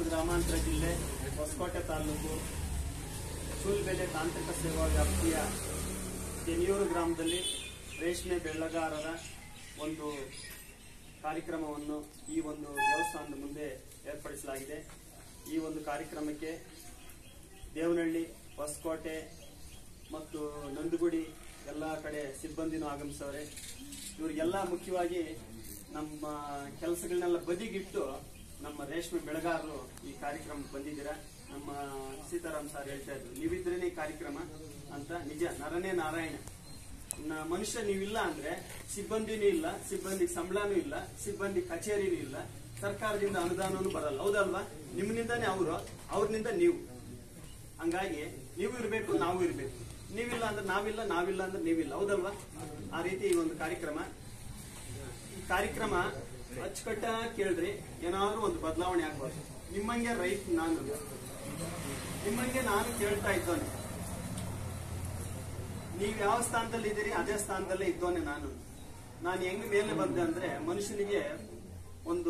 ಗ್ರಾಮಾಂತರ ಜಿಲ್ಲೆ ಹೊಸಕೋಟೆ ತಾಲೂಕು ಸೂಲ್ಬೆಲೆ ತಾಂತ್ರಿಕ ಸೇವಾ ವ್ಯಾಪ್ತಿಯ ತೆನಿಯೂರು ಗ್ರಾಮದಲ್ಲಿ ರೇಷ್ಮೆ ಬೆಳೆಗಾರರ ಒಂದು ಕಾರ್ಯಕ್ರಮವನ್ನು ಈ ಒಂದು ದೇವಸ್ಥಾನದ ಮುಂದೆ ಏರ್ಪಡಿಸಲಾಗಿದೆ ಈ ಒಂದು ಕಾರ್ಯಕ್ರಮಕ್ಕೆ ದೇವನಹಳ್ಳಿ ಹೊಸಕೋಟೆ ಮತ್ತು ನಂದಗುಡಿ ಎಲ್ಲ ಕಡೆ ಸಿಬ್ಬಂದಿನೂ ಆಗಮಿಸವ್ರೆ ಇವರಿಗೆಲ್ಲ ಮುಖ್ಯವಾಗಿ ನಮ್ಮ ಕೆಲಸಗಳನ್ನೆಲ್ಲ ಬದಿಗಿಟ್ಟು ನಮ್ಮ ರೇಷ್ಮೆ ಬೆಳೆಗಾರರು ಈ ಕಾರ್ಯಕ್ರಮಕ್ಕೆ ಬಂದಿದ್ದೀರಾ ನಮ್ಮ ಸೀತಾರಾಮ್ ಸರ್ ಹೇಳ್ತಾ ಇದ್ರು ನೀವಿದ್ರೇನೆ ಈ ಕಾರ್ಯಕ್ರಮ ಅಂತ ನಿಜ ನರನೇ ನಾರಾಯಣ ನ- ಮನುಷ್ಯ ನೀವಿಲ್ಲ ಅಂದ್ರೆ ಸಿಬ್ಬಂದಿನೂ ಇಲ್ಲ ಸಿಬ್ಬಂದಿಗೆ ಸಂಬಳನೂ ಇಲ್ಲ ಸಿಬ್ಬಂದಿ ಕಚೇರಿನೂ ಇಲ್ಲ ಸರ್ಕಾರದಿಂದ ಅನುದಾನನೂ ಬರಲ್ಲ ಹೌದಲ್ವಾ ನಿಮ್ಮಿಂದಾನೇ ಅವರು ಅವ್ರನಿಂದ ನೀವು ಹಂಗಾಗಿ ನೀವು ಇರಬೇಕು ನಾವು ಇರಬೇಕು ನೀವಿಲ್ಲ ಅಂದ್ರೆ ನಾವಿಲ್ಲ ನಾವಿಲ್ಲ ಅಂದ್ರೆ ನೀವಿಲ್ಲ ಹೌದಲ್ವಾ ಆ ರೀತಿ ಈ ಒಂದು ಕಾರ್ಯಕ್ರಮ ಈ ಕಾರ್ಯಕ್ರಮ ಅಚ್ಚುಕಟ್ಟಾಗಿ ಕೇಳ್ರಿ ಏನಾದ್ರೂ ಒಂದು ಬದಲಾವಣೆ ಆಗ್ಬಾರ್ದು ನಿಮ್ಮಂಗೆ ರೈತ ನಾನು ನಿಮ್ಮಂಗೆ ನಾನು ಕೇಳ್ತಾ ಇದ್ದೋನೆ ನೀವ್ ಯಾವ ಸ್ಥಾನದಲ್ಲಿ ಇದ್ದೀರಿ ಅದೇ ಸ್ಥಾನದಲ್ಲೇ ಇದ್ದೋನೆ ನಾನು ನಾನು ಹೆಂಗ್ ಮೇಲೆ ಬಂದೆ ಅಂದ್ರೆ ಮನುಷ್ಯನಿಗೆ ಒಂದು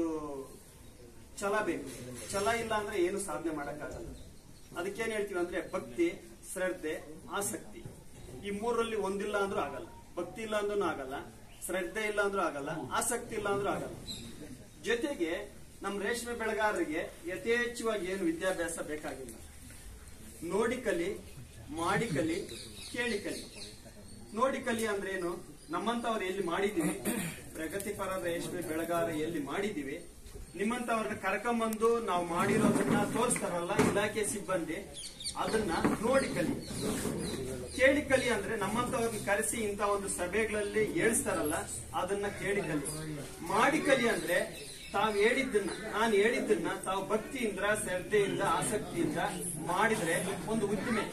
ಛಲ ಬೇಕು ಛಲ ಇಲ್ಲ ಅಂದ್ರೆ ಏನು ಸಾಧನೆ ಮಾಡಕ್ಕಾಗಲ್ಲ ಅದಕ್ಕೇನ್ ಹೇಳ್ತೀವಿ ಅಂದ್ರೆ ಭಕ್ತಿ ಶ್ರದ್ಧೆ ಆಸಕ್ತಿ ಈ ಮೂರರಲ್ಲಿ ಒಂದಿಲ್ಲ ಅಂದ್ರೂ ಆಗಲ್ಲ ಭಕ್ತಿ ಇಲ್ಲ ಅಂದ್ರೂ ಆಗಲ್ಲ ಶ್ರದ್ಧೆ ಇಲ್ಲ ಅಂದ್ರೂ ಆಗಲ್ಲ ಆಸಕ್ತಿ ಇಲ್ಲ ಅಂದ್ರೂ ಆಗಲ್ಲ ಜೊತೆಗೆ ನಮ್ಮ ರೇಷ್ಮೆ ಬೆಳೆಗಾರರಿಗೆ ಯಥೇಚ್ಛವಾಗಿ ಏನು ವಿದ್ಯಾಭ್ಯಾಸ ಬೇಕಾಗಿಲ್ಲ ನೋಡಿ ಕಲಿ ಮಾಡಿ ಕಲಿ ಕೇಳಿ ಕಲಿ ನೋಡಿ ಕಲಿ ಅಂದ್ರೆ ಏನು ನಮ್ಮಂತವ್ರು ಎಲ್ಲಿ ಮಾಡಿದೀವಿ ಪ್ರಗತಿಪರ ರೇಷ್ಮೆ ಬೆಳೆಗಾರ ಎಲ್ಲಿ ಮಾಡಿದೀವಿ ನಿಮ್ಮಂತವ್ರನ್ನ ಕರ್ಕೊಂಬಂದು ನಾವು ಮಾಡಿರೋದನ್ನ ತೋರಿಸ್ತಾರಲ್ಲ ಇಲಾಖೆ ಸಿಬ್ಬಂದಿ ಅದನ್ನ ನೋಡಿ ಕಲಿ ಕೇಳಿ ಕಲಿ ಅಂದ್ರೆ ನಮ್ಮಂತವ್ರನ್ನ ಕರೆಸಿ ಇಂತ ಒಂದು ಸಭೆಗಳಲ್ಲಿ ಹೇಳಿಸ್ತಾರಲ್ಲ ಅದನ್ನ ಕೇಳಿ ಕಲಿ ಮಾಡಿ ಕಲಿ ಅಂದ್ರೆ ತಾವು ಹೇಳಿದ್ದನ್ನ ನಾನು ಹೇಳಿದ್ದನ್ನ ತಾವು ಭಕ್ತಿಯಿಂದ ಶ್ರದ್ಧೆಯಿಂದ ಆಸಕ್ತಿಯಿಂದ ಮಾಡಿದ್ರೆ ಒಂದು ಉದ್ದಿಮೆ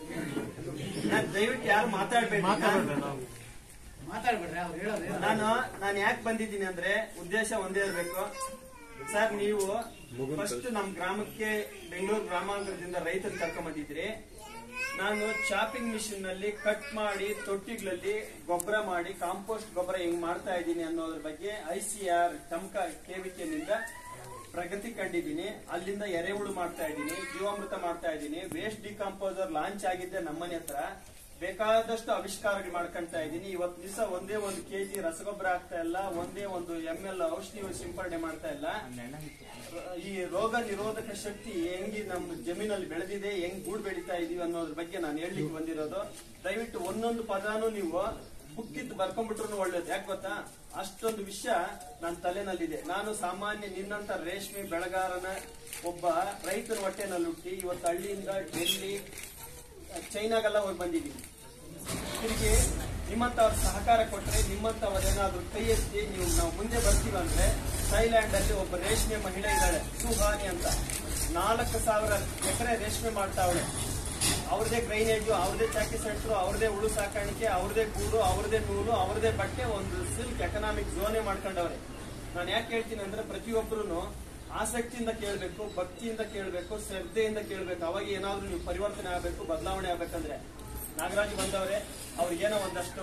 ನಾನ್ ದಯವಿಟ್ಟು ಯಾರು ಮಾತಾಡ್ಬೇಡಿ ಮಾತಾಡ್ಬೇಡ್ರಿ ಅವ್ರು ಹೇಳೋದು ನಾನು ನಾನು ಯಾಕೆ ಬಂದಿದ್ದೀನಿ ಅಂದ್ರೆ ಉದ್ದೇಶ ಒಂದೇ ಇರಬೇಕು ಸರ್ ನೀವು ಫಸ್ಟ್ ನಮ್ ಗ್ರಾಮಕ್ಕೆ ಬೆಂಗಳೂರು ಗ್ರಾಮಾಂತರದಿಂದ ರೈತರ ಕರ್ಕೊಂಡ್ ಬಂದಿದ್ರಿ ನಾನು ಚಾಪಿಂಗ್ ಮಿಷಿನ್ ನಲ್ಲಿ ಕಟ್ ಮಾಡಿ ತೊಟ್ಟಿಗಳಲ್ಲಿ ಗೊಬ್ಬರ ಮಾಡಿ ಕಾಂಪೋಸ್ಟ್ ಗೊಬ್ಬರ ಹೆಂಗ್ ಮಾಡ್ತಾ ಇದ್ದೀನಿ ಅನ್ನೋದ್ರ ಬಗ್ಗೆ ಐ ಸಿ ಆರ್ ಟಮ್ಕ ಕೆವಿಕೆನಿಂದ ಪ್ರಗತಿ ಕಂಡಿದ್ದೀನಿ ಅಲ್ಲಿಂದ ಎರೆಹುಳು ಮಾಡ್ತಾ ಇದ್ದೀನಿ ಜೀವಾಮೃತ ಮಾಡ್ತಾ ಇದ್ದೀನಿ ವೇಸ್ಟ್ ಡಿಕಂಪೋಸರ್ ಲಾಂಚ್ ಆಗಿದ್ದೆ ನಮ್ಮನೆ ಹತ್ರ ಬೇಕಾದಷ್ಟು ಆವಿಷ್ಕಾರಗಳು ಮಾಡ್ಕೊಂತಾ ಇದ್ದೀನಿ ಇವತ್ತು ದಿವಸ ಒಂದೇ ಒಂದು ಕೆಜಿ ರಸಗೊಬ್ಬರ ಆಗ್ತಾ ಇಲ್ಲ ಒಂದೇ ಒಂದು ಎಂ ಎಲ್ ಔಷಧಿ ಸಿಂಪಡಣೆ ಮಾಡ್ತಾ ಇಲ್ಲ ಈ ರೋಗ ನಿರೋಧಕ ಶಕ್ತಿ ಹೆಂಗಿ ನಮ್ಮ ಜಮೀನಲ್ಲಿ ಬೆಳೆದಿದೆ ಹೆಂಗ್ ಗೂಡು ಬೆಳೀತಾ ಇದೀವಿ ಅನ್ನೋದ್ರ ಬಗ್ಗೆ ನಾನು ಹೇಳಲಿಕ್ಕೆ ಬಂದಿರೋದು ದಯವಿಟ್ಟು ಒಂದೊಂದು ಪದಾನು ನೀವು ಬುಕ್ಕಿದ್ದು ಬರ್ಕೊಂಡ್ಬಿಟ್ರು ಒಳ್ಳೇದು ಯಾಕೆ ಗೊತ್ತಾ ಅಷ್ಟೊಂದು ವಿಷಯ ನನ್ನ ತಲೆನಲ್ಲಿದೆ ನಾನು ಸಾಮಾನ್ಯ ನಿನ್ನಂತ ರೇಷ್ಮೆ ಬೆಳೆಗಾರನ ಒಬ್ಬ ರೈತರ ಹೊಟ್ಟೆನಲ್ಲಿ ಹುಟ್ಟಿ ಇವತ್ತು ಹಳ್ಳಿಯಿಂದ ಡೆಲ್ಲಿ ಚೈನಾಗೆಲ್ಲ ಹೋಗಿ ಬಂದಿದ್ದೀನಿ ತಿರುಗಿ ನಿಮ್ಮಂತವ್ರ ಸಹಕಾರ ಕೊಟ್ರೆ ನಿಮ್ಮಂತವರೇನಾದ್ರೂ ಕೈ ಎತ್ತಿ ನೀವು ನಾವು ಮುಂದೆ ಬರ್ತೀವಿ ಅಂದ್ರೆ ಥೈಲ್ಯಾಂಡ್ ಅಲ್ಲಿ ಒಬ್ಬ ರೇಷ್ಮೆ ಮಹಿಳೆ ಇದ್ದಾಳೆ ಸುಹಾನಿ ಅಂತ ನಾಲ್ಕು ಸಾವಿರ ಎಕರೆ ರೇಷ್ಮೆ ಮಾಡ್ತಾವಳೆ ಅವ್ರದೇ ಗ್ರೈನೇಜು ಅವ್ರದೇ ಚಾಕಿ ಸೆಂಟ್ರು ಅವ್ರದೇ ಉಳು ಸಾಕಾಣಿಕೆ ಅವ್ರದೇ ಗೂಡು ಅವ್ರದೇ ನೂಲು ಅವ್ರದೇ ಬಟ್ಟೆ ಒಂದು ಸಿಲ್ಕ್ ಎಕನಾಮಿಕ್ ಝೋನೇ ಮಾಡ್ಕೊಂಡವ್ರೆ ನಾನು ಯಾಕೆ ಹೇಳ್ತೀನಿ ಅಂದ್ರೆ ಪ್ರತಿಯೊಬ್ಬರು ಆಸಕ್ತಿಯಿಂದ ಕೇಳಬೇಕು ಭಕ್ತಿಯಿಂದ ಕೇಳಬೇಕು ಶ್ರದ್ಧೆಯಿಂದ ಕೇಳಬೇಕು ಅವಾಗ ಏನಾದ್ರೂ ನೀವು ಪರಿವರ್ತನೆ ಆಗಬೇಕು ಬದಲಾವಣೆ ಆಗ್ಬೇಕಂದ್ರೆ ನಾಗರಾಜ್ ಬಂದವರೇ ಅವ್ರಿಗೇನೋ ಒಂದಷ್ಟು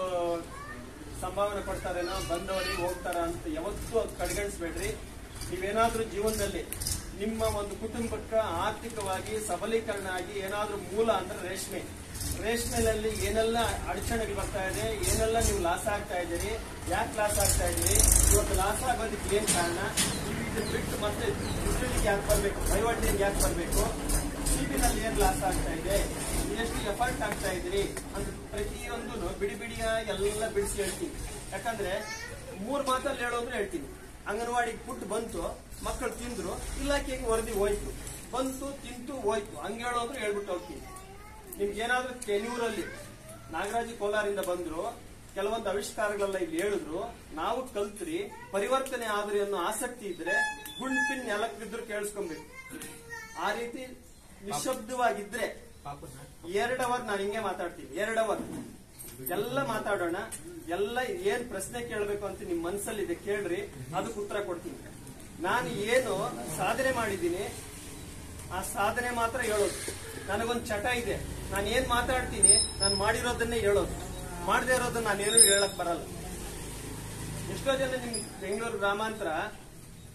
ಸಂಭಾವನೆ ಕೊಡ್ತಾರೇನೋ ಬಂದವರಿಗೆ ಹೋಗ್ತಾರ ಅಂತ ಯಾವತ್ತೂ ಅದ್ ಕಡೆಗಣಿಸ್ಬೇಡ್ರಿ ನೀವೇನಾದ್ರೂ ಜೀವನದಲ್ಲಿ ನಿಮ್ಮ ಒಂದು ಕುಟುಂಬಕ್ಕೆ ಆರ್ಥಿಕವಾಗಿ ಸಬಲೀಕರಣ ಆಗಿ ಏನಾದ್ರೂ ಮೂಲ ಅಂದ್ರೆ ರೇಷ್ಮೆ ರೇಷ್ಮೆನಲ್ಲಿ ಏನೆಲ್ಲ ಅಡಚಣೆಗಳು ಬರ್ತಾ ಇದೆ ಏನೆಲ್ಲ ನೀವು ಲಾಸ್ ಆಗ್ತಾ ಇದ್ದೀರಿ ಯಾಕೆ ಲಾಸ್ ಆಗ್ತಾ ಇದ್ದೀರಿ ಇವತ್ತು ಲಾಸ್ ಆಗೋದಕ್ಕೆ ಏನ್ ಕಾರಣ ನೀವು ಇದನ್ನ ಬಿಟ್ಟು ಮತ್ತೆ ದುಡ್ಡಿಗೆ ಯಾಕೆ ಬರ್ಬೇಕು ವಹಿವಾಟಿಗೆ ಯಾಕೆ ಬರ್ಬೇಕು ಸಿಬಿನಲ್ಲಿ ಏನ್ ಲಾಸ್ ಆಗ್ತಾ ಇದೆ ಎಷ್ಟು ಎಫರ್ಟ್ ಆಗ್ತಾ ಇದ್ರಿ ಅಂತ ಪ್ರತಿಯೊಂದು ಬಿಡಿ ಬಿಡಿಯ ಎಲ್ಲ ಬಿಡಿಸಿ ಹೇಳ್ತೀನಿ ಯಾಕಂದ್ರೆ ಮೂರ್ ಮಾತಲ್ಲಿ ಹೇಳೋದ್ರೆ ಹೇಳ್ತೀನಿ ಅಂಗನವಾಡಿಗೆ ಪುಟ್ಟು ಬಂತು ಮಕ್ಕಳು ತಿಂದ್ರು ಇಲಾಖೆಗೆ ವರದಿ ಹೋಯ್ತು ಬಂತು ತಿಂತು ಹೋಯ್ತು ಹಂಗ ಹೇಳೋದ್ರು ಹೇಳ್ಬಿಟ್ಟು ಹೋಗ್ತೀನಿ ನಿಮ್ಗೆ ಏನಾದ್ರೂ ಕೆನೂರಲ್ಲಿ ನಾಗರಾಜಿ ಕೋಲಾರಿಂದ ಬಂದ್ರು ಕೆಲವೊಂದು ಆವಿಷ್ಕಾರಗಳೆಲ್ಲ ಇಲ್ಲಿ ಹೇಳಿದ್ರು ನಾವು ಕಲ್ತ್ರಿ ಪರಿವರ್ತನೆ ಆದ್ರಿ ಅನ್ನೋ ಆಸಕ್ತಿ ಇದ್ರೆ ಗುಂಪಿನ ನೆಲಕ್ಕೆ ಬಿದ್ರು ಕೇಳಿಸ್ಕೊಬೇಕು ಆ ರೀತಿ ನಿಶಬ್ದವಾಗಿದ್ರೆ ಎರಡ್ ಅವರ್ ನಾನು ಹಿಂಗೆ ಮಾತಾಡ್ತೀನಿ ಎರಡ್ ಅವರ್ ಎಲ್ಲ ಮಾತಾಡೋಣ ಎಲ್ಲ ಏನ್ ಪ್ರಶ್ನೆ ಕೇಳಬೇಕು ಅಂತ ನಿಮ್ ಮನ್ಸಲ್ಲಿದೆ ಕೇಳ್ರಿ ಅದಕ್ಕೆ ಉತ್ತರ ಕೊಡ್ತೀನಿ ನಾನು ಏನು ಸಾಧನೆ ಮಾಡಿದ್ದೀನಿ ಆ ಸಾಧನೆ ಮಾತ್ರ ಹೇಳೋದು ನನಗೊಂದು ಚಟ ಇದೆ ನಾನು ಏನ್ ಮಾತಾಡ್ತೀನಿ ನಾನು ಮಾಡಿರೋದನ್ನೇ ಹೇಳೋದು ಮಾಡದೇ ಇರೋದನ್ನ ನಾನೇನು ಹೇಳಕ್ ಬರಲ್ಲ ಎಷ್ಟೋ ಜನ ನಿಮ್ ಬೆಂಗಳೂರು ಗ್ರಾಮಾಂತರ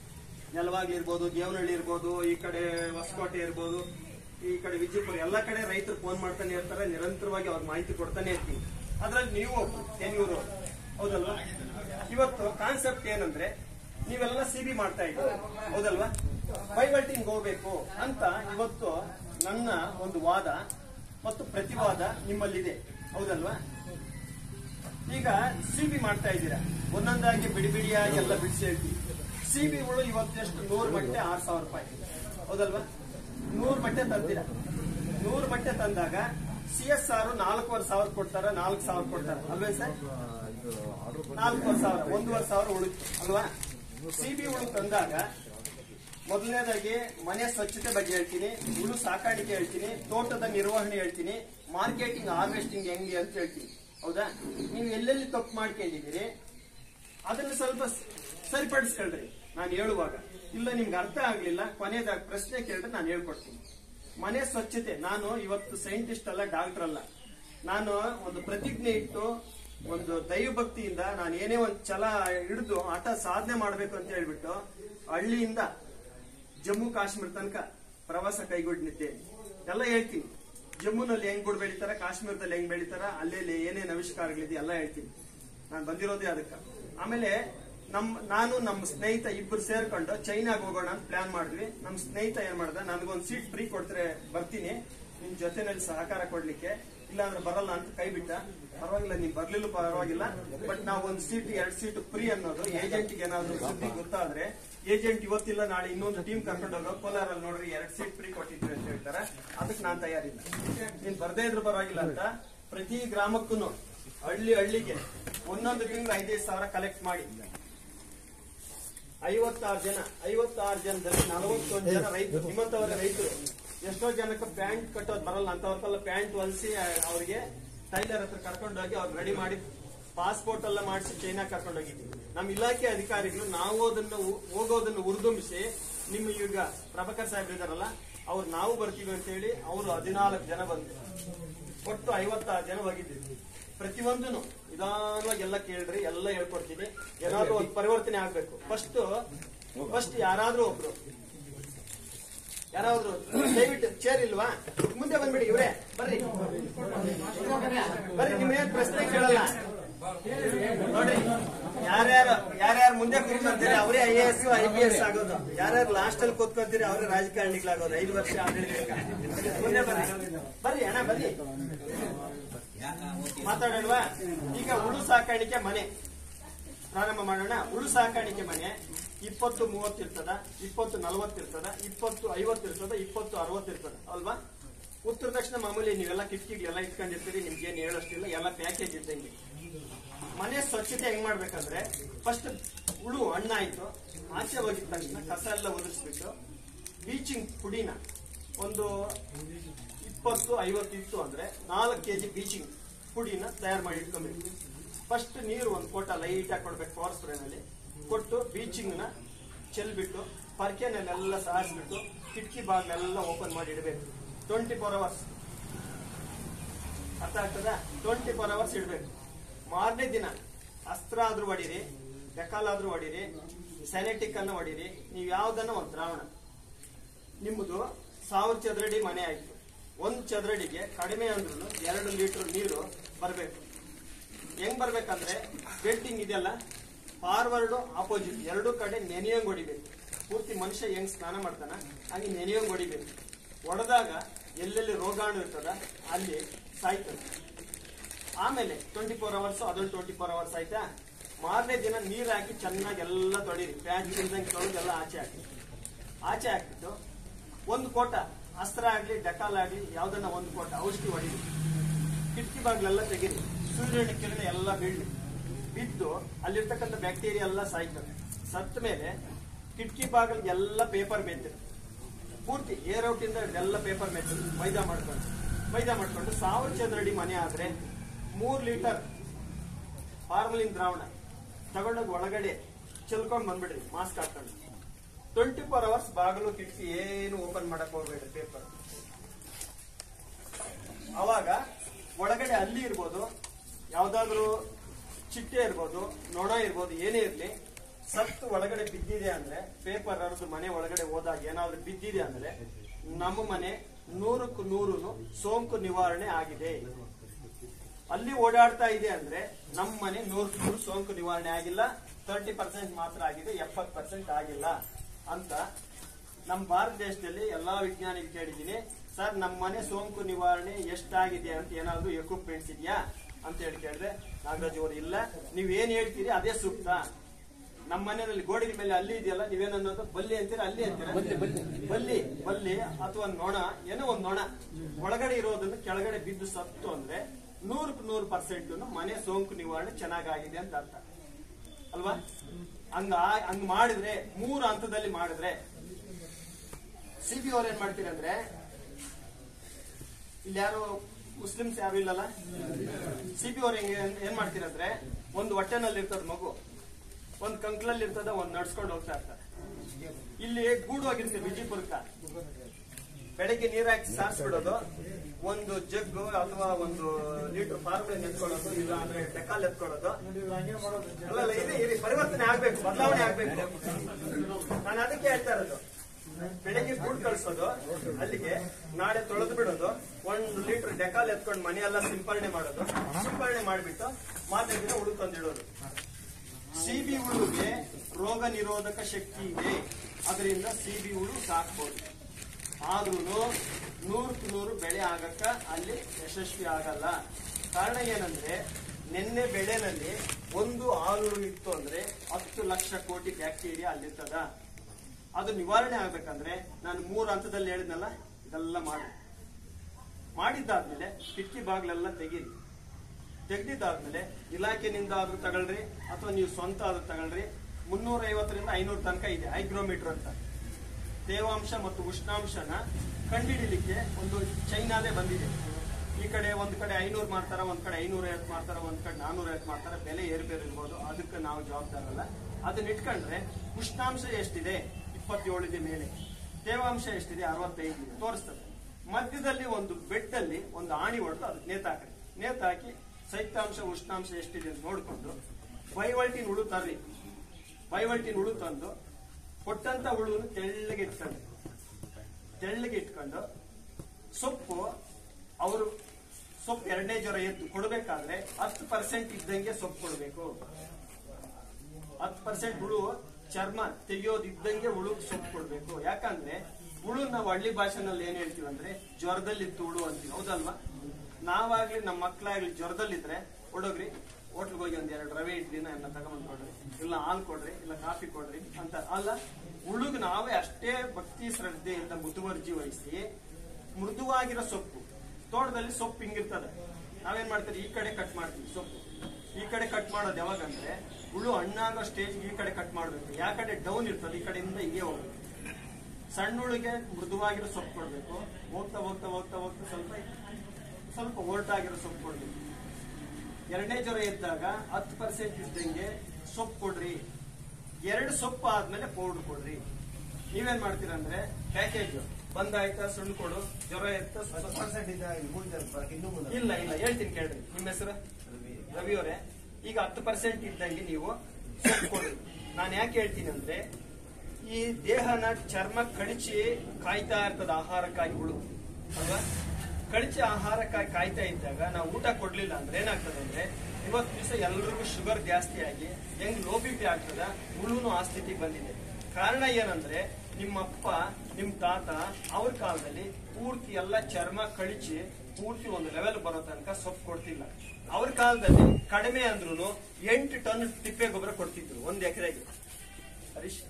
ನೆಲವಾಗ್ಲಿ ಇರ್ಬೋದು ದೇವನಹಳ್ಳಿ ಇರ್ಬೋದು ಈ ಕಡೆ ಹೊಸಕೋಟೆ ಇರ್ಬೋದು ಈ ಕಡೆ ವಿಜಯಪುರ ಎಲ್ಲ ಕಡೆ ರೈತರು ಫೋನ್ ಮಾಡ್ತಾನೆ ಇರ್ತಾರೆ ನಿರಂತರವಾಗಿ ಅವ್ರ ಮಾಹಿತಿ ಕೊಡ್ತಾನೆ ಇರ್ತೀವಿ ಅದ್ರಲ್ಲಿ ನೀವು ಒಬ್ರು ತೆನಿಯೂರು ಹೌದಲ್ವಾ ಇವತ್ತು ಕಾನ್ಸೆಪ್ಟ್ ಏನಂದ್ರೆ ನೀವೆಲ್ಲ ಸಿ ಬಿ ಮಾಡ್ತಾ ಇದ್ದೀವಿ ಹೌದಲ್ವಾ ಬೈವಲ್ಟಿಂಗ್ ಹೋಗ್ಬೇಕು ಅಂತ ಇವತ್ತು ನನ್ನ ಒಂದು ವಾದ ಮತ್ತು ಪ್ರತಿವಾದ ನಿಮ್ಮಲ್ಲಿದೆ ಹೌದಲ್ವಾ ಈಗ ಸಿ ಬಿ ಮಾಡ್ತಾ ಇದ್ದೀರಾ ಒಂದೊಂದಾಗಿ ಬಿಡಿ ಬಿಡಿಯಾಗಿ ಎಲ್ಲ ಬಿಡಿಸಿ ಹೇಳ್ತೀವಿ ಸಿ ಬಿಗಳು ಇವತ್ತೆಷ್ಟು ನೂರು ಬಟ್ಟೆ ಆರ್ ಸಾವಿರ ರೂಪಾಯಿ ಹೌದಲ್ವಾ ನೂರು ಬಟ್ಟೆ ತಂದಿರ ನೂರು ಬಟ್ಟೆ ತಂದಾಗ ಸಿ ಎಸ್ ಆರ್ ನಾಲ್ಕೂವರೆ ಸಾವಿರ ಕೊಡ್ತಾರ ನಾಲ್ಕು ಸಾವಿರ ಕೊಡ್ತಾರ ಅಲ್ವೇ ಸರ್ ನಾಲ್ಕೂವರೆ ಸಾವಿರ ಒಂದೂವರೆ ಸಾವಿರ ಉಳಿತು ಅಲ್ವಾ ಸಿ ಬಿ ಉಳು ತಂದಾಗ ಮೊದಲನೇದಾಗಿ ಮನೆ ಸ್ವಚ್ಛತೆ ಬಗ್ಗೆ ಹೇಳ್ತೀನಿ ಹುಳು ಸಾಕಾಣಿಕೆ ಹೇಳ್ತೀನಿ ತೋಟದ ನಿರ್ವಹಣೆ ಹೇಳ್ತೀನಿ ಮಾರ್ಕೆಟಿಂಗ್ ಹಾರ್ವೆಸ್ಟಿಂಗ್ ಹೆಂಗೆ ಅಂತ ಹೇಳ್ತೀನಿ ಹೌದಾ ನೀವು ಎಲ್ಲೆಲ್ಲಿ ತಪ್ಪು ಮಾಡ್ಕೊಂಡಿದ್ದೀರಿ ಅದನ್ನ ಸ್ವಲ್ಪ ಸ- ಸರಿಪಡಿಸ್ಕೊಳ್ರಿ ನಾನು ಹೇಳುವಾಗ ಇಲ್ಲ ನಿಮ್ಗೆ ಅರ್ಥ ಆಗ್ಲಿಲ್ಲ ಕೊನೆಯದಾಗ ಪ್ರಶ್ನೆ ಕೇಳಿದ್ರೆ ನಾನು ಹೇಳ್ಕೊಡ್ತೀನಿ ಮನೆ ಸ್ವಚ್ಛತೆ ನಾನು ಇವತ್ತು ಸೈಂಟಿಸ್ಟ್ ಅಲ್ಲ ಡಾಕ್ಟರ್ ಅಲ್ಲ ನಾನು ಒಂದು ಪ್ರತಿಜ್ಞೆ ಇಟ್ಟು ಒಂದು ದೈವಭಕ್ತಿಯಿಂದ ನಾನು ಏನೇ ಒಂದು ಛಲ ಹಿಡಿದು ಆಟ ಸಾಧನೆ ಮಾಡ್ಬೇಕು ಅಂತ ಹೇಳ್ಬಿಟ್ಟು ಹಳ್ಳಿಯಿಂದ ಜಮ್ಮು ಕಾಶ್ಮೀರ ತನಕ ಪ್ರವಾಸ ಕೈಗೊಂಡಿದ್ದೇನೆ ಎಲ್ಲ ಹೇಳ್ತೀನಿ ಜಮ್ಮುನಲ್ಲಿ ಹೆಂಗ್ ಗುಡ್ ಬೆಳಿತಾರ ಕಾಶ್ಮೀರದಲ್ಲಿ ಹೆಂಗ್ ಬೆಳಿತಾರ ಅಲ್ಲೆಲ್ಲಿ ಏನೇನ್ ಆವಿಷ್ಕಾರಗಳಿದೆ ಎಲ್ಲ ಹೇಳ್ತೀನಿ ನಾನು ಬಂದಿರೋದೇ ಅದಕ್ಕ ಆಮೇಲೆ ನಮ್ ನಾನು ನಮ್ಮ ಸ್ನೇಹಿತ ಇಬ್ಬರು ಸೇರ್ಕೊಂಡು ಚೈನಾಗ್ ಹೋಗೋಣ ಅಂತ ಪ್ಲಾನ್ ಮಾಡಿದ್ವಿ ನಮ್ಮ ಸ್ನೇಹಿತ ಏನ್ ಮಾಡ್ದ ನನಗೊಂದು ಸೀಟ್ ಫ್ರೀ ಕೊಡ್ತಾರೆ ಬರ್ತೀನಿ ನಿಮ್ ಜೊತೆನಲ್ಲಿ ಸಹಕಾರ ಕೊಡ್ಲಿಕ್ಕೆ ಇಲ್ಲಾಂದ್ರೆ ಬರಲ್ಲ ಅಂತ ಕೈ ಬಿಟ್ಟ ಪರವಾಗಿಲ್ಲ ನೀನ್ ಬರ್ಲಿಲ್ಲ ಪರವಾಗಿಲ್ಲ ಬಟ್ ನಾವು ಒಂದು ಸೀಟ್ ಎರಡ್ ಸೀಟ್ ಫ್ರೀ ಅನ್ನೋದು ಏಜೆಂಟ್ಗೆ ಏನಾದ್ರು ಸುದ್ದಿ ಗೊತ್ತಾದ್ರೆ ಏಜೆಂಟ್ ಇವತ್ತಿಲ್ಲ ನಾಳೆ ಇನ್ನೊಂದು ಟೀಮ್ ಕರ್ಕೊಂಡು ಹೋಗೋ ಕೋಲಾರಲ್ಲಿ ನೋಡ್ರಿ ಎರಡ್ ಸೀಟ್ ಫ್ರೀ ಕೊಟ್ಟಿದ್ವಿ ಅಂತ ಹೇಳ್ತಾರೆ ಅದಕ್ಕೆ ನಾನ್ ತಯಾರಿಲ್ಲ ನೀನ್ ಬರ್ದೇ ಇದ್ರು ಪರವಾಗಿಲ್ಲ ಅಂತ ಪ್ರತಿ ಗ್ರಾಮಕ್ಕೂ ಹಳ್ಳಿ ಹಳ್ಳಿಗೆ ಒಂದೊಂದು ತಿಂಗಳು ಐದೈದು ಸಾವಿರ ಕಲೆಕ್ಟ್ ಮಾಡಿ ಐವತ್ತಾರು ಜನ ಐವತ್ತಾರು ಜನದಲ್ಲಿ ನಲವತ್ತೊಂದು ಜನ ರೈತರು ನಿಮ್ಮಂತವರ ರೈತರು ಎಷ್ಟೋ ಜನಕ್ಕೆ ಪ್ಯಾಂಟ್ ಕಟ್ಟೋದು ಬರಲ್ಲ ಅಂತವ್ರಿಗೆಲ್ಲ ಪ್ಯಾಂಟ್ ಹೊಲಿಸಿ ಅವ್ರಿಗೆ ಟೈಲರ್ ಹತ್ರ ಕರ್ಕೊಂಡೋಗಿ ಅವ್ರು ರೆಡಿ ಮಾಡಿ ಪಾಸ್ಪೋರ್ಟ್ ಎಲ್ಲ ಮಾಡಿಸಿ ಚೈನಾ ಕರ್ಕೊಂಡು ಹೋಗಿದ್ವಿ ನಮ್ಮ ಇಲಾಖೆ ಅಧಿಕಾರಿಗಳು ನಾವು ಅದನ್ನ ಉ- ಹೋಗೋದನ್ನ ಉರ್ದುಂಬಿಸಿ ನಿಮ್ಮ ಈಗ ಪ್ರಭಾಕರ್ ಸಾಹೇಬ್ ಇದಾರಲ್ಲ ಅವ್ರು ನಾವು ಬರ್ತೀವಿ ಅಂತ ಹೇಳಿ ಅವರು ಹದಿನಾಲ್ಕು ಜನ ಬಂದ್ರು ಒಟ್ಟು ಐವತ್ತಾರು ಜನ ಹೋಗಿದ್ದೀವಿ ಪ್ರತಿಯೊಂದನು ನಿಧಾನವಾಗಿ ಎಲ್ಲ ಕೇಳ್ರಿ ಎಲ್ಲ ಹೇಳ್ಕೊಡ್ತೀನಿ ಏನಾದ್ರೂ ಒಂದು ಪರಿವರ್ತನೆ ಆಗ್ಬೇಕು ಫಸ್ಟ್ ಫಸ್ಟ್ ಯಾರಾದ್ರೂ ಒಬ್ರು ಯಾರಾದ್ರೂ ದಯವಿಟ್ಟು ಚೇರ್ ಇಲ್ವಾ ಮುಂದೆ ಬಂದ್ಬಿಡಿ ಇವ್ರೆ ಬರ್ರಿ ಬರ್ರಿ ನಿಮ್ಗೇನ್ ಪ್ರಶ್ನೆ ಕೇಳಲ್ಲ ನೋಡ್ರಿ ಯಾರ್ಯಾರು ಯಾರ್ಯಾರು ಮುಂದೆ ಕೂತ್ಕೊಂತೀರಿ ಅವರೇ I A S I P S ಆಗೋದು ಯಾರ್ಯಾರು ಲಾಸ್ಟ್ ಅಲ್ಲಿ ಕೂತ್ಕೊಂತೀರಿ ಅವರೇ ರಾಜಕಾರಣಿಗಳಾಗೋದು ಐದು ವರ್ಷ ಆಡಳಿತ ಮುಂದೆ ಬರ್ರಿ ಬರ್ರಿ ಅಣ್ಣ ಬರ್ರಿ ಮಾತಾಡೋಣವಾ ಈಗ ಉಳು ಸಾಕಾಣಿಕೆ ಮನೆ ಪ್ರಾರಂಭ ಮಾಡೋಣ ಉಳು ಸಾಕಾಣಿಕೆ ಮನೆ ಇಪ್ಪತ್ತು ಮೂವತ್ತು ಇರ್ತದ ಇಪ್ಪತ್ತು ನಲವತ್ತು ಇರ್ತದ ಇಪ್ಪತ್ತು ಐವತ್ತು ಇರ್ತದ ಇಪ್ಪತ್ತು ಅರವತ್ತು ಇರ್ತದ ಅಲ್ವಾ ಉತ್ತರ ದಕ್ಷಿಣ ಮಾಮೂಲಿ ನೀವೆಲ್ಲ ಕಿಟಕಿಗಳೆಲ್ಲ ಇಟ್ಕೊಂಡಿರ್ತೀರಿ ನಿಮ್ಗೇನು ಹೇಳೋಷ್ಟಿಲ್ಲ ಎಲ್ಲ ಪ್ಯಾಕೇಜ್ ಇದ್ದಂಗೆ ಮನೆ ಸ್ವಚ್ಛತೆ ಹೆಂಗ್ ಮಾಡ್ಬೇಕಂದ್ರೆ ಫಸ್ಟ್ ಹುಳು ಹಣ್ಣಾಯ್ತು ಆಚೆ ಹೋಗಿದ ತಕ್ಷಣ ಕಸ ಎಲ್ಲ ಒದಗಿಸ್ಬಿಟ್ಟು ಬೀಚಿಂಗ್ ಪುಡಿನ ಒಂದು ಇಪ್ಪತ್ತು ಐವತ್ತು ಇತ್ತು ಅಂದ್ರೆ ನಾಲ್ಕು ಕೆಜಿ ಬೀಚಿಂಗ್ ಪುಡಿನ ತಯಾರು ಮಾಡಿ ಇಟ್ಕೊಂಡ್ಬಿಟ್ಟು ಫಸ್ಟ್ ನೀರು ಒಂದು ಕೋಟ ಲೈಟ್ ಆಗಿ ಕೊಡ್ಬೇಕು ಪವರ್ ಸ್ಪ್ರೇನಲ್ಲಿ ಕೊಟ್ಟು ಬೀಚಿಂಗ್ ನ ಚೆಲ್ಬಿಟ್ಟು ಪರ್ಕೆನಲ್ಲೆಲ್ಲ ಸಾರಿಸ್ಬಿಟ್ಟು ಕಿಟಕಿ ಬಾಗ್ಲೆಲ್ಲ ಓಪನ್ ಮಾಡಿ ಇಡಬೇಕು ಟ್ವೆಂಟಿ ಫೋರ್ ಅವರ್ಸ್ ಅರ್ಥ ಆಗ್ತದ ಟ್ವೆಂಟಿ ಫೋರ್ ಅವರ್ಸ್ ಇಡಬೇಕು ಮಾರನೇ ದಿನ ಅಸ್ತ್ರ ಆದ್ರೂ ಹೊಡೀರಿ ಡೆಕಾಲ್ ಆದ್ರೂ ಹೊಡೀರಿ ಸೆನೆಟಿಕ್ ಅನ್ನ ಹೊಡೀರಿ ನೀವು ಯಾವ್ದನ್ನ ಒಂದು ದ್ರಾವಣ ನಿಮ್ಮದು ಸಾವಿರ ಚದರಡಿ ಮನೆ ಆಯ್ತು ಒಂದು ಚದರಡಿಗೆ ಕಡಿಮೆ ಅಂದ್ರೂ ಎರಡು ಲೀಟರ್ ನೀರು ಬರಬೇಕು ಹೆಂಗ್ ಬರ್ಬೇಕಂದ್ರೆ ಬೆಟ್ಟಿಂಗ್ ಇದೆಯಲ್ಲ ಫಾರ್ವರ್ಡ್ ಆಪೋಸಿಟ್ ಎರಡು ಕಡೆ ನೆನೆಯಂಗ್ ಹೊಡಿಬೇಕು ಪೂರ್ತಿ ಮನುಷ್ಯ ಹೆಂಗ್ ಸ್ನಾನ ಮಾಡ್ತಾನ ಹಂಗೆ ನೆನೆಯಂಗ್ ಹೊಡಿಬೇಕು ಹೊಡೆದಾಗ ಎಲ್ಲೆಲ್ಲಿ ರೋಗಾಣು ಇರ್ತದ ಅಲ್ಲಿ ಸಾಯ್ತದೆ ಆಮೇಲೆ ಟ್ವೆಂಟಿ ಫೋರ್ ಅವರ್ಸ್ ಅದೊಂದು ಟ್ವೆಂಟಿ ಫೋರ್ ಅವರ್ಸ್ ಆಯ್ತಾ ಮಾರನೇ ದಿನ ನೀರ್ ಹಾಕಿ ಚೆನ್ನಾಗಿ ಎಲ್ಲ ತೊಡೀರಿ ಪ್ಯಾಚ್ ಇಲ್ದಂಗೆ ತೊಳೆದೆಲ್ಲ ಆಚೆ ಹಾಕಿ ಆಚೆ ಹಾಕ್ಬಿಟ್ಟು ಒಂದು ಕೋಟ ಅಸ್ತ್ರ ಆಗ್ಲಿ ಡೆಟಾಲ್ ಆಗ್ಲಿ ಯಾವ್ದನ್ನ ಒಂದು ಕೋಟ ಔಷಧಿ ಹೊಡೀರಿ ಕಿಟಕಿ ಬಾಗ್ಲೆಲ್ಲ ತೆಗೀರಿ ಸೂರ್ಯನ ಕಿರಣ ಎಲ್ಲ ಬೀಳಿ ಬಿದ್ದು ಅಲ್ಲಿರ್ತಕ್ಕಂಥ ಬ್ಯಾಕ್ಟೀರಿಯಾ ಎಲ್ಲ ಸಾಯ್ತದೆ ಸತ್ತ ಮೇಲೆ ಕಿಟಕಿ ಬಾಗಿಲಿಗೆ ಎಲ್ಲ ಪೇಪರ್ ಮೇಯ್ತದೆ ಪೂರ್ತಿ ಏರ್ ಔಟ್ ಇಂದ ಎಲ್ಲ ಪೇಪರ್ ಮೇಯ್ತದೆ ಮೈದಾ ಮಾಡ್ಕೊಂಡು ಮೈದಾ ಮಾಡ್ಕೊಂಡು ಸಾವಿರ ಚದರಡಿ ಮನೆ ಆದ್ರೆ ಮೂರ್ ಲೀಟರ್ ಫಾರ್ಮಲಿನ್ ದ್ರಾವಣ ತಗೊಂಡೋಗಿ ಒಳಗಡೆ ಚೆಲ್ಕೊಂಡ್ ಬಂದ್ಬಿಡ್ರಿ ಮಾಸ್ಕ್ ಹಾಕೊಂಡು ಟ್ವೆಂಟಿ ಫೋರ್ ಅವರ್ಸ್ ಬಾಗಿಲು ಕಿಟಕಿ ಏನು ಓಪನ್ ಮಾಡಕ್ ಹೋಗ್ಬೇಡ್ರಿ ಪೇಪರ್ ಅವಾಗ ಒಳಗಡೆ ಅಲ್ಲಿ ಇರ್ಬೋದು ಯಾವ್ದಾದ್ರು ಚಿಟ್ಟೆ ಇರ್ಬೋದು ನೊಣ ಇರ್ಬೋದು ಏನೇ ಇರ್ಲಿ ಸತ್ತು ಒಳಗಡೆ ಬಿದ್ದಿದೆ ಅಂದ್ರೆ ಪೇಪರ್ ಹರಿದು ಮನೆ ಒಳಗಡೆ ಹೋದಾಗ ಏನಾದ್ರೂ ಬಿದ್ದಿದೆ ಅಂದ್ರೆ ನಮ್ಮ ಮನೆ ನೂರಕ್ಕೂ ನೂರು ಸೋಂಕು ನಿವಾರಣೆ ಆಗಿದೆ ಅಲ್ಲಿ ಓಡಾಡ್ತಾ ಇದೆ ಅಂದ್ರೆ ನಮ್ಮ ಮನೆ ನೂರಕ್ಕೂ ನೂರು ಸೋಂಕು ನಿವಾರಣೆ ಆಗಿಲ್ಲ ತರ್ಟಿ ಪರ್ಸೆಂಟ್ ಮಾತ್ರ ಆಗಿದೆ ಎಪ್ಪತ್ತು ಪರ್ಸೆಂಟ್ ಆಗಿಲ್ಲ ಅಂತ ನಮ್ಮ ಭಾರತ ದೇಶದಲ್ಲಿ ಎಲ್ಲಾ ವಿಜ್ಞಾನಿಗಳು ಕೇಳಿದ್ದೀನಿ ಸರ್ ನಮ್ಮ ಮನೆ ಸೋಂಕು ನಿವಾರಣೆ ಎಷ್ಟಾಗಿದೆ ಅಂತ ಏನಾದ್ರು ಎಕ್ವಿಪ್ಮೆಂಟ್ಸ್ ಇದೆಯಾ ಅಂತ ಹೇಳಿ ಕೇಳಿದ್ರೆ ನಾಗರಾಜ್ ಅವರು ಇಲ್ಲ ನೀವ್ ಏನ್ ಹೇಳ್ತೀರಿ ಅದೇ ಸೂಕ್ತ ನಮ್ಮ ಮನೆಯಲ್ಲಿ ಗೋಡೆಗೆ ಮೇಲೆ ಅಲ್ಲಿ ಇದೆಯಲ್ಲ ನೀವೇನನ್ನೋದು ಬಲ್ಲಿ ಅಂತೀರ ಅಲ್ಲಿ ಅಂತೀರ ಬಲ್ಲಿ ಬಲ್ಲಿ ಅಥವಾ ನೊಣ ಏನೋ ಒಂದ್ ನೊಣ ಒಳಗಡೆ ಇರೋದನ್ನು ಕೆಳಗಡೆ ಬಿದ್ದು ಸತ್ತು ಅಂದ್ರೆ ನೂರಕ್ಕೆ ನೂರು ಪರ್ಸೆಂಟ್ ಮನೆ ಸೋಂಕು ನಿವಾರಣೆ ಚೆನ್ನಾಗಾಗಿದೆ ಅಂತ ಅರ್ಥ ಅಲ್ವಾ ಹಂಗ ಹಂಗ್ ಮಾಡಿದ್ರೆ ಮೂರು ಹಂತದಲ್ಲಿ ಮಾಡಿದ್ರೆ ಸಿ ಬಿ ಅವ್ರು ಏನ್ ಮಾಡ್ತೀರಿ ಅಂದ್ರೆ ಇಲ್ಲಿ ಯಾರು ಮುಸ್ಲಿಮ್ಸ್ ಯಾರು ಇಲ್ಲಲ್ಲ ಸಿ ಬಿ ಅವ್ರು ಹೆಂಗೆ ಏನ್ ಮಾಡ್ತೀರಂದ್ರೆ ಒಂದು ಹೊಟ್ಟೆನಲ್ಲಿ ಇರ್ತದ ಮಗು ಒಂದ್ ಕಂಕ್ಲಲ್ಲಿ ಇರ್ತದ ಒಂದ್ ನಡ್ಸ್ಕೊಂಡು ಹೋಗ್ತಾ ಇರ್ತಾರೆ ಇಲ್ಲಿ ಗೂಡು ಹೋಗಿರ್ತೀವಿ ವಿಜಯಪುರಕ್ಕ ಬೆಳಗ್ಗೆ ನೀರ್ ಹಾಕಿ ಸಾರಿಸ್ಬಿಡೋದು ಒಂದು ಜಗ್ಗು ಅಥವಾ ಒಂದು ಲೀಟರ್ ಫಾರ್ಮುಲೆ ಎತ್ಕೊಳ್ಳೋದು ಇಲ್ಲ ಅಂದ್ರೆ ಟೆಕಾಲ್ ಎತ್ಕೊಳ್ಳೋದು ಅಲ್ಲ ಅಲ್ಲ, ಇರಿ ಇರಿ ಪರಿವರ್ತನೆ ಆಗ್ಬೇಕು ಬದಲಾವಣೆ ಆಗ್ಬೇಕು ನಾನು ಅದಕ್ಕೆ ಹೇಳ್ತಾ ಇರೋದು ಬೆಳಗ್ಗೆ ಗೂಡ್ ಕಳ್ಸೋದು ಅಲ್ಲಿಗೆ ನಾಳೆ ತೊಳೆದು ಬಿಡೋದು ಒಂದು ಲೀಟರ್ ಡೆಕಾಲ್ ಎತ್ಕೊಂಡು ಮನೆಯೆಲ್ಲ ಸಿಂಪರಣೆ ಮಾಡೋದು ಸಿಂಪರಣೆ ಮಾಡಿಬಿಟ್ಟು ಮಾತ್ರ ದಿನ ಹುಡುಕ್ ತಂದಿಡೋದು ಸಿಬಿ ಹುಳುಗೆ ರೋಗ ನಿರೋಧಕ ಶಕ್ತಿ ಇದೆ ಅದರಿಂದ ಸಿಬಿ ಹುಳು ಸಾಕ್ಬೋದು ಆದ್ರೂ ನೂರಕ್ಕೆ ನೂರು ಬೆಳೆ ಆಗಕ್ಕ ಅಲ್ಲಿ ಯಶಸ್ವಿ ಆಗಲ್ಲ ಕಾರಣ ಏನಂದ್ರೆ ನಿನ್ನೆ ಬೆಳೆನಲ್ಲಿ ಒಂದು ಹಾಲು ಇತ್ತು ಅಂದ್ರೆ ಹತ್ತು ಲಕ್ಷ ಕೋಟಿ ಬ್ಯಾಕ್ಟೀರಿಯಾ ಅಲ್ಲಿರ್ತದ ಅದು ನಿವಾರಣೆ ಆಗ್ಬೇಕಂದ್ರೆ ನಾನು ಮೂರು ಹಂತದಲ್ಲಿ ಹೇಳಿದ್ನಲ್ಲ ಇದೆಲ್ಲ ಮಾಡಿ ಮಾಡಿದ್ದಾದ್ಮೇಲೆ ಕಿಟಕಿ ಬಾಗ್ಲೆಲ್ಲ ತೆಗೀರಿ ತೆಗ್ದಿದ್ದಾದ್ಮೇಲೆ ಇಲಾಖೆನಿಂದ ಆದ್ರೂ ತಗೊಳ್ರಿ ಅಥವಾ ನೀವು ಸ್ವಂತ ಆದ್ರೂ ತಗೊಳ್ರಿ ಮುನ್ನೂರ ಐವತ್ತರಿಂದ ಐನೂರು ತನಕ ಇದೆ ಹೈಗ್ರೋಮೀಟರ್ ಅಂತ ತೇವಾಂಶ ಮತ್ತು ಉಷ್ಣಾಂಶನ ಕಂಡುಹಿಡಿಲಿಕ್ಕೆ ಒಂದು ಚೈನಾದೇ ಬಂದಿದೆ ಈ ಕಡೆ ಒಂದ್ ಕಡೆ ಐನೂರು ಮಾಡ್ತಾರ ಒಂದ್ ಕಡೆ ಐನೂರ ಐವತ್ತು ಮಾಡ್ತಾರ ಒಂದ್ ಕಡೆ ನಾನೂರ ಐವತ್ತು ಮಾಡ್ತಾರ ಬೆಲೆ ಏರ್ಬೇರು ಇರ್ಬೋದು ಅದಕ್ಕೆ ನಾವು ಜವಾಬ್ದಾರಲ್ಲ ಅದನ್ನ ಇಟ್ಕೊಂಡ್ರೆ ಉಷ್ಣಾಂಶ ಎಷ್ಟಿದೆ ಇಪ್ಪತ್ತೇಳಿದೆ ಮೇಲೆ ತೇವಾಂಶ ಎಷ್ಟಿದೆ ಅರವತ್ತೈದು ಇದೆ ತೋರಿಸ್ತದೆ ಮಧ್ಯದಲ್ಲಿ ಒಂದು ಬೆಡ್ಡಲ್ಲಿ ಒಂದು ಆಣಿ ಹೊಡೆದು ಅದಕ್ಕೆ ನೇತಾಕ್ರಿ ನೇತಾಕಿ ಶೈತ್ಯಾಂಶ ಉಷ್ಣಾಂಶ ಎಷ್ಟಿದೆ ಅಂತ ನೋಡ್ಕೊಂಡು ಬೈವಲ್ಟಿನ ಹುಳು ತರ್ರಿ ಬೈವಲ್ಟಿನ ಹುಳು ತಂದು ಕೊಟ್ಟಂತ ಹುಳುವನ್ನು ತೆಳ್ಳಗೆ ಇಟ್ಕೊಂಡು ತೆಳ್ಳಗೆ ಇಟ್ಕೊಂಡು ಸೊಪ್ಪು ಅವರು ಸೊಪ್ಪು ಎರಡನೇ ಜ್ವರ ಎದ್ದು ಕೊಡಬೇಕಾದ್ರೆ ಹತ್ತು ಪರ್ಸೆಂಟ್ ಇದ್ದಂಗೆ ಸೊಪ್ಪು ಕೊಡಬೇಕು ಹತ್ತು ಪರ್ಸೆಂಟ್ ಹುಳು ಚರ್ಮ ತೆಗೆಯೋದಿದ್ದಂಗೆ ಹುಳು ಸೊಪ್ಪು ಕೊಡ್ಬೇಕು ಯಾಕಂದ್ರೆ ಹುಳು ನಾವು ಹಳ್ಳಿ ಭಾಷೆನಲ್ಲಿ ಏನ್ ಹೇಳ್ತೀವಿ ಅಂದ್ರೆ ಜ್ವರದಲ್ಲಿತ್ತು ಹುಳು ಅಂತೀವಿ ಹೌದಲ್ವಾ ನಾವಾಗ್ಲಿ ನಮ್ಮ ಮಕ್ಕಳಾಗ್ಲಿ ಜ್ವರದಲ್ಲಿದ್ರೆ ಹುಡುಗ್ರಿ ಹೋಟ್ಲ್ಗೆ ಹೋಗಿ ಒಂದ್ ಎರಡು ರವೆ ಇಡ್ಲಿನ ಎಲ್ಲ ತಗೊಂಡ್ ಕೊಡ್ರಿ ಇಲ್ಲ ಹಾಲು ಕೊಡ್ರಿ ಇಲ್ಲ ಕಾಫಿ ಕೊಡ್ರಿ ಅಂತ ಅಲ್ಲ ಹುಳುಗ್ ನಾವೇ ಅಷ್ಟೇ ಭಕ್ತಿ ಶ್ರದ್ಧೆಯಿಂದ ಮುತುವರ್ಜಿ ವಹಿಸಿ ಮೃದುವಾಗಿರೋ ಸೊಪ್ಪು ತೋಟದಲ್ಲಿ ಸೊಪ್ಪು ಹಿಂಗಿರ್ತದೆ ನಾವೇನ್ ಮಾಡ್ತೀವಿ ಈ ಕಡೆ ಕಟ್ ಮಾಡ್ತೀವಿ ಸೊಪ್ಪು ಈ ಕಡೆ ಕಟ್ ಮಾಡೋದು ಯಾವಾಗಂದ್ರೆ ಹುಳು ಹಣ್ಣಾಗೋ ಸ್ಟೇಜ್ ಈ ಕಡೆ ಕಟ್ ಮಾಡ್ಬೇಕು ಯಾ ಕಡೆ ಡೌನ್ ಇರ್ತದೆ ಈ ಕಡೆಯಿಂದ ಹಿಂಗೆ ಹೋಗ್ಬೇಕು ಸಣ್ಣ ಹುಳಿಗೆ ಮೃದುವಾಗಿರೋ ಸೊಪ್ಪು ಕೊಡ್ಬೇಕು ಹೋಗ್ತಾ ಹೋಗ್ತಾ ಹೋಗ್ತಾ ಹೋಗ್ತಾ ಸ್ವಲ್ಪ ಸ್ವಲ್ಪ ಒರಟಾಗಿರೋ ಸೊಪ್ಪು ಕೊಡ್ಬೇಕು ಎರಡನೇ ಜ್ವರ ಇದ್ದಾಗ ಹತ್ತು ಪರ್ಸೆಂಟ್ ಇದ್ದಂಗೆ ಸೊಪ್ಪು ಕೊಡ್ರಿ ಎರಡು ಸೊಪ್ಪು ಆದ್ಮೇಲೆ ಪೌಡರ್ ಕೊಡ್ರಿ ನೀವೇನ್ ಮಾಡ್ತೀರಾ ಅಂದ್ರೆ ಪ್ಯಾಕೇಜ್ ಬಂದಾಯ್ತಾ ಸುಣ್ಣ ಕೊಡು ಜ್ವರ ಇತ್ತ ಪರ್ಸೆಂಟ್ ಇದೆ ಇನ್ನೂ ಮುಂದೆ ಇಲ್ಲ ಇಲ್ಲ ಹೇಳ್ತೀನಿ ಕೇಳ್ರಿ ನಿಮ್ಮ ಹೆಸರು ರವಿ ಅವರೇ ಈಗ ಹತ್ತು ಪರ್ಸೆಂಟ್ ಇದ್ದಂಗೆ ನೀವು ಸೊಪ್ಪು ಕೊಡ್ರಿ ನಾನು ಯಾಕೆ ಹೇಳ್ತೀನಿ ಅಂದ್ರೆ ಈ ದೇಹನ ಚರ್ಮ ಕಳಿಚಿ ಕಾಯ್ತಾ ಇರ್ತದ ಆಹಾರಕ್ಕಾಗಿ ಹುಳು ಅಲ್ವಾ ಕಳಿಚಿ ಆಹಾರಕ್ಕಾಗಿ ಕಾಯ್ತಾ ಇದ್ದಾಗ ನಾವು ಊಟ ಕೊಡ್ಲಿಲ್ಲ ಅಂದ್ರೆ ಏನಾಗ್ತದೆ ಅಂದ್ರೆ ಇವತ್ತು ದಿವಸ ಎಲ್ರಿಗೂ ಶುಗರ್ ಜಾಸ್ತಿ ಆಗಿ ಹೆಂಗ್ ಲೋ ಬಿ ಪಿ ಆಗ್ತದ ಹುಳುನು ಆ ಸ್ಥಿತಿಗೆ ಬಂದಿದೆ ಕಾರಣ ಏನಂದ್ರೆ ನಿಮ್ಮಪ್ಪ ನಿಮ್ ತಾತ ಅವ್ರ ಕಾಲದಲ್ಲಿ ಪೂರ್ತಿ ಎಲ್ಲ ಚರ್ಮ ಕಳಿಚಿ ಪೂರ್ತಿ ಒಂದು ಲೆವೆಲ್ ಬರೋ ತನಕ ಸೊಪ್ಪು ಕೊಡ್ತಿಲ್ಲ ಅವ್ರ ಕಾಲದಲ್ಲಿ ಕಡಿಮೆ ಅಂದ್ರೂ ಎಂಟು ಟನ್ ತಿಪ್ಪೆ ಗೊಬ್ಬರ ಕೊಡ್ತಿದ್ರು ಒಂದ್ ಎಕರೆಗೆ ಹರೀಶ್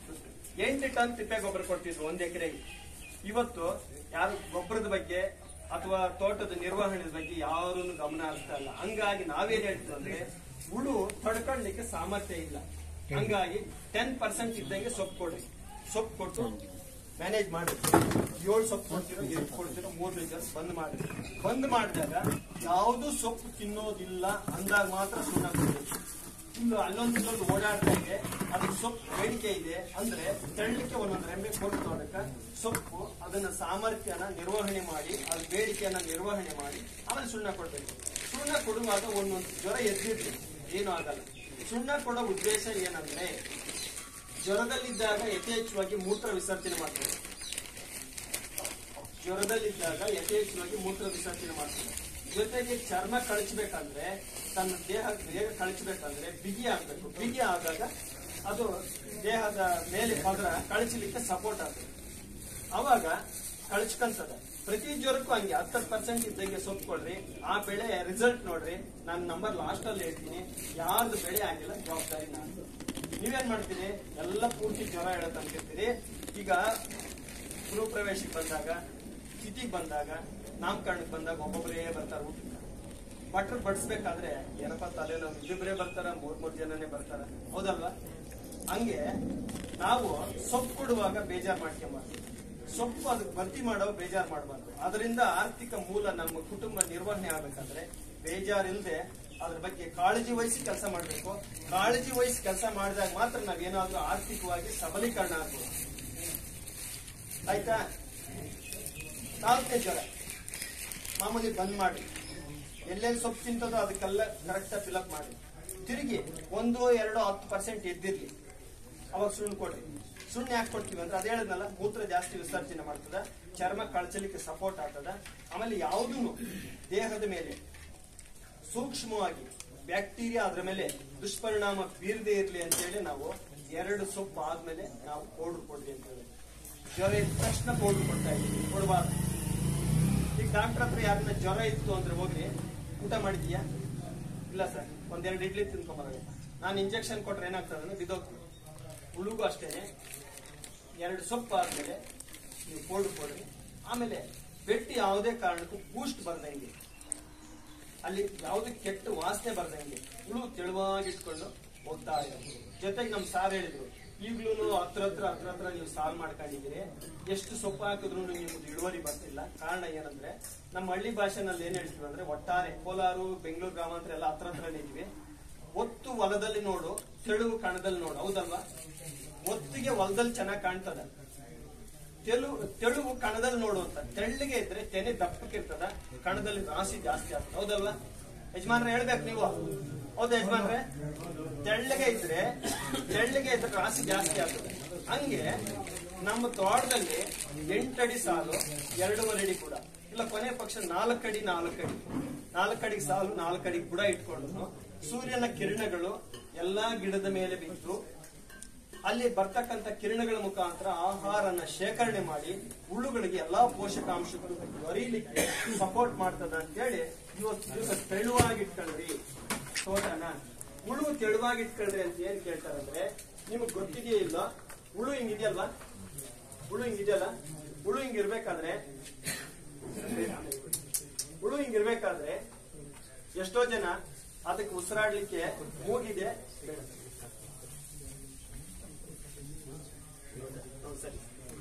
ಎಂಟು ಟನ್ ತಿಪ್ಪೆ ಗೊಬ್ಬರ ಕೊಡ್ತಿದ್ರು ಒಂದ್ ಎಕರೆಗೆ ಇವತ್ತು ಯಾರು ಗೊಬ್ಬರದ ಬಗ್ಗೆ ಅಥವಾ ತೋಟದ ನಿರ್ವಹಣೆ ಬಗ್ಗೆ ಯಾರೂ ಗಮನ ಹರಿಸ್ತಾ ಇಲ್ಲ ಹಂಗಾಗಿ ನಾವೇನ್ ಹೇಳ್ತೀವಿ ಅಂದ್ರೆ ಹುಳು ತಡ್ಕೊಳ್ಳಿಕ್ಕೆ ಸಾಮರ್ಥ್ಯ ಇಲ್ಲ ಹಂಗಾಗಿ ಟೆನ್ ಪರ್ಸೆಂಟ್ ಇದ್ದಂಗೆ ಸೊಪ್ಪು ಕೊಡ್ರಿ ಸೊಪ್ಪು ಕೊಟ್ಟು ಮ್ಯಾನೇಜ್ ಮಾಡಿ ಏಳು ಸೊಪ್ಪು ಕೊಡ್ತಿರೋ ಎಂಟು ಕೊಡ್ತಿರೋ ಮೂರು ಲೀಟರ್ ಬಂದ್ ಮಾಡಿ ಬಂದ್ ಮಾಡಿದಾಗ ಯಾವುದು ಸೊಪ್ಪು ತಿನ್ನೋದಿಲ್ಲ ಅಂದಾಗ ಮಾತ್ರ ಸುಣ್ಣ ಕೊಡ್ಬೇಕು ಇನ್ನು ಅಲ್ಲೊಂದು ಇಲ್ಲೊಂದು ಓಡಾಡ್ತಾ ಇದೆ ಅದಕ್ಕೆ ಸೊಪ್ಪು ಬೇಡಿಕೆ ಇದೆ ಅಂದ್ರೆ ತೆಳ್ಳಕ್ಕೆ ಒಂದೊಂದು ರೆಂಬೆ ಕೊಟ್ಟು ನೋಡಕ ಸೊಪ್ಪು ಅದನ್ನ ಸಾಮರ್ಥ್ಯನ ನಿರ್ವಹಣೆ ಮಾಡಿ ಅದ್ರ ಬೇಡಿಕೆಯನ್ನ ನಿರ್ವಹಣೆ ಮಾಡಿ ಆಮೇಲೆ ಸುಣ್ಣ ಕೊಡ್ಬೇಕು ಸುಣ್ಣ ಕೊಡುವಾಗ ಒಂದೊಂದು ಜ್ವರ ಎದ್ದಿರ್ತೀವಿ ಏನೂ ಆಗಲ್ಲ ಸುಣ್ಣ ಕೊಡೋ ಉದ್ದೇಶ ಏನಂದ್ರೆ ಜ್ವರದಲ್ಲಿದ್ದಾಗ ಯಥೇಚ್ಛವಾಗಿ ಮೂತ್ರ ವಿಸರ್ಜನೆ ಮಾಡ್ತಾರೆ ಜ್ವರದಲ್ಲಿದ್ದಾಗ ಯಥೇಚ್ಛವಾಗಿ ಮೂತ್ರ ವಿಸರ್ಜನೆ ಮಾಡ್ತಾರೆ ಜೊತೆಗೆ ಚರ್ಮ ಕಳಚಬೇಕಂದ್ರೆ ತನ್ನ ದೇಹ ಬೇಗ ಕಳಚಬೇಕಂದ್ರೆ ಬಿಗಿ ಆಗ್ಬೇಕು ಬಿಗಿ ಆದಾಗ ಅದು ದೇಹದ ಮೇಲೆ ಪದರ ಕಳಚಲಿಕ್ಕೆ ಸಪೋರ್ಟ್ ಆಗ್ತದೆ ಅವಾಗ ಕಳಚ್ಕಂತದ ಪ್ರತಿ ಜ್ವರಕ್ಕೂ ಹಂಗೆ ಹತ್ತತ್ತು ಪರ್ಸೆಂಟ್ ಇದ್ದಂಗೆ ಸೊಪ್ಕೊಳ್ರಿ ಆ ಬೆಳೆ ರಿಸಲ್ಟ್ ನೋಡ್ರಿ ನನ್ನ ನಂಬರ್ ಲಾಸ್ಟ್ ಅಲ್ಲಿ ಹೇಳ್ತೀನಿ ಯಾರ್ದು ಬೆಳೆ ಆಗಿಲ್ಲ ಜವಾಬ್ದಾರಿ ನಾನು ನೀವೇನ್ ಮಾಡ್ತೀರಿ ಎಲ್ಲ ಪೂರ್ತಿ ಜ್ವರ ಹೇಳತ್ ಅನ್ಕಿರ್ತೀರಿ ಈಗ ಗೃಹ ಪ್ರವೇಶಕ್ಕೆ ಬಂದಾಗ ತಿಥಿಗೆ ಬಂದಾಗ ನಾಮಕರಣಕ್ಕೆ ಬಂದಾಗ ಒಬ್ಬೊಬ್ಬರೇ ಬರ್ತಾರೆ ಊಟಕ್ಕೆ ಭಟ್ರು ಬಡಿಸ್ಬೇಕಾದ್ರೆ ಏನಪ್ಪ ತಲೆನೋ ಇಬ್ಬರೇ ಬರ್ತಾರ ಮೂರ್ ಮೂರ್ ಜನನೇ ಬರ್ತಾರ ಹೌದಲ್ವಾ ಹಂಗೆ ನಾವು ಸೊಪ್ಪು ಕೊಡುವಾಗ ಬೇಜಾರ್ ಮಾಡ್ಕೊಂಬಾರ್ದು ಸೊಪ್ಪು ಅದಕ್ಕೆ ಭರ್ತಿ ಮಾಡೋ ಬೇಜಾರ್ ಮಾಡಬಾರ್ದು ಅದರಿಂದ ಆರ್ಥಿಕ ಮೂಲ ನಮ್ಮ ಕುಟುಂಬ ನಿರ್ವಹಣೆ ಆಗ್ಬೇಕಂದ್ರೆ ಬೇಜಾರಿಲ್ಲದೆ ಅದ್ರ ಬಗ್ಗೆ ಕಾಳಜಿ ವಹಿಸಿ ಕೆಲಸ ಮಾಡಬೇಕು ಕಾಳಜಿ ವಹಿಸಿ ಕೆಲಸ ಮಾಡಿದಾಗ ಮಾತ್ರ ನಾವೇನಾದ್ರೂ ಆರ್ಥಿಕವಾಗಿ ಸಬಲೀಕರಣ ಆಗ್ಬೋದು ಆಯ್ತಾ ನಾಲ್ಕನೇ ಜ್ವರ ಮಾಮೂಲಿ ಬಂದ್ ಮಾಡಿ ಎಲ್ಲೆಲ್ಲಿ ಸೊಪ್ಪು ತಿಂತದೋ ಅದಕ್ಕೆಲ್ಲ ಕರೆಕ್ಟ್ ಫಿಲಪ್ ಮಾಡಿ ತಿರುಗಿ ಒಂದು ಎರಡು ಹತ್ತು ಪರ್ಸೆಂಟ್ ಎದ್ದಿರ್ಲಿ ಅವಾಗ ಸುಣ್ಣ ಕೊಡ್ರಿ ಸುಣ್ಣ ಯಾಕೆ ಕೊಡ್ತೀವಿ ಅಂದ್ರೆ ಅದ್ ಹೇಳಿದ್ನಲ್ಲ ಮೂತ್ರ ಜಾಸ್ತಿ ವಿಸರ್ಜನೆ ಮಾಡ್ತದ ಚರ್ಮ ಕಳಚಲಿಕ್ಕೆ ಸಪೋರ್ಟ್ ಆಗ್ತದ ಆಮೇಲೆ ಯಾವುದೂ ದೇಹದ ಮೇಲೆ ಸೂಕ್ಷ್ಮವಾಗಿ ಬ್ಯಾಕ್ಟೀರಿಯಾ ಅದ್ರ ಮೇಲೆ ದುಷ್ಪರಿಣಾಮ ಬೀರದೇ ಇರ್ಲಿ ಅಂತೇಳಿ ನಾವು ಎರಡು ಸೊಪ್ಪು ಆದ್ಮೇಲೆ ನಾವು ಪೌಡರ್ ಕೊಡ್ರಿ ಅಂತ ಹೇಳಿ ಜ್ವರ ಇದ್ದ ತಕ್ಷಣ ಪೌಡರ್ ಕೊಡ್ತಾ ಇದ್ದೀವಿ ಕೊಡಬಾರ್ದು ಈಗ ಡಾಕ್ಟರ್ ಹತ್ರ ಯಾರನ್ನ ಜ್ವರ ಇತ್ತು ಅಂದ್ರೆ ಹೋಗ್ರಿ ಊಟ ಮಾಡಿದ್ಯಾ ಇಲ್ಲ ಸರ್ ಒಂದೆರಡು ಇಡ್ಲಿ ತಿನ್ಕೊಂಬರೋದು ನಾನು ಇಂಜೆಕ್ಷನ್ ಕೊಟ್ರೆ ಏನಾಗ್ತದೆ ಅಂದ್ರೆ ಬಿದ್ದೋಗ್ತದೆ ಹುಳುಗೂ ಅಷ್ಟೇನೆ ಎರಡು ಸೊಪ್ಪು ಆದ್ಮೇಲೆ ನೀವು ಪೌಡರ್ ಕೊಡ್ರಿ ಆಮೇಲೆ ಬೆಟ್ಟಿ ಯಾವುದೇ ಕಾರಣಕ್ಕೂ ಬೂಸ್ಟ್ ಬರ್ದಂಗೆ ಅಲ್ಲಿ ಯಾವುದೇ ಕೆಟ್ಟ ವಾಸನೆ ಬರ್ದಂಗೆ ಹುಳು ತೆಳುವಾಗಿಟ್ಕೊಂಡು ಹೋಗ್ತಾ ಇರೋದು ಜೊತೆಗೆ ನಮ್ ಸಾರ್ ಹೇಳಿದ್ರು ಈಗ್ಲೂ ಹತ್ರ ಹತ್ರ ಹತ್ರ ಹತ್ರ ನೀವು ಸಾಲ್ ಮಾಡ್ಕೊಂಡಿದ್ದೀರಿ ಎಷ್ಟು ಸೊಪ್ಪು ಹಾಕಿದ್ರು ನಿಮ್ದು ಇಳುವರಿ ಬರ್ತಿಲ್ಲ ಕಾರಣ ಏನಂದ್ರೆ ನಮ್ಮ ಹಳ್ಳಿ ಭಾಷೆನಲ್ಲಿ ಏನ್ ಹೇಳ್ತೀವಿ ಅಂದ್ರೆ ಒಟ್ಟಾರೆ ಕೋಲಾರು ಬೆಂಗಳೂರು ಗ್ರಾಮಾಂತರ ಎಲ್ಲ ಹತ್ರ ಹತ್ರನೇ ಇದೀವಿ ಒತ್ತು ಹೊಲದಲ್ಲಿ ನೋಡು ತೆಳುವು ಕಣದಲ್ಲಿ ನೋಡು ಹೌದಲ್ವಾ ಒತ್ತಿಗೆ ಹೊಲದಲ್ಲಿ ಚೆನ್ನಾಗಿ ಕಾಣ್ತದ ತೆಳು ತೆಳುವು ಕಣದಲ್ಲಿ ನೋಡುವಂತ ತೆಳ್ಳಗೆ ಇದ್ರೆ ತೆನೆ ದಪ್ಪಕ್ಕಿರ್ತದ ಕಣದಲ್ಲಿ ರಾಶಿ ಜಾಸ್ತಿ ಆಗ್ತದೆ ಹೌದಲ್ವಾ ಯಜಮಾನ್ರೆ ಹೇಳ್ಬೇಕು ನೀವು ಹೌದಾ ಯಜಮಾನ್ರೆ ತೆಳ್ಳಗೆ ಇದ್ರೆ ತೆಳ್ಳಗೆ ಇದ್ರೆ ರಾಶಿ ಜಾಸ್ತಿ ಆಗ್ತದೆ ಹಂಗೆ ನಮ್ಮ ತೋಟದಲ್ಲಿ ಎಂಟಡಿ ಸಾಲು ಎರಡೂವರೆ ಅಡಿ ಕೂಡ ಇಲ್ಲ ಕೊನೆ ಪಕ್ಷ ನಾಲ್ಕಡಿ ನಾಲ್ಕಡಿ ನಾಲ್ಕಡಿ ಸಾಲು ನಾಲ್ಕಡಿ ಕೂಡ ಇಟ್ಕೊಂಡು ಸೂರ್ಯನ ಕಿರಣಗಳು ಎಲ್ಲಾ ಗಿಡದ ಮೇಲೆ ಬಿದ್ದು ಅಲ್ಲಿ ಬರ್ತಕ್ಕಂಥ ಕಿರಣಗಳ ಮುಖಾಂತರ ಆಹಾರನ ಶೇಖರಣೆ ಮಾಡಿ ಹುಳುಗಳಿಗೆ ಎಲ್ಲಾ ಪೋಷಕಾಂಶಗಳು ದೊರೀಲಿಕ್ಕೆ ಸಪೋರ್ಟ್ ಮಾಡ್ತದ ಅಂತೇಳಿ ಇವತ್ತು ದಿವಸ ತೆಳುವಾಗಿಟ್ಕೊಳ್ರಿ ತೋಟನ ಹುಳು ತೆಳುವಾಗಿಟ್ಕೊಳ್ರಿ ಅಂತ ಏನ್ ಕೇಳ್ತಾರಂದ್ರೆ ನಿಮಗ್ ಗೊತ್ತಿದೆಯೇ ಇಲ್ಲ ಹುಳು ಹಿಂಗಿದೆಯಲ್ವಾ ಹುಳು ಹಿಂಗಿದೆಯಲ್ಲ ಹುಳು ಹಿಂಗಿರ್ಬೇಕಾದ್ರೆ ಹುಳು ಹಿಂಗಿರ್ಬೇಕಾದ್ರೆ ಎಷ್ಟೋ ಜನ ಅದಕ್ಕೆ ಉಸಿರಾಡ್ಲಿಕ್ಕೆ ಮೂಗಿದೆ ಬೇಡ ಹೌದು, ಸರಿ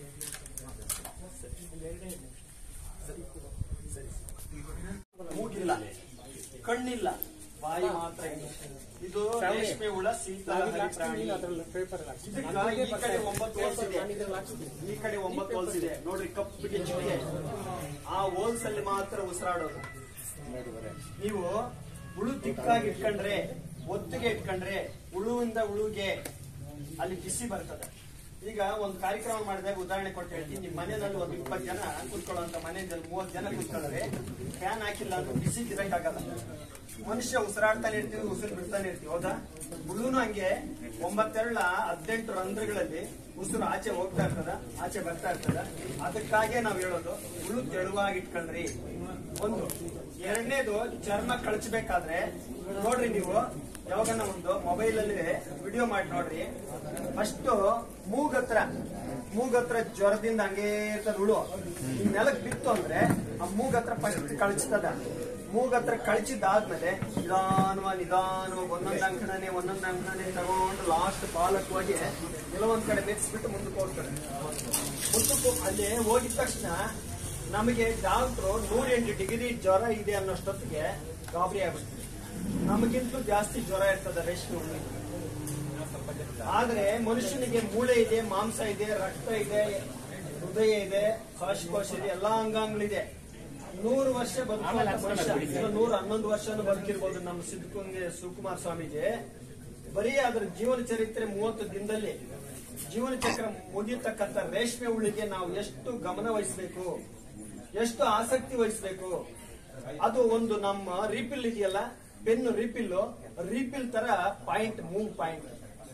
ಸರಿ. ಸರಿ. ಮೂಗಿಲ್ಲ ಕಣ್ಣಿಲ್ಲ ಬಾಯಿ ಮಾತ್ರ ಇದೆ ಇದು ರೇಷ್ಮೆ ಹುಳ ಶೀತಲಹರಿ ಪ್ರಾಣಿ ಇದಕ್ಕ ಈ ಕಡೆ ಒಂಬತ್ತು ಹೋಲ್ಸ್ ಇದೆ ಈ ಕಡೆ ಒಂಬತ್ತು ಹೋಲ್ಸ್ ಇದೆ ನೋಡ್ರಿ ಕಪ್ಪಿಗೆ ಚಿಟಿಗೆ ಆ ಹೋಲ್ಸ್ ಅಲ್ಲಿ ಮಾತ್ರ ಉಸಿರಾಡೋದು ನೀವು ಹುಳು ದಿಕ್ಕಾಗಿ ಇಟ್ಕೊಂಡ್ರೆ ಒತ್ತಿಗೆ ಇಟ್ಕೊಂಡ್ರೆ ಹುಳುವಿಂದ ಹುಳುಗೆ ಅಲ್ಲಿ ಬಿಸಿ ಬರ್ತದೆ ಈಗ ಒಂದು ಕಾರ್ಯಕ್ರಮ ಮಾಡಿದಾಗ ಉದಾಹರಣೆ ಕೊಟ್ಟು ಹೇಳ್ತೀನಿ ನಿಮ್ ಮನೆಯಲ್ಲಿ ಒಂದು ಇಪ್ಪತ್ತು ಜನ ಕೂತ್ಕೊಳ್ಳುವಂತ ಮನೆಯಲ್ಲಿ ಮೂವತ್ತು ಜನ ಕೂತ್ಕೊಂಡ್ರೆ ಫ್ಯಾನ್ ಹಾಕಿಲ್ಲ ಅಂದ್ರೆ ಬಿಸಿ ಇರಕ್ಕಾಗಲ್ಲ ಮನುಷ್ಯ ಉಸಿರಾಡ್ತಾನೆ ಇರ್ತೀವಿ ಉಸಿರು ಬಿಡ್ತಾನೆ ಇರ್ತೀವಿ ಹೌದಾ ಹುಳುನು ಹಂಗೆ ಒಂಬತ್ತೆರಳ ಹದಿನೆಂಟು ರಂಧ್ರಗಳಲ್ಲಿ ಉಸಿರು ಆಚೆ ಹೋಗ್ತಾ ಇರ್ತದ ಆಚೆ ಬರ್ತಾ ಇರ್ತದ ಅದಕ್ಕಾಗೆ ನಾವ್ ಹೇಳೋದು ಹುಳು ತೆಳುವಾಗಿ ಇಟ್ಕೊಂಡ್ರಿ ಒಂದು ಎರಡನೇದು ಚರ್ಮ ಕಳಚಬೇಕಾದ್ರೆ ನೋಡ್ರಿ ನೀವು ಯಾವಾಗನ ಒಂದು ಮೊಬೈಲ್ ಅಲ್ಲಿ ವಿಡಿಯೋ ಮಾಡಿ ನೋಡ್ರಿ ಫಸ್ಟ್ ಮೂಗತ್ರ ಮೂಗತ್ರ ಜ್ವರದಿಂದ ಹಂಗೇ ಇರ್ತದ ಹುಳು ಈ ನೆಲಕ್ ಬಿತ್ತು ಅಂದ್ರೆ ಆ ಮೂಗತ್ರ ಫಸ್ಟ್ ಕಳಚ್ತದ ಮೂಗತ್ರ ಕಳಚಿದ್ದಾದ್ಮೇಲೆ ನಿಧಾನವಾಗಿ ನಿಧಾನವಾಗಿ ಒಂದೊಂದು ಅಂಕಣನೆ ಒಂದೊಂದು ಅಂಕಣನೆ ತಗೊಂಡು ಲಾಸ್ಟ್ ಬಾಲಕ್ ಹೋಗಿ ಕೆಲವೊಂದ್ ಕಡೆ ಮೆಚ್ಚಿಬಿಟ್ಟು ಮುಂದಕ್ಕೆ ಹೋಗ್ತಾರೆ ಮುಂದಕ್ಕೆ ಅಲ್ಲಿ ಹೋಗಿದ ತಕ್ಷಣ ನಮಗೆ ಡಾಕ್ಟ್ರು ನೂರೆಂಟು ಡಿಗ್ರಿ ಜ್ವರ ಇದೆ ಅನ್ನೋಷ್ಟೊತ್ತಿಗೆ ಗಾಬರಿ ಆಗ್ಬಿಡ್ತೀವಿ ನಮಗಿಂತಲೂ ಜಾಸ್ತಿ ಜ್ವರ ಇರ್ತದೆ ರೇಷ್ಮೆ ಹುಣ್ಣಿಗೆ ಆದ್ರೆ ಮನುಷ್ಯನಿಗೆ ಮೂಳೆ ಇದೆ ಮಾಂಸ ಇದೆ ರಕ್ತ ಇದೆ ಹೃದಯ ಇದೆ ಶ್ವಾಸಕೋಶ ಇದೆ ಎಲ್ಲಾ ಅಂಗಾಂಗಗಳಿದೆ ನೂರು ವರ್ಷ ಬದುಕುವಂತ ಮನುಷ್ಯ ಇನ್ನು ನೂರ ಹನ್ನೊಂದು ವರ್ಷನೂ ಬದುಕಿರ್ಬೋದು ನಮ್ಮ ಸಿದ್ಧಕುಂಗೆ ಶಿವಕುಮಾರ್ ಸ್ವಾಮೀಜಿ ಬರೀ ಅದರ ಜೀವನ ಚರಿತ್ರೆ ಮೂವತ್ತು ದಿನದಲ್ಲಿ ಜೀವನ ಚಕ್ರ ಮುಗಿಯತಕ್ಕಂತ ರೇಷ್ಮೆ ಹುಳಿಗೆ ನಾವು ಎಷ್ಟು ಗಮನ ವಹಿಸಬೇಕು ಎಷ್ಟು ಆಸಕ್ತಿ ವಹಿಸಬೇಕು ಅದು ಒಂದು ನಮ್ಮ ರೀಪಿಲ್ ಇದೆಯಲ್ಲ ಪೆನ್ ರೀಪಿಲ್ ರೀಪಿಲ್ ತರ ಪಾಯಿಂಟ್ ಮೂವ್ ಪಾಯಿಂಟ್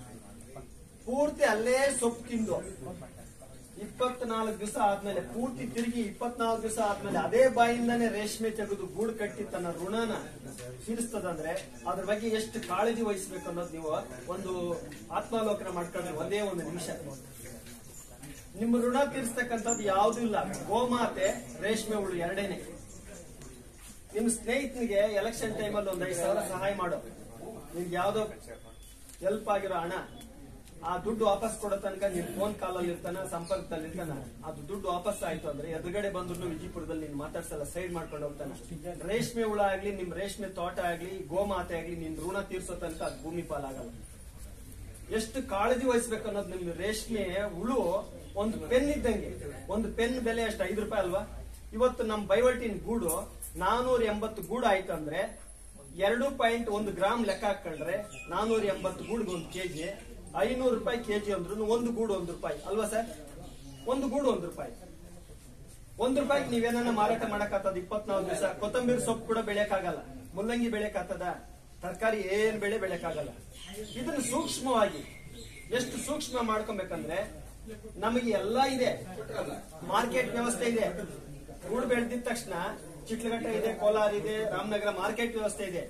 ಪೂರ್ತಿ ಅಲ್ಲೇ ಸೊಪ್ಪು ತಿಂದು ಇಪ್ಪತ್ನಾಲ್ಕು ದಿವಸ ಆದ್ಮೇಲೆ ಪೂರ್ತಿ ತಿರುಗಿ ಇಪ್ಪತ್ನಾಲ್ಕು ದಿವಸ ಆದ್ಮೇಲೆ ಅದೇ ಬಾಯಿಂದಾನೆ ರೇಷ್ಮೆ ತೆಗೆದು ಗೂಡು ಕಟ್ಟಿ ತನ್ನ ಋಣನ ತೀರಿಸ್ತದಂದ್ರೆ ಅದ್ರ ಬಗ್ಗೆ ಎಷ್ಟು ಕಾಳಜಿ ವಹಿಸ್ಬೇಕು ಅನ್ನೋದು ನೀವು ಒಂದು ಆತ್ಮಾವಲೋಕನ ಮಾಡ್ಕೊಂಡ್ರೆ ಒಂದೇ ಒಂದು ನಿಮಿಷ ನಿಮ್ಮ ಋಣ ತೀರಿಸ್ತಕ್ಕಂಥದ್ದು ಯಾವ್ದು ಇಲ್ಲ ಗೋಮಾತೆ ರೇಷ್ಮೆ ಹುಳು ಎರಡೇನೆ ನಿಮ್ ಸ್ನೇಹಿತನಿಗೆ ಎಲೆಕ್ಷನ್ ಟೈಮಲ್ಲಿ ಒಂದ್ ಐದು ಸಾವಿರ ಸಹಾಯ ಮಾಡೋ ನಿಮ್ಗೆ ಯಾವ್ದೋ ಹೆಲ್ಪ್ ಆಗಿರೋ ಹಣ ಆ ದುಡ್ಡು ವಾಪಸ್ ಕೊಡೋ ತನಕ ನಿನ್ ಫೋನ್ ಕಾಲಲ್ಲಿ ಇರ್ತಾನ ಸಂಪರ್ಕದಲ್ಲಿ ಇರ್ತಾನ ಅದು ದುಡ್ಡು ವಾಪಸ್ ಆಯ್ತು ಅಂದ್ರೆ ಎದುರುಗಡೆ ಬಂದ್ರು ವಿಜಯಪುರದಲ್ಲಿ ನೀನ್ ಮಾತಾಡ್ಸಲ್ಲ ಸೈಡ್ ಮಾಡ್ಕೊಂಡು ಹೋಗ್ತಾನ ರೇಷ್ಮೆ ಹುಳ ಆಗ್ಲಿ ನಿಮ್ ರೇಷ್ಮೆ ತೋಟ ಆಗ್ಲಿ ಗೋಮಾತೆ ಆಗ್ಲಿ ನಿನ್ ಋಣ ತೀರ್ಸೋ ತನಕ ಅದು ಭೂಮಿ ಪಾಲಾಗಲ್ಲ ಎಷ್ಟು ಕಾಳಜಿ ವಹಿಸ್ಬೇಕು ಅನ್ನೋದು ನಿಮ್ಗೆ ರೇಷ್ಮೆ ಹುಳು ಒಂದು ಪೆನ್ ಇದ್ದಂಗೆ ಒಂದು ಪೆನ್ ಬೆಲೆ ಅಷ್ಟು ಐದು ರೂಪಾಯಿ ಅಲ್ವಾ ಇವತ್ತು ನಮ್ ಬೈವಲ್ಟಿನ್ ಗೂಡು ನಾನೂರ ಎಂಬತ್ತು ಗೂಡು ಆಯ್ತು ಅಂದ್ರೆ ಎರಡು ಪಾಯಿಂಟ್ ಒಂದು ಗ್ರಾಮ್ ಲೆಕ್ಕ ಹಾಕೊಂಡ್ರೆ ನಾನೂರ ಎಂಬತ್ತು ಗೂಡ್ಗೆ ಒಂದು ಕೆಜಿ ಐನೂರು ರೂಪಾಯಿ ಕೆಜಿ ಅಂದ್ರೂ ಒಂದು ಗೂಡು ಒಂದು ರೂಪಾಯಿ ಅಲ್ವಾ ಸರ್ ಒಂದು ಗೂಡು ಒಂದು ರೂಪಾಯಿ ಒಂದ್ ರೂಪಾಯಿಗೆ ನೀವೇನ ಮಾರಾಟ ಮಾಡಕ್ಕಾಗ್ತದ ಇಪ್ಪತ್ನಾಲ್ಕು ದಿವಸ ಕೊತ್ತಂಬರಿ ಸೊಪ್ಪು ಕೂಡ ಬೆಳೆಯಕ್ಕಾಗಲ್ಲ ಮುಲ್ಲಂಗಿ ಬೆಳೆಯಕ್ಕಾಗ್ತದ ತರಕಾರಿ ಏನ್ ಬೆಳೆ ಬೆಳೆಯಕ್ಕಾಗಲ್ಲ ಇದನ್ನ ಸೂಕ್ಷ್ಮವಾಗಿ ಎಷ್ಟು ಸೂಕ್ಷ್ಮ ಮಾಡ್ಕೊಬೇಕಂದ್ರೆ ನಮಗೆ ಎಲ್ಲ ಇದೆ ಮಾರ್ಕೆಟ್ ವ್ಯವಸ್ಥೆ ಇದೆ ಗೂಡು ಬೆಳೆದಿದ ತಕ್ಷಣ ಚಿಟ್ಲಘಟ್ಟ ಇದೆ ಕೋಲಾರ ಇದೆ ರಾಮನಗರ ಮಾರ್ಕೆಟ್ ವ್ಯವಸ್ಥೆ ಇದೆ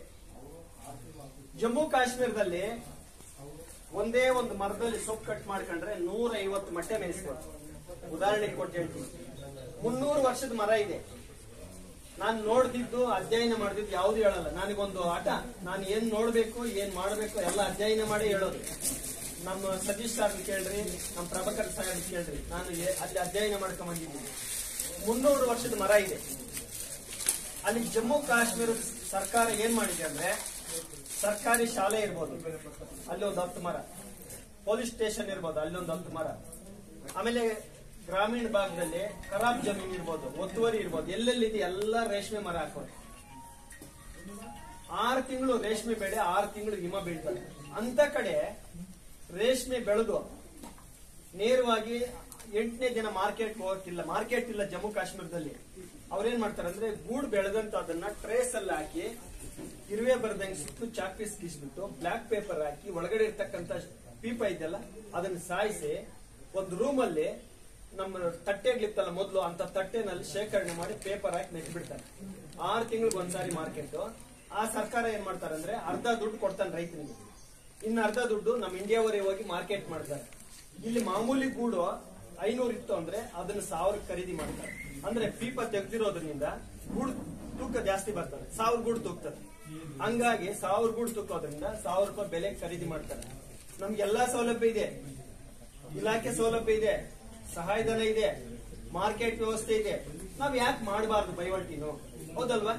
ಜಮ್ಮು ಕಾಶ್ಮೀರದಲ್ಲಿ ಒಂದೇ ಒಂದು ಮರದಲ್ಲಿ ಸೊಪ್ಪು ಕಟ್ ಮಾಡ್ಕೊಂಡ್ರೆ ನೂರ ಐವತ್ತು ಮೊಟ್ಟೆ ಮೇಯಿಸ್ಬೋದು ಉದಾಹರಣೆಗೆ ಕೊಟ್ಟು ಹೇಳ್ತೀನಿ ಮುನ್ನೂರು ವರ್ಷದ ಮರ ಇದೆ ನಾನು ನೋಡ್ದಿದ್ದು ಅಧ್ಯಯನ ಮಾಡ್ದಿದ್ದು ಯಾವ್ದು ಹೇಳಲ್ಲ ನನಗೊಂದು ಆಟ ನಾನು ಏನ್ ನೋಡ್ಬೇಕು ಏನ್ ಮಾಡ್ಬೇಕು ಎಲ್ಲ ಅಧ್ಯಯನ ಮಾಡಿ ಹೇಳೋದು ನಮ್ಮ ಸತೀಶ್ ಸರ್ ಕೇಳ್ರಿ ನಮ್ಮ ಪ್ರಭಾಕರ್ ಸಾಹೇಬ್ ಕೇಳ್ರಿ ನಾನು ಏ- ಅಲ್ಲಿ ಅಧ್ಯಯನ ಮಾಡ್ಕೊಂಡ್ ಬಂದಿದ್ದೀನಿ ಮುನ್ನೂರು ವರ್ಷದ ಮರ ಇದೆ ಅಲ್ಲಿ ಜಮ್ಮು ಕಾಶ್ಮೀರ ಸರ್ಕಾರ ಏನ್ ಮಾಡಿದೆ ಅಂದ್ರೆ ಸರ್ಕಾರಿ ಶಾಲೆ ಇರ್ಬೋದು ಅಲ್ಲಿ ಒಂದು ಹತ್ತು ಮರ ಪೊಲೀಸ್ ಸ್ಟೇಷನ್ ಇರ್ಬೋದು ಅಲ್ಲಿ ಒಂದು ಹತ್ತು ಮರ ಆಮೇಲೆ ಗ್ರಾಮೀಣ ಭಾಗದಲ್ಲಿ ಖರಾಬ್ ಜಮೀನ್ ಇರ್ಬೋದು ಒತ್ತುವರಿ ಇರ್ಬೋದು ಎಲ್ಲೆಲ್ಲಿದೆ ಎಲ್ಲ ರೇಷ್ಮೆ ಮರ ಹಾಕೋದು ಆರು ತಿಂಗಳು ರೇಷ್ಮೆ ಬೆಳೆ ಆರು ತಿಂಗಳು ಹಿಮ ಬೀಳ್ತದೆ ಅಂತ ಕಡೆ ರೇಷ್ಮೆ ಬೆಳೆದು ನೇರವಾಗಿ ಎಂಟನೇ ದಿನ ಮಾರ್ಕೆಟ್ ಹೋಗಕ್ಕಿಲ್ಲ ಮಾರ್ಕೆಟ್ ಇಲ್ಲ ಜಮ್ಮು ಕಾಶ್ಮೀರದಲ್ಲಿ ಅವ್ರೇನ್ ಮಾಡ್ತಾರೆ ಅಂದ್ರೆ ಗೂಡು ಬೆಳೆದಂತ ಅದನ್ನ ಟ್ರೇಸ್ ಅಲ್ಲಿ ಹಾಕಿ ಇರುವೆ ಬರ್ದಂಗೆ ಸುತ್ತು ಚಾಕ್ ಪೀಸ್ ಗೀಸ್ಬಿಟ್ಟು ಬ್ಲಾಕ್ ಪೇಪರ್ ಹಾಕಿ ಒಳಗಡೆ ಇರ್ತಕ್ಕಂತ ಪೀಪ ಇದೆಯಲ್ಲ ಅದನ್ನ ಸಾಯಿಸಿ ಒಂದು ರೂಮ್ ಅಲ್ಲಿ ನಮ್ಮ ತಟ್ಟೆಗಳಿತ್ತಲ್ಲ ಮೊದಲು ಅಂತ ತಟ್ಟೆನಲ್ಲಿ ಶೇಖರಣೆ ಮಾಡಿ ಪೇಪರ್ ಹಾಕಿ ನೆಟ್ಬಿಡ್ತಾರೆ ಆರು ತಿಂಗಳಿಗೆ ಒಂದ್ಸಾರಿ ಮಾರ್ಕೆಟ್ ಆ ಸರ್ಕಾರ ಏನ್ ಮಾಡ್ತಾರೆ ಅಂದ್ರೆ ಅರ್ಧ ದುಡ್ಡು ಕೊಡ್ತಾನೆ ರೈತನಿಗೆ ಇನ್ನು ಅರ್ಧ ದುಡ್ಡು ನಮ್ಮ ಇಂಡಿಯಾವರೆಗೆ ಹೋಗಿ ಮಾರ್ಕೆಟ್ ಮಾಡ್ತಾರೆ ಇಲ್ಲಿ ಮಾಮೂಲಿ ಗೂಡು ಐನೂರು ಇತ್ತು ಅಂದ್ರೆ ಅದನ್ನ ಸಾವಿರ ಖರೀದಿ ಮಾಡ್ತಾರೆ ಅಂದ್ರೆ ಪೀಪ ತೆಗ್ದಿರೋದ್ರಿಂದ ಗೂಡು ತೂಕ ಜಾಸ್ತಿ ಬರ್ತದೆ ಸಾವಿರ ಗೂಡು ತೂಗ್ತದೆ ಹಂಗಾಗಿ ಸಾವಿರ ಗೂಡು ತೂಕೋದ್ರಿಂದ ಸಾವಿರ ರೂಪಾಯಿ ಬೆಲೆ ಖರೀದಿ ಮಾಡ್ತಾರೆ ನಮ್ಗೆಲ್ಲಾ ಸೌಲಭ್ಯ ಇದೆ ಇಲಾಖೆ ಸೌಲಭ್ಯ ಇದೆ ಸಹಾಯಧನ ಇದೆ ಮಾರ್ಕೆಟ್ ವ್ಯವಸ್ಥೆ ಇದೆ ನಾವ್ ಯಾಕೆ ಮಾಡಬಾರ್ದು ಬೈವಲ್ಟಿನು ಹೌದಲ್ವಾ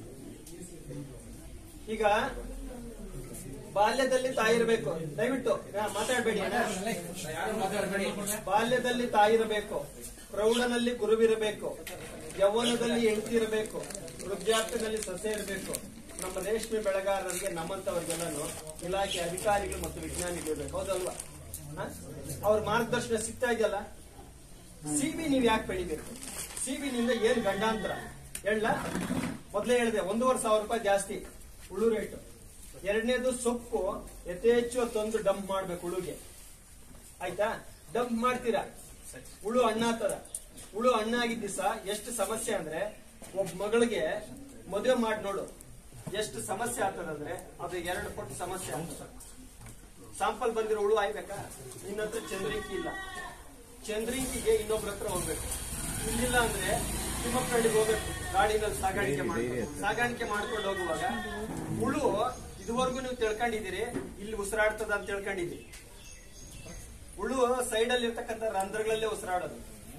ಈಗ ಬಾಲ್ಯದಲ್ಲಿ ತಾಯಿ ಇರಬೇಕು ದಯವಿಟ್ಟು ಯಾ, ಮಾತಾಡ್ಬೇಡಿ ಅಣ್ಣ. ಬಾಲ್ಯದಲ್ಲಿ ತಾಯಿ ಇರಬೇಕು ಪ್ರೌಢನಲ್ಲಿ ಗುರುವಿರಬೇಕು ಯೌವನದಲ್ಲಿ ಹೆಂಡತಿ ಇರಬೇಕು ವೃದ್ಧಾಪ್ಯದಲ್ಲಿ ಸೊಸೆ ಇರಬೇಕು ನಮ್ಮ ರೇಷ್ಮೆ ಬೆಳೆಗಾರರಿಗೆ ನಮ್ಮಂತವ್ರಿಗೆಲ್ಲನು ಇಲಾಖೆ ಅಧಿಕಾರಿಗಳು ಮತ್ತು ವಿಜ್ಞಾನಿಗಳು ಇರಬೇಕು ಹೌದಲ್ವಾ ಹ? ಅವ್ರ ಮಾರ್ಗದರ್ಶನ ಸಿಗ್ತಾ ಇದೆಯಲ್ಲ ಸಿಬಿ ನೀವ್ ಯಾಕೆ ಬೆಳಿಬೇಕು ಸಿಬಿ ನಿಂದ ಏನ್ ಗಂಡಾಂತರ ಹೇಳ ಮೊದ್ಲೇ ಹೇಳಿದೆ ಒಂದೂವರೆ ಸಾವಿರ ರೂಪಾಯಿ ಜಾಸ್ತಿ ಉಳು ರೇಟ್ ಎರಡನೇದು ಸೊಪ್ಪು ಯಥೇಚ್ಛ ತಂದು ಡಂಪ್ ಮಾಡ್ಬೇಕು ಉಳುಗೆ ಆಯ್ತಾ ಡಂಪ್ ಮಾಡ್ತೀರಾ ಹುಳು ಹಣ್ಣಾಗ್ತದ ಹುಳು ಹಣ್ಣಾಗಿದ್ದ ದಿವಸ ಎಷ್ಟು ಸಮಸ್ಯೆ ಅಂದ್ರೆ ಒಬ್ಬ ಮಗಳಿಗೆ ಮದುವೆ ಮಾಡಿ ನೋಡು ಎಷ್ಟು ಸಮಸ್ಯೆ ಆಗ್ತದಂದ್ರೆ ಅದು ಎರಡು ಪಟ್ಟು ಸಮಸ್ಯೆ ಆಗ್ತದೆ ಸಾಂಪಲ್ ಬಂದಿರೋ ಹುಳು ಆಯ್ಬೇಕಾ ನಿನ್ನ ಹತ್ರ ಚಂದ್ರಿಕಿ ಇಲ್ಲ ಚಂದ್ರಿಕಿಗೆ ಇನ್ನೊಬ್ರ ಹತ್ರ ಹೋಗ್ಬೇಕು ಇಲ್ಲಿಲ್ಲ ಅಂದ್ರೆ ತಿಮ್ಮಪ್ಪಳ್ಳಿಗೆ ಹೋಗ್ಬೇಕು ಗಾಡಿನಲ್ಲಿ ಸಾಗಾಣಿಕೆ ಮಾಡ್ಕೊಂಡು ಸಾಗಾಣಿಕೆ ಮಾಡ್ಕೊಂಡು ಹೋಗುವಾಗ ಹುಳು ಇದುವರೆಗೂ ನೀವು ತಿಳ್ಕೊಂಡಿದ್ದೀರಿ ಇಲ್ಲಿ ಉಸಿರಾಡ್ತದ ಅಂತ ತಿಳ್ಕೊಂಡಿದ್ದೀರಿ ಹುಳು ಸೈಡ್ ಅಲ್ಲಿ ಇರ್ತಕ್ಕಂಥ ರಂಧ್ರಗಳಲ್ಲೇ ಉಸಿರಾಡೋದು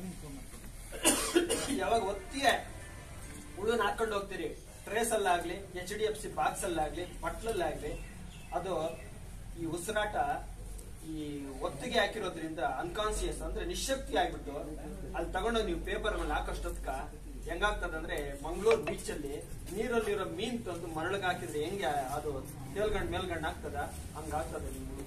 ಯಾವಾಗ ಒತ್ತಿಗೆ ಹುಳುನ ಹಾಕೊಂಡು ಹೋಗ್ತೀರಿ ಟ್ರೇಸ್ ಅಲ್ಲಾಗ್ಲಿ H D F C box ಅಲ್ಲಾಗ್ಲಿ ಬಟ್ಲಲ್ಲಾಗ್ಲಿ ಅದು ಈ ಉಸಿರಾಟ ಈ ಒತ್ತಿಗೆ ಹಾಕಿರೋದ್ರಿಂದ ಅನ್ಕಾನ್ಸಿಯಸ್ ಅಂದ್ರೆ ನಿಶಕ್ತಿ ಆಗ್ಬಿಟ್ಟು ಅಲ್ಲಿ ತಗೊಂಡೋಗಿ ನೀವು ಪೇಪರ್ ಮೇಲೆ ಹಾಕೋಷ್ಟೊತ್ಕ ಹೆಂಗಾಗ್ತದಂದ್ರೆ ಮಂಗಳೂರು ಬೀಚ್ ಅಲ್ಲಿ ನೀರಲ್ಲಿರೋ ಮೀನ್ ತಂದು ಮರಳಿಗೆ ಹಾಕಿದ್ರೆ ಹೆಂಗೆ ಅದು ತೇಲ್ಗಂಡ್ ಮೇಲ್ಗಂಡ್ ಆಗ್ತದ ಹಂಗಾಗ್ತದೆ ನಿಮ್ಮ ಹುಳು.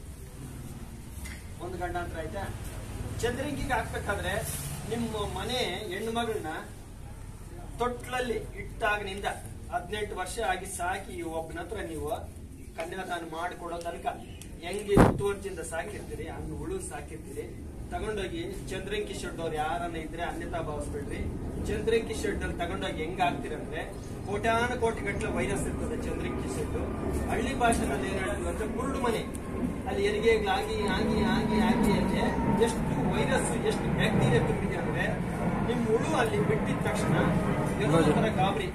ಒಂದು ಗಂಡಾಂತರ ಆಯ್ತಾ ಚಂದ್ರಂಗಿಗೆ ಹಾಕ್ಬೇಕಾದ್ರೆ ನಿಮ್ಮ ಮನೆ ಹೆಣ್ಣು ಮಗಳನ್ನ ತೊಟ್ಲಲ್ಲಿ ಇಟ್ಟಾಗಿನಿಂದ ಹದಿನೆಂಟು ವರ್ಷ ಆಗಿ ಸಾಕಿ ಒಬ್ಬನ ಹತ್ರ ನೀವು ಕನ್ಯಾದಾನ ಮಾಡಿಕೊಡೋ ತನಕ ಹೆಂಗೆ ಮುತುವರ್ಜಿಯಿಂದ ಸಾಕಿರ್ತೀರಿ ಹಂಗ ಹುಳು ಸಾಕಿರ್ತೀರಿ ತಗೊಂಡೋಗಿ ಚಂದ್ರಂಕಿ ಶೆಡ್ ಅವ್ರು ಯಾರನ್ನ ಇದ್ರೆ ಅನ್ಯತಾ ಭಾವಿಸ್ಬೇಡ್ರಿ ಚಂದ್ರಂಕಿ ಶೆಡ್ ಅಲ್ಲಿ ತಗೊಂಡೋಗಿ ಹೆಂಗ್ ಹಾಕ್ತಿರಂದ್ರೆ ಕೋಟ್ಯಾನ ಕೋಟಿ ಗಟ್ಟಲೆ ವೈರಸ್ ಇರ್ತದೆ ಚಂದ್ರಂಕಿ ಶೆಡ್ ಹಳ್ಳಿ ಭಾಷೆನಲ್ಲಿ ಏನ್ ಹೇಳ್ತೀವಿ ಅಂದ್ರೆ ಕುರುಡು ಮನೆ ಅಲ್ಲಿ ಹೆರಿಗೆಗಳಾಗಿ ಆಗಿ ಆಗಿ ಆಗಿ ಅಲ್ಲಿ ಎಷ್ಟು ವೈರಸ್ ಎಷ್ಟು ಬ್ಯಾಕ್ಟೀರಿಯಾ ತುಂಬಿದೆ ಅಂದ್ರೆ ನಿಮ್ ಹುಳು ಅಲ್ಲಿ ಬಿಟ್ಟಿದ ತಕ್ಷಣ ಏನೋ ಒಂಥರ ಗಾಬರಿ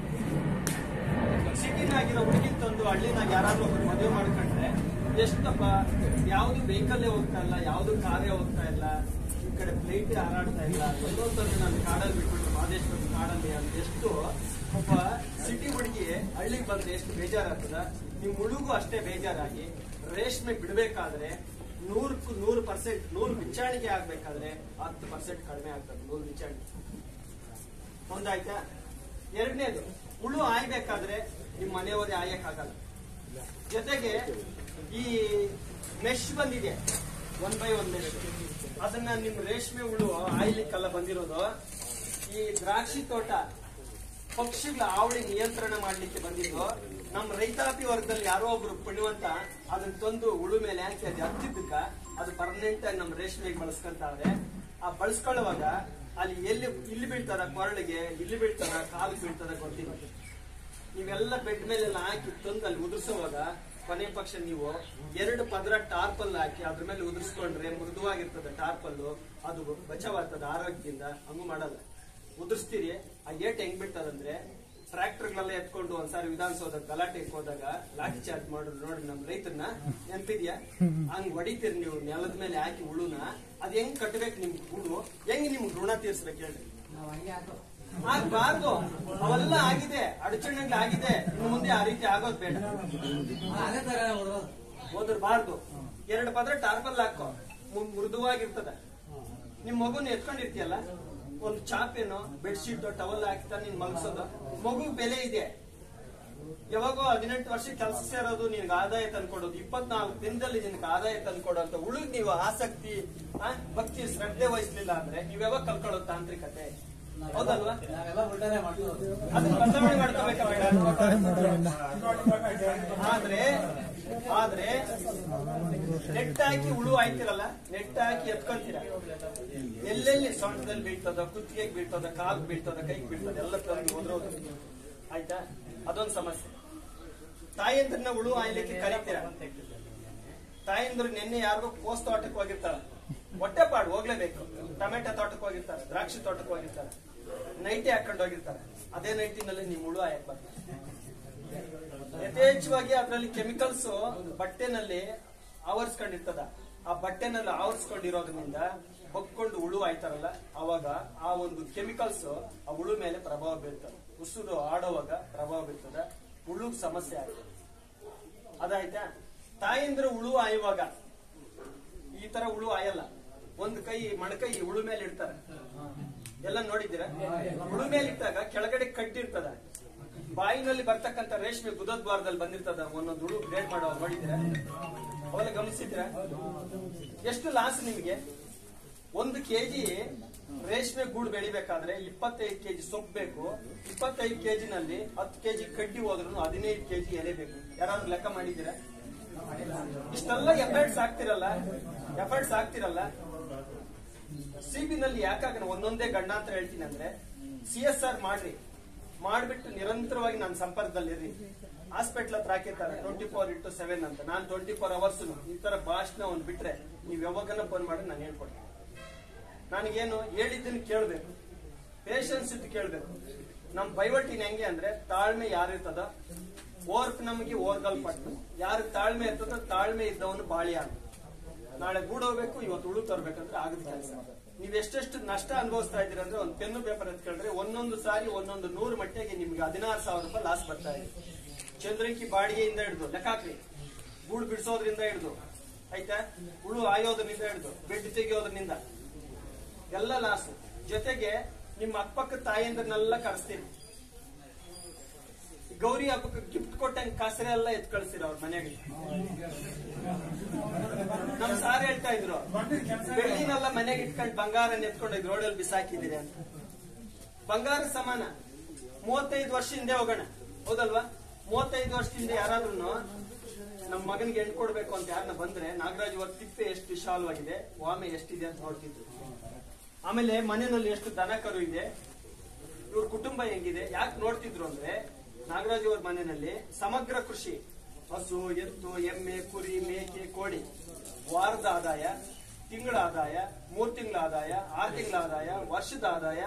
ಸಿಟಿನಾಗಿರೋ ಹುಡುಗಿನ ತಂದು ಹಳ್ಳಿನಾಗ ಯಾರಾದ್ರೂ ಒಬ್ರು ಮದುವೆ ಮಾಡ್ಕೊಂಡ್ರೆ ಎಷ್ಟಪ್ಪ ಯಾವ್ದು ವೆಹಿಕಲ್ಲೇ ಹೋಗ್ತಾ ಇಲ್ಲ ಯಾವ್ದು ಕಾರೇ ಹೋಗ್ತಾ ಇಲ್ಲ ಈ ಕಡೆ ಫ್ಲೈಟ್ ಹಾರಾಡ್ತಾ ಇಲ್ಲ ಎಲ್ಲೊಂದು ನಾನು ಕಾಡಲ್ಲಿ ಬಿಟ್ಬಿಟ್ಟು ಮಾದೇಶ್ವರ ಕಾಡಲ್ಲಿ ಅಂತ ಎಷ್ಟು ಒಬ್ಬ ಸಿಟಿ ಹುಡುಗಿ ಹಳ್ಳಿಗೆ ಬಂದ್ರೆ ಎಷ್ಟು ಬೇಜಾರಾಗ್ತದ ನಿಮ್ ಹುಡುಗು ಅಷ್ಟೇ ಬೇಜಾರಾಗಿ ರೇಷ್ಮೆ ಬಿಡ್ಬೇಕಾದ್ರೆ ನೂರಕ್ಕೂ ನೂರು ಪರ್ಸೆಂಟ್ ನೂರು ಬಿಚ್ಚಾಣಿಕೆ ಆಗ್ಬೇಕಾದ್ರೆ ಹತ್ತು ಪರ್ಸೆಂಟ್ ಕಡಿಮೆ ಆಗ್ತದೆ ನೂರು ಬಿಚ್ಚಾಣಿಕೆ ಒಂದಾಯ್ತಾ ಎರಡನೇದು ಹುಳು ಆಯ್ಬೇಕಾದ್ರೆ ನಿಮ್ ಮನೆಯವರೇ ಆಯಕ್ಕಾಗಲ್ಲ ಜೊತೆಗೆ ಈ ಮೆಶ್ ಬಂದಿದೆ ಒನ್ ಬೈ ಒನ್ ಮೆಶ್ ಅದನ್ನ ನಿಮ್ ರೇಷ್ಮೆ ಹುಳು ಆಯ್ಲಿಕ್ಕೆಲ್ಲ ಬಂದಿರೋದು ಈ ದ್ರಾಕ್ಷಿ ತೋಟ ಪಕ್ಷಿಗಳ ಆವಳಿ ನಿಯಂತ್ರಣ ಮಾಡ್ಲಿಕ್ಕೆ ಬಂದಿದ್ದು ನಮ್ಮ ರೈತಾಪಿ ವರ್ಗದಲ್ಲಿ ಯಾರೋ ಒಬ್ರು ಪುಣ್ಯವಂತ ಅದನ್ನ ತಂದು ಹುಳು ಮೇಲೆ ಹಾಕಿ ಅದು ಹತ್ತಿದ್ದಕ್ಕ ಅದು ಪರ್ಮನೆಂಟ್ ಆಗಿ ನಮ್ಮ ರೇಷ್ಮೆಗೆ ಬಳಸ್ಕೊಂತಾವ್ರೆ ಆ ಬಳಸ್ಕೊಳ್ಳುವಾಗ ಅಲ್ಲಿ ಎಲ್ಲಿ ಇಲ್ಲಿ ಬೀಳ್ತಾರ ಕೊರಳಿಗೆ ಇಲ್ಲಿ ಬೀಳ್ತಾರ ಕಾಲು ಬೀಳ್ತಾರ ಗೊತ್ತಿಲ್ಲ ನೀವೆಲ್ಲ ಬೆಡ್ ಮೇಲೆಲ್ಲ ಹಾಕಿ ತಂದು ಅಲ್ಲಿ ಉದುರಿಸುವಾಗ ಕೊನೆ ಪಕ್ಷ ನೀವು ಎರಡು ಪದರ ಟಾರ್ಪಲ್ ಹಾಕಿ ಅದ್ರ ಮೇಲೆ ಉದುರಿಸ್ಕೊಂಡ್ರೆ ಮೃದುವಾಗಿರ್ತದೆ ಟಾರ್ಪಲ್ಲು ಅದು ಬಚಾವಾಗ್ತದೆ ಆರೋಗ್ಯದಿಂದ ಹಂಗೂ ಮಾಡಲ್ಲ ಉದುರಿಸ್ತೀರಿ ಆ ಏಟ್ ಹೆಂಗ್ ಬಿಡ್ತದಂದ್ರೆ ಟ್ರ್ಯಾಕ್ಟರ್ಗಳೆಲ್ಲ ಎತ್ಕೊಂಡು ಒಂದ್ಸಾರಿ ವಿಧಾನಸೌಧ ಗಲಾಟೆಗೆ ಹೋದಾಗ ಲಾಠಿ ಚಾರ್ಜ್ ಮಾಡಿದ್ರು ನೋಡಿ ನಮ್ ರೈತರನ್ನ ನೆನ್ಪಿದ್ಯಾ ಹಂಗ್ ಹೊಡಿತೀರಿ ನೀವು ನೆಲದ ಮೇಲೆ ಹಾಕಿ ಹುಳುನ ಅದ್ ಹೆಂಗ್ ಕಟ್ಬೇಕು ನಿಮ್ ಹುಳು ಹೆಂಗ್ ನಿಮ್ಗೆ ಋಣ ತೀರ್ಸ್ಬೇಕು ಹೇಳ್ರಿ ಆಗ್ಬಾರ್ದು ಅವೆಲ್ಲ ಆಗಿದೆ ಅಡಚಣೆಗಳು ಆಗಿದೆ ಇನ್ನು ಮುಂದೆ ಆ ರೀತಿ ಆಗೋದ್ ಬೇಡ ಓದಿರ್ಬಾರ್ದು ಎರಡು ಪದ್ರ ಟಾರ್ಪಲ್ ಹಾಕೋ ಮು- ಮೃದುವಾಗಿರ್ತದ ನಿಮ್ ಮಗುನ ಎತ್ಕೊಂಡಿರ್ತೀಯಲ್ಲ ಒಂದು ಚಾಪೇನೋ ಬೆಡ್ಶೀಟ್ ಟವಲ್ ಹಾಕ್ತಾ ನೀನ್ ಮಲ್ಸೋದು ಮಗು ಬೆಲೆ ಇದೆ ಯಾವಾಗೋ ಹದಿನೆಂಟು ವರ್ಷ ಕೆಲಸ ಸೇರೋದು ನಿನ್ಗೆ ಆದಾಯ ತಂದ್ಕೊಡೋದು ಇಪ್ಪತ್ನಾಲ್ಕು ದಿನದಲ್ಲಿ ನಿನ್ಗೆ ಆದಾಯ ತಂದ್ಕೊಡೋ ಅಂತ ಉಳಿದ್ ನೀವು ಆಸಕ್ತಿ ಆ, ಭಕ್ತಿ ಶ್ರದ್ಧೆ ವಹಿಸ್ಲಿಲ್ಲ ಅಂದ್ರೆ ನೀವ್ ಯಾವಾಗ ಕಲ್ಕೊಳ್ಳೋ ತಾಂತ್ರಿಕತೆ ಹೌದಲ್ವಾ ಅದನ್ನ ಬದಲಾವಣೆ ಮಾಡ್ಕೋಬೇಕಾ ಬೇಡ ಆದ್ರೆ ಆದ್ರೆ ನೆಟ್ ಹಾಕಿ ಹುಳು ಆಯ್ತಿರಲ್ಲ ನೆಟ್ ಹಾಕಿ ಎತ್ಕೊಂತೀರ ಎಲ್ಲೆಲ್ಲಿ ಸೊಂಟದಲ್ಲಿ ಬೀಳ್ತದ ಕುತ್ತಿಗೆಗೆ ಬೀಳ್ತದ ಕಾಲ್ ಬೀಳ್ತದ ಕೈಗೆ ಬೀಳ್ತದ ಎಲ್ಲ ತಂದು ಹೋದ್ರೋದು ಆಯ್ತಾ ಅದೊಂದು ಸಮಸ್ಯೆ ತಾಯಂದ್ರನ್ನ ಹುಳು ಆಯ್ಲಿಕ್ಕೆ ಕರೀತೀರ ತಾಯಂದ್ರು ನಿನ್ನೆ ಯಾರಿಗೋ ಕೋಸ್ ತೋಟಕ್ಕೆ ಹೋಗಿರ್ತಾರ ಹೊಟ್ಟೆ ಪಾಡು ಹೋಗ್ಲೇಬೇಕು ಟೊಮೆಟೊ ತೋಟಕ್ಕೆ ಹೋಗಿರ್ತಾರೆ ದ್ರಾಕ್ಷಿ ತೋಟಕ್ಕೆ ಹೋಗಿರ್ತಾರೆ ನೈಟಿ ಹಾಕೊಂಡು ಹೋಗಿರ್ತಾರೆ ಅದೇ ನೈಟಿನಲ್ಲಿ ನಿಮ್ ಹುಳು ಆಯಕ್ ಬರ್ತದೆ ಯಥೇಚ್ಛವಾಗಿ ಅದರಲ್ಲಿ ಕೆಮಿಕಲ್ಸ್ ಬಟ್ಟೆನಲ್ಲಿ ಆವರಿಸ್ಕೊಂಡಿರ್ತದ ಆ ಬಟ್ಟೆನಲ್ಲಿ ಆವರಿಸ್ಕೊಂಡಿರೋದ್ರಿಂದ ಹೊಕ್ಕೊಂಡು ಹುಳು ಆಯ್ತಾರಲ್ಲ ಅವಾಗ ಆ ಒಂದು ಕೆಮಿಕಲ್ಸ್ ಆ ಹುಳು ಮೇಲೆ ಪ್ರಭಾವ ಬೀಳ್ತದೆ ಉಸಿರು ಆಡುವಾಗ ಪ್ರಭಾವ ಬೀಳ್ತದೆ ಹುಳುಗ್ ಸಮಸ್ಯೆ ಆಗ್ತದೆ ಅದಾಯ್ತಾ ತಾಯಂದ್ರ ಹುಳು ಆಯುವಾಗ ಈ ತರ ಹುಳು ಆಯಲ್ಲ ಒಂದು ಕೈ ಮಣಕೈ ಹುಳು ಮೇಲೆ ಇಡ್ತಾರೆ ಎಲ್ಲ ನೋಡಿದ್ದೀರಾ ಹುಳು ಮೇಲೆ ಇಟ್ಟಾಗ ಕೆಳಗಡೆ ಕಟ್ಟಿರ್ತದ ಬಾಯಿನಲ್ಲಿ ಬರ್ತಕ್ಕಂತ ರೇಷ್ಮೆ ಗುದದ್ವಾರದಲ್ಲಿ ಬಂದಿರ್ತದ ಒಂದೊಂದು ಹುಳು ಗ್ರೇಡ್ ಮಾಡೋ ನೋಡಿದ್ದೀರಾ ಅವೆಲ್ಲ ಗಮನಿಸಿದ್ದೀರಾ ಎಷ್ಟು ಲಾಸ್ ನಿಮಗೆ ಒಂದು ಕೆಜಿ ರೇಷ್ಮೆ ಗೂಡು ಬೆಳಿಬೇಕಾದ್ರೆ ಇಪ್ಪತ್ತೈದು ಕೆಜಿ ಸೊಪ್ಪು ಬೇಕು ಇಪ್ಪತ್ತೈದು ಕೆಜಿನಲ್ಲಿ ಹತ್ತು ಕೆಜಿ ಕಡ್ಡಿ ಹೋದ್ರು ಹದಿನೈದು ಕೆಜಿ ಎಲೆ ಬೇಕು ಯಾರಾದ್ರೂ ಲೆಕ್ಕ ಮಾಡಿದ್ದೀರಾ ಇಷ್ಟೆಲ್ಲ ಎಫರ್ಟ್ಸ್ ಆಗ್ತಿರಲ್ಲ ಎಫರ್ಟ್ಸ್ ಆಗ್ತಿರಲ್ಲ ಸಿಬಿನಲ್ಲಿ ಯಾಕಾಗ ಒಂದೊಂದೇ ಗಂಡಾಂತರ ಹೇಳ್ತೀನಿ ಅಂದ್ರೆ ಸಿ ಎಸ್ ಆರ್ ಮಾಡ್ರಿ ಮಾಡ್ಬಿಟ್ಟು ನಿರಂತರವಾಗಿ ನನ್ನ ಸಂಪರ್ಕದಲ್ಲಿರ್ರಿ ಹಾಸ್ಪಿಟ್ಲ್ ಹತ್ರ ಹಾಕಿರ್ತಾರೆ ಟ್ವೆಂಟಿ ಫೋರ್ ಇಂಟು ಸೆವೆನ್ ಅಂತ ನಾನು ಟ್ವೆಂಟಿ ಫೋರ್ ಅವರ್ಸ್ ಈ ತರ ಭಾಷಣ ಒಂದ್ ಬಿಟ್ರೆ ನೀವ್ ಯಾವಾಗನ ಫೋನ್ ಮಾಡಿ ನಾನು ಹೇಳ್ಕೊಡ್ತೀನಿ ನನಗೇನು ಹೇಳಿದ್ದನ್ನು ಕೇಳ್ಬೇಕು ಪೇಷನ್ಸ್ ಇದ್ದು ಕೇಳ್ಬೇಕು ನಮ್ ಬೈವಟ್ಟಿನ ಹೆಂಗೆ ಅಂದ್ರೆ ತಾಳ್ಮೆ ಯಾರಿರ್ತದ ಓರ್ಕ್ ನಮಗೆ ಓರ್ಗಲ್ ಪಟ್ಟು ಯಾರು ತಾಳ್ಮೆ ಇರ್ತದ ತಾಳ್ಮೆ ಇದ್ದವನು ಬಾಳಿ ಆಗ ನಾಳೆ ಗೂಡೋಗ್ಬೇಕು ಇವತ್ತು ಉಳು ತರ್ಬೇಕಂದ್ರೆ ಆಗುತ್ತೆ ಕೆಲಸ ನೀವ್ ಎಷ್ಟೆಷ್ಟು ನಷ್ಟ ಅನುಭವಿಸ್ತಾ ಇದ್ದೀರ ಅಂದ್ರೆ ಒಂದು ಪೆನ್ನು ಪೇಪರ್ ಎತ್ಕೊಂಡ್ರೆ ಒಂದೊಂದು ಸಾರಿ ಒಂದೊಂದು ನೂರು ಮಟ್ಟಿಗೆ ನಿಮ್ಗೆ ಹದಿನಾರು ಸಾವಿರ ರೂಪಾಯಿ ಲಾಸ್ ಬರ್ತಾ ಇದೆ ಚಂದ್ರಕಿ ಬಾಡಿಗೆಯಿಂದ ಹಿಡಿದು ಲೆಕ್ಕ ಹಾಕ್ರಿ ಗೂಡು ಬಿಡಿಸೋದ್ರಿಂದ ಹಿಡಿದು ಆಯ್ತಾ ಹುಳು ಆಯೋದ್ರಿಂದ ಹಿಡಿದು ಬೆಡ್ ತೆಗಿಯೋದ್ರಿಂದ ಎಲ್ಲ ಲಾಸ್ ಜೊತೆಗೆ ನಿಮ್ಮ ಅಕ್ಕಪಕ್ಕ ತಾಯಿಯಂದ್ರನ್ನೆಲ್ಲ ಕರೆಸ್ತೀನಿ ಗೌರಿ ಹಬ್ಬಕ್ಕೆ ಗಿಫ್ಟ್ ಕೊಟ್ಟಂಗೆ ಕಾಸರೆ ಎಲ್ಲ ಎತ್ ಕಳಿಸ್ತೀರ ಅವ್ರ ಮನೆಗೆ ನಮ್ ಸಾರ್ ಹೇಳ್ತಾ ಇದ್ರು ಬೆಳ್ಳಿನೆಲ್ಲ ಮನೆಗೆ ಇಟ್ಕೊಂಡು ಬಂಗಾರ ಎತ್ಕೊಂಡು ರೋಡಲ್ಲಿ ಬಿಸಾಕಿದಿರಿ ಅಂತ ಬಂಗಾರ ಸಮಾನ ಮೂವತ್ತೈದು ವರ್ಷ ಹಿಂದೆ ಹೋಗೋಣ ಹೌದಲ್ವಾ ಮೂವತ್ತೈದು ವರ್ಷದಿಂದ ಯಾರಾದ್ರೂ ನಮ್ಮ ಮಗನಿಗೆ ಹೆಣ್ಣು ಕೊಡ್ಬೇಕು ಅಂತ ಯಾರನ್ನ ಬಂದ್ರೆ ನಾಗರಾಜ್ ಇವಾಗ ತಿಪ್ಪೆ ಎಷ್ಟು ವಿಶಾಲವಾಗಿದೆ ವಾಮೆ ಎಷ್ಟಿದೆ ಅಂತ ನೋಡ್ತಿದ್ರು ಆಮೇಲೆ ಮನೆಯಲ್ಲಿ ಎಷ್ಟು ದನ ಕರು ಇದೆ ಇವ್ರ ಕುಟುಂಬ ಹೆಂಗಿದೆ ಯಾಕೆ ನೋಡ್ತಿದ್ರು ಅಂದ್ರೆ ನಾಗರಾಜ್ ಅವ್ರ ಮನೆಯಲ್ಲಿ ಸಮಗ್ರ ಕೃಷಿ ಹಸು ಎತ್ತು ಎಮ್ಮೆ ಕುರಿ ಮೇಕೆ ಕೋಳಿ ವಾರದ ಆದಾಯ ತಿಂಗಳ ಆದಾಯ ಮೂರ್ ತಿಂಗಳ ಆದಾಯ ಆರು ತಿಂಗಳ ಆದಾಯ ವರ್ಷದ ಆದಾಯ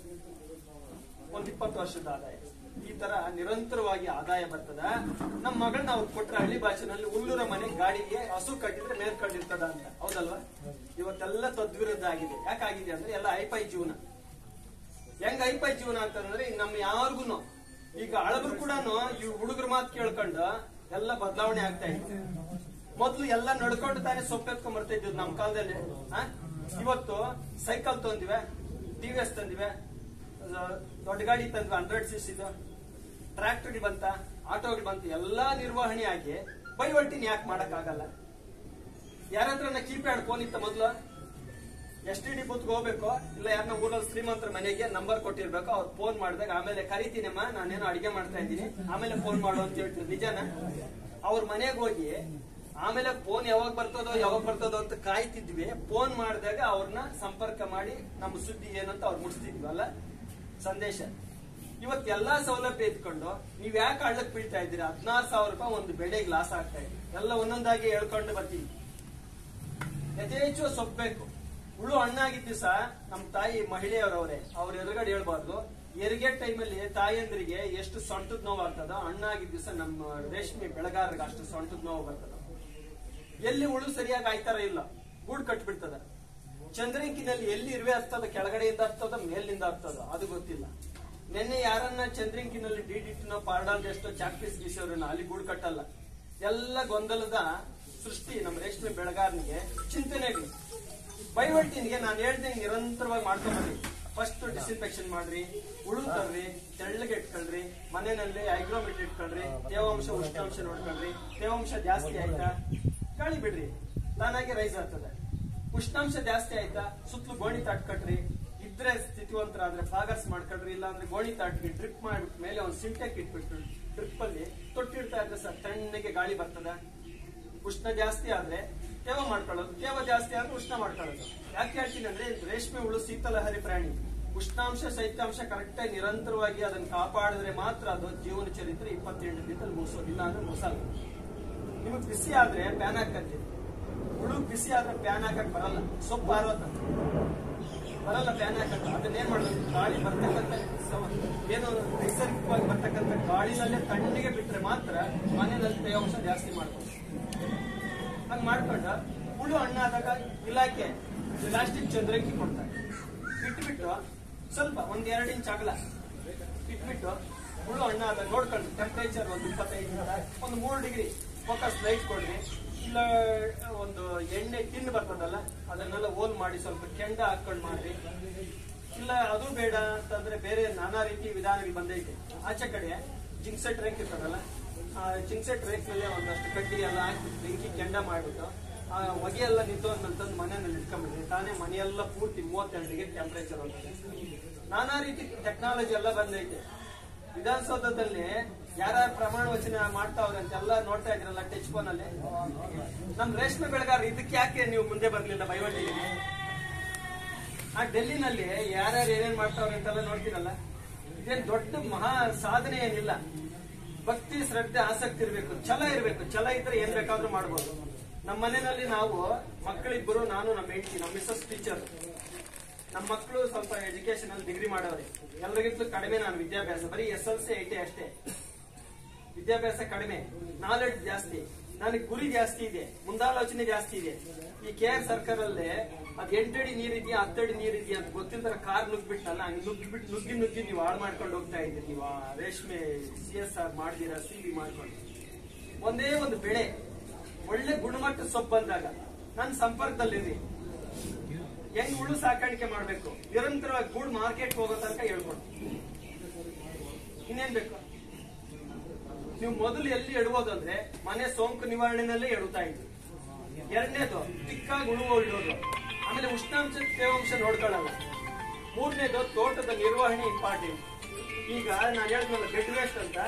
ಒಂದ್ ಇಪ್ಪತ್ತು ವರ್ಷದ ಆದಾಯ ಈ ತರ ನಿರಂತರವಾಗಿ ಆದಾಯ ಬರ್ತದ ನಮ್ಮ ಮಗಳನ್ನ ಅವ್ರು ಕೊಟ್ರೆ ಹಳ್ಳಿ ಭಾಷೆನಲ್ಲಿ ಹುಲ್ಲೂರ ಮನೆ ಗಾಡಿಗೆ ಹಸು ಕಟ್ಟಿದ್ರೆ ಮೇಲ್ ಕಟ್ಟಿರ್ತದ ಅಂತ ಹೌದಲ್ವಾ ಇವತ್ತೆಲ್ಲ ತದ್ವಿರುದ್ಧ ಆಗಿದೆ ಯಾಕಾಗಿದೆ ಅಂದ್ರೆ ಎಲ್ಲ ಐಪೈ ಜೀವನ ಹೆಂಗ್ ಐಪೈ ಜೀವನ ಅಂತಂದ್ರೆ ಈಗ ನಮ್ ಯಾರಿಗೂ ಈಗ ಹಳಬರು ಕೂಡ ಈ ಹುಡುಗರ ಮಾತು ಕೇಳ್ಕೊಂಡು ಎಲ್ಲ ಬದಲಾವಣೆ ಆಗ್ತಾ ಇದೆ ಮೊದ್ಲು ಎಲ್ಲ ನಡ್ಕೊಂಡು ತಾನೇ ಸೊಪ್ಪು ಎತ್ಕೊಂಡ್ ಬರ್ತಾ ಇದ್ವಿ ನಮ್ ಕಾಲದಲ್ಲಿ ಆ? ಇವತ್ತು ಸೈಕಲ್ ತಂದಿವೆ ಟಿವಿ ಎಸ್ ತಂದಿವೆ ಅಹ್, ದೊಡ್ಡ ಗಾಡಿ ತಂದ್ವಿ ಹಂಡ್ರೆಡ್ ಸಿಸ್ ಇದು ಟ್ರ್ಯಾಕ್ಟರ್ ಬಂತ ಆಟೋಗಳು ಬಂತು ಎಲ್ಲಾ ನಿರ್ವಹಣೆ ಆಗಿ ಬೈವಟ್ಟಿನ ಯಾಕೆ ಮಾಡಕ್ ಆಗಲ್ಲ ಯಾರತ್ರ ಕೀಪ್ಯಾಡ್ ಫೋನ್ ಇತ್ತ ಮೊದ್ಲು ಎಸ್ ಟಿ ಡಿ ಬೂತ್ಗೆ ಹೋಗ್ಬೇಕು ಇಲ್ಲ ಯಾರನ್ನ ಊರಲ್ಲಿ ಶ್ರೀಮಂತರ ಮನೆಗೆ ನಂಬರ್ ಕೊಟ್ಟಿರ್ಬೇಕು ಅವ್ರು ಫೋನ್ ಮಾಡಿದಾಗ ಆಮೇಲೆ ಕರಿತೀನಮ್ಮ ನಾನೇನೋ ಅಡಿಗೆ ಮಾಡ್ತಾ ಇದ್ದೀನಿ ಆಮೇಲೆ ಫೋನ್ ಮಾಡು ಅಂತ ಹೇಳ್ತಾರೆ ನಿಜಾನ ಅವ್ರ ಮನೆಗೆ ಹೋಗಿ ಆಮೇಲೆ ಫೋನ್ ಯಾವಾಗ ಬರ್ತದೋ ಯಾವಾಗ ಬರ್ತದೋ ಅಂತ ಕಾಯ್ತಿದ್ವಿ ಫೋನ್ ಮಾಡಿದಾಗ ಅವ್ರನ್ನ ಸಂಪರ್ಕ ಮಾಡಿ ನಮ್ಮ ಸುದ್ದಿ ಏನಂತ ಅವ್ರು ಮುಟ್ಟಿಸ್ತಿದ್ವಿ ಅಲ್ಲ ಸಂದೇಶ ಇವತ್ತು ಎಲ್ಲಾ ಸೌಲಭ್ಯ ಇದ್ಕೊಂಡು ನೀವ್ ಯಾಕೆ ಹಳ್ಳಕ್ ಬೀಳ್ತಾ ಇದ್ದೀರಾ ಹದಿನಾರು ಸಾವಿರ ರೂಪಾಯಿ ಒಂದು ಬೆಳೆಗೆ ಲಾಸ್ ಆಗ್ತಾ ಇದೆ ಎಲ್ಲ ಒಂದೊಂದಾಗಿ ಹೇಳ್ಕೊಂಡು ಬರ್ತೀವಿ ಯಥೇಚ್ಛ ಸೊಪ್ಪಬೇಕು ಹುಳು ಹಣ್ಣಾಗಿದ್ದ ದಿವಸ ನಮ್ಮ ತಾಯಿ ಮಹಿಳೆಯರವರೇ ಅವ್ರ ಎದುರುಗಡೆ ಹೇಳ್ಬಾರ್ದು ಹೆರಿಗೆ ಟೈಮಲ್ಲಿ ತಾಯಂದ್ರಿಗೆ ಎಷ್ಟು ಸೊಂಟದ ನೋವು ಆಗ್ತದೋ ಹಣ್ಣಾಗಿದ್ದ ದಿವಸ ನಮ್ಮ ರೇಷ್ಮೆ ಬೆಳೆಗಾರರಿಗೆ ಅಷ್ಟು ಸೊಂಟದ ನೋವು ಬರ್ತದ ಎಲ್ಲಿ ಹುಳು ಸರಿಯಾಗಿ ಆಯ್ತಾರ ಇಲ್ಲ ಗೂಡು ಕಟ್ಬಿಡ್ತದ ಚಂದ್ರಂಕಿನಲ್ಲಿ ಎಲ್ಲಿ ಇರುವೆ ಹತ್ತದ ಕೆಳಗಡೆಯಿಂದ ಹತ್ತದ ಮೇಲಿಂದ ಹತ್ತದ ಅದು ಗೊತ್ತಿಲ್ಲ ನಿನ್ನೆ ಯಾರನ್ನ ಚಂದ್ರಂಕಿನಲ್ಲಿ ಡಿ ಡಿಟ್ನೋ ಪಾರ್ಡಾಲ್ ಎಷ್ಟೋ ಚಾಕ್ಪೀಸ್ ಗೀಸೋರನ್ನ ಅಲ್ಲಿ ಗೂಡು ಕಟ್ಟಲ್ಲ ಎಲ್ಲ ಗೊಂದಲದ ಸೃಷ್ಟಿ ನಮ್ಮ ರೇಷ್ಮೆ ಬೆಳೆಗಾರನಿಗೆ ಚಿಂತನೆಗಳು ಬೈವಟ್ಟಿನಿಗೆ ನಾನು ಹೇಳ್ದಂಗೆ ನಿರಂತರವಾಗಿ ಮಾಡ್ಕೊಂಡ್ಬರ್ರಿ ಫಸ್ಟ್ ಡಿಸ್ಇನ್ಫೆಕ್ಷನ್ ಮಾಡ್ರಿ ಹುಳು ತರ್ರಿ ತೆಳ್ಳಗೆ ಇಟ್ಕೊಳ್ರಿ ಮನೆಯಲ್ಲಿ ಹೈಗ್ರೋಮೀಟರ್ ಇಟ್ಕೊಳ್ರಿ ತೇವಾಂಶ ಉಷ್ಣಾಂಶ ನೋಡ್ಕೊಳ್ರಿ ತೇವಾಂಶ ಜಾಸ್ತಿ ಆಯ್ತಾ ಗಾಳಿ ಬಿಡ್ರಿ ತಾನಾಗಿ ರೈಸ್ ಆಗ್ತದೆ ಉಷ್ಣಾಂಶ ಜಾಸ್ತಿ ಆಯ್ತಾ ಸುತ್ತಲೂ ಗೋಣಿ ತಾಟ್ ಕಟ್ರಿ ಇದ್ರೆ ಸ್ಥಿತಿವಂತರಾದ್ರೆ ಫಾಗರ್ಸ್ ಮಾಡ್ಕೊಳ್ರಿ ಇಲ್ಲ ಅಂದ್ರೆ ಗೋಣಿ ತಾಟ್ಗೆ ಡ್ರಿಪ್ ಮಾಡ್ಬಿಟ್ಟು ಮೇಲೆ ಒಂದು ಸಿಂಟೆಕ್ ಇಟ್ಬಿಟ್ಟು ಡ್ರಿಪ್ ಅಲ್ಲಿ ತೊಟ್ಟಿಡ್ತಾ ಇದ್ರೆ ಸರ್ ತಣ್ಣಗೆ ಗಾಳಿ ಬರ್ತದ ಉಷ್ಣ ಜಾಸ್ತಿ ಆದ್ರೆ ತೇವ ಮಾಡ್ಕೊಳ್ಳೋದು ತೇವ ಜಾಸ್ತಿ ಆದ್ರೆ ಉಷ್ಣ ಮಾಡ್ಕೊಳ್ಳೋದು ಯಾಕೆ ಹೇಳ್ತೀನಿ ಅಂದ್ರೆ ರೇಷ್ಮೆ ಹುಳು ಶೀತಲಹರಿ ಪ್ರಾಣಿ ಉಷ್ಣಾಂಶ ಶೈತ್ಯಾಂಶ ಕರೆಕ್ಟ್ ಆಗಿ ನಿರಂತರವಾಗಿ ಅದನ್ನ ಕಾಪಾಡಿದ್ರೆ ಮಾತ್ರ ಅದು ಜೀವನ ಚರಿತ್ರೆ ಇಪ್ಪತ್ತೆಂಟು ದಿನದಲ್ಲಿ ಮುಗಿಸೋದು ಇಲ್ಲ ಅಂದ್ರೆ ಮುಗಿಸಲ್ಲ ನಿಮಗ್ ಬಿಸಿ ಆದ್ರೆ ಪ್ಯಾನ್ ಹಾಕಂತೀವಿ ಹುಳು ಬಿಸಿ ಆದ್ರೆ ಪ್ಯಾನ್ ಹಾಕಕ್ ಬರಲ್ಲ ಸೊಪ್ಪು ಆರೋತ ಬರಲ್ಲ ಪ್ಯಾನ್ ಹಾಕಕ್ಕೆ ಅದನ್ನೇನ್ ಮಾಡೋದು ಗಾಳಿ ಬರ್ತಕ್ಕಂಥ ಸಮ- ಏನು ನೈಸರ್ಗಿಕವಾಗಿ ಬರ್ತಕ್ಕಂಥ ಗಾಳಿನಲ್ಲೇ ತಣ್ಣಗೆ ಬಿಟ್ರೆ ಮಾತ್ರ ಮನೆಯಲ್ಲಿ ತೇವಾಂಶ ಜಾಸ್ತಿ ಮಾಡ್ಬೋದು ಹಂಗ್ ಮಾಡ್ಕೊಂಡ ಹುಳು ಹಣ್ಣಾದಾಗ ಇಲಾಖೆ ಪ್ಲಾಸ್ಟಿಕ್ ಚಂದ್ರಂಕಿ ಕೊಡ್ತಾರೆ ಇಟ್ಬಿಟ್ಟು ಸ್ವಲ್ಪ ಒಂದ್ ಎರಡು ಇಂಚ್ ಅಗಲ ಇಟ್ಬಿಟ್ಟು ಹುಳು ಹಣ್ಣಾದಾಗ ನೋಡ್ಕೊಂಡು ಟೆಂಪರೇಚರ್ ಒಂದು ಇಪ್ಪತ್ತೈದರಿಂದ ಒಂದು ಮೂರು ಡಿಗ್ರಿ ಫೋಕಸ್ ಲೈಟ್ ಕೊಡ್ರಿ ಇಲ್ಲ ಒಂದು ಎಣ್ಣೆ ಟಿನ್ ಬರ್ತದಲ್ಲ ಅದನ್ನೆಲ್ಲ ಓಲ್ ಮಾಡಿ ಸ್ವಲ್ಪ ಕೆಂಡ ಹಾಕೊಂಡ್ ಮಾಡ್ರಿ ಇಲ್ಲ ಅದು ಬೇಡ ಅಂತಂದ್ರೆ ಬೇರೆ ನಾನಾ ರೀತಿ ವಿಧಾನಗಳು ಬಂದೈತೆ ಆಚೆ ಕಡೆ ಜಿಂಕ್ಸೆಟ್ ರೇಕ್ ಇರ್ತದಲ್ಲ ಆ ಜಿಂಕ್ಸೆಟ್ ರೇಕ್ ಮೇಲೆ ಒಂದಷ್ಟು ಕಡ್ಡಿ ಎಲ್ಲ ಹಾಕ್ಬಿಟ್ಟು ಬೆಂಕಿ ಕೆಂಡ ಮಾಡ್ಬಿಟ್ಟು ಆ ಹೊಗೆ ಎಲ್ಲ ನಿಂತು ಅಂತಂದು ಮನೆಯಲ್ಲಿ ಇಟ್ಕೊಂಡ್ಬಿಡ್ರಿ ತಾನೇ ಮನೆಯೆಲ್ಲ ಪೂರ್ತಿ ಮೂವತ್ತೆರಡು ಡಿಗ್ರಿ ಟೆಂಪರೇಚರ್ ಹೋಗ್ತದೆ ನಾನಾ ರೀತಿ ಟೆಕ್ನಾಲಜಿ ಎಲ್ಲ ಬಂದೈತೆ ವಿಧಾನಸೌಧದಲ್ಲಿ ಯಾರ್ಯಾರು ಪ್ರಮಾಣ ವಚನ ಮಾಡ್ತಾವ್ರೆ ಅಂತೆಲ್ಲ ನೋಡ್ತಾ ಇದ್ರಲ್ಲ ಟಚ್ ಫೋನ್ ಅಲ್ಲಿ ನಮ್ ರೇಷ್ಮೆ ಬೆಳೆಗಾರ ಇದಕ್ಕೆ ಯಾಕೆ ನೀವು ಮುಂದೆ ಬರ್ಲಿಲ್ಲ ಬೈವಟ್ಟಿಗೆ ಆ ಡೆಲ್ಲಿನಲ್ಲಿ ಯಾರ್ಯಾರು ಏನೇನ್ ಮಾಡ್ತಾವ್ರೆ ಅಂತೆಲ್ಲ ನೋಡ್ತೀರಲ್ಲ ಇದೇನ್ ದೊಡ್ಡ ಮಹಾ ಸಾಧನೆ ಏನಿಲ್ಲ ಭಕ್ತಿ ಶ್ರದ್ಧೆ ಆಸಕ್ತಿ ಇರ್ಬೇಕು ಛಲ ಇರ್ಬೇಕು ಛಲ ಇದ್ರೆ ಏನ್ ಬೇಕಾದ್ರೂ ಮಾಡ್ಬೋದು ನಮ್ಮ ಮನೆಯಲ್ಲಿ ನಾವು ಮಕ್ಕಳಿಬ್ಬರು ನಾನು ನಮ್ಮ ಹೆಂಡತಿ ನಮ್ಮ ಮಿಸಸ್ ಟೀಚರ್ ನಮ್ಮ ಮಕ್ಕಳು ಸ್ವಲ್ಪ ಎಜುಕೇಶನ್ ಅಲ್ಲಿ ಡಿಗ್ರಿ ಮಾಡವ್ರೆ ಎಲ್ಲರಿಗಿಂತಲೂ ಕಡಿಮೆ ನಾನು ವಿದ್ಯಾಭ್ಯಾಸ ಬರೀ S L C I T ಅಷ್ಟೇ ವಿದ್ಯಾಭ್ಯಾಸ ಕಡಿಮೆ ನಾಲೆಡ್ಜ್ ಜಾಸ್ತಿ ನನಗೆ ಗುರಿ ಜಾಸ್ತಿ ಇದೆ ಮುಂದಾಲೋಚನೆ ಜಾಸ್ತಿ ಇದೆ ಈ ಕೆ ಆರ್ ಸರ್ಕಲ್ ಅಲ್ಲೇ ಅದ್ ಎಂಟಡಿ ನೀರಿದ್ಯಾ ಹತ್ತಡಿ ನೀರಿದ್ಯಾ ಅಂತ ಗೊತ್ತಿಲ್ದರ ಕಾರ್ ನುಗ್ಬಿಟ್ಟಲ್ಲ ಹಂಗ್ ನುಗ್ಗಿಬಿಟ್ಟು ನುಗ್ಗಿ ನುಗ್ಗಿ ನೀವು ಹಾಳು ಮಾಡ್ಕೊಂಡು ಹೋಗ್ತಾ ಇದ್ದೀರಿ ನೀವು ಆ ರೇಷ್ಮೆ ಸಿ ಎಸ್ ಆರ್ ಮಾಡ್ದಿರಾ ಸಿ ಬಿ ಮಾಡ್ಕೊಂಡು ಒಂದೇ ಒಂದು ಬೆಳೆ ಒಳ್ಳೆ ಗುಣಮಟ್ಟ ಸೊಪ್ಪು ಬಂದಾಗ ನನ್ನ ಸಂಪರ್ಕದಲ್ಲಿರಿ ಹೆಂಗ್ ಹುಳು ಸಾಕಾಣಿಕೆ ಮಾಡ್ಬೇಕು ನಿರಂತರವಾಗಿ ಗೂಡ್ ಮಾರ್ಕೆಟ್ ಹೋಗೋ ತನಕ ಹೇಳ್ಕೊಡ್ತೀವಿ ಇನ್ನೇನ್ ಬೇಕು ನೀವು ಮೊದಲು ಎಲ್ಲಿ ಎಡುವುದು ಅಂದ್ರೆ ಮನೆ ಸೋಂಕು ನಿವಾರಣೆನಲ್ಲೇ ಎಡುತ್ತಾ ಇದ್ವಿ ಎರಡನೇದು ತಿಕ್ಕಾಗಿ ಉಳುವ ಇಡೋದು ಆಮೇಲೆ ಉಷ್ಣಾಂಶ ತೇವಾಂಶ ನೋಡ್ಕೊಳ್ಳಲ್ಲ ಮೂರನೇದು ತೋಟದ ನಿರ್ವಹಣೆ ಇಂಪಾರ್ಟೆಂಟ್ ಈಗ ನಾನು ಹೇಳಿದ್ನಲ್ಲ ಬೆಡ್ ವೇಸ್ಟ್ ಅಂತ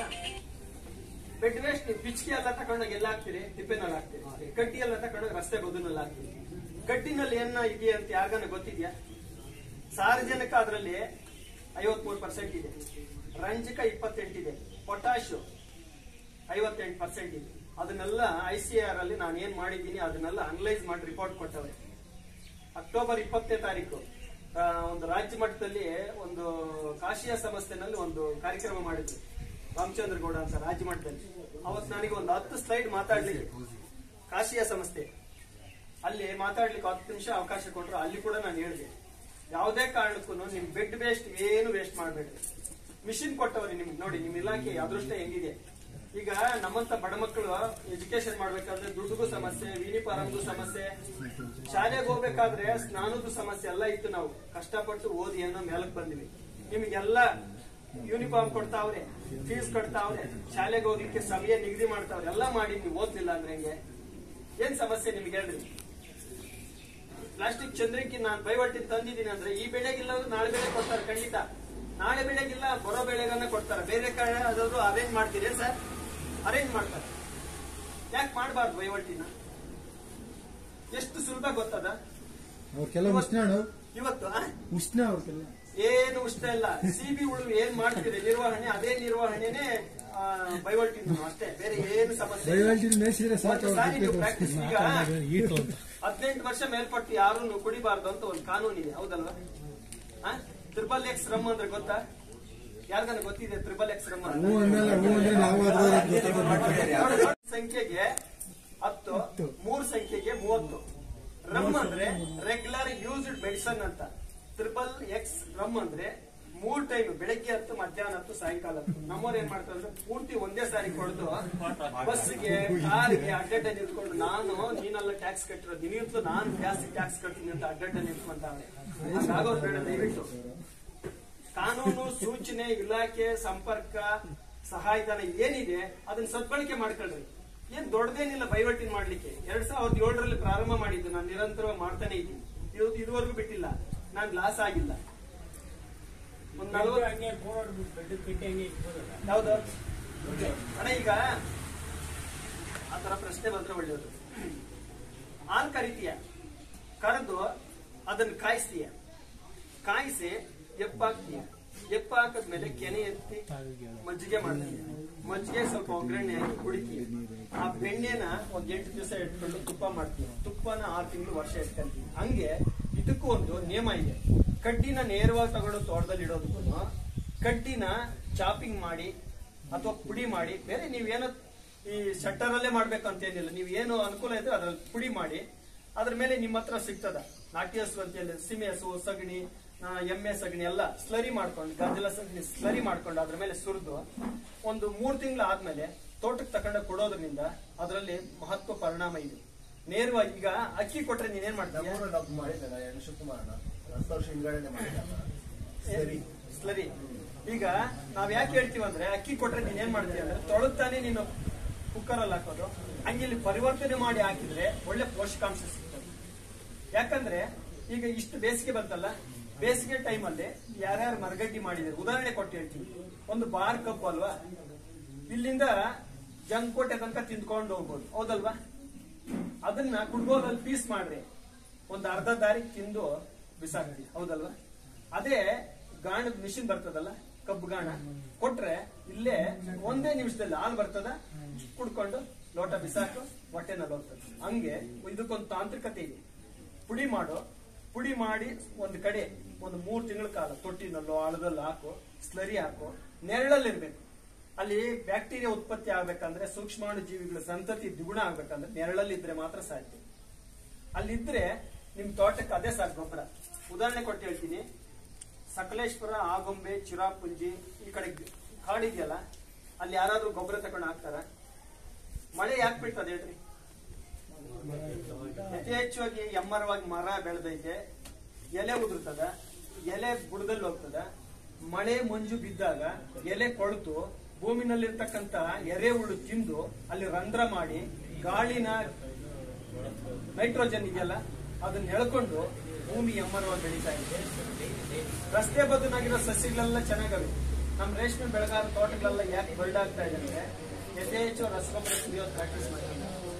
ಬೆಡ್ ವೇಸ್ಟ್ ನೀವು ಪಿಚ್ಕಿ ಎಲ್ಲ ತಕೊಂಡಾಗ ಎಲ್ಲ ಹಾಕ್ತೀರಿ ತಿಪ್ಪೆನಲ್ಲಿ ಹಾಕ್ತೀರಿ ಕಡ್ಡಿ ಎಲ್ಲ ತಕೊಂಡಾಗ ರಸ್ತೆ ಬದುನಲ್ಲಿ ಹಾಕ್ತೀರಿ ಕಡ್ಡಿನಲ್ಲಿ ಏನ ಇದೆಯಾ ಅಂತ ಯಾರಿಗಾನ ಗೊತ್ತಿದ್ಯಾ ಸಾರ್ವಜನಿಕ ಅದರಲ್ಲಿ ಐವತ್ಮೂರು ಪರ್ಸೆಂಟ್ ಇದೆ ರಂಜಕ ಇಪ್ಪತ್ತೆಂಟಿದೆ ಪೊಟ್ಯಾಶು ಐವತ್ತೆಂಟು ಪರ್ಸೆಂಟ್ ಇದೆ ಅದನ್ನೆಲ್ಲ ಐ ಸಿ ಆರ್ ಅಲ್ಲಿ ನಾನು ಏನ್ ಮಾಡಿದ್ದೀನಿ ಅದನ್ನೆಲ್ಲ ಅನಲೈಸ್ ಮಾಡಿ ರಿಪೋರ್ಟ್ ಕೊಟ್ಟವೆ ಅಕ್ಟೋಬರ್ ಇಪ್ಪತ್ತನೇ ತಾರೀಕು ಆ, ಒಂದು ರಾಜ್ಯ ಮಟ್ಟದಲ್ಲಿ ಒಂದು ಕಾಶಿಯ ಸಂಸ್ಥೆನಲ್ಲಿ ಒಂದು ಕಾರ್ಯಕ್ರಮ ಮಾಡಿದ್ರು ರಾಮಚಂದ್ರ ಗೌಡ ಅಂತ ರಾಜ್ಯ ಮಟ್ಟದಲ್ಲಿ ಅವತ್ತು ನನಗೆ ಒಂದು ಹತ್ತು ಸ್ಲೈಡ್ ಮಾತಾಡ್ಲಿಕ್ಕೆ ಕಾಶಿಯ ಸಂಸ್ಥೆ ಅಲ್ಲಿ ಮಾತಾಡ್ಲಿಕ್ಕೆ ಹತ್ತು ನಿಮಿಷ ಅವಕಾಶ ಕೊಟ್ಟರು ಅಲ್ಲಿ ಕೂಡ ನಾನು ಹೇಳಿದೆ ಯಾವುದೇ ಕಾರಣಕ್ಕೂ ನಿಮ್ ಬೆಡ್ ವೇಸ್ಟ್ ಏನು ವೇಸ್ಟ್ ಮಾಡಬೇಡ್ರಿ ಮಿಷಿನ್ ಕೊಟ್ಟವ್ರಿ ನಿಮ್ಗೆ ನೋಡಿ ನಿಮ್ ಇಲಾಖೆ ಅದೃಷ್ಟ ಹೆಂಗಿದೆ ಈಗ ನಮ್ಮಂತ ಬಡ ಮಕ್ಕಳು ಎಜುಕೇಶನ್ ಮಾಡ್ಬೇಕಾದ್ರೆ ದುಡ್ಡುಗೂ ಸಮಸ್ಯೆ ಯೂನಿಫಾರ್ಮ್ಗೂ ಸಮಸ್ಯೆ ಶಾಲೆಗೆ ಹೋಗ್ಬೇಕಾದ್ರೆ ಸ್ನಾನದ ಸಮಸ್ಯೆ ಎಲ್ಲ ಇತ್ತು ನಾವು ಕಷ್ಟಪಟ್ಟು ಓದಿ ಏನೋ ಮೇಲಕ್ ಬಂದ್ವಿ ನಿಮ್ಗೆಲ್ಲ ಯೂನಿಫಾರ್ಮ್ ಕೊಡ್ತಾವ್ರೆ ಫೀಸ್ ಕೊಡ್ತಾವ್ರೆ ಶಾಲೆಗೆ ಹೋಗ್ಲಿಕ್ಕೆ ಸಮಯ ನಿಗದಿ ಮಾಡ್ತಾವ್ರೆ ಎಲ್ಲ ಮಾಡಿ ನೀವು ಓದ್ಲಿಲ್ಲ ಅಂದ್ರೆ ಹೆಂಗೆ ಏನ್ ಸಮಸ್ಯೆ ನಿಮ್ಗೆ ಹೇಳ್ರಿ ಪ್ಲಾಸ್ಟಿಕ್ ಚಂದ್ರಕ್ಕೆ ನಾನು ಬೈವಟ್ಟಿ ತಂದಿದ್ದೀನಿ ಅಂದ್ರೆ ಈ ಬೆಳೆಗಿಲ್ಲ ಅಂದ್ರೆ ನಾಳೆ ಬೆಳೆ ಕೊಡ್ತಾರೆ ಖಂಡಿತ ನಾಳೆ ಬೆಳೆಗಿಲ್ಲ ಬರೋ ಬೆಳೆಗನ್ನ ಕೊಡ್ತಾರೆ ಬೇರೆ ಕಡೆ ಅದಾದ್ರು ಅರೇಂಜ್ ಮಾಡ್ತೀರಿ ಸರ್ ಅರೇಂಜ್ ಮಾಡ್ತಾರೆ ಯಾಕೆ ಮಾಡಬಾರ್ದು ಬೈವಟ್ಟಿನ ಎಷ್ಟು ಸುಲಭ ಗೊತ್ತದ ಅವ್ರಿಗೆಲ್ಲ ಉಷ್ಣ ಅಣ್ಣ. ಇವತ್ತು ಆ? ಉಷ್ಣ ಅವ್ರಿಗೆಲ್ಲ ಏನು ಇಷ್ಟ ಇಲ್ಲ ಸಿಬಿ ಉಳು ಏನ್ ಮಾಡ್ತೀರಿ ನಿರ್ವಹಣೆ ಅದೇ ನಿರ್ವಹಣೆನೆ ಬೈವಟ್ಟಿನ ಅಷ್ಟೇ ಬೇರೆ ಏನು ಸಮಸ್ಯೆ ಇಲ್ಲ. ದಯವಿಟ್ಟು ಮೇಯಿಸಿದ್ರೆ ಸಾಕು ಒಂದು ಅವ್ರು ಸಾರಿ ನೀವು ಬಿಟ್ಬಿಟ್ಟು practice ಹೋಗ್ತಾರೆ. ಈಗ ಹದಿನೆಂಟು ವರ್ಷ ಮೇಲ್ಪಟ್ಟು ಯಾರು ಕುಡಿಬಾರ್ದು ಅಂತ ಒಂದು ಕಾನೂನು ಇದೆ ಹೌದಲ್ವಾ ತ್ರಿಬಲ್ ಎಕ್ಸ್ ರಮ್ ಅಂದ್ರೆ ಗೊತ್ತಾ ಯಾರಿಗಾನ ಗೊತ್ತಿದೆ ತ್ರಿಬಲ್ ಎಕ್ಸ್ ರಮ್ ಹೂ ಅಂದಲ್ಲ ಹೂ ಅಂದ್ರೆ ನಾವು ಅದ್ರಲ್ಲಿ ಗೊತ್ತಾಗೋದು ಸಂಖ್ಯೆಗೆ ಹತ್ತು ಮೂರ್ ಸಂಖ್ಯೆಗೆ ಮೂವತ್ತು ರಮ್ ಅಂದ್ರೆ ರೆಗ್ಯುಲರ್ ಯೂಸ್ಡ್ ಮೆಡಿಸನ್ ಅಂತ ತ್ರಿಬಲ್ ಎಕ್ಸ್ ರಮ್ ಅಂದ್ರೆ ಮೂರ್ ಟೈಮ್ ಬೆಳಗ್ಗೆ ಹತ್ತು ಮಧ್ಯಾಹ್ನ ಹತ್ತು ಸಾಯಂಕಾಲ ಹತ್ತು ನಮ್ಮವ್ರು ಏನ್ ಮಾಡ್ತಾರೆ ಅಂದ್ರೆ ಪೂರ್ತಿ ಒಂದೇ ಸಾರಿ ಕೊಡ್ದು ಬಸ್ಗೆ ಕಾರಿಗೆ ಅಡ್ಡಡ್ಡ ನಿಂತ್ಕೊಂಡು ನಾನು ನೀನೆಲ್ಲ ಟ್ಯಾಕ್ಸ್ ಕಟ್ಟಿರೋದು ನಿನ್ನಿಂತಲೂ ನಾನು ಜಾಸ್ತಿ ಟ್ಯಾಕ್ಸ್ ಕಟ್ತೀನಿ ಅಂತ ಅಡ್ಡಡ್ಡ ನಿಂತ್ಕೊಂತಾವೆ ಹಾಗಾಗೋದು ಬೇಡ ದಯವಿಟ್ಟು ಕಾನೂನು ಸೂಚನೆ ಇಲಾಖೆ ಸಂಪರ್ಕ ಸಹಾಯಧನ ಏನಿದೆ ಅದನ್ನ ಸದ್ಬಳಕೆ ಮಾಡ್ಕೊಳ್ರಿ ಏನ್ ದೊಡ್ಡದೇನಿಲ್ಲ ಬೈವಟ್ಟಿನ ಮಾಡ್ಲಿಕ್ಕೆ ಎರಡ್ ಸಾವಿರದ ಏಳರಲ್ಲಿ ಪ್ರಾರಂಭ ಮಾಡಿದ್ದು ನಾನು ನಿರಂತರವಾಗಿ ಮಾಡ್ತಾನೆ ಇದ್ದೀನಿ ಇದು ಇದುವರೆಗೂ ಬಿಟ್ಟಿಲ್ಲ ನಾನ್ ಲಾಸ್ ಆಗಿಲ್ಲ ಒಂದ್ ನಲ್ವತ್ತು ಯಾವ್ದು ಅಣ್ಣ ಈಗ ಆತರ ಪ್ರಶ್ನೆ ಬಂದ್ರೆ ಒಳ್ಳೆಯದು ಹಾಲು ಕರಿತೀಯ ಕರೆದು ಅದನ್ನ ಕಾಯಿಸ್ತೀಯ ಕಾಯಿಸಿ ಎಪ್ಪಾಕ್ತೀಯ ಎಪ್ಪ ಹಾಕದ್ಮೇಲೆ ಕೆನೆ ಎತ್ತಿ ಮಜ್ಜಿಗೆ ಮಾಡ್ತೀಯ ಮಜ್ಜಿಗೆ ಸ್ವಲ್ಪ ಒಗ್ಗರಣೆ ಹಾಕಿ ಕುಡಿತೀಯ ಆ ಬೆಣ್ಣೆನ ಒಂದ್ ಎಂಟು ದಿವಸ ಇಟ್ಕೊಂಡು ತುಪ್ಪ ಮಾಡ್ತೀಯ ತುಪ್ಪನ ಆರು ತಿಂಗಳು ವರ್ಷ ಇಟ್ಕೊಂತೀವಿ ಹಂಗೆ ಇದಕ್ಕೂ ಒಂದು ನಿಯಮ ಇದೆ ಕಡ್ಡಿನ ನೇರವಾಗಿ ತಗೊಂಡು ತೋಟದಲ್ಲಿ ಇಡೋದಕ್ಕೂ ಕಡ್ಡಿನ ಚಾಪಿಂಗ್ ಮಾಡಿ ಅಥವಾ ಪುಡಿ ಮಾಡಿ ಬೇರೆ ನೀವೇನೋ ಈ ಶಟ್ಟರ್ ಅಲ್ಲೇ ಮಾಡ್ಬೇಕಂತ ಏನಿಲ್ಲ ನೀವು ಏನು ಅನುಕೂಲ ಇದ್ರೆ ಅದ್ರಲ್ಲಿ ಪುಡಿ ಮಾಡಿ ಅದ್ರ ಮೇಲೆ ನಿಮ್ಮ ಹತ್ರ ಸಿಗ್ತದ ನಾಟಿ ಹಸು ಅಂತ ಹೇಳಿ ಸೀಮೆ ಹಸು ಸಗಣಿ ಆ, ಎಮ್ಮೆ ಸಗಣಿ ಎಲ್ಲ ಸ್ಲರಿ ಮಾಡ್ಕೊಂಡು ಗಂಜಲ ಸಗಣಿ ಸ್ಲರಿ ಮಾಡ್ಕೊಂಡು ಅದ್ರ ಮೇಲೆ ಸುರಿದು ಒಂದು ಮೂರ್ ತಿಂಗಳು ಆದ್ಮೇಲೆ ತೋಟಕ್ಕೆ ತಕೊಂಡ ಕೊಡೋದ್ರಿಂದ ಅದರಲ್ಲಿ ಮಹತ್ವ ಪರಿಣಾಮ ಇದೆ ನೇರವಾಗಿ ಈಗ ಅಕ್ಕಿ ಕೊಟ್ರೆ ನೀನೇನ್ ಮಾಡ್ತೀಯ ನಮ್ಮೂರಲ್ಲಿ ಡಾಕ್ಟರ್ ಮಾಡಿದ್ದಾನೆ ಎರಡು ಶಿವಕುಮಾರನ ಹತ್ತು ವರ್ಷ ಹಿಂದ್ಗಡೆ ಮಾಡಿದ್ದಾನ ಸರಿ ಸ್ಲರಿ ಈಗ ನಾವ್ ಯಾಕೆ ಹೇಳ್ತೀವಿ ಅಂದ್ರೆ ಅಕ್ಕಿ ಕೊಟ್ರೆ ನೀನ್ ಏನ್ ಮಾಡ್ತೀಯ ಅಂದ್ರೆ ತೊಳಗ್ತಾನೆ ನೀನು ಕುಕ್ಕರ್ ಅಲ್ಲಿ ಹಾಕೋದು ಹಂಗೆ ಇಲ್ಲಿ ಪರಿವರ್ತನೆ ಮಾಡಿ ಹಾಕಿದ್ರೆ ಒಳ್ಳೆ ಪೋಷಕಾಂಶ ಸಿಗ್ತದೆ ಯಾಕಂದ್ರೆ ಈಗ ಇಷ್ಟು ಬೇಸಿಗೆ ಬಂತಲ್ಲ ಬೇಸಿಗೆ ಟೈಮ್ ಅಲ್ಲಿ ಯಾರ್ಯಾರು ಮರಗಡ್ಡಿ ಮಾಡಿದ್ದಾರೆ ಉದಾಹರಣೆ ಕೊಟ್ಟು ಹೇಳ್ತೀನಿ ಒಂದು ಬಾರ್ ಕಪ್ ಅಲ್ವಾ ಇಲ್ಲಿಂದ ಜಂಕೋಟೆ ತನಕ ತಿಂದ್ಕೊಂಡು ಹೋಗ್ಬೋದು ಹೌದಲ್ವಾ ಅದನ್ನ ಕುಡ್ಗೋದಲ್ಲಿ ಪೀಸ್ ಮಾಡ್ರಿ ಒಂದು ಅರ್ಧ ದಾರಿ ತಿಂದು ಬಿಸಾಕ್ರಿ ಹೌದಲ್ವಾ ಅದೇ ಗಾಣದ ಮಿಷಿನ್ ಬರ್ತದಲ್ಲ ಕಬ್ಬು ಗಾಣ ಕೊಟ್ರೆ ಇಲ್ಲೇ ಒಂದೇ ನಿಮಿಷದಲ್ಲಿ ಹಾಲು ಬರ್ತದ ಕುಡ್ಕೊಂಡು ಲೋಟ ಬಿಸಾಕು ಹೊಟ್ಟೆನಲ್ಲಿ ಹೋಗ್ತದೆ ಹಂಗೆ ಇದಕ್ಕೊಂದು ತಾಂತ್ರಿಕತೆ ಇದೆ ಪುಡಿ ಮಾಡು ಪುಡಿ ಮಾಡಿ ಒಂದು ಕಡೆ ಒಂದು ಮೂರು ತಿಂಗಳ ಕಾಲ ತೊಟ್ಟಿನಲ್ಲೋ ಆಳದಲ್ಲೋ ಹಾಕು ಸ್ಲರಿ ಹಾಕು ನೆರಳಲ್ಲಿರ್ಬೇಕು ಅಲ್ಲಿ ಬ್ಯಾಕ್ಟೀರಿಯಾ ಉತ್ಪತ್ತಿ ಆಗ್ಬೇಕಂದ್ರೆ ಸೂಕ್ಷ್ಮಾಣು ಜೀವಿಗಳ ಸಂತತಿ ದ್ವಿಗುಣ ಆಗ್ಬೇಕಂದ್ರೆ ನೆರಳಲ್ಲಿದ್ರೆ ಮಾತ್ರ ಸಾಧ್ಯ ಅಲ್ಲಿದ್ರೆ ನಿಮ್ ತೋಟಕ್ಕೆ ಅದೇ ಸಾಕು ಗೊಬ್ಬರ ಉದಾಹರಣೆ ಕೊಟ್ಟು ಹೇಳ್ತೀನಿ ಸಕಲೇಶ್ವರ ಆಗೊಂಬೆ ಚಿರಾಪುಂಜಿ ಈ ಕಡೆ ಕಾಡಿದೆಯಲ್ಲ ಅಲ್ಲಿ ಯಾರಾದ್ರೂ ಗೊಬ್ಬರ ತಗೊಂಡು ಹಾಕ್ತಾರ ಮಳೆ ಯಾಕೆ ಬೀಳ್ತದೆ ಹೇಳ್ರಿ ಯಥೇಚ್ಛವಾಗಿ ಎಮ್ಮರವಾಗಿ ಮರ ಬೆಳೆದೈತೆ ಎಲೆ ಉದುರ್ತದ ಎಲೆ ಬುಡದಲ್ಲಿ ಹೋಗ್ತದ ಮಳೆ ಮಂಜು ಬಿದ್ದಾಗ ಎಲೆ ಕೊಳೆತು ಭೂಮಿನಲ್ಲಿರ್ತಕ್ಕಂತ ಎರೆಹುಳು ತಿಂದು ಅಲ್ಲಿ ರಂಧ್ರ ಮಾಡಿ ಗಾಳಿನ ನೈಟ್ರೋಜನ್ ಇದೆಯಲ್ಲ ಅದನ್ನ ಎಳ್ಕೊಂಡು ಭೂಮಿ ಎಮ್ಮರವಾಗಿ ಬೆಳೀತಾ ಇದೆ ರಸ್ತೆ ಬದಲಾಗಿರೋ ಸಸ್ಯಗಳೆಲ್ಲ ಚೆನ್ನಾಗವೆ ನಮ್ಮ ರೇಷ್ಮೆ ಬೆಳೆಗಾರ ತೋಟಗಳೆಲ್ಲ ಯಾಕೆ ಬರ್ಡಾಗ್ತಾ ಇದೆ ಅಂದ್ರೆ ಯಥೇಚ್ಛ ರಸಗೊಬ್ಬರ ಕುಡಿಯೋದು ಪ್ರಾಕ್ಟೀಸ್ ಮಾಡ್ತಾರೆ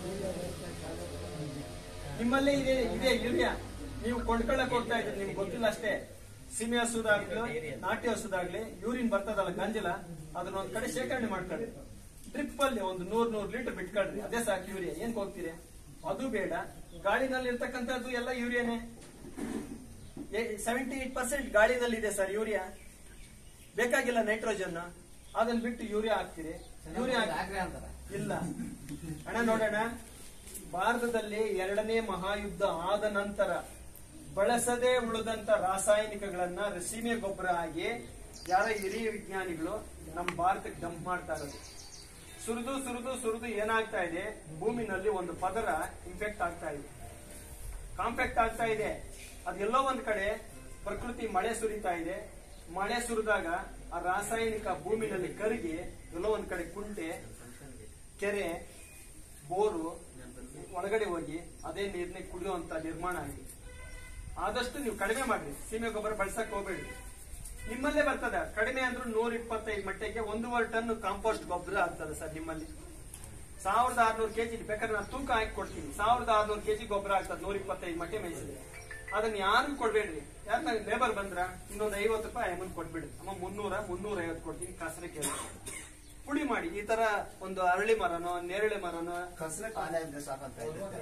ನಿಮ್ಮಲ್ಲೇ ಇದೆ ಇದೆ ಯೂರಿಯಾ ನೀವು ಕೊಂಡ್ಕೊಳ್ಳಕ್ ಹೋಗ್ತಾ ಇದ್ದೀರಿ ನಿಮ್ಗೆ ಗೊತ್ತಿಲ್ಲ ಅಷ್ಟೇ ಸೀಮೆ ಹಸುದಾಗ್ಲಿ ನಾಟಿ ಹಸುದಾಗ್ಲಿ ಯೂರಿನ್ ಬರ್ತದಲ್ಲ ಗಂಜಲ ಅದನ್ನ ಒಂದ್ ಕಡೆ ಶೇಖರಣೆ ಮಾಡ್ಕೊಳ್ಳಿ ಡ್ರಿಪ್ ಅಲ್ಲಿ ಒಂದು ನೂರ್ ನೂರ್ ಲೀಟರ್ ಬಿಟ್ಕೊಳ್ರಿ ಅದೇ ಸಾಕು ಯೂರಿಯಾ ಏನ್ ಹೋಗ್ತೀರಿ ಅದು ಬೇಡ ಗಾಳಿನಲ್ಲಿ ಇರ್ತಕ್ಕಂಥದ್ದು ಎಲ್ಲ ಯೂರಿಯಾನೇ ಸೆವೆಂಟಿ ಏಟ್ ಪರ್ಸೆಂಟ್ ಗಾಳಿನಲ್ಲಿ ಇದೆ ಸರ್ ಯೂರಿಯಾ ಬೇಕಾಗಿಲ್ಲ ನೈಟ್ರೋಜನ್ ಅದನ್ನ ಬಿಟ್ಟು ಯೂರಿಯಾ ಹಾಕ್ತೀರಿ ಯೂರಿಯಾ ಹಾಕಿ- ಇಲ್ಲ ಅಣ್ಣ ನೋಡೋಣ ಭಾರತದಲ್ಲಿ ಎರಡನೇ ಮಹಾಯುದ್ಧ ಆದ ನಂತರ ಬಳಸದೆ ಉಳಿದಂತ ರಾಸಾಯನಿಕಗಳನ್ನ ಸೀಮೆ ಗೊಬ್ಬರ ಆಗಿ ಯಾರ ಹಿರಿಯ ವಿಜ್ಞಾನಿಗಳು ನಮ್ಮ ಭಾರತಕ್ಕೆ ಡಂಪ್ ಮಾಡ್ತಾ ಇರೋದು ಸುರಿದು ಸುರಿದು ಸುರಿದು ಏನಾಗ್ತಾ ಇದೆ ಭೂಮಿನಲ್ಲಿ ಒಂದು ಪದರ ಇನ್ಫೆಕ್ಟ್ ಆಗ್ತಾ ಇದೆ ಕಾಂಪ್ಯಾಕ್ಟ್ ಆಗ್ತಾ ಇದೆ ಅದೆಲ್ಲೋ ಒಂದ್ ಕಡೆ ಪ್ರಕೃತಿ ಮಳೆ ಸುರಿತಾ ಇದೆ ಮಳೆ ಸುರಿದಾಗ ಆ ರಾಸಾಯನಿಕ ಭೂಮಿನಲ್ಲಿ ಕರಗಿ ಎಲ್ಲೋ ಒಂದ್ ಕಡೆ ಕುಂಟೆ ಕೆರೆ ಬೋರು ಒಳಗಡೆ ಹೋಗಿ ಅದೇ ನೀರ್ನ ಕುಡಿಯುವಂತ ನಿರ್ಮಾಣ ಆಗಿದೆ ಆದಷ್ಟು ನೀವು ಕಡಿಮೆ ಮಾಡ್ರಿ ಸೀಮೆ ಗೊಬ್ಬರ ಬಳಸಕ್ ಹೋಗ್ಬೇಡಿ ನಿಮ್ಮಲ್ಲೇ ಬರ್ತದ ಕಡಿಮೆ ಅಂದ್ರೂ ನೂರ ಇಪ್ಪತ್ತೈದು ಮಟ್ಟಿಗೆ ಒಂದೂವರೆ ಟನ್ ಕಾಂಪೋಸ್ಟ್ ಗೊಬ್ಬರ ಆಗ್ತದೆ ಸರ್ ನಿಮ್ಮಲ್ಲಿ ಸಾವಿರದ ಆರ್ನೂರು ಕೆಜಿ ಬೇಕಾದ್ರೆ ನಾನು ತೂಕ ಹಾಕಿ ಕೊಡ್ತೀನಿ ಸಾವಿರದ ಆರ್ನೂರು ಕೆಜಿ ಗೊಬ್ಬರ ಆಗ್ತದೆ ನೂರ ಇಪ್ಪತ್ತೈದು ಮಟ್ಟೆ ಮೇಯಿಸಿದ್ರೆ ಅದನ್ನ ಯಾರಿಗೂ ಕೊಡ್ಬೇಡ್ರಿ ಯಾರನ್ನ ಲೇಬರ್ ಬಂದ್ರ ಇನ್ನೊಂದು ಐವತ್ತು ರೂಪಾಯಿ ಅಮೌಂಟ್ ಕೊಟ್ಬಿಡ್ರಿ ಅಮ್ಮ ಮುನ್ನೂರ ಮುನ್ನೂರ ಐವತ್ತು ಕೊಡ್ತೀನಿ ಕಸರೆ ಕೇಳಿ ಪುಡಿ ಮಾಡಿ ಈ ತರ ಒಂದು ಅರಳಿ ಮರನೋ ನೇರಳೆ ಮರನೋ ಕಸರೆ ಕಾಲ ಇದ್ರೆ ಸಾಕಂತ ಹೇಳಿರ್ತಾರೆ.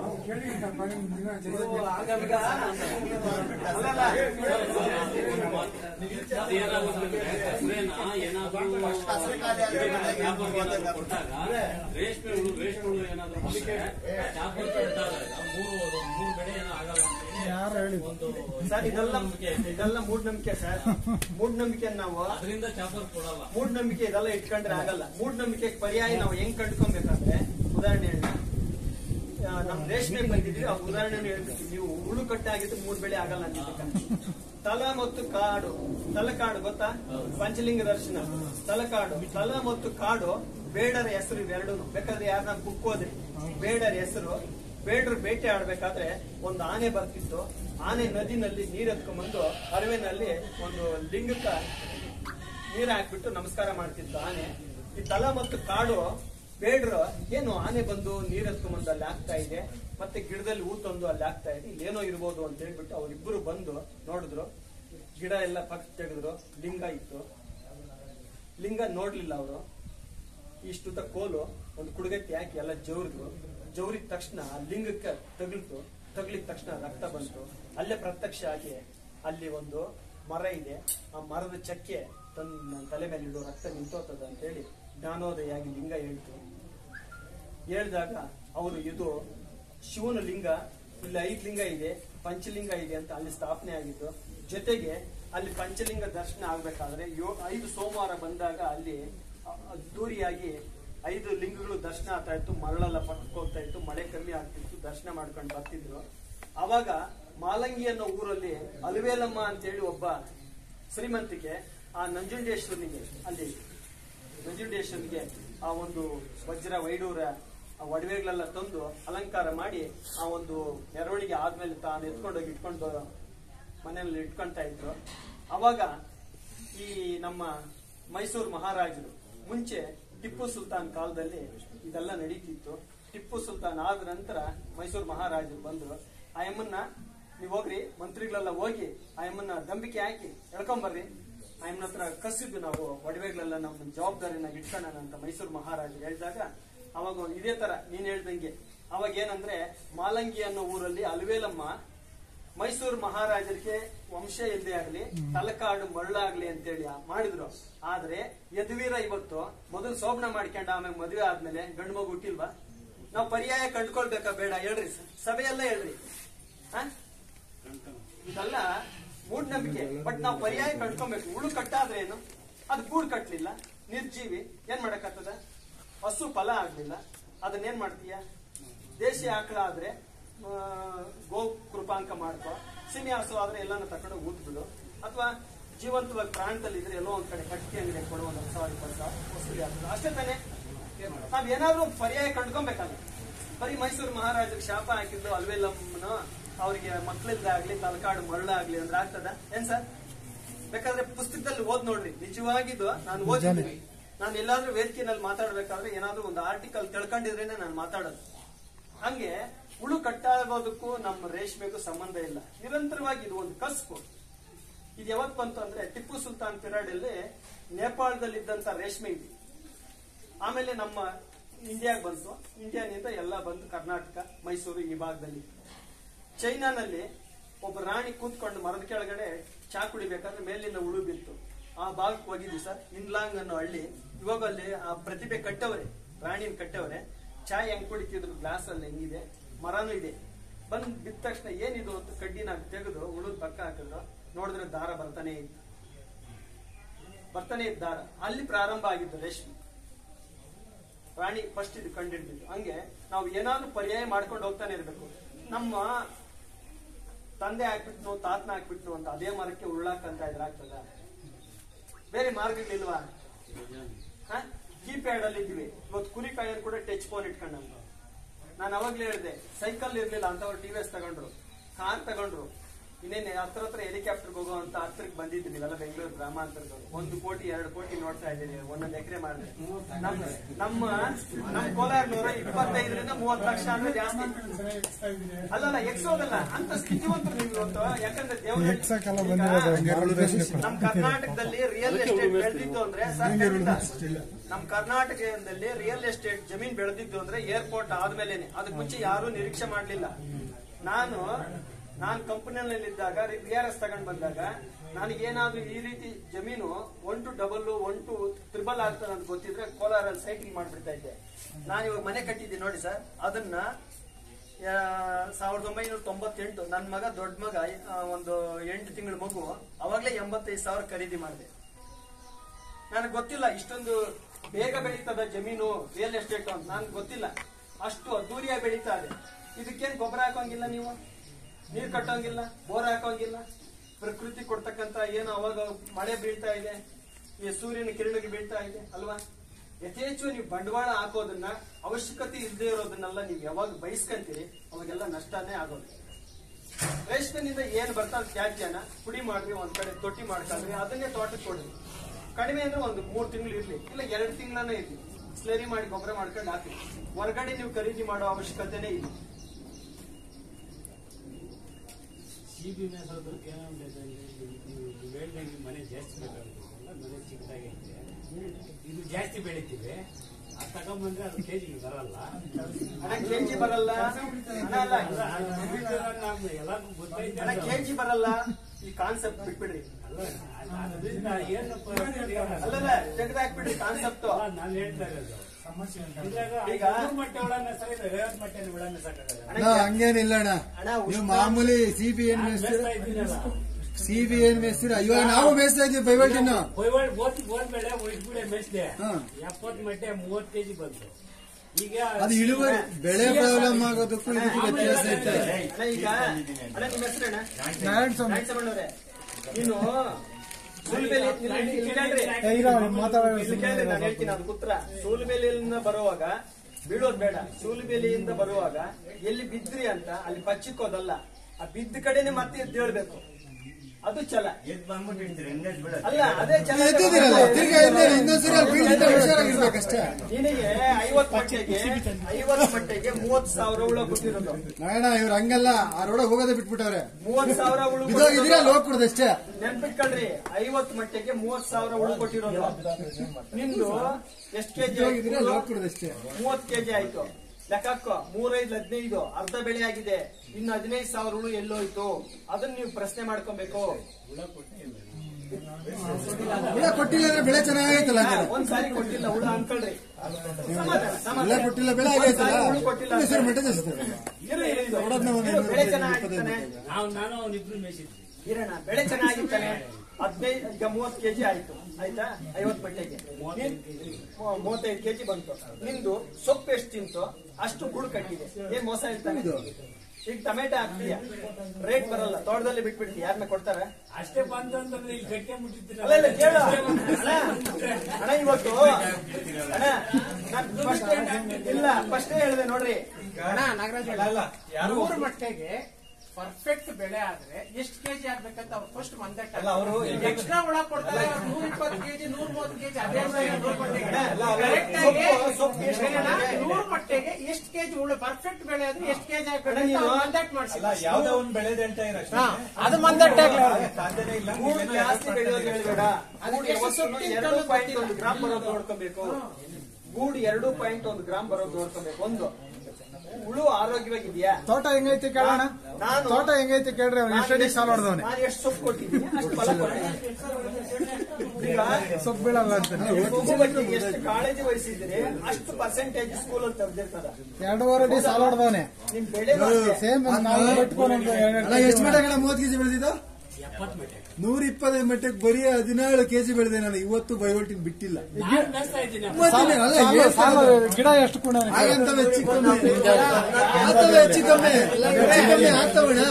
ಆಗಾಗ ಅಲ್ಲಲ್ಲ. ಕಸರೆ ಖಾಲಿ ಆದ್ರೆ ಮನೆಗೆ ವ್ಯಾಪಾರ ಕೊಟ್ಟಾಗ ರೇಷ್ಮೆ ಹುಳು ರೇಷ್ಮೆ ಹುಳು ಏನಾದ್ರು ಬಂದ್ರೆ ಚಾಪರ್ ಕಟ್ಟಾಗ ಮೂರು ಮೂರು ಬೆಳೆ ಏನೋ ಆಗಲ್ಲ ಅಂತ ಹೇಳಿ ಯಾರು ಹೇಳಿದ್ರು ಒಂದು ಸರ್ ಇದೆಲ್ಲ ಇದೆಲ್ಲ ಮೂಢನಂಬಿಕೆ ಸರ್ ಮೂಢನಂಬಿಕೆ ನಾವು ಅದರಿಂದ ಚಾಪರ್ ಕೊಡಲ್ಲ ಮೂಢನಂಬಿಕೆ ಇದೆಲ್ಲ ಇಟ್ಕೊಂಡ್ರೆ ಆಗಲ್ಲ ಮೂಢನಂಬಿಕೆ ಪರ್ಯಾಯ ನಾವು ಹೆಂಗ್ ಕಂಡ್ಕೊಬೇಕಂದ್ರೆ ಉದಾಹರಣೆ ಹೇಳಿ ಆ, ನಮ್ ರೇಷ್ಮೆ ಬಂದಿದ್ವಿ ಆ ಉದಾಹರಣೆ ಹೇಳ್ಬಿಟ್ಟು ನೀವು ಹುಳು ಕಟ್ಟಾಗಿದ್ದು ಮೂರ್ ಬೆಳೆ ಆಗಲ್ಲ ಅಂತಿದ್ದಕ್ಕೆ ತಲ ಮತ್ತು ಕಾಡು ತಲಕಾಡು ಗೊತ್ತಾ ಪಂಚಲಿಂಗ ದರ್ಶನ ತಲಕಾಡು ತಲ ಮತ್ತು ಕಾಡು ಬೇಡರ ಹೆಸರು ಇವೆರಡು ಬೇಕಾದ್ರೆ ಯಾರನ್ನ ಕುಕ್ಕೋದ್ರಿ ಬೇಡರ ಹೆಸರು ಬೇಡರು ಬೇಟೆ ಆಡ್ಬೇಕಾದ್ರೆ ಒಂದು ಆನೆ ಬರ್ತಿತ್ತು ಆನೆ ನದಿನಲ್ಲಿ ನೀರ್ ಎತ್ಕೊಂಡ್ಬಂದು ಅರವಿನಲ್ಲಿ ಒಂದು ಲಿಂಗಕ್ಕ ನೀರ್ ಹಾಕ್ಬಿಟ್ಟು ನಮಸ್ಕಾರ ಮಾಡ್ತಿತ್ತು ಆನೆ ಈ ತಲ ಮತ್ತು ಕಾಡು ಬೇಡ್ರು ಏನು ಆನೆ ಬಂದು ನೀರ್ ಎತ್ಕೊಂಡ್ಬಂದು ಅಲ್ಲಿ ಆಗ್ತಾ ಇದೆ ಮತ್ತೆ ಗಿಡದಲ್ಲಿ ಹೂ ತಂದು ಅಲ್ಲಿ ಆಗ್ತಾ ಇದೆ ಇಲ್ಲಿ ಏನೋ ಇರ್ಬೋದು ಅಂತ ಹೇಳ್ಬಿಟ್ಟು ಅವರಿಬ್ಬರು ಬಂದು ನೋಡಿದ್ರು ಗಿಡ ಎಲ್ಲ ಪಕ್ಕ ತೆಗೆದ್ರು ಲಿಂಗ ಇತ್ತು ಲಿಂಗ ನೋಡ್ಲಿಲ್ಲ ಅವರು ಇಷ್ಟುದ್ದ ಕೋಲು ಒಂದು ಕುಡುಗಟ್ಟಿ ಹಾಕಿ ಎಲ್ಲ ಜವರಿದ್ರು ಜವರಿದ ತಕ್ಷಣ ಆ ಲಿಂಗಕ್ಕೆ ತಗಲ್ತು ತಗಲಿದ ತಕ್ಷಣ ರಕ್ತ ಬಂತು ಅಲ್ಲೇ ಪ್ರತ್ಯಕ್ಷ ಆಗಿ ಅಲ್ಲಿ ಒಂದು ಮರ ಇದೆ ಆ ಮರದ ಚಕ್ಕೆ ತಂದು ನನ್ನ ತಲೆ ಮೇಲೆ ಇಡೋ ರಕ್ತ ನಿಂತೋತದ ಅಂತೇಳಿ ಜ್ಞಾನೋದಯ ಆಗಿ ಲಿಂಗ ಹೇಳ್ತು ಹೇಳಿದಾಗ ಅವರು ಇದು ಶಿವನ ಲಿಂಗ ಇಲ್ಲಿ ಐದ್ ಲಿಂಗ ಇದೆ ಪಂಚಲಿಂಗ ಇದೆ ಅಂತ ಅಲ್ಲಿ ಸ್ಥಾಪನೆ ಆಗಿತ್ತು ಜೊತೆಗೆ ಅಲ್ಲಿ ಪಂಚಲಿಂಗ ದರ್ಶನ ಆಗ್ಬೇಕಾದ್ರೆ ಯೋ- ಐದು ಸೋಮವಾರ ಬಂದಾಗ ಅಲ್ಲಿ ಅ- ಅದ್ದೂರಿಯಾಗಿ ಐದು ಲಿಂಗಗಳು ದರ್ಶನ ಆಗ್ತಾ ಇತ್ತು ಮರಳೆಲ್ಲ ಪಕ್ಕಕ್ಕೆ ಹೋಗ್ತಾ ಇತ್ತು ಮಳೆ ಕಮ್ಮಿ ಆಗ್ತಿತ್ತು ದರ್ಶನ ಮಾಡ್ಕೊಂಡು ಬರ್ತಿದ್ರು ಅವಾಗ ಮಾಲಂಗಿ ಅನ್ನೋ ಊರಲ್ಲಿ ಅಲವೇಲಮ್ಮ ಅಂತೇಳಿ ಒಬ್ಬ ಶ್ರೀಮಂತಿಗೆ ಆ ನಂಜುಂಡೇಶ್ವರನಿಗೆ ಅಲ್ಲಿ ನಂಜುಂಡೇಶ್ವರನಿಗೆ ಆ ಒಂದು ವಜ್ರ ವೈಡೂರ ಆ ಒಡವೆಗಳೆಲ್ಲ ತಂದು ಅಲಂಕಾರ ಮಾಡಿ ಆ ಒಂದು ಮೆರವಣಿಗೆ ಆದ್ಮೇಲೆ ತಾನು ಎತ್ಕೊಂಡೋಗಿ ಇಟ್ಕೊಂಡು ಮನೆಯಲ್ಲಿ ಇಟ್ಕೊಂತಾ ಇದ್ರು ಅವಾಗ ಈ ನಮ್ಮ ಮೈಸೂರು ಮಹಾರಾಜರು ಮುಂಚೆ ಟಿಪ್ಪು ಸುಲ್ತಾನ್ ಕಾಲದಲ್ಲಿ ಇದೆಲ್ಲ ನಡೀತಿತ್ತು ಟಿಪ್ಪು ಸುಲ್ತಾನ್ ಆದ ನಂತರ ಮೈಸೂರು ಮಹಾರಾಜರು ಬಂದ್ರು ಆ ಯಮ್ಮನ್ನ ನೀವ್ ಹೋಗ್ರಿ ಮಂತ್ರಿಗಳೆಲ್ಲ ಹೋಗಿ ಆ ಯಮ್ಮನ್ನ ದಂಬಿಕೆ ಹಾಕಿ ಎಳ್ಕೊಂಬರ್ರಿ ಆ ಯಮ್ಮನ ಹತ್ರ ಕಸಿದ್ದು ನಾವು ಒಡವೆಗಳೆಲ್ಲ ನಮ್ಮ ಜವಾಬ್ದಾರಿನ ಇಟ್ಕೊಳ್ಳೋಣ ಅಂತ ಮೈಸೂರು ಮಹಾರಾಜರು ಹೇಳಿದಾಗ ಅವಾಗ ಒಂದ್ ಇದೇ ತರ ನೀನ್ ಹೇಳ್ದಂಗೆ ಅವಾಗ ಏನಂದ್ರೆ ಮಾಲಂಗಿ ಅನ್ನೋ ಊರಲ್ಲಿ ಅಲವೇಲಮ್ಮ ಮೈಸೂರು ಮಹಾರಾಜರಿಗೆ ವಂಶ ಇಲ್ಲದೆ ಆಗ್ಲಿ ತಲಕಾಡು ಮರಳಾಗ್ಲಿ ಅಂತೇಳಿ ಮಾಡಿದ್ರು ಆದ್ರೆ ಯದುವೀರ ಇವತ್ತು ಮೊದಲು ಶೋಭನ ಮಾಡ್ಕೊಂಡ ಆಮೇಲೆ ಮದುವೆ ಆದ್ಮೇಲೆ ಗಂಡು ಮಗು ಹುಟ್ಟಿಲ್ವಾ ನಾವು ಪರ್ಯಾಯ ಕಂಡ್ಕೊಳ್ಬೇಕಾ ಬೇಡ ಹೇಳ್ರಿ ಸ- ಸಭೆಯೆಲ್ಲ ಹೇಳ್ರಿ ಹ? ಇದೆಲ್ಲ ಮೂಢನಂಬಿಕೆ ಬಟ್ ನಾವು ಪರ್ಯಾಯ ಕಂಡ್ಕೊಬೇಕು ಉಳು ಕಟ್ಟಾದ್ರೆ ಏನು ಅದು ಗೂಡು ಕಟ್ಲಿಲ್ಲ ನಿರ್ಜೀವಿ ಏನ್ ಮಾಡಕ್ಕಾಗ್ತದ ಹಸು ಫಲ ಆಗ್ಲಿಲ್ಲ ಅದನ್ನೇನ್ ಮಾಡ್ತೀಯ ದೇಶಿ ಆಕಳ ಆದ್ರೆ ಆ, ಗೋ ಕೃಪಾಂಕ ಮಾಡ್ಕೋ ಸೀಮೆ ಹಸು ಆದ್ರೆ ಎಲ್ಲಾನು ತಕೊಂಡು ಊತ್ ಬಿಡು ಅಥವಾ ಜೀವಂತವಾಗಿ ಪ್ರಾಣದಲ್ಲಿ ಇದ್ರೆ ಎಲ್ಲೋ ಒಂದ್ ಕಡೆ ಕಟ್ಟಿ ಅಂಗಡಿ ಕೊಡು ಒಂದು ಹತ್ತು ಸಾವಿರ ಇಪ್ಪತ್ತು ಸಾವಿರ ವಸೂಲಿ ಆಗ್ತದೆ ಅಷ್ಟೇ ತಾನೇ ನಾವ್ ಏನಾದ್ರೂ ಒಂದು ಪರ್ಯಾಯ ಕಂಡ್ಕೊಬೇಕಲ್ಲ ಬರೀ ಮೈಸೂರು ಮಹಾರಾಜರಿಗೆ ಶಾಪ ಹಾಕಿದ್ದು ಅಲ್ವೆಲ್ಲಮ್ಮನ ಅವರಿಗೆ ಮಕ್ಕಳಿದ್ದಾಗ್ಲಿ ತಲಕಾಡು ಮರಳಾಗ್ಲಿ ಅಂದ್ರೆ ಆಗ್ತದ ಏನ್ ಸರ್ ಬೇಕಾದ್ರೆ ಪುಸ್ತಕದಲ್ಲಿ ಓದ್ ನೋಡ್ರಿ ನಿಜವಾಗಿದ್ದು ನಾನು ಓದಿದ್ದೀನಿ ನಾನು ಎಲ್ಲಾದ್ರೂ ವೇದಿಕೆನಲ್ಲಿ ಮಾತಾಡ್ಬೇಕಾದ್ರೆ ಏನಾದ್ರೂ ಒಂದು ಆರ್ಟಿಕಲ್ ತಿಳ್ಕೊಂಡಿದ್ರೇನೆ ನಾನು ಮಾತಾಡೋದು ಹಂಗೆ ಹುಳು ಕಟ್ಟಾಗೋದಕ್ಕೂ ನಮ್ಮ ರೇಷ್ಮೆಗೂ ಸಂಬಂಧ ಇಲ್ಲ ನಿರಂತರವಾಗಿ ಇದು ಒಂದು ಕಸ್ಬು ಇದು ಯಾವತ್ ಬಂತು ಅಂದ್ರೆ ಟಿಪ್ಪು ಸುಲ್ತಾನ್ ಪಿರಿಯಡ್ ಅಲ್ಲಿ ನೇಪಾಳದಲ್ಲಿದ್ದಂತ ರೇಷ್ಮೆ ಇದೆ ಆಮೇಲೆ ನಮ್ಮ ಇಂಡಿಯಾಗ್ ಬಂತು ಇಂಡಿಯಾನಿಂದ ಎಲ್ಲ ಬಂದು ಕರ್ನಾಟಕ ಮೈಸೂರು ಈ ಭಾಗದಲ್ಲಿ ಚೈನಾನಲ್ಲಿ ಒಬ್ಬ ರಾಣಿ ಕೂತ್ಕೊಂಡು ಮರದ ಕೆಳಗಡೆ ಚಾ ಕುಡಿಬೇಕಾದ್ರೆ ಮೇಲಿಂದ ಉಳು ಬಿತ್ತು ಆ ಭಾಗಕ್ಕೆ ಹೋಗಿದ್ವಿ ಸರ್ ಇನ್ಲಾಂಗ್ ಅನ್ನೋ ಹಳ್ಳಿ ಇವಾಗ ಅಲ್ಲಿ ಆ ಪ್ರತಿಭೆ ಕಟ್ಟವ್ರೆ ರಾಣಿನ ಕಟ್ಟವ್ರೆ ಚಾ ಹೆಂಗ್ ಕುಡಿತಿದ್ರು ಗ್ಲಾಸ್ ಅಲ್ಲಿ ಹೆಂಗಿದೆ ಮರನೂ ಇದೆ ಬಂದ್ ಬಿದ್ದ ತಕ್ಷಣ ಏನಿದು ಅಂತ ಕಡ್ಡಿನ ತೆಗೆದು ಉಳಿದ ಪಕ್ಕ ಹಾಕಿದ್ರು ನೋಡಿದ್ರೆ ದಾರ ಬರ್ತಾನೆ ಇತ್ತು ಬರ್ತಾನೆ ಇದ್ದ ದಾರ ಅಲ್ಲಿ ಪ್ರಾರಂಭ ಆಗಿದ್ದು ರೇಷ್ಮೆ ರಾಣಿ ಫಸ್ಟ್ ಇದು ಕಂಡಿಡ್ದಿದ್ದು ಹಂಗೆ ನಾವು ಏನಾದ್ರೂ ಪರ್ಯಾಯ ಮಾಡ್ಕೊಂಡು ಹೋಗ್ತಾನೆ ಇರ್ಬೇಕು ನಮ್ಮ ತಂದೆ ಹಾಕ್ಬಿಟ್ನು ತಾತನ ಹಾಕ್ಬಿಟ್ನು ಅಂತ ಅದೇ ಮರಕ್ಕೆ ಉರುಳಾಕಂತ ಇದ್ರೆ ಆಗ್ತದ ಬೇರೆ ಮಾರ್ಗಗಳಿಲ್ವಾ ಕೀಪ್ಯಾಡ್ ಅಲ್ಲಿ ಇದ್ವಿ ಇವತ್ತು ಕುರಿ ಕಾಯೋರು ಕೂಡ ಟಚ್ ಫೋನ್ ಇಟ್ಕೊಂಡ ನಾನು ಅವಾಗ್ಲೇ ಹೇಳಿದೆ ಸೈಕಲ್ ಇರ್ಲಿಲ್ಲ ಅಂತವ್ರು ಟಿ ವಿ ಎಸ್ ತಗೊಂಡ್ರು ಕಾರ್ ತಗೊಂಡ್ರು ಇನ್ನೇನೆ ಹತ್ರ ಹತ್ರ ಹೆಲಿಕಾಪ್ಟರ್ ಹೋಗೋ ಅಂತ ಹತ್ರಕ್ಕೆ ಬಂದಿದ್ದೀನಿ ನೀವೆಲ್ಲ ಬೆಂಗಳೂರು ಗ್ರಾಮಾಂತರದವ್ರು ಒಂದು ಕೋಟಿ ಎರಡು ಕೋಟಿ ನೋಡ್ತಾ ಇದ್ದೀನಿ ಒಂದೊಂದು ಎಕರೆ ಮಾಡಿದೆ ನಮ್ಮ ನಮ್ಮ ನಮ್ಮ ಕೋಲಾರನವರು ಇಪ್ಪತ್ತೈದರಿಂದ ಮೂವತ್ತು ಲಕ್ಷ ಅಂದ್ರೆ ಜಾಸ್ತಿ ಅಲ್ಲಲ್ಲ ಎಕ್ಸೋದಲ್ಲ ಅಂತ ಸ್ಥಿತಿವಂತರು ನೀವು ಇವತ್ತು ಯಾಕಂದ್ರೆ ಎಕ್ಸಕ್ಕೆಲ್ಲ ಬಂದಿರೋದು ಹಂಗೆ ದೇವರ ರಿಸರ್ವೇಶನ್ ನಮ್ ಕರ್ನಾಟಕದಲ್ಲಿ ರಿಯಲ್ ಎಸ್ಟೇಟ್ ಬೆಳೆದಿದ್ದು ಅಂದ್ರೆ ಸರ್ ಖಂಡಿತ. ನಮ್ ಕರ್ನಾಟಕದಲ್ಲಿ ರಿಯಲ್ ಎಸ್ಟೇಟ್ ಜಮೀನ್ ಬೆಳೆದಿದ್ದು ಅಂದ್ರೆ ಏರ್ಪೋರ್ಟ್ ಆದ್ಮೇಲೆನೆ ಅದಕ್ಕೆ ಮುಂಚೆ ಯಾರು ನಿರೀಕ್ಷೆ ಮಾಡ್ಲಿಲ್ಲ ನಾನು ನಾನು ಕಂಪನಿಯಲ್ಲಿ ಇದ್ದಾಗ ಬಿ ಆರ್ ಎಸ್ ತಗೊಂಡ್ ಬಂದಾಗ ನನಗೇನಾದ್ರೂ ಈ ರೀತಿ ಜಮೀನು one two double one two triple ಆಗ್ತದೆ ಅಂತ ಗೊತ್ತಿದ್ರೆ ಕೋಲಾರಲ್ಲಿ ಸೈಟಿಂಗ್ ಮಾಡ್ಬಿಡ್ತಾ ಇದ್ದೆ ನಾನು ಇವಾಗ ಮನೆ ಕಟ್ಟಿದ್ದೀನಿ ನೋಡಿ ಸರ್ ಅದನ್ನ ಆ, ಸಾವಿರದ ಒಂಬೈನೂರ ತೊಂಬತ್ತೆಂಟು ನನ್ನ ಮಗ ದೊಡ್ಡ ಮಗ ಆ, ಒಂದು ಎಂಟು ತಿಂಗಳ ಮಗು ಅವಾಗ್ಲೇ ಎಂಬತ್ತೈದು ಸಾವಿರ ಖರೀದಿ ಮಾಡಿದೆ ನನಗೆ ಗೊತ್ತಿಲ್ಲ ಇಷ್ಟೊಂದು ಬೇಗ ಬೆಳೀತದ ಜಮೀನು ರಿಯಲ್ ಎಸ್ಟೇಟ್ ಅಂತ ನನ್ಗೆ ಗೊತ್ತಿಲ್ಲ ಅಷ್ಟು ಅದ್ದೂರಿಯಾಗಿ ಬೆಳೀತಾ ಇದೆ ಇದಕ್ಕೇನ್ ಗೊಬ್ಬರ ಹಾಕೋಂಗಿಲ್ಲ ನೀವು ನೀರ್ ಕಟ್ಟೋಂಗಿಲ್ಲ ಬೋರ್ ಹಾಕೋಂಗಿಲ್ಲ ಪ್ರಕೃತಿ ಕೊಡ್ತಕ್ಕಂತ ಏನು ಅವಾಗ ಮಳೆ ಬೀಳ್ತಾ ಇದೆ ಈ ಸೂರ್ಯನ ಕಿರಣಕ್ಕೆ ಬೀಳ್ತಾ ಇದೆ ಅಲ್ವಾ ಯಥೇಚ್ಛ ನೀವು ಬಂಡವಾಳ ಹಾಕೋದನ್ನ ಅವಶ್ಯಕತೆ ಇಲ್ಲದೆ ಇರೋದನ್ನೆಲ್ಲ ನೀವು ಯಾವಾಗ ಬಯಸ್ಕೊಂತೀರಿ ಅವಾಗೆಲ್ಲ ನಷ್ಟನೇ ಆಗೋದು ರೇಷ್ಮೆನಿಂದ ಏನ್ ಬರ್ತಾ ತ್ಯಾಜ್ಯನ ಪುಡಿ ಮಾಡ್ರಿ ಒಂದ್ ಕಡೆ ತೊಟ್ಟಿ ಮಾಡ್ಕೊಂಡ್ರಿ ಅದನ್ನೇ ತೋಟಕ್ಕೆ ಕೊಡ್ರಿ ಕಡಿಮೆ ಅಂದ್ರೆ ಒಂದು ಮೂರ್ ತಿಂಗಳು ಇರ್ಲಿ ಇಲ್ಲ ಎರಡು ತಿಂಗಳನ್ನ ಇರ್ಲಿ ಸ್ಲರಿ ಮಾಡಿ ಗೊಬ್ಬರ ಮಾಡ್ಕೊಂಡು ಹಾಕಿ ಹೊರಗಡೆ ನೀವು ಖರೀದಿ ಮಾಡೋ ಅವಶ್ಯಕತೆನೇ ಇಲ್ಲ ಸಿಬಿ ಮೇಸೋದಕ್ಕೆ ನೀವು ಹೇಳ್ದಂಗೆ ಮನೆ ಜಾಸ್ತಿ ಬೇಕಾಗುತ್ತಲ್ಲ ಮನೆ ಚಿಕ್ಕದಾಗೈತೆ ಇದು ಜಾಸ್ತಿ ಬೆಳಿತೀವಿ ಅದು ತಗೊಂಬಂದ್ರೆ ಅದು ಕೆಜಿಗೆ ಬರಲ್ಲ ಹಣ ಕೆಜಿ ಬರಲ್ಲ ಹಣ ಅಲ್ಲ ಅಲ್ಲ, ಅದು ಬಿಟ್ಟಿರೋದು ನಮ್ಗೆ ಎಲ್ಲರಿಗೂ ಗೊತ್ತೈತೆ ಹಣ ಅದು. ಕೆಜಿ ಬರಲ್ಲ ಈ ಕಾನ್ಸೆಪ್ಟ್ ಬಿಟ್ಬಿಡ್ರಿ ಅಲ್ಲ, ಅದು- ಅದರಿಂದ ಏನಪ್ಪ ಅಲ್ಲಲ್ಲ ತೆಗೆದಾಕ್ಬಿಡ್ರಿ ಕಾನ್ಸೆಪ್ಟ್ ಅಲ್ಲ, ನಾನು ಹೇಳ್ತಾ ಇರೋದು ಇದ್ರಾಗ ಈಗ- ನೂರು ಮೊಟ್ಟೆ ಒಳನ್ನ ಸರಿ ಐವತ್ತು ಮೊಟ್ಟೆ ಒಳನ್ನ ಸಾಕಾಗಲ್ಲ ನಾ ಹಂಗೇನಿಲ್ಲ ಅಣ್ಣ ಅಣ್ಣ, ನೀವು ಉಷ್ಣ- ಮಾಮೂಲಿ ಸಿ ಬಿ ಏನ್ ನಾನು ಮೇಯಿಸ್ತೀರ ಮೇಯ್ಸ್ತಾ ಇದ್ದೀನಲ್ಲ. ಸಿ ಬಿ ಏನ್ ಮೇಯಿಸ್ತೀರ ಇವಾಗ ನಾವು ಮೇಯಿಸ್ತಾ ಇದ್ವಿ ಬೈವಲ್ಟಿನ ಬೈವಾಳ್ ಬೋತ್ ಬೋದ್ಬೇಳೆ ಇಟ್ಬಿಡೆ ಮೇಯಿಸಿದೆ ಹಾ. ಎಪ್ಪತ್ತು ಮೊಟ್ಟೆ ಮೂವತ್ತು ಕೆಜಿ ಬಂತು ಈಗ ಅದು ಇಳುವರಿ ಬೆಳೆ ಪ್ರಾಬ್ಲಮ್ ಆಗೋದಕ್ಕೂ ಇದಕ್ಕೂ ವ್ಯತ್ಯಾಸ ಐತೆ ಅಣ್ಣ ಈಗ ಅಣ್ಣ ನಿಮ್ಮ ಹೆಸರಣ್ಣ ನಾರಾಯಣ ಸ್ವಾಮಿ ನಾರಾಯಣಸ್ವಾಮಣ್ಣವ್ರೆ, ನೀನು ಸೂಲ್ಬೆಲೆ ಇಲ್ಲಿ- ಇಲ್ಲಿ ಕೇಳ್ರಿ. ಏ, ಇರೋ, ಮಾತಾಡೋ ಇಲ್ಲಿ ಕೇಳ್ರಿ, ನಾನು ಹೇಳ್ತೀನಿ ಅದು ಪುತ್ರ ಸೂಲುಬೆಲೆಯಿಂದ ಬರುವಾಗ ಬೀಳೋದ್ ಬೇಡ ಸೂಲುಬೆಲೆಯಿಂದ ಬರುವಾಗ ಎಲ್ಲಿ ಬಿದ್ರಿ ಅಂತ ಅಲ್ಲಿ ಪಚ್ಚಿಕ್ಕೋದಲ್ಲ ಆ ಬಿದ್ದ ಕಡೆನೆ ಮತ್ತೆ ಎದ್ದು ಹೇಳ್ಬೇಕು ಅದು ಛಲ ಅಲ್ಲ ಅದೇ ಛಲ ಎದ್ದಿದ್ದೀರಲ್ಲ ತಿರ್ಗಾ ಎದ್ದೇಳಿ ಇನ್ನೊಂದ್ಸರಿ ಅಲ್ಲಿ ಬೀಳ್ತಿದ್ದ ಹುಷಾರಾಗಿರ್ಬೇಕಷ್ಟೇ ನಿನಗೆ ಐವತ್ ಮಟ್ಟಿಗೆ ಐವತ್ ಮಟ್ಟಿಗೆ ಮೂವತ್ ಸಾವಿರ ಉಳ ಕೊಟ್ಟಿರೋದು ನಾರಾಯಣ ಇವ್ರು ಹಂಗಲ್ಲ ಆ ರೋಡಾಗ ಹೋಗೋದೇ ಬಿಟ್ಬಿಟ್ಟವ್ರೆ ಮೂವತ್ ಸಾವಿರ ಉಳು ಬಿದ್ದೋಗಿದ್ದೀರಾ ಅಲ್ಲಿ ಹೋಗ್ಬಿಡ್ದಷ್ಟೇ ನೆನ್ಪಿಟ್ಕೊಳ್ರಿ ಐವತ್ ಮಟ್ಟಿಗೆ ಮೂವತ್ ಸಾವಿರ ಉಳು ಕೊಟ್ಟಿರೋದು ನಿಂದು ಎಷ್ಟ್ ಕೆಜಿ ಬಿದ್ದೋಗಿದ್ದೀರಾ ಅಲ್ಲಿ ಹೋಗ್ಬಿಡ್ದಷ್ಟೇ ಮೂವತ್ ಕೆಜಿ ಆಯ್ತು ಲೆಕ್ಕಕ್ಕೋ ಮೂರೈದು ಹದಿನೈದು ಅರ್ಧ ಬೆಳೆ ಆಗಿದೆ ಇನ್ನು ಹದಿನೈದು ಸಾವಿರ ಉಳು ಎಲ್ಲೋಯ್ತು ಅದನ್ನ ನೀವು ಪ್ರಶ್ನೆ ಮಾಡ್ಕೊಬೇಕು ಹುಳ ಕೊಟ್ಟಿಲ್ಲ ಅಂದ್ರೆ ಬೆಳೆ ಚೆನ್ನಾಗೈತಲ್ಲ ಹಂಗಾರೆ ಒಂದ್ ಸಾರಿ ಕೊಟ್ಟಿಲ್ಲ ಉಳು ಅನ್ಕೊಳ್ರಿ ಸಮಾಧಾನ, ಸಮಾಧಾನ. ಹುಳ ಕೊಟ್ಟಿಲ್ಲ ಬೆಳೆ ಒಂದ್ ಆಗೈತಲ್ಲ ಸಾರಿ ಉಳು ಕೊಟ್ಟಿಲ್ಲ ಇನ್ನು ಸರಿ ಅನ್ಕೊಳ್ರಿ. ಮಟ್ಟದ ಅಷ್ಟೇ. ಇರು, ಇರು, ಇರು. ನೋಡೋದ್ನ ಒಂದು ಇರು, ಇನ್ನೂರು ಬೆಳೆ ರೂಪಾಯಿ, ಚೆನ್ನಾಗಿರ್ತಾನೆ ಇಪ್ಪತ್ತೈದು ನಾವು ನಾನು ಅವನಿಬ್ರು ಮೇಯಿಸಿದ್ವಿ ಇರೋಣ ಬೆಳೆ ಚೆನ್ನಾಗಿರ್ತಾನೆ ಹದಿನೈದು ಈಗ ಮೂವತ್ತು ಕೆಜಿ ಆಯ್ತು ಆಯ್ತಾ ಐವತ್ತು ಮಟ್ಟಿಗೆ ನೀನ್- ಮೂ- ಮೂವತ್ತೈದು ಕೆಜಿ ಬಂತು ನಿಂದು ಸೊಪ್ಪು ಎಷ್ಟು ತಿಂತು ಅಷ್ಟು ಗುಳು ಕಟ್ಟಿದೆ ಏನ್ ಮೋಸ ಇರ್ತಾನೆ ಈಗ ಟೊಮೆಟೊ ಹಾಕ್ತೀಯ ರೇಟ್ ಬರಲ್ಲ ತೋಟದಲ್ಲಿ ಬಿಟ್ಬಿಡ್ತೀಯ ಯಾರನ್ನ ಕೊಡ್ತಾರೆ ಅಷ್ಟೇ ಬಂದು ಅಂತಂದ್ರೆ ಇಲ್ಲಿ ಗಟ್ಟಿ ಅಲ್ಲ ಇಲ್ಲ ಕೇಳು ಮುಟ್ಟಿದ್ರೆ ಅಣ್ಣ ಅಣ್ಣ ಇವತ್ತು ಅಣ್ಣ ನಾನ್ first ಇಲ್ಲ ಫಸ್ಟೇ ಹೇಳಿದೆ ನೋಡ್ರಿ ಅಣ್ಣ ನಾಗರಾಜ್ ನೂರು ಮಟ್ಟಿಗೆ ಪರ್ಫೆಕ್ಟ್ ಬೆಳೆ ಆದ್ರೆ ಎಷ್ಟು ಕೆಜಿ ಆಗ್ಬೇಕಂತ ಅವ್ರು ಫಸ್ಟ್ ಮಂದಟ್ಟ ಅವರು ಎಕ್ಸ್ಟ್ರಾ ಒಳಗ್ ಕೊಡ್ತಾರೆ ನೂರ ಇಪ್ಪತ್ತು ಕೆಜಿ ನೂರ ಮೂವತ್ತು ಕೆಜಿ ಅದೇ ನೂರು ಮಟ್ಟಿಗೆ ಅಲ್ಲ, ಅವ್ರು Correct ಆಗಿ ಸೊಪ್ಪು- ಸೊಪ್ಪು ಎಷ್ಟು ಅಣ್ಣ, ಕೆಜಿ? ನೂರು ಮಟ್ಟಿಗೆ ಎಷ್ಟು ಕೆಜಿ ಉಳ್ಳ ಪರ್ಫೆಕ್ಟ್ ಬೆಳೆ ಆದ್ರೆ ಎಷ್ಟು ಕೆಜಿ ಅಣ್ಣ, ಆಗ್ಬೇಕಂತ ನೀನು- ಮಂದಟ್ ಮಾಡಿಸಿ ಯಾವ್ದೋ ಒಂದ್ ಬೆಳೆದ ಹೇಳ್ತಾ ಇರ ಹಾ, ಅದು ಮಂದಟ್ಟ ಸಾಧ್ಯನೇ ಇಲ್ಲ ಮೂರು ಜಾಸ್ತಿ ಬೆಳೆಯೋದು ಹೇಳ್ಬೇಡ ಅದಕ್ಕೆ ಗೂಡು ಎಷ್ಟು ಯಾವತ್ತೂ ಸೊಪ್ಪು ಎರಡು ತಿಂತಾನೋ ಪಾಯಿಂಟ್ ಗೊತ್ತಿಲ್ಲ. ಒಂದು ಗ್ರಾಮ್ ಬರೋದು ನೋಡ್ಕೊಬೇಕು ಗೂಡು ಎರಡು ಪಾಯಿಂಟ್ ಒಂದು ಗ್ರಾಮ್ ಬರೋದು ನೋಡ್ಕೊಬೇಕು ಒಂದು ಹುಳು ಆರೋಗ್ಯವಾಗಿದ್ಯಾ ತೋಟ ಹೆಂಗೈತಿ ಕೇಳೋಣ ನಾನು- ತೋಟ ಹೆಂಗೈತಿ ಕೇಳ್ರಿ ಅವ್ನು ಎಷ್ಟು ಅಡಿ ಸಾಲ ಹೊಡೆದವನೆ ನಾನು ಎಷ್ಟು ಸೊಪ್ಪು ಕೊಟ್ಟಿದ್ದೀನಿ ಅಷ್ಟು ಫಲ ಕೊಟ್ಟಿದ್ದೀನಿ ಈಗ ಸೊಪ್ಪು ಬೀಳಲ್ಲ ಅಂತಾನೆ ಮಗು ಬಗ್ಗೆ ಎಷ್ಟು ಕಾಳಜಿ ವಹಿಸಿದ್ರೆ ಅಷ್ಟು ಪರ್ಸೆಂಟೇಜ್ ಸ್ಕೂಲ್ ಅಲ್ಲಿ ತೆಗೆದಿರ್ತದ ಎರಡೂವರೆ ಅಡಿ ಸಾಲ ಹೊಡೆದವನೆ ನಿಮ್ ಬೆಳೆ ಸೇಮ್ ನಾವು ಬಿಟ್ಕೊಂಡು ಅಲ್ಲ ಎಷ್ಟು ಮೆಟಗಳ ಮೂವತ್ತು ಕೆಜಿ ಬೆಳೆದಿದ್ದು ಎಪ್ಪತ್ತು ಮೀಟರ್ ನೂರ ಇಪ್ಪತ್ತೈದು ಮೆಟ್ಟಕ್ಕೆ ಬರೀ ಹದಿನೇಳು ಕೆಜಿ ಬೆಳೆದೆ ನಾನು ಇವತ್ತು ಬಯೋಟಿನ್ ಬಿಟ್ಟಿಲ್ಲ ನಾನು ಬೆಳೆಸ್ತಾ ಇದ್ದೀನಿ ಇವತ್ತಿನ- ಅಲ್ಲ, ಸಾಲ- ಸಾಲ ಹೇಳ್ತಾರೆ. ಗಿಡ ಎಷ್ಟು ಕುಣ ಹಾಗಂತವ ಹೆಚ್ಚು ಕಮ್ಮಿ ಆಗ್ತವೆ ಹೆಚ್ಚು ಕಮ್ಮಿ ಹೆಚ್ಚು ಕಮ್ಮಿ ಆಗ್ತವಣ್ಣ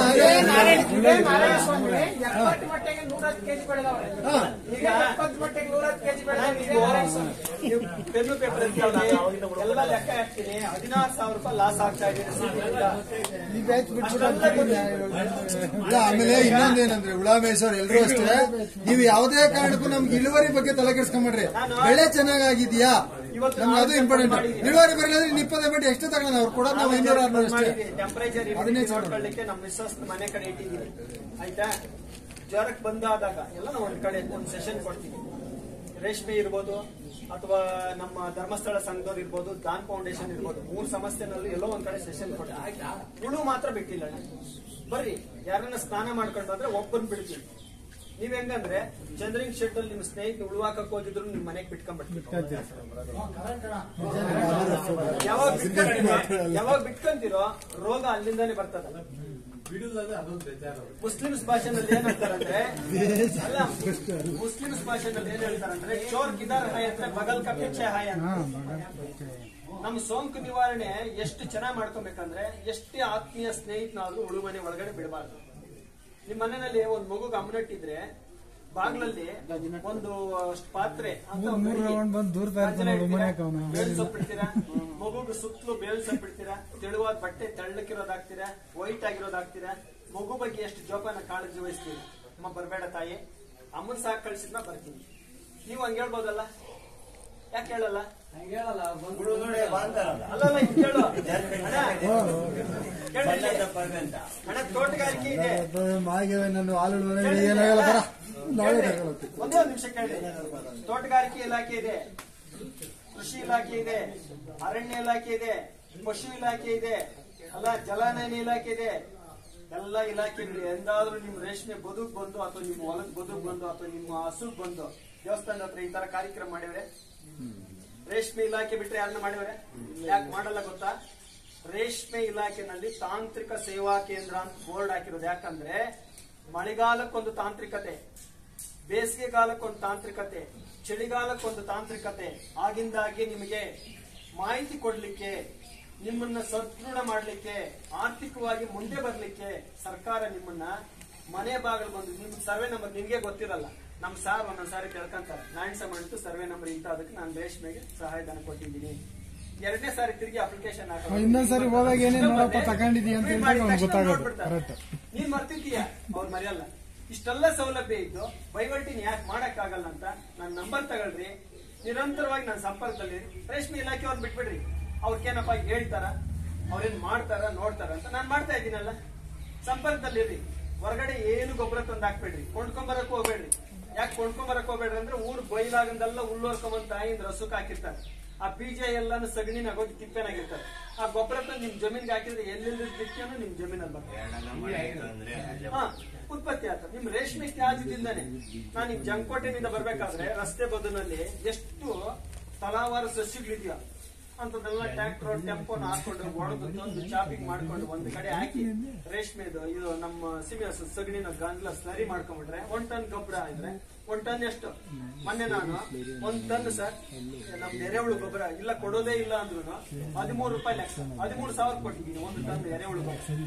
ಎಪ್ಪತ್ತು ಮಟ್ಟಿಗೆ ನೂರತ್ತು ಕೆಜಿ ಬೆಳೆದವ್ರೆ ಈಗ ಎಪ್ಪತ್ತು ಮಟ್ಟಿಗೆ ನೂರತ್ತು ಕೆಜಿ ಬೆಳೆದವ್ರೆ ನೀವು ಪೆನ್ನು ಪೇಪರ್ ಎಲ್ಲ ಲೆಕ್ಕ ಹಾಕ್ತೀನಿ ಹದಿನಾರು ಸಾವಿರ ರೂಪಾಯಿ ಲಾಸ್ ಆಗ್ತಾ ಇದೆ ಈ ಬ್ಯಾಚ್ ಇಲ್ಲ ಆಮೇಲೆ ಇನ್ನೊಂದೇನಂದ್ರೆ ಉಳಾಮೇಶ್ವರ್ ಎಲ್ರೂ ಅಷ್ಟೇ ನೀವು ಯಾವುದೇ ಕಾರಣಕ್ಕೂ ನಮ್ಗೆ ಇಳುವರಿ ಬಗ್ಗೆ ತಲೆ ಕೆಡ್ಸ್ಕೊಂಡ್ರಿ ಬೆಳೆ ಚೆನ್ನಾಗಿದ್ಯಾ ನಮ್ಗೆ ಅದು ಇಂಪಾರ್ಟೆಂಟ್ ಇಳುವರಿ ಬರಲಿಲ್ಲ ಅಂದ್ರೆ ಇಪ್ಪತ್ತೈದು ಮೆಟ್ಟಿ ಎಷ್ಟು ತಗೊಳ್ಳೋಣ ಅವ್ರು ಕೊಡೋದು ನಾವು ಐನೂರು ಆರ್ನೂರು ಅಷ್ಟೇ ಟೆಂಪರೇಚರ್ ಅದನ್ನೇ ನೋಡ್ಕೊಳ್ಳಿಕ್ಕೆ ನಮ್ಮ ಮಿಸ್ಸಸ್ ಮನೆ ಕಡೆ ಇಟ್ಟಿದ್ದೀನಿ ಆಯ್ತಾ ಜ್ವರಕ್ಕೆ ಬಂದಾದಾಗ ಎಲ್ಲ ನಾವು ಒಂದ್ ಕಡೆ ಒಂದು ಸೆಷನ್ ಕೊಡ್ತೀವಿ ರೇಷ್ಮೆ ಇರ್ಬೋದು ಅಥವಾ ನಮ್ಮ ಧರ್ಮಸ್ಥಳ ಸಂಘದವ್ರು ಇರ್ಬೋದು ದಾನ್ ಫೌಂಡೇಶನ್ ಇರ್ಬೋದು ಮೂರ್ ಸಮಸ್ಯೆನಲ್ಲಿ ಎಲ್ಲೋ ಒಂದ್ ಕಡೆ ಸೆಷನ್ ಕೊಡ್ತೀವಿ ಹುಳು ಮಾತ್ರ ಬಿಟ್ಟಿಲ್ಲ ಅಣ್ಣ. ಬರ್ರಿ ಯಾರನ್ನ ಸ್ನಾನ ಮಾಡ್ಕೊಂಡು ಅಂದ್ರೆ ಒಬ್ಬನ್ ಬಿಡ್ತೀವಿ ನೀವ್ ಹೆಂಗಂದ್ರೆ ಚಂದ್ರಿಂಗ್ ಶೆಡ್ ಅಲ್ಲಿ ನಿಮ್ ಸ್ನೇಹಿತ ಉಳುವಾಕಕ್ ಹೋಗಿದ್ರು ನಿಮ್ ಮನೆಗ್ ಬಿಟ್ಕೊಂಡ್ಬಿಡ್ತೀವಿ ಯಾವಾಗ ಬಿಟ್ಕೊಂತೀರೋ ಯಾವಾಗ ಬಿಟ್ಕೊಂತೀರೋ ರೋಗ ಅಲ್ಲಿಂದಾನೇ ಬರ್ತದ ಮುಸ್ಲಿಮ್ಸ್ ಭಾಷೆನಲ್ಲಿ ಏನ್ ಹೇಳ್ತಾರಂದ್ರೆ ಅಲ್ಲ ಮುಸ್ಲಿಮ್ಸ್ ಭಾಷೆನಲ್ಲಿ ಏನ್ ಹೇಳ್ತಾರಂದ್ರೆ ಚೋರ್ ಕಿದಾರ್ ಹಾಯ್ ಅಂದ್ರೆ ಬಗಲ್ ka ಪೀಛೆ ಹಾಯ್ ಅಂತ ನಮ್ಮ ಸೋಂಕು ನಿವಾರಣೆ ಎಷ್ಟು ಚೆನ್ನಾಗಿ ಮಾಡ್ಕೊಬೇಕಂದ್ರೆ ಎಷ್ಟೇ ಆತ್ಮೀಯ ಸ್ನೇಹಿತನಾದ್ರೂ ಉಳುಮನೆ ಒಳಗಡೆ ಬಿಡಬಾರ್ದು ನಿಮ್ ಮನೆಯಲ್ಲಿ ಒಂದ್ ಮಗು ಗಮನಟ್ಟಿದ್ರೆ ಬಾಗ್ಲಲ್ಲಿ ಒಂದು ಪಾತ್ರೆ ಅಥವಾ ಮೂರ್ ಗಡಿಗೆ round ಬಂದ್ ದೂರ್ತಾ ಇರ್ತಾನೆ ಅವ್ನು ಮನ್ಯಾಗ ಅವ್ನು. ಬೇವಿನ ಸೊಪ್ಪು ಇಡ್ತೀರಾ ಮಗುಗೆ ಸುತ್ತಲೂ ಬೇವಿನ ಸೊಪ್ಪು ಇಡ್ತೀರಾ ತೆಳುವಾದ ಬಟ್ಟೆ ತೆಳ್ಳಕ್ಕಿರೋದ್ ಹಾಕ್ತೀರಾ ವೈಟ್ ಆಗಿರೋದ್ ಹಾಕ್ತೀರಾ ಮಗು ಬಗ್ಗೆ ಎಷ್ಟು ಜೋಪಾನ ಕಾಳಜಿ ವಹಿಸ್ತೀರಿ ಅಮ್ಮ ಬರ್ಬೇಡ ತಾಯಿ ಅಮ್ಮನ ಸಾಕ್ ಕಳ್ಸಿದ್ನ ಬರ್ತೀನಿ ನೀವು ಹಂಗ ಹೇಳ್ಬೋದಲ್ಲ ಯಾಕೆ ಹೇಳಲ್ಲ ಅಲ್ಲಲ್ಲ ಹಿಂಗ್ ಕೇಳು ಅಣ್ಣ, ಕೇಳು ಇಲ್ಲಿ. ಅಣ್ಣ ತೋಟಗಾರಿಕೆ ಇದೆ ಮಾಗೆ ನಾನು ಹಾಲು ಏನಾಗಲ್ಲ ಬರ ನಾಳೆ ತಗೊಳತ್ತೆ ಒಂದೇ ಒಂದು ನಿಮಿಷ ಕೇಳಿ ತೋಟಗಾರಿಕೆ ಇಲಾಖೆ ಇದೆ ಕೃಷಿ ಇಲಾಖೆ ಇದೆ ಅರಣ್ಯ ಇಲಾಖೆ ಇದೆ ಪಶು ಇಲಾಖೆ ಇದೆ ಅಲ್ಲ ಜಲಾನಯನ ಇಲಾಖೆ ಇದೆ ಎಲ್ಲ ಇಲಾಖೆಗಳು ಎಂದಾದ್ರೂ ನಿಮ್ ರೇಷ್ಮೆ ಬದುಕ್ ಬಂದು ಅಥವಾ ನಿಮ್ಮ ಹೊಲಕ್ ಬದುಕ್ ಬಂದು ಅಥವಾ ನಿಮ್ಮ ಹಸುಗ್ ಬಂದು ದೇವಸ್ಥಾನದ ಹತ್ರ ಈ ತರ ಕಾರ್ಯಕ್ರಮ ಮಾಡಿವ್ರೆ ರೇಷ್ಮೆ ಇಲಾಖೆ ಬಿಟ್ರೆ ಯಾರನ್ನ ಮಾಡಿವ್ರೆ ಯಾಕೆ ಮಾಡಲ್ಲ ಗೊತ್ತಾ ರೇಷ್ಮೆ ಇಲಾಖೆನಲ್ಲಿ ತಾಂತ್ರಿಕ ಸೇವಾ ಕೇಂದ್ರ ಅಂತ ಬೋರ್ಡ್ ಹಾಕಿರೋದು ಯಾಕಂದ್ರೆ ಮಳೆಗಾಲಕ್ಕೊಂದು ತಾಂತ್ರಿಕತೆ ಬೇಸಿಗೆಗಾಲಕ್ಕೊಂದು ತಾಂತ್ರಿಕತೆ ಚಳಿಗಾಲಕ್ಕೊಂದು ತಾಂತ್ರಿಕತೆ ಆಗಿಂದಾಗೆ ನಿಮಗೆ ಮಾಹಿತಿ ಕೊಡ್ಲಿಕ್ಕೆ ನಿಮ್ಮನ್ನ ಸದೃಢ ಮಾಡ್ಲಿಕ್ಕೆ ಆರ್ಥಿಕವಾಗಿ ಮುಂದೆ ಬರ್ಲಿಕ್ಕೆ ಸರ್ಕಾರ ನಿಮ್ಮನ್ನ ಮನೆ ಬಾಗಿಲು ಬಂದು ನಿಮ್ ಸರ್ವೆ ನಂಬರ್ ನಿಮ್ಗೆ ಗೊತ್ತಿರಲ್ಲ ನಮ್ ಸಾರ್ ಒಂದೊಂದ್ ಸಾರಿ ಕೇಳ್ಕೊಂತಾರೆ ನಾನ್ ಸಮಾನಿತು ಸರ್ವೆ ನಂಬರ್ ಇಂತ ಅದಕ್ಕೆ ನಾನು ರೇಷ್ಮೆಗೆ ಸಹಾಯಧನ ಕೊಟ್ಟಿದ್ದೀನಿ ಎರಡನೇ ಸಾರಿ ತಿರುಗಿ ಅಪ್ಲಿಕೇಶನ್ ಇನ್ನೊಂದ್ ಸಾರಿ ಹೋದಾಗ ಏನೇನ್ ನೋಡಪ್ಪ ತಗೊಂಡಿದೀಯ ಅಂತ ಹೇಳಿದಾಗ ಅವ್ನಿಗೆ ಗೊತ್ತಾಗೋದು ಕರೆಕ್ಟ್ ನೀನ್ ಮರ್ತಿದ್ದೀಯ ಅವ್ರು ಮರೆಯಲ್ಲ ಇಷ್ಟೆಲ್ಲ ಸೌಲಭ್ಯ ಇದ್ದು ಬೈವಲ್ಟಿನ ಯಾಕೆ ಮಾಡಕ್ ಆಗಲ್ಲ ಅಂತ ನನ್ನ ನಂಬರ್ ತಗೊಳ್ರಿ ನಿರಂತರವಾಗಿ ನನ್ನ ಸಂಪರ್ಕದಲ್ಲಿ ರೇಷ್ಮೆ ಇಲಾಖೆ ಅವ್ರು ಬಿಟ್ಬಿಡ್ರಿ ಅವ್ರಿಗೇನಪ್ಪ ಹೇಳ್ತಾರ ಅವ್ರೇನ್ ಮಾಡ್ತಾರ ನೋಡ್ತಾರ ಅಂತ ನಾನ್ ಮಾಡ್ತಾ ಇದ್ದೀನಲ್ಲ ಸಂಪರ್ಕದಲ್ಲಿರ್ರಿ ಹೊರಗಡೆ ಏನು ಗೊಬ್ಬರ ತಂದು ಹಾಕ್ಬೇಡ್ರಿ ಕೊಂಡ್ಕೊಂಬರಕ್ ಹೋಗ್ಬೇಡ್ರಿ ಯಾಕೆ ಕೊಂಡ್ಕೊಂಬರಕ್ ಹೋಗ್ಬೇಡ್ರಿ ಅಂದ್ರೆ ಊರ್ ಬೈಲಾಗಂದೆಲ್ಲ ಉಳ್ಳೋರ್ಕೊಂಬಂದ್ ತಾಯಿಂದ ರಸಕ್ ಹಾಕಿರ್ತಾರೆ ಆ ಬೀಜ ಎಲ್ಲಾನು ಸಗಣಿನ ಆಗೋದು ತಿಪ್ಪೆನಾಗಿರ್ತಾರೆ ಆ ಗೊಬ್ಬರ ತಂದು ನಿಮ್ ಜಮೀನ್ಗೆ ಹಾಕಿದ್ರೆ ಎಲ್ಲೆಲ್ಲಿ ಬಿತ್ತೇನೋ ನಿಮ್ ಜಮೀನಲ್ಲಿ ಬರ್ತದೆ ಹಾ ಉತ್ಪತ್ತಿ ಆಗ್ತದೆ ನಿಮ್ ರೇಷ್ಮೆ ತ್ಯಾಜ್ಯದಿಂದಾನೆ ನಾನು ನಿಮ್ ಜಂಕೋಟೆನಿಂದ ಬರ್ಬೇಕಾದ್ರೆ ರಸ್ತೆ ಬದುನಲ್ಲಿ ಎಷ್ಟು ತಲಾವಾರು ಸಸ್ಯಗಳಿದೆಯಾ ಅಂತದೆಲ್ಲ ಟ್ರ್ಯಾಕ್ಟರ್ ಟೆಂಪೋನ ಹಾಕೊಂಡು ಹೊಡೆದು ತಂದು ಚಾಪಿಂಗ್ ಮಾಡ್ಕೊಂಡು ಒಂದ್ ಕಡೆ ಹಾಕಿ ರೇಷ್ಮೆದು ಇದು ನಮ್ಮ ಸಿಮೆ ಸಗಣಿನ ಗಂಗ್ಲ ಸ್ಲರಿ ಮಾಡ್ಕೊಂಡ್ಬಿಟ್ರೆ ಒಂದ್ ಟನ್ ಗೊಬ್ಬರ ಇದ್ರೆ ಒಂದ್ ಟನ್ ಎಷ್ಟು ಮೊನ್ನೆ ನಾನು ಒಂದ್ ಟನ್ ಸರ್ ನಮ್ ಎರೆಹುಳು ಗೊಬ್ಬರ ಇಲ್ಲ ಕೊಡೋದೇ ಇಲ್ಲ ಅಂದ್ರು ಹದಿಮೂರು ರೂಪಾಯಿ ಲೆಕ್ಕ ಹದಿಮೂರು ಸಾವಿರ ಕೊಟ್ಟಿದ್ದೀನಿ ಒಂದು ಟನ್ ಎರೆಹುಳು ಗೊಬ್ಬರ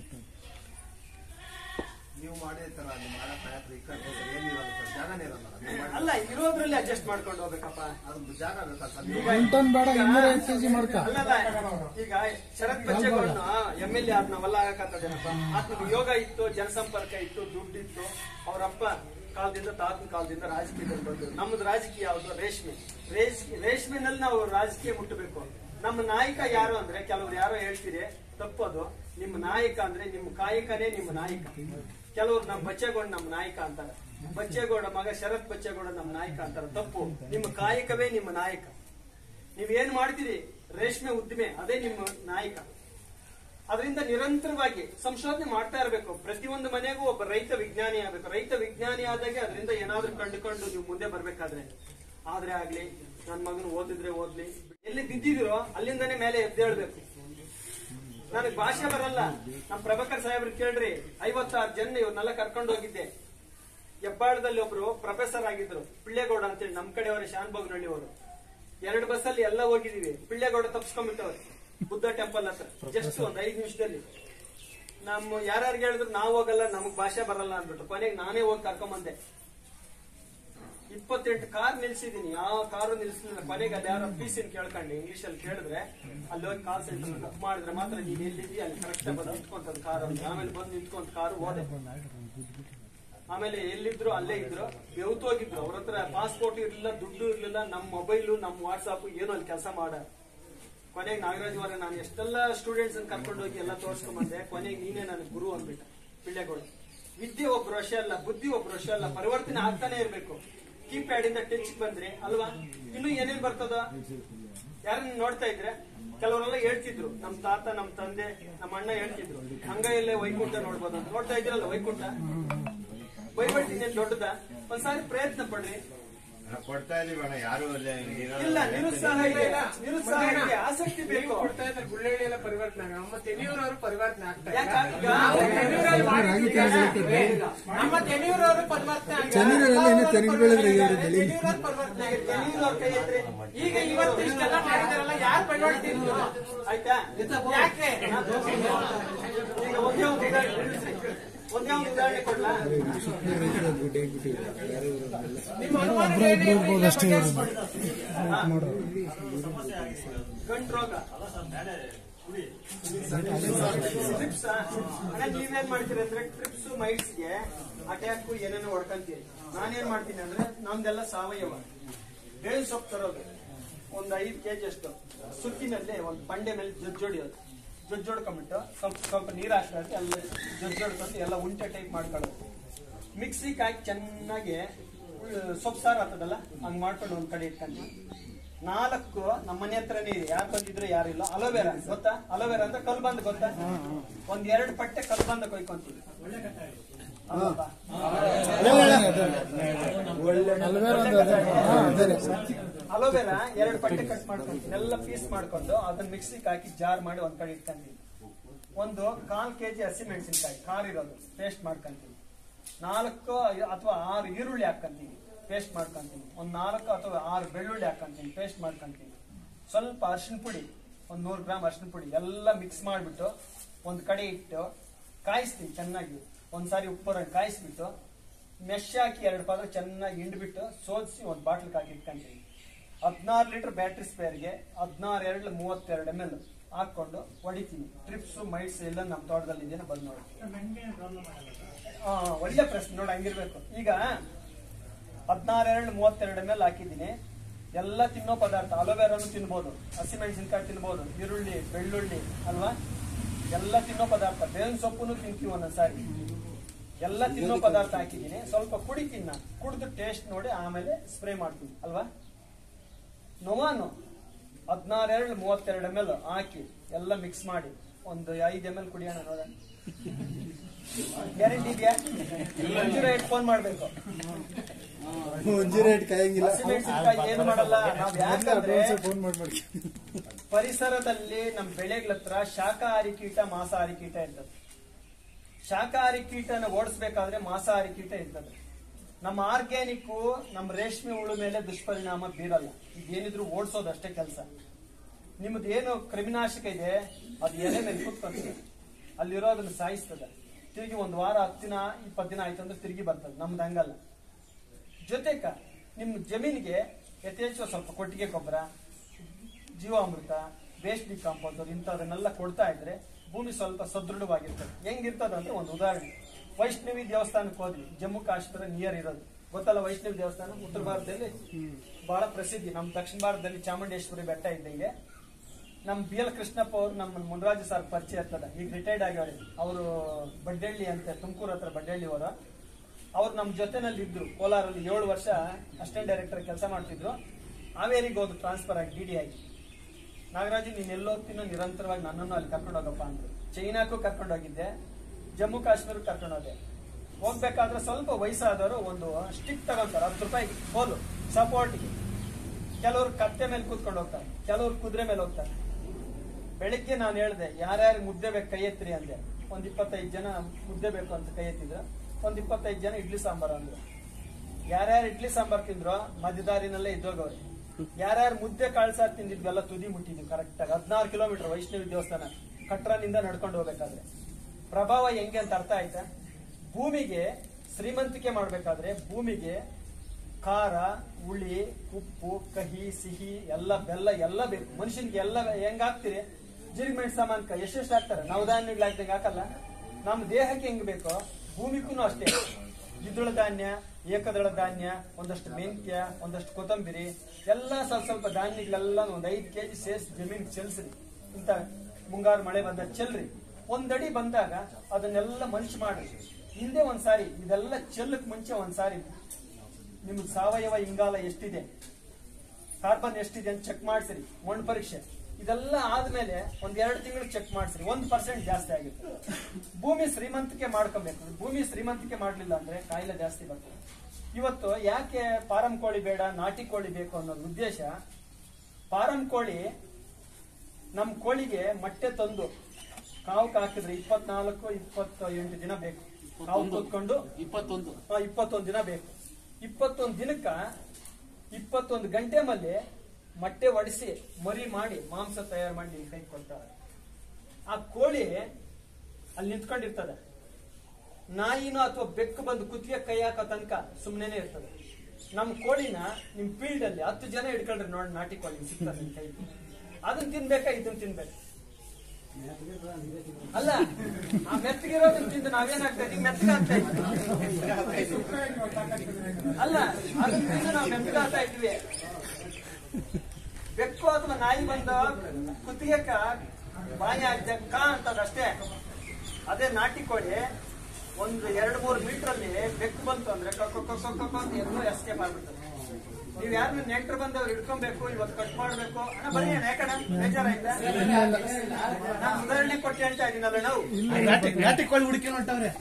ನೀವು ಮಾಡಿರ್ತಾರ ಅಲ್ಲಿ ಮಾಡೋ ಪ್ರಯತ್ನ ಈ ಕಡೆ ಹೋದ್ರೆ ಏನಿರಲ್ಲ ಸರ್ ಜಾಗನೇ ಇರಲ್ಲ ನೀವು ಮಾಡಿ- ಅಲ್ಲ ಇರೋದ್ರಲ್ಲಿ ಅಡ್ಜಸ್ಟ್ ಮಾಡ್ಕೊಂಡು ಹೋಗ್ಬೇಕಪ್ಪ ಅದೊಂದು ಜಾಗ ಬೇಕಾ ಸರ್ ಒಂದ್ ಟನ್ ಬೇಡ ಇನ್ನೂರೈವತ್ತು ಕೆಜಿ ಮಾಡ್ಕ ಅಲ್ಲಲ್ಲ ಈಗ ಶರತ್ ಬಚ್ಚೇಗೌಡನ ಎಂ ಎಲ್ ಎ ಆದ್ ನಾವೆಲ್ಲ ಆಗಕ್ಕಂತದೇನಪ್ಪ ಆತನಿಗೆ ಯೋಗ ಇತ್ತು ಜನಸಂಪರ್ಕ ಇತ್ತು ದುಡ್ಡಿತ್ತು ಅವರಪ್ಪ ಕಾಲದಿಂದ ತಾತನ ಕಾಲದಿಂದ ರಾಜಕೀಯದಲ್ಲಿ ಬಂದ್ರು ನಮ್ಮದು ರಾಜಕೀಯ ಯಾವುದು ರೇಷ್ಮೆ ರೇಷ್ ರೇಷ್ಮೆನಲ್ಲಿ ನಾವು ರಾಜಕೀಯ ಮುಟ್ಟಬೇಕು ನಮ್ಮ ನಾಯಕ ಯಾರು ಅಂದ್ರೆ ಕೆಲವ್ರು ಯಾರೋ ಹೇಳ್ತೀರಿ ತಪ್ಪದು ನಿಮ್ಮ ನಾಯಕ ಅಂದ್ರೆ ನಿಮ್ಮ ಕಾಯಕನೇ ನಿಮ್ಮ ನಾಯಕ ಕೆಲವ್ರು ನಮ್ಮ ಬಚ್ಚೇಗೌಡ ನಮ್ಮ ನಾಯಕ ಅಂತಾರೆ ಬಚ್ಚೇಗೌಡ ಮಗ ಶರತ್ ಬಚ್ಚೇಗೌಡ ನಮ್ಮ ನಾಯಕ ಅಂತಾರೆ ತಪ್ಪು ನಿಮ್ಮ ಕಾಯಕವೇ ನಿಮ್ಮ ನಾಯಕ ನೀವೇನ್ ಮಾಡ್ತೀರಿ ರೇಷ್ಮೆ ಉದ್ದಿಮೆ ಅದೇ ನಿಮ್ಮ ನಾಯಕ ಅದರಿಂದ ನಿರಂತರವಾಗಿ ಸಂಶೋಧನೆ ಮಾಡ್ತಾ ಇರಬೇಕು ಪ್ರತಿಯೊಂದು ಮನೆಗೂ ಒಬ್ಬ ರೈತ ವಿಜ್ಞಾನಿ ಆಗಬೇಕು ರೈತ ವಿಜ್ಞಾನಿ ಆದಾಗೆ ಅದರಿಂದ ಏನಾದ್ರೂ ಕಂಡುಕೊಂಡು ನೀವು ಮುಂದೆ ಬರ್ಬೇಕಾದ್ರೆ ಆದ್ರೆ ಆಗ್ಲಿ ನನ್ ಮಗನು ಓದಿದ್ರೆ ಓದ್ಲಿ ಎಲ್ಲಿ ಬಿದ್ದಿದಿರೋ ಅಲ್ಲಿಂದಾನೇ ಮೇಲೆ ಎದ್ದೇಳ್ಬೇಕು ನನಗೆ ಭಾಷೆ ಬರಲ್ಲ ನಮ್ ಪ್ರಭಾಕರ್ ಸಾಹೇಬ್ರು ಕೇಳ್ರಿ ಐವತ್ತಾರು ಜನ ಇವ್ರನ್ನೆಲ್ಲ ಕರ್ಕೊಂಡು ಹೋಗಿದ್ದೆ ಹೆಬ್ಬಾಳದಲ್ಲಿ ಒಬ್ರು ಪ್ರೊಫೆಸರ್ ಆಗಿದ್ರು ಪಿಳ್ಳೇಗೌಡ ಅಂತೇಳಿ ನಮ್ ಕಡೆಯವರೇ ಶಾನ್ಭೋಗ್ನಹಳ್ಳಿ ಅವರು ಎರಡು ಬಸ್ಸಲ್ಲಿ ಎಲ್ಲ ಹೋಗಿದೀವಿ ಪಿಳ್ಳೇಗೌಡ ತಪ್ಸ್ಕೊಂಡ್ಬಿಟ್ಟವ್ರೆ ಬುದ್ಧ ಟೆಂಪಲ್ ಹತ್ರ ಜಸ್ಟ್ ಒಂದ್ ಐದ್ ನಿಮಿಷದಲ್ಲಿ ನಮ್ಮ ಯಾರ್ಯಾರಿಗೆ ಹೇಳಿದ್ರು ನಾವು ಹೋಗಲ್ಲ ನಮಗ್ ಭಾಷೆ ಬರಲ್ಲ ಅಂದ್ಬಿಟ್ಟು ಕೊನೆಗೆ ನಾನೇ ಹೋಗಿ ಕರ್ಕೊಂಬಂದೆ ಇಪ್ಪತ್ತೆಂಟು ಕಾರ್ ನಿಲ್ಸಿದೀನಿ ಯಾವ ಕಾರು ನಿಲ್ಸಲಿಲ್ಲ ಕೊನೆಗೆ ಅಲ್ಲಿ ಯಾರೋ ಪೀಸಿನ ಕೇಳ್ಕೊಂಡು ಇಂಗ್ಲಿಷ್ ಅಲ್ಲಿ ಕೇಳಿದ್ರೆ ಅಲ್ಲಿ ಹೋಗಿ ಕಾಲ್ ಸೆಂಟರ್ ತಪ್ಪು ಮಾಡಿದ್ರೆ ಮಾತ್ರ ನೀನ್ ಎಲ್ಲಿದ್ದಿ ಅಲ್ಲಿ ಕರೆಕ್ಟ್ ಬಂದು ನಿಂತ್ಕೊಂತದ್ ಕಾರು ಅಂತ ಆಮೇಲೆ ಬಂದು ನಿಂತ್ಕೊಂತ ಕಾರು ಹೋದೆ ಆಮೇಲೆ ಎಲ್ಲಿದ್ರು ಅಲ್ಲೇ ಇದ್ರು ಬೆವ್ತೋಗಿದ್ರು ಅವ್ರ ಹತ್ರ ಪಾಸ್ಪೋರ್ಟ್ ಇರ್ಲಿಲ್ಲ ದುಡ್ಡು ಇರ್ಲಿಲ್ಲ ನಮ್ಮ ಮೊಬೈಲು ನಮ್ಮ ವಾಟ್ಸಾಪ್ ಏನೋ ಅಲ್ಲಿ ಕೆಲಸ ಮಾಡ ಕೊನೆಗೆ ನಾಗರಾಜ್ ಅವರೇ ನಾನು ಎಷ್ಟೆಲ್ಲ ಸ್ಟೂಡೆಂಟ್ಸ್ ಕರ್ಕೊಂಡು ಹೋಗಿ ಎಲ್ಲ ತೋರ್ಸ್ಕೊಂಡ್ ಬಂದೆ ಕೊನೆಗೆ ನೀನೇ ನನಗೆ ಗುರು ಅಂದ್ಬಿಟ್ಟ ಪಿಳ್ಳೆಗಳು ವಿದ್ಯೆ ಒಬ್ರು ವರ್ಷ ಅಲ್ಲ ಬುದ್ಧಿ ಒಬ್ರು ವರ್ಷ ಅಲ್ಲ ಪರಿವರ್ತನೆ ಆಗ್ತಾನೆ ಇರ್ಬೇಕು ಕೀಪ್ಯಾಡ್ ಇಂದ ಟಚ್ ಬಂದ್ರೆ ಅಲ್ವಾ ಇನ್ನು ಏನೇನ್ ಬರ್ತದ ಯಾರನ್ನ ನೋಡ್ತಾ ಇದ್ರೆ ಕೆಲವರೆಲ್ಲ ಹೇಳ್ತಿದ್ರು ನಮ್ ತಾತ ನಮ್ ತಂದೆ ನಮ್ಮ ಅಣ್ಣ ಹೇಳ್ತಿದ್ರು ಹಂಗಲ್ಲೇ ವೈಕುಂಠ ನೋಡ್ಬೋದು ಅಂತ ನೋಡ್ತಾ ಇದ್ರಲ್ಲ ವೈಕುಂಠ ಬೈಬಲ್ಟಿನ ದೊಡ್ಡದ ಒಂದ್ಸಾರಿ ಪ್ರಯತ್ನ ಪಡ್ರಿ ಕೊಡ್ತಾ ಇದೀವಿ ಅಣ್ಣ ಯಾರು ಅಲ್ಲೇ ಇರಲ್ಲ. ಇಲ್ಲ ನಿರುತ್ಸಾಹ ಇದೆ ನಿರುತ್ಸಾಹ ಇದೆ ಆಸಕ್ತಿ ಬೇಕು ಕೊಡ್ತಾ ಇದ್ದಾರೆ ಗುಳ್ಳೆಳ್ಳಿ ಎಲ್ಲ ಪರಿವರ್ತನೆ ಆಗ ನಮ್ಮ ತೆನಿಯೂರವರು ಪರಿವರ್ತನೆ ಆಗ್ತಾ ಯಾಕ? ಇಲ್ಲ ಈಗ ನಾವು ತೆನಿಯೂರಲ್ಲಿ ಮಾಡಿದ್ದೀವಿ. ನಮ್ಮ ತೆನಿಯೂರವರು ಪರಿವರ್ತನೆ ಆಗಿಲ್ಲ. ಚೆನ್ನೂರಲ್ಲಿ ಇನ್ನೂ ತೆಂಗು ಬೆಳೆದ್ರೆ ಇವ್ರು ಬೆಳಿ. ತೆನಿಯೂರಲ್ಲಿ ಪರಿವರ್ತನೆ ಆಗಿಲ್ಲ. ನೀರು ಕೈ ಎತ್ರಿ. ಈಗ ಇವತ್ತು ಇಷ್ಟೆಲ್ಲ ಮಾಡಿದಾರಲ್ಲ ಯಾರು ಪರಿವರ್ತನೆ ಇಲ್ಲ? ಆಯ್ತಾ ಯಾಕೆ ಈಗ ಒಂದೇ ಒಂದು ಉದಾಹರಣೆ ನಿಲ್ಲಿಸ್ರಿ. ಒಂದೇ ಒಂದು ಉದಾಹರಣೆ ಕೊಡ್ಲಾ ನಿಮ್ಮ ಅನುಮಾನ ಒಬ್ರು ಏನೇ ಇಬ್ರು ಇರ್ಬೋದು ಅಷ್ಟೇ ಇರೋದು ಗಂಟು ರೋಗ ಟ್ರಿಪ್ಸ್ ಅಣ್ಣ ನೀವೇನ್ ಮಾಡ್ತೀರಿ ಅಂದ್ರೆ ಟ್ರಿಪ್ಸ್ ಮೈಟ್ಸ್ ಗೆ ಅಟ್ಯಾಕ್ ಏನೇನೋ ಹೊಡ್ಕಂತೀರಿ ನಾನೇನ್ ಮಾಡ್ತೀನಿ ಅಂದ್ರೆ ನಮ್ದೆಲ್ಲ ಸಾವಯವ ಬೇವಿನ ಸೊಪ್ಪು ತರೋದು ಒಂದ್ ಐದು ಕೆಜಿ ಅಷ್ಟು ಸುತ್ತಿನಲ್ಲಿ ಒಂದು ಬಂಡೆ ಮೇಲೆ ಜೊಜ್ಜೊಡಿಯೋದು ಜೊಜ್ಜೊಡ್ಕೊಂಡ್ಬಿಟ್ಟು ಸ್ವಲ್ಪ ಸ್ವಲ್ಪ ನೀರು ಹಾಕ್ತಾರೆ ಎಲ್ಲ ಜೊಜ್ಜೊಡ್ಕೊಂಡು ಎಲ್ಲ ಉಂಟೆ ಟೈಪ್ ಮಾಡ್ಕೊಳ್ಳೋದು ಮಿಕ್ಸಿಗೆ ಹಾಕಿ ಚೆನ್ನಾಗಿ ಉಳ್- ಸೊಪ್ಪು ಸಾರು ಆಗ್ತದಲ್ಲ ಹಂಗ್ ಮಾಡ್ಕೊಂಡು ಒಂದ್ ಕಡೆ ಇಟ್ಕೊಂಡು ನಾಲ್ಕು ನಮ್ಮ ಮನೆ ಹತ್ರನೇ ಇದೆ ಯಾರು ಬಂದಿದ್ರು ಯಾರಿಲ್ಲ ಅಲೋವೆರಾ ಗೊತ್ತಾ ಅಲೋವೆರಾ ಅಂತ ಕಲ್ಬಂದ್ ಗೊತ್ತಾ ಒಂದ್ ಎರಡು ಪಟ್ಟೆ ಕಲ್ಬಂದ ಕೊಯ್ಕೊಂತೀವಿ ಅಲ್ವಾ? ಅಲ್ವೇರ ಒಂದು ಅದೇ ಹಾ, ಅದೇನೆ. ಅಲೋವೆರಾ ಎರಡು ಪಟ್ಟೆ ಕಟ್ ಮಾಡ್ಕೊಂತೀನಿ ಎಲ್ಲ ಪೀಸ್ ಮಾಡ್ಕೊಂಡು ಅದನ್ನ ಮಿಕ್ಸಿಗೆ ಹಾಕಿ ಜಾರ್ ಮಾಡಿ ಒಂದ್ ಕಡೆ ಇಟ್ಕೊಂತೀನಿ ಒಂದು ಕಾಲ್ ಕೆಜಿ ಹಸಿಮೆಣಸಿನ್ಕಾಯಿ ಖಾರ ಇರೋದು ಪೇಸ್ಟ್ ಮಾಡ್ಕೊಂತೀನಿ ನಾಲ್ಕು ಅಥವಾ ಆರು ಈರುಳ್ಳಿ ಹಾಕ್ಕಂತೀನಿ ಪೇಸ್ಟ್ ಮಾಡ್ಕೊಂತೀನಿ ಒಂದ್ ನಾಲ್ಕು ಅಥವಾ ಆರು ಬೆಳ್ಳುಳ್ಳಿ ಹಾಕ್ಕಂತೀನಿ ಪೇಸ್ಟ್ ಮಾಡ್ಕೊಂತೀನಿ ಸ್ವಲ್ಪ ಅರಿಶಿನ ಪುಡಿ ಒಂದ್ ನೂರು ಗ್ರಾಮ್ ಅರಿಶಿನ ಪುಡಿ ಎಲ್ಲ ಮಿಕ್ಸ್ ಮಾಡ್ಬಿಟ್ಟು ಒಂದ್ ಕಡೆ ಇಟ್ಟು ಕಾಯಿಸ್ತೀನಿ ಚೆನ್ನಾಗಿ ಒಂದ್ಸಾರಿ ಉಪ್ಪು ಕಾಯಿಸ್ಬಿಟ್ಟು ಮೆಶ್ ಹಾಕಿ ಎರಡು ಪಾತ್ರ ಚೆನ್ನಾಗಿ ಹಿಂಡ್ಬಿಟ್ಟು ಸೋದಿಸಿ ಒಂದು ಬಾಟ್ಲಿಗೆ ಹಾಕಿ ಇಟ್ಕೊಂತೀನಿ ಹದಿನಾರು ಲೀಟರ್ ಬ್ಯಾಟ್ರಿ ಸ್ಪೇರ್ಗೆ ಹದಿನಾರು ಎರಡು ಮೂವತ್ತೆರಡು ಎಮ್ ಎಲ್ ಹಾಕೊಂಡು ಹೊಡಿತೀನಿ ಟ್ರಿಪ್ಸ್ ಮೈಟ್ಸ್ ಎಲ್ಲ ನಮ್ಮ ತೋಟದಲ್ಲಿ ಇದೆಯಾ ಬಂದು ನೋಡಿ ಆ, ಒಳ್ಳೆ ಪ್ರಶ್ನೆ ನೋಡಿ ಹಂಗಿರ್ಬೇಕು ಈಗ ಹದಿನಾರು ಎರಡು ಮೂವತ್ತೆರಡು ಎಮ್ ಎಲ್ ಹಾಕಿದ್ದೀನಿ ಎಲ್ಲ ತಿನ್ನೋ ಪದಾರ್ಥ ಅಲೋವೆರಾನು ತಿನ್ಬೋದು ಹಸಿಮೆಣಸಿನ್ಕಾಯಿ ತಿನ್ಬೋದು ಈರುಳ್ಳಿ ಬೆಳ್ಳುಳ್ಳಿ ಅಲ್ವಾ ಎಲ್ಲ ತಿನ್ನೋ ಪದಾರ್ಥ ಬೇವಿನ ಸೊಪ್ಪುನು ತಿಂತೀವಿ ಒಂದೊಂದ್ಸಾರಿ ಎಲ್ಲ ತಿನ್ನೋ ಪದಾರ್ಥ ಹಾಕಿದ್ದೀನಿ ಸ್ವಲ್ಪ ಕುಡಿತೀನಿ ನಾನು ಕುಡಿದು ಟೇಸ್ಟ್ ನೋಡಿ ಆಮೇಲೆ ಸ್ಪ್ರೇ ಮಾಡ್ತೀನಿ ಅಲ್ವಾ ನೋವಾನು ಹದಿನಾರು ಎರಡು ಮೂವತ್ತೆರಡು ಎಮ್ ಎಲ್ ಹಾಕಿ ಎಲ್ಲ ಮಿಕ್ಸ್ ಮಾಡಿ ಒಂದು ಐದು ಎಮ್ ಎಲ್ ಕುಡಿಯೋಣ ನೋಡೋಣ ಗ್ಯಾರಂಟಿ ಇದೆಯಾ ಮಂಜೂರ ಫೋನ್ ಮಾಡ್ಬೇಕು ಒಂಜಿ ರೇಟ್ ಕಾಯಂಗಿಲ್ಲ ಹಸಿಮೆಣಸಿನ್ಕಾಯಿ ಏನ್ ಮಾಡಲ್ಲ ನಾವ್ ಯಾಕಂದ್ರೆ ಫೋನ್ ಮಾಡಿ ಮಾಡಿ ಪರಿಸರದಲ್ಲಿ ನಮ್ ಬೆಳೆಗಳ ಹತ್ರ ಶಾಕಾಹಾರಿ ಕೀಟ ಮಾಂಸಾಹಾರಿ ಕೀಟ ಇರ್ತದೆ ಶಾಕಾಹಾರಿ ಕೀಟನ ಓಡಿಸ್ಬೇಕಾದ್ರೆ ಮಾಂಸಾಹಾರಿ ಕೀಟ ಇರ್ತದೆ ನಮ್ಮ ಆರ್ಗ್ಯಾನಿಕ್ ನಮ್ಮ ರೇಷ್ಮೆ ಹುಳು ಮೇಲೆ ದುಷ್ಪರಿಣಾಮ ಬೀರಲ್ಲ ಇದೇನಿದ್ರು ಓಡಿಸೋದಷ್ಟೇ ಕೆಲಸ ನಿಮ್ದು ಏನು ಕ್ರಿಮಿನಾಶಕ ಇದೆ ಅದು ಎಲೆ ಮೇಲೆ ಕುತ್ಕೊಂತದೆ ಅಲ್ಲಿರೋದನ್ನ ಸಾಯಿಸ್ತದೆ ತಿರುಗಿ ಒಂದು ವಾರ ಹತ್ತು ದಿನ ಇಪ್ಪತ್ತು ದಿನ ಆಯ್ತು ಅಂದ್ರೆ ತಿರುಗಿ ಬರ್ತದೆ ನಮ್ದು ಹಂಗಲ್ಲ ಜೊತೆಗ ನಿಮ್ಮ ಜಮೀನಿಗೆ ಯಥೇಚ್ಛ ಸ್ವಲ್ಪ ಕೊಟ್ಟಿಗೆ ಗೊಬ್ಬರ ಜೀವಾಮೃತ ವೇಸ್ಟ್ ಡಿಕಾಂಪೋಸರ್ ಇಂಥದನ್ನೆಲ್ಲ ಕೊಡ್ತಾ ಇದ್ರೆ ಭೂಮಿ ಸ್ವಲ್ಪ ಸದೃಢವಾಗಿರ್ತದೆ ಹೆಂಗಿರ್ತದೆ ಅಂದ್ರೆ ಒಂದು ಉದಾಹರಣೆ ವೈಷ್ಣವಿ ದೇವಸ್ಥಾನಕ್ಕೆ ಹೋದ್ವಿ ಜಮ್ಮು ಕಾಶ್ಮೀರ ನಿಯರ್ ಇರೋದು ಗೊತ್ತಲ್ಲ ವೈಷ್ಣವಿ ದೇವಸ್ಥಾನ ಉತ್ತರ ಭಾರತದಲ್ಲಿ ಬಹಳ ಪ್ರಸಿದ್ಧಿ ನಮ್ಮ ದಕ್ಷಿಣ ಭಾರತದಲ್ಲಿ ಚಾಮುಂಡೇಶ್ವರಿ ಬೆಟ್ಟ ಇದ್ದಂಗೆ ನಮ್ ಬಿ ಎಲ್ ಕೃಷ್ಣಪ್ಪ ಅವ್ರು ನಮ್ಮ ಮುನರಾಜು ಸರ್ ಪರಿಚಯ ಇರ್ತದ ಈಗ ರಿಟೈರ್ಡ್ ಆಗ್ಯಾವ್ರಿ ಅವರು ಬಡ್ಡಳ್ಳಿ ಅಂತ ತುಮಕೂರು ಹತ್ರ ಬಡ್ಡಳ್ಳಿ ಅವರ ಅವ್ರು ನಮ್ಮ ಜೊತೆನಲ್ಲಿ ಇದ್ರು ಕೋಲಾರಲ್ಲಿ ಏಳು ವರ್ಷ ಅಸಿಸ್ಟೆಂಟ್ ಡೈರೆಕ್ಟರ್ ಕೆಲಸ ಮಾಡ್ತಿದ್ರು ಹಾವೇರಿಗೆ ಹೋದ್ರು ಟ್ರಾನ್ಸ್ಫರ್ ಆಗಿ ಡಿ ಡಿ ಆಗಿ ನಾಗರಾಜು ನೀನ್ ಎಲ್ಲೋಗ್ತೀನೋ ನಿರಂತರವಾಗಿ ನನ್ನನ್ನು ಅಲ್ಲಿ ಕರ್ಕೊಂಡು ಹೋಗಪ್ಪ ಅಂದ್ರು ಚೈನಾಕ್ಕೂ ಕರ್ಕೊಂಡು ಹೋಗಿದ್ದೆ ಜಮ್ಮು ಕಾಶ್ಮೀರಕ್ಕೆ ಕರ್ಕೊಂಡು ಹೋದೆ ಹೋಗ್ಬೇಕಾದ್ರೆ ಸ್ವಲ್ಪ ವಯಸ್ಸಾದವರು ಒಂದು ಸ್ಟಿಕ್ ತಗೊಂತಾರೆ ಹತ್ತು ರೂಪಾಯಿ ಹೋಲು ಸಪೋರ್ಟ್ಗೆ ಕೆಲವರು ಕತ್ತೆ ಮೇಲೆ ಕೂತ್ಕೊಂಡು ಹೋಗ್ತಾರೆ ಕೆಲವರು ಕುದುರೆ ಮೇಲೆ ಹೋಗ್ತಾರೆ ಬೆಳಿಗ್ಗೆ ನಾನು ಹೇಳ್ದೆ ಯಾರ್ಯಾರು ಮುದ್ದೆ ಬೇಕು ಕೈ ಎತ್ತಿರಿ ಅಂದೆ ಒಂದ್ ಇಪ್ಪತ್ತೈದು ಜನ ಮುದ್ದೆ ಬೇಕು ಅಂತ ಕೈ ಎತ್ತಿದ್ರು ಒಂದ್ ಇಪ್ಪತ್ತೈದು ಜನ ಇಡ್ಲಿ ಸಾಂಬಾರ್ ಅಂದ್ರು ಯಾರ್ಯಾರು ಇಡ್ಲಿ ಸಾಂಬಾರ್ ತಿಂದ್ರೋ ಮಧ್ಯದಾರಿನಲ್ಲೇ ಇದ್ದೋಗವ್ರೆ ಯಾರ್ಯಾರು ಮುದ್ದೆ ಕಾಳ್ಸಾರ್ ತಿಂದಿದ್ವೆಲ್ಲ ತುದಿ ಮುಟ್ಟಿದ್ವಿ ಕರೆಕ್ಟ್ ಆಗಿ ಹದಿನಾರು ಕಿಲೋಮೀಟರ್ ವೈಷ್ಣವಿ ದೇವಸ್ಥಾನ ಕಟ್ರನಿಂದ ನಡ್ಕೊಂಡು ಹೋಗ್ಬೇಕಾದ್ರೆ ಪ್ರಭಾವ ಹೆಂಗೆ ಅಂತ ಅರ್ಥ ಆಯ್ತಾ ಭೂಮಿಗೆ ಶ್ರೀಮಂತಿಕೆ ಮಾಡ್ಬೇಕಾದ್ರೆ ಭೂಮಿಗೆ ಖಾರ ಹುಳಿ ಉಪ್ಪು ಕಹಿ ಸಿಹಿ ಎಲ್ಲ ಬೆಲ್ಲ ಎಲ್ಲ ಬೇಕು ಮನುಷ್ಯನಿಗೆ ಎಲ್ಲ ಹೆಂಗ್ ಹಾಕ್ತಿರಿ ಜೀರಿಗೆ ಮೆಣಸು ಸಾಮಾನ್ಕ ಎಷ್ಟೆಷ್ಟು ಹಾಕ್ತಾರೆ ನವಧಾನ್ಯಗಳು ಹಾಕ್ದಂಗೆ ಹಾಕಲ್ಲ ನಮ್ಮ ದೇಹಕ್ಕೆ ಹೆಂಗ್ ಬೇಕೋ ಭೂಮಿಗೂ ಅಷ್ಟೇ ದ್ವಿದಳ ಧಾನ್ಯ ಏಕದಳ ಧಾನ್ಯ ಒಂದಷ್ಟು ಮೆಂತ್ಯ ಒಂದಷ್ಟು ಕೊತ್ತಂಬರಿ ಎಲ್ಲ ಸ್ವಲ್ಪ ಸ್ವಲ್ಪ ಧಾನ್ಯಗಳೆಲ್ಲ ಒಂದ್ ಐದು ಕೆಜಿ ಸೇರಿಸಿ ಜಮೀನ್ ಚೆಲ್ಸ್ರಿ ಇಂತ ಮುಂಗಾರು ಮಳೆ ಬಂದ ಚೆಲ್ರಿ ಒಂದಡಿ ಬಂದಾಗ ಅದನ್ನೆಲ್ಲ ಮನುಷ್ಯ ಮಾಡ್ರಿ ಹಿಂದೆ ಒಂದ್ಸಾರಿ ಇದೆಲ್ಲ ಚೆಲ್ಲಕ್ ಮುಂಚೆ ಒಂದ್ಸಾರಿ ನಿಮ್ಗೆ ಸಾವಯವ ಇಂಗಾಲ ಎಷ್ಟಿದೆ ಕಾರ್ಬನ್ ಎಷ್ಟಿದೆ ಅಂತ ಚೆಕ್ ಮಾಡಿಸಿರಿ ಮಣ್ಣು ಪರೀಕ್ಷೆ ಇದೆಲ್ಲ ಆದ್ಮೇಲೆ ಒಂದ್ ಎರಡು ತಿಂಗಳು ಚೆಕ್ ಮಾಡಿಸ್ರಿ ಒಂದ್ ಪರ್ಸೆಂಟ್ ಜಾಸ್ತಿ ಆಗುತ್ತೆ ಭೂಮಿ ಶ್ರೀಮಂತಿಕೆ ಮಾಡ್ಕೊಬೇಕು ಭೂಮಿ ಶ್ರೀಮಂತಿಕೆ ಮಾಡ್ಲಿಲ್ಲ ಅಂದ್ರೆ ಕಾಯಿಲೆ ಜಾಸ್ತಿ ಬರ್ತದೆ ಇವತ್ತು ಯಾಕೆ ಫಾರಂ ಕೋಳಿ ಬೇಡ ನಾಟಿ ಕೋಳಿ ಬೇಕು ಅನ್ನೋದು ಉದ್ದೇಶ ಫಾರಂ ಕೋಳಿ ನಮ್ ಕೋಳಿಗೆ ಮೊಟ್ಟೆ ತಂದು ಕಾವುಕ್ ಹಾಕಿದ್ರೆ ಇಪ್ಪತ್ನಾಲ್ಕು ಇಪ್ಪತ್ತ ಎಂಟು ದಿನ ಬೇಕು ಕಾವು ಕೂತ್ಕೊಂಡು ಇಪ್ಪತ್ತೊಂದು ಆ, ಇಪ್ಪತ್ತೊಂದು ದಿನ ಬೇಕು ಇಪ್ಪತ್ತೊಂದು ದಿನಕ್ಕ ಇಪ್ಪತ್ತೊಂದು ಗಂಟೆ ಮೇಲೆ ಮೊಟ್ಟೆ ಒಡಿಸಿ ಮರಿ ಮಾಡಿ ಮಾಂಸ ತಯಾರು ಮಾಡಿ ನಿಮ್ ಕೈ ಕೊಡ್ತಾರೆ ಆ ಕೋಳಿ ಅಲ್ಲಿ ನಿಂತ್ಕೊಂಡಿರ್ತದೆ ನಾಯಿನೋ ಅಥವಾ ಬೆಕ್ಕು ಬಂದು ಕುತ್ತಿಗೆ ಕೈ ಹಾಕೋ ತನಕ ಸುಮ್ಮನೆ ಇರ್ತದೆ ನಮ್ ಕೋಳಿನ ನಿಮ್ ಫೀಲ್ಡ್ ಅಲ್ಲಿ ಹತ್ತು ಜನ ಹಿಡ್ಕೊಂಡ್ರೆ ನೋಡಿ ನಾಟಿ ಕೋಳಿ ಸಿಗ್ತದೆ ನಿಮ್ ಕೈ ಅದನ್ನ ತಿನ್ಬೇಕಾ ಇದನ್ನ ತಿನ್ಬೇಕು ಅಲ್ಲ ಆ ಮೆತ್ತಗಿರೋದನ್ನ ತಿಂದು ನಾವೇನಾಗ್ತಾ ಇದೀವಿ ಮೆತ್ತಗಾಗ್ತಾ ಇದ್ವಿ ಅಲ್ಲ ಅದನ್ನ ತಿಂದು ನಾವು ಮೆತ್ತಗಾಗ್ತಾ ಇದ್ವಿ ಬೆಕ್ಕು ಅಥವಾ ನಾಯಿ ಬಂದ ಕುತ್ತಿಗೆಕ್ಕ ಬಾಯಿ ಹಾಕ್ದೆ ಕಾ ಅಂತದಷ್ಟೇ ಅದೇ ನಾಟಿ ಕೋಳಿ ಒಂದು ಎರಡು ಮೂರು ಮೀಟರ್ ಅಲ್ಲಿ ಬೆಕ್ಕು ಬಂತು ಅಂದ್ರೆ ಕಕ್ಕೊ ಕಕ್ಕೊ ಕಕ್ಕೊ ಅಂತ ಎಲ್ಲೋ ಎಸ್ಕೇಪ್ ಆಗ್ಬಿಡ್ತದೆ ನೀವ್ ಯಾರನ್ನ ನೆಂಟರು ಬಂದವ್ರು ಹಿಡ್ಕೊಬೇಕು ಇವತ್ತು ಕಟ್ ಮಾಡ್ಬೇಕು ಅಣ್ಣ ಬನ್ನಿ ಅಣ್ಣ ಯಾಕಣ್ಣ ಬೇಜಾರಾಯ್ತಾ ನಾನು ಉದಾಹರಣೆ ಕೊಟ್ಟು ಹೇಳ್ತಾ ಇದೀನಲ್ಲ ನಾವು ನಾಟಿ ಕೋಳಿ ಹುಡುಕಿ ಹೊಂಟವ್ರೆ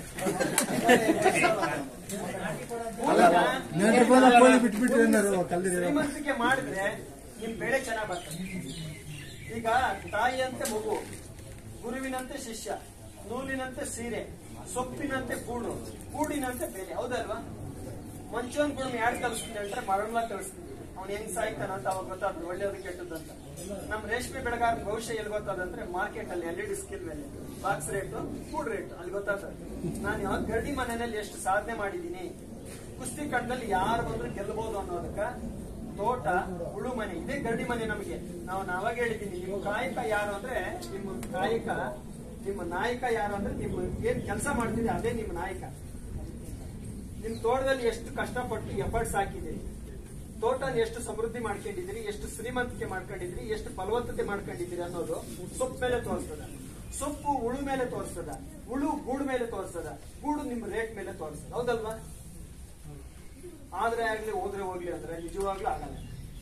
ನೆಂಟರು ಬಂದ ಕೋಳಿ ಬಿಟ್ಬಿಟ್ರೆ ಏನಾರು ಕಲ್ಲಿದೆ ಶ್ರೀಮಂತಿಕೆ ಮಾಡಿದ್ರೆ ನಿಮ್ ಬೆಳೆ ಚೆನ್ನಾಗ್ ಬರ್ತದೆ ಈಗ ತಾಯಿಯಂತೆ ಮಗು ಗುರುವಿನಂತೆ ಶಿಷ್ಯ ನೂಲಿನಂತೆ ಸೀರೆ ಸೊಪ್ಪಿನಂತೆ ಗೂಡು ಗೂಡಿನಂತೆ ಬೇರೆ ಹೌದಲ್ವಾ ಮಂಚೋನ್ ಗುಣ ಯಾರು ಕಲಿಸ್ತೀನಿ ಅಂದ್ರೆ ಮರಳ ಕಲಿಸ್ತೀನಿ ಅವ್ನು ಹೆಂಗ್ ಸಾಯ್ತಾನ ಅಂತ ಅವಾಗ ಗೊತ್ತಾಗ್ತದೆ ಒಳ್ಳೇದು ಕೆಟ್ಟದ್ದು ಅಂತ ನಮ್ ರೇಷ್ಮೆ ಬೆಳೆಗಾರ ಭವಿಷ್ಯ ಎಲ್ಲಿ ಗೊತ್ತಾದಂದ್ರೆ ಮಾರ್ಕೆಟ್ ಅಲ್ಲಿ ಎಲ್ ಇ ಡಿ ಸ್ಕಿಲ್ ಮೇಲೆ ಬಾಕ್ಸ್ ರೇಟು ಫುಡ್ ರೇಟ್ ಅಲ್ಲಿ ಗೊತ್ತಾಗ್ತದೆ ನಾನು ಯಾವಾಗ ಗಡ್ಡಿ ಮನೆಯಲ್ಲಿ ಎಷ್ಟು ಸಾಧನೆ ಮಾಡಿದ್ದೀನಿ ಕುಸ್ತಿ ಕಟ್ಟದಲ್ಲಿ ಯಾರು ಬಂದ್ರು ಗೆಲ್ಲಬಹುದು ಅನ್ನೋದಕ್ಕ ತೋಟ ಉಳು ಮನೆ ಇದೇ ಗಡ್ಡಿ ಮನೆ ನಮಗೆ ನಾವು ನಾವಾಗ ಹೇಳಿದ್ದೀನಿ ನಿಮ್ಮ ಕಾಯಕ ಯಾರು ಅಂದ್ರೆ ನಿಮ್ಮ ಕಾಯಕ ನಿಮ್ಮ ನಾಯಕ ಯಾರು ಅಂದ್ರೆ ನಿಮ್ಮ ಏನ್ ಕೆಲಸ ಮಾಡ್ತೀರಿ ಅದೇ ನಿಮ್ಮ ನಾಯಕ ನಿಮ್ ತೋಟದಲ್ಲಿ ಎಷ್ಟು ಕಷ್ಟಪಟ್ಟು ಎಫರ್ಟ್ಸ್ ಹಾಕಿದಿರಿ ತೋಟನ ಎಷ್ಟು ಸಮೃದ್ಧಿ ಮಾಡ್ಕೊಂಡಿದ್ದೀರಿ ಎಷ್ಟು ಶ್ರೀಮಂತಿಕೆ ಮಾಡ್ಕೊಂಡಿದ್ದೀರಿ ಎಷ್ಟು ಫಲವತ್ತತೆ ಮಾಡ್ಕೊಂಡಿದ್ದೀರಿ ಅನ್ನೋದು ಸೊಪ್ಪು ಮೇಲೆ ತೋರಿಸ್ತದ ಸೊಪ್ಪು ಉಳು ಮೇಲೆ ತೋರಿಸ್ತದ ಉಳು ಗೂಡು ಮೇಲೆ ತೋರಿಸ್ತದ ಗೂಡು ನಿಮ್ ರೇಟ್ ಮೇಲೆ ತೋರಿಸ್ತದ ಹೌದಲ್ವಾ ಆದ್ರೆ ಆಗ್ಲಿ ಹೋದ್ರೆ ಹೋಗ್ಲಿ ಅಂದ್ರೆ ನಿಜವಾಗ್ಲೂ ಆಗಲ್ಲ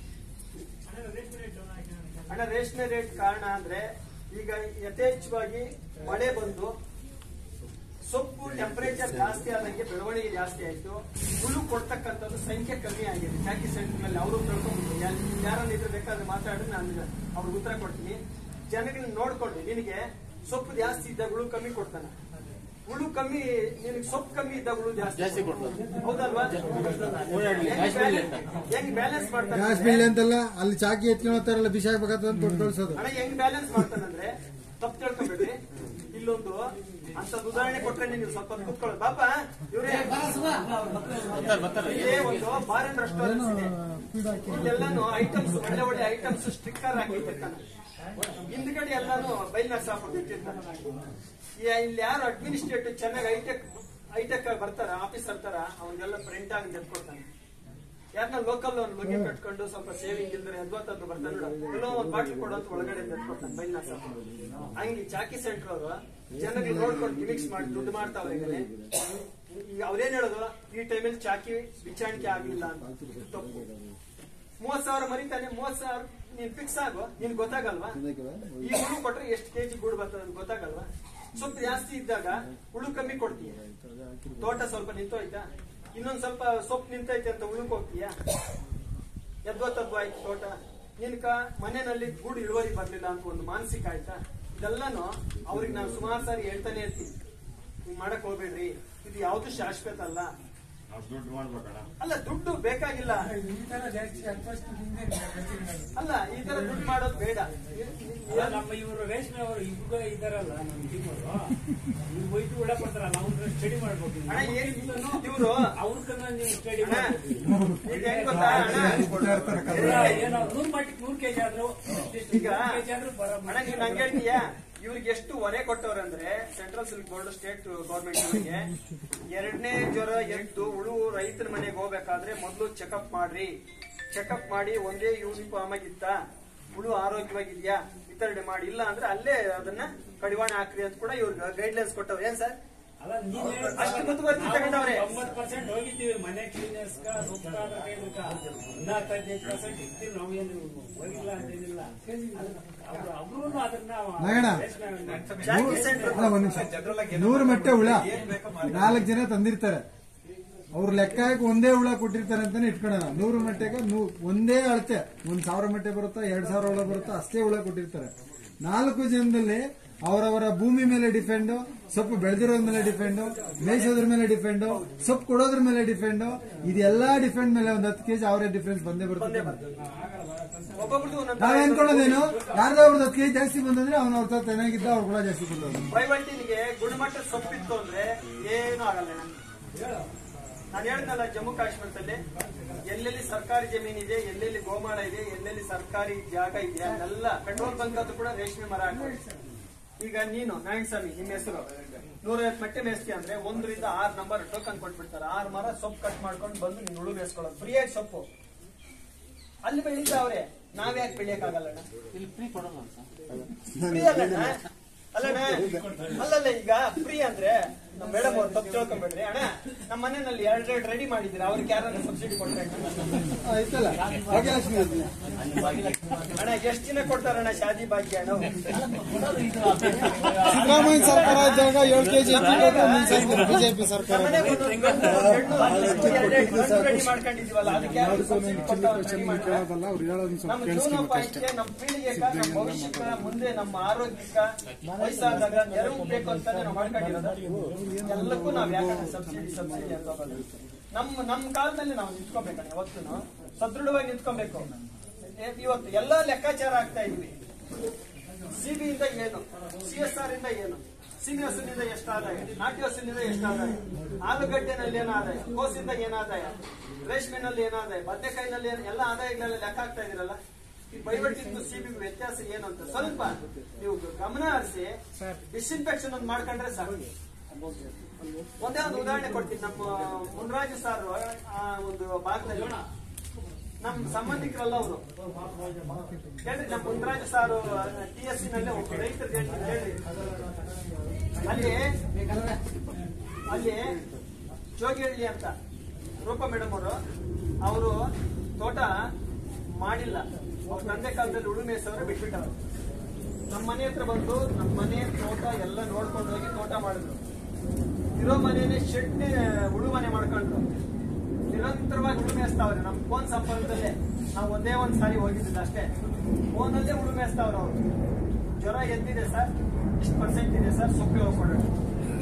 ಅಣ್ಣ ರೇಷ್ಮೆ ರೇಟ್ ಕಾರಣ ಅಂದ್ರೆ ಈಗ ಯಥೇಚ್ಛವಾಗಿ ಮಳೆ ಬಂದು ಸೊಪ್ಪು ಟೆಂಪರೇಚರ್ ಜಾಸ್ತಿ ಆದಂಗೆ ಬೆಳವಣಿಗೆ ಜಾಸ್ತಿ ಆಯ್ತು ಹುಳು ಕೊಡ್ತಕ್ಕಂಥದ್ದು ಸಂಖ್ಯೆ ಕಮ್ಮಿ ಆಗಿದೆ ಚಾಕಿ ಸೆಂಟರ್ ಮೇಲೆ ಅವರು ತಿಳ್ಕೊಂಡ್ಬಿಟ್ಟು ಯಾರನ್ನ ಇದ್ರೆ ಬೇಕಾದ್ರೆ ಮಾತಾಡಿ ನಾನು ಅವ್ರಿಗೆ ಉತ್ತರ ಕೊಡ್ತೀನಿ ಜನಗಳನ್ನ ನೋಡ್ಕೊಂಡು ನಿನಗೆ ಸೊಪ್ಪು ಜಾಸ್ತಿ ಇದ್ದಾಗ ಹುಳು ಕಮ್ಮಿ ಕೊಡ್ತಾನೆ ಹುಳು ಕಮ್ಮಿ ನಿನಗೆ ಸೊಪ್ಪು ಕಮ್ಮಿ ಇದ್ದಾಗ ಹುಳು ಜಾಸ್ತಿ ಜಾಸ್ತಿ ಕೊಡ್ತದೆ. ಹೌದಲ್ವಾ ಓಡಾಡ್ಲಿ, ಹೆಂಗ್ ಗಾಸ್ ಬಿಡ್ಲಿ ಬ್ಯಾಲೆನ್ಸ್- ಅಂತ. ಹೆಂಗ್ ಬ್ಯಾಲೆನ್ಸ್ ಮಾಡ್ತಾನೆ ಗ್ಯಾಸ್ ಬಿಲ್ ಅಂತಲ್ಲ ಅಲ್ಲಿ ಚಾಕಿ ಎತ್ಕೊಂಡು ಹೋಗ್ತಾರಲ್ಲ ಬಿಸಿ ಹಾಕ್ಬೇಕಾಗ್ತದೆ ಅಂತ ಕೊಟ್ಟು ಕಳ್ಸೋದು ಅಣ್ಣ ಹೆಂಗ್ ಬ್ಯಾಲೆನ್ಸ್ ಮಾಡ್ತಾನಂದ್ರೆ ತಪ್ಪು ತಿಳ್ಕೊಬೇಡ್ರಿ ಇಲ್ಲೊಂದು ಅಂತ ಉದಾಹರಣೆ ಕೊಟ್ರೆ ನೀವು ಸ್ವಲ್ಪ ಹೊತ್ತು ಕೂತ್ಕೊಳ್ಳಿ ಪಾಪ ಇವ್ರೇ ಬರ್ತಾರೆ ಬರ್ತಾರೆ ಇಲ್ಲೇ ಒಂದು ಬಾರ್ ಅಂಡ್ ರೆಸ್ಟೋರೆಂಟ್ಸ್ ಇದೆ ಇಲ್ಲೆಲ್ಲಾನು ಐಟಮ್ಸ್ ಒಳ್ಳೆ ಒಳ್ಳೆ ಐಟಮ್ಸ್ ಸ್ಟಿಕ್ಕರ್ ಹಾಕಿಟ್ಟಿರ್ತಾನೆ ಹಿಂದ್ಗಡೆ ಎಲ್ಲಾನು ಬೈಲ್ನ ಸಾಫ್ ಇಟ್ಟಿರ್ತಾನೆ ಈ- ಇಲ್ಲಿ ಯಾರು ಅಡ್ಮಿನಿಸ್ಟ್ರೇಟಿವ್ ಚೆನ್ನಾಗಿ ಐಟೆಕ್ ಐಟೆಕ್ ಬರ್ತಾರ ಆಫೀಸರ್ ತರ ಅವ್ರಿಗೆಲ್ಲ ಪ್ರಿಂಟ್ ಆಗಿ ತೆಗೆದ್ಕೊಡ್ತಾನೆ ಯಾರನ್ನ ಲೋಕಲ್ ಒಂದು ಬಗ್ಗೆ ಕಟ್ಕೊಂಡು ಸ್ವಲ್ಪ ಸೇವಿಂಗ್ ಇಲ್ದ್ರೆ ಅದ್ವತ್ತದ್ದು ಬರ್ತಾನೆ ನೋಡು ಎಲ್ಲೋ ಒಂದು ಬಾಟ್ಲ್ ಕೊಡೋದು ಒಳಗಡೆ ತೆಗೆದ್ಕೊಡ್ತಾನೆ ಬೈಲ್ನ ಸಾಫ್ ಹಂಗೆ ಈ ಚಾಕಿ ಸೆಂಟರ್ ಅವರು ಜನರಿಗೆ ನೋಡ್ಕೊಂಡು ಗಿಮಿಕ್ಸ್ ಮಾಡಿ ದುಡ್ಡು ಮಾಡ್ತಾವ್ರೆ ಈಗಲೇ ಈಗ ಅವ್ರೇನ್ ಹೇಳೋದು ಈ ಟೈಮಲ್ಲಿ ಚಾಕಿ ಬಿಚ್ಚಾಣಿಕೆ ಆಗ್ಲಿಲ್ಲ ಅಂತ ಇದು ತಪ್ಪು ಮೂವತ್ ಸಾವಿರ ಮರಿತಾನೆ ಮೂವತ್ ಸಾವಿರ ನೀನ್ ಫಿಕ್ಸ್ ಆಗು ನಿನ್ ಗೊತ್ತಾಗಲ್ವಾ ಈ ಹುಳು ಕೊಟ್ರೆ ಎಷ್ಟು ಕೆಜಿ ಗೂಡು ಬರ್ತದೆ ಅಂತ ಗೊತ್ತಾಗಲ್ವಾ ಸ್ವಲ್ಪ ಜಾಸ್ತಿ ಇದ್ದಾಗ ಹುಳು ಕಮ್ಮಿ ಕೊಡ್ತೀಯ ತೋಟ ಸ್ವಲ್ಪ ನಿಂತೋಯ್ತಾ ಇನ್ನೊಂದ್ ಸ್ವಲ್ಪ ಸೊಪ್ಪು ನಿಂತೈತೆ ಅಂತ ಹುಳುಕ್ ಹೋಗ್ತೀಯಾ ಎದ್ವತ್ತದ್ವ ಆಯ್ತು ತೋಟ ನಿನ್ಕ ಮನೆಯಲ್ಲಿ ಗೂಡು ಇಳುವರಿ ಬರ್ಲಿಲ್ಲ ಅಂತ ಒಂದು ಮಾನಸಿಕ ಆಯ್ತಾ ಇದೆಲ್ಲಾನು ಅವ್ರಿಗೆ ನಾನು ಸುಮಾರು ಸಾರಿ ಹೇಳ್ತಾನೆ ಇರ್ತೀನಿ ಹಿಂಗ್ ಮಾಡಕ್ ಹೋಗ್ಬೇಡ್ರಿ ಇದು ಯಾವ್ದು ಶಾಶ್ವತ ಅಲ್ಲ ನಾವು ದುಡ್ಡು ಮಾಡ್ಬೇಕಣ್ಣ ಅಲ್ಲ ದುಡ್ಡು ಬೇಕಾಗಿಲ್ಲ ಅಲ್ಲ ಈ ತರ ದುಡ್ಡು ಮಾಡೋದು ಬೇಡ ಅಲ್ಲ, ನಮ್ಮ ಇವರು ರೇಷ್ಮೆ ಅವರು ಇಬ್ರು ಇದಾರಲ್ಲ ನಮ್ಮ ಟೀಮರು ಇವ್ರು ಹೋಯ್ತು ಒಳ್ಳೆ ಕೊಡ್ತಾರಲ್ಲ ಅವ್ರ ಸ್ಟಡಿ ಮಾಡ್ಬೇಕು ಅಣ್ಣ ಏನ್ ಇವ್ರು ಅವ್ರ ಕನ್ನ ನೀವು ಸ್ಟಡಿ ಅಣ್ಣ, ಮಾಡ್ಬೇಕು ಈಗ ಹೆಂಗ್ ಗೊತ್ತಾ ಅಣ್ಣ ಎಲ್ಲ ಏನೋ ನೂರ್ ಮಟ್ಟಿಗೆ ನೂರ್ ಕೆಜಿ ಆದ್ರು ಈಗ ಕೆಜಿ ಆದ್ರೂ ಅಣ್ಣ ನೀನ್ ನಂಗೆ ಹೇಳ್ತೀಯಾ ಇವ್ರಿಗೆ ಎಷ್ಟು ಹೊರೆ ಕೊಟ್ಟವ್ರಂದ್ರೆ central silk board state government ಇವರಿಗೆ ಎರಡನೇ ಜ್ವರ ಎದ್ದು ಉಳು ರೈತರ ಮನೆಗೆ ಹೋಗ್ಬೇಕಾದ್ರೆ ಮೊದಲು ಚೆಕಪ್ ಮಾಡ್ರಿ ಚೆಕಪ್ ಮಾಡಿ ಒಂದೇ ಯೂನಿಫಾರ್ಮ್ ಆಗಿತ್ತ ಹುಳು ಆರೋಗ್ಯವಾಗಿದ್ಯಾ ವಿತರಣೆ ಮಾಡಿ ಇಲ್ಲ ಅಂದ್ರೆ ಅಲ್ಲೇ ಅದನ್ನ ಕಡಿವಾಣ ಹಾಕ್ರಿ ಅಂತ ಕೂಡ ಇವ್ರಿಗೆ ಗೈಡ್ಲೈನ್ಸ್ ಕೊಟ್ಟವ್ರು ಏನ್ ಸರ್ ಅಲ್ಲ ನೀನ್ ಅಷ್ಟು ಮುತುವರ್ಜಿ ತಗೊಂಡವ್ರೆ. ತೊಂಬತ್ ಪರ್ಸೆಂಟ್ ಹೋಗಿದ್ದೀವಿ ಮನೆ ಕ್ಲೀನರ್ಸ್ ಇನ್ನ ಹದಿನೈದು ಪರ್ಸೆಂಟ್ ಇರ್ತೀವಿ ನಾವೇನು ಹೋಗಿಲ್ಲ ಅಂತೇನಿಲ್ಲ ಅವ್ರು ಅವ್ರು ಅದನ್ನ ನಾಗಣ್ಣ. ರೇಷ್ಮೆ ಚಾಕಿ ಸೆಂಟರ್ ಅಲ್ಲ, ಒಂದ್ ನಿಮಿಷ ನೂರು ಮೊಟ್ಟೆ ಹುಳ ನಾಲ್ಕು ಜನ ತಂದಿರ್ತಾರೆ ಅವ್ರ ಲೆಕ್ಕ ಹಾಕಿ ಒಂದೇ ಹುಳ ಕೊಟ್ಟಿರ್ತಾರೆ ಅಂತಾನೆ ಇಟ್ಕೊಳ್ಳೋಣ ನೂರು ಮೊಟ್ಟೆಗೆ ನೂ- ಒಂದೇ ಅಳತೆ ಒಂದ್ ಸಾವಿರ ಮೊಟ್ಟೆ ಬರುತ್ತಾ ಎರಡ್ ಸಾವಿರ ಹುಳ ಬರುತ್ತಾ ಅಷ್ಟೇ ಹುಳ ಕೊಟ್ಟಿರ್ತಾರೆ ನಾಲ್ಕು ಜನದಲ್ಲಿ ಅವರವರ ಭೂಮಿ ಮೇಲೆ ಡಿಪೆಂಡ್ ಸೊಪ್ಪು ಬೆಳೆದಿರೋದ್ರ ಮೇಲೆ ಡಿಪೆಂಡ್ ಮೇಯಿಸೋದ್ರ ಮೇಲೆ ಡಿಪೆಂಡ್ ಸೊಪ್ಪು ಕೊಡೋದ್ರ ಮೇಲೆ ಡಿಪೆಂಡ್ ಇದೆಲ್ಲಾ ಡಿಪೆಂಡ್ ಮೇಲೆ ಒಂದ್ ಹತ್ತು ಕೆಜಿ ಅವರೇ ಡಿಫ್ರೆನ್ಸ್ ಬಂದೇ ಬರ್ತದೆ ಒಬ್ಬೊಬ್ರದ್ದು ಒಂದೊಂದ್ ನಾವ್ ತರ ಅನ್ಕೊಳ್ಳೋದೇನು ಯಾರ್ದೋ ಅವ್ರದ್ದು ಹತ್ತು ಕೆಜಿ ಜಾಸ್ತಿ ಬಂದಂದ್ರೆ ಅವ್ನ ಅವ್ರ ಚೆನ್ನಾಗಿದ್ದ ಅವ್ರು ಕೂಡ ಜಾಸ್ತಿ ಬಂದವರು ಬೈವಲ್ಟಿನಿಗೆ ಗುಣಮಟ್ಟದ ಸೊಪ್ಪಿತ್ತು ಅಂದ್ರೆ ಏನೂ ಆಗಲ್ಲ ನಾನು ಹೇಳ್ದಲ್ಲ ಜಮ್ಮು ಕಾಶ್ಮೀರದಲ್ಲಿ ಎಲ್ಲೆಲ್ಲಿ ಸರ್ಕಾರಿ ಜಮೀನ್ ಇದೆ ಎಲ್ಲೆಲ್ಲಿ ಗೋಮಾಳ ಇದೆ ಎಲ್ಲೆಲ್ಲಿ ಸರ್ಕಾರಿ ಜಾಗ ಇದೆ ಅಲ್ಲೆಲ್ಲ ಪೆಟ್ರೋಲ್ ಬಂಕ್ ಅದು ಕೂಡ ರೇಷ್ಮೆ ಮರ ಹಾಕ್ತಾರೆ ಈಗ ನೀನು ನಾರಾಯಣ ಸ್ವಾಮಿ ನಿಮ್ಮ ಹೆಸರು ನೂರೈವತ್ತು ಮಟ್ಟೆ ಮೇಸ್ತಿ ಅಂದ್ರೆ ಒಂದರಿಂದ ಆರು ನಂಬರ್ ಟೋಕನ್ ಕೊಟ್ಬಿಡ್ತಾರೆ ಆರು ಮರ ಸೊಪ್ಪು ಕಟ್ ಮಾಡ್ಕೊಂಡು ಬಂದು ನೀನು ಉಳು ಬೇಸ್ಕೊಳ್ಳೋದು ಫ್ರೀಯಾಗಿ ಸೊಪ್ಪು ಅಲ್ಲಿ ಬೆಳೀತಾವ್ರೆ ನಾವ್ಯಾಕೆ ಬೆಳೆಯಕ್ಕಾಗಲ್ಲ ಇಲ್ಲಿ ಫ್ರೀ ಕೊಡೋಲ್ಲ ಸರ್ ಫ್ರೀ ಅಲ್ಲಣ್ಣ ಅಲ್ಲಣ್ಣ ಅಲ್ಲಲ್ಲ ಈಗ ಫ್ರೀ ಅಂದ್ರೆ ನಮ್ ಮೇಡಮ್ ಅವ್ರು ತಪ್ಪು ತಿಳ್ಕೊಂಬೇಡ್ರಿ ಅಣ್ಣ ನಮ್ಮ ಮನೆಯಲ್ಲಿ ಎರಡ್ ಎರಡು ರೆಡಿ ಮಾಡಿದ್ದೀರಾ ಅವ್ರಿಗೆ ಯಾರನ್ನ ಸಬ್ಸಿಡಿ ಕೊಟ್ರೆ ಆಯ್ತಲ್ಲ ಭಾಗ್ಯಲಕ್ಷ್ಮಿ ಅಂತ. ಅಣ್ಣ ಎಷ್ಟ್ ದಿನ ಕೊಡ್ತಾರಣ್ಣ ಶಾದಿ ಭಾಗ್ಯ ಅಣ್ಣ ಸಿದ್ದರಾಮಯ್ಯ ಸರ್ಕಾರ ಇದ್ದಾಗ ಏಳು ಕೆಜಿ ಬಿಜೆಪಿ ಸರ್ಕಾರ ರೆಡಿ ಮಾಡ್ಕೊಂಡಿದೀವಲ್ಲ ಅದಕ್ಕೆ ಯಾರು ಸಬ್ಸಿಡಿ ಕೊಟ್ಟವ್ರು ready ಮಾಡ್ತಾರೆ? ಕೇಳೋದಲ್ಲ ಅವ್ರು ಹೇಳೋದನ್ನ ಸ್ವಲ್ಪ ನಮ್ಮ ಕೇಳಿಸ್ಕೊಬೇಕು ಜೀವನೋಪಾಯಕ್ಕೆ ನಮ್ಮ ಪೀಳಿಗೆಗ ನಮ್ಮ ಭವಿಷ್ಯಕ್ಕ ಮುಂದೆ ನಮ್ಮ ಆರೋಗ್ಯಕ್ಕ ವಯಸ್ಸಾದಾಗ ನೆರವು ಬೇಕು ಅಂತಾನೆ ನಾವು ಮಾಡ್ಕೊಂಡಿರೋದು ಎಲ್ಲಕ್ಕೂ ನಾವ್ ಯಾಕಂದ್ರೆ ಸಬ್ಸಿಡಿ ಸಬ್ಸಿಡಿ ಅಂತ ಹೋಗೋದು ನಮ್ಮ ನಮ್ಮ ಕಾಲದಲ್ಲಿ ನಾವು ನಿಂತ್ಕೋಬೇಕಣ್ಣ ಯಾವತ್ತೂ ಸದೃಢವಾಗಿ ನಿಂತ್ಕೋಬೇಕು ಏ- ಇವತ್ತು ಎಲ್ಲ ಲೆಕ್ಕಾಚಾರ ಆಗ್ತಾ ಇದೀವಿ ಸಿಬಿ ಇಂದ ಏನು ಸಿ ಎಸ್ ಆರ್ ಇಂದ ಏನು ಸೀಮೆ ಹಸುವಿನಿಂದ ಎಷ್ಟು ಆದಾಯ ನಾಟಿ ಹಸುವಿನಿಂದ ಎಷ್ಟು ಆದಾಯ ಆಲೂಗಡ್ಡೆನಲ್ಲಿ ಏನು ಆದಾಯ ಕೋಸಿಂದ ಏನು ಆದಾಯ ರೇಷ್ಮೆನಲ್ಲಿ ಏನು ಆದಾಯ ಬದನೆಕಾಯಿನಲ್ಲಿ ಏನು ಎಲ್ಲ ಆದಾಯಗಳೆಲ್ಲ ಲೆಕ್ಕ ಹಾಕ್ತಾ ಇದೀರಲ್ಲ ಈ ಬೈವಟ್ಟಿದ್ದು ಸಿಬಿ ವ್ಯತ್ಯಾಸ ಏನು ಅಂತ ಸ್ವಲ್ಪ ನೀವು ಗಮನ ಹರಿಸಿ ಡಿಸ್ಇನ್ಫೆಕ್ಷನ್ ಒಂದು ಮಾಡ್ಕೊಂಡ್ರೆ ಸಾಕು ಒಂದೇ ಒಂದು ಉದಾಹರಣೆ ಕೊಡ್ತೀನಿ ನಮ್ಮ ಮುನ್ರಾಜು ಸಾರ್ ಆ ಒಂದು ಭಾಗದಲ್ಲಿ ನಮ್ಮ ಸಂಬಂಧಿಕರಲ್ಲ ಅವರು ಹೇಳ್ರಿ ನಮ್ಮ Munraju sir T S C ನಲ್ಲಿ ಒಬ್ಬ ರೈತರು ಹೇಳ್ರಿ ಅಲ್ಲಿ ಅಲ್ಲಿ ಜೋಗಿಹಳ್ಳಿ ಅಂತ ರೂಪ ಮೇಡಮ್ ಅವರು ಅವರು ತೋಟ ಮಾಡಿಲ್ಲ ಅವ್ರ ತಂದೆ ಕಾಲದಲ್ಲಿ ಉಳುಮೆ ಸವರ ಬಿಟ್ಬಿಟ್ಟವ್ರು ನಮ್ಮ ಮನೆ ಹತ್ರ ಬಂದು ನಮ್ಮ ಮನೆ ತೋಟ ಎಲ್ಲ ನೋಡ್ಕೊಂಡು ಹೋಗಿ ತೋಟ ಮಾಡಿದ್ರು ಇರೋ ಮನೇನೆ ಶೆಡ್ನೆ ಉಳು ಮನೆ ಮಾಡ್ಕೊಂಡ್ರು ನಿರಂತರವಾಗಿ ಉಳುಮೆ ಹಚ್ತಾವ್ರೆ ನಮ್ ಫೋನ್ ಸಂಪರ್ಕದಲ್ಲೇ ನಾವು ಒಂದೇ ಒಂದ್ ಸಾರಿ ಹೋಗಿದ್ದಿಲ್ಲ ಅಷ್ಟೇ ಫೋನಲ್ಲೇ ಉಳುಮೆ ಹಚ್ತಾವ್ರೆ ಅವ್ರು ಜ್ವರ ಎದ್ದಿದೆ ಸರ್ ಇಷ್ಟು ಪರ್ಸೆಂಟ್ ಇದೆ ಸರ್ ಸೊಪ್ಪೆ ಹೋಗ್ಕೊಡೋಣ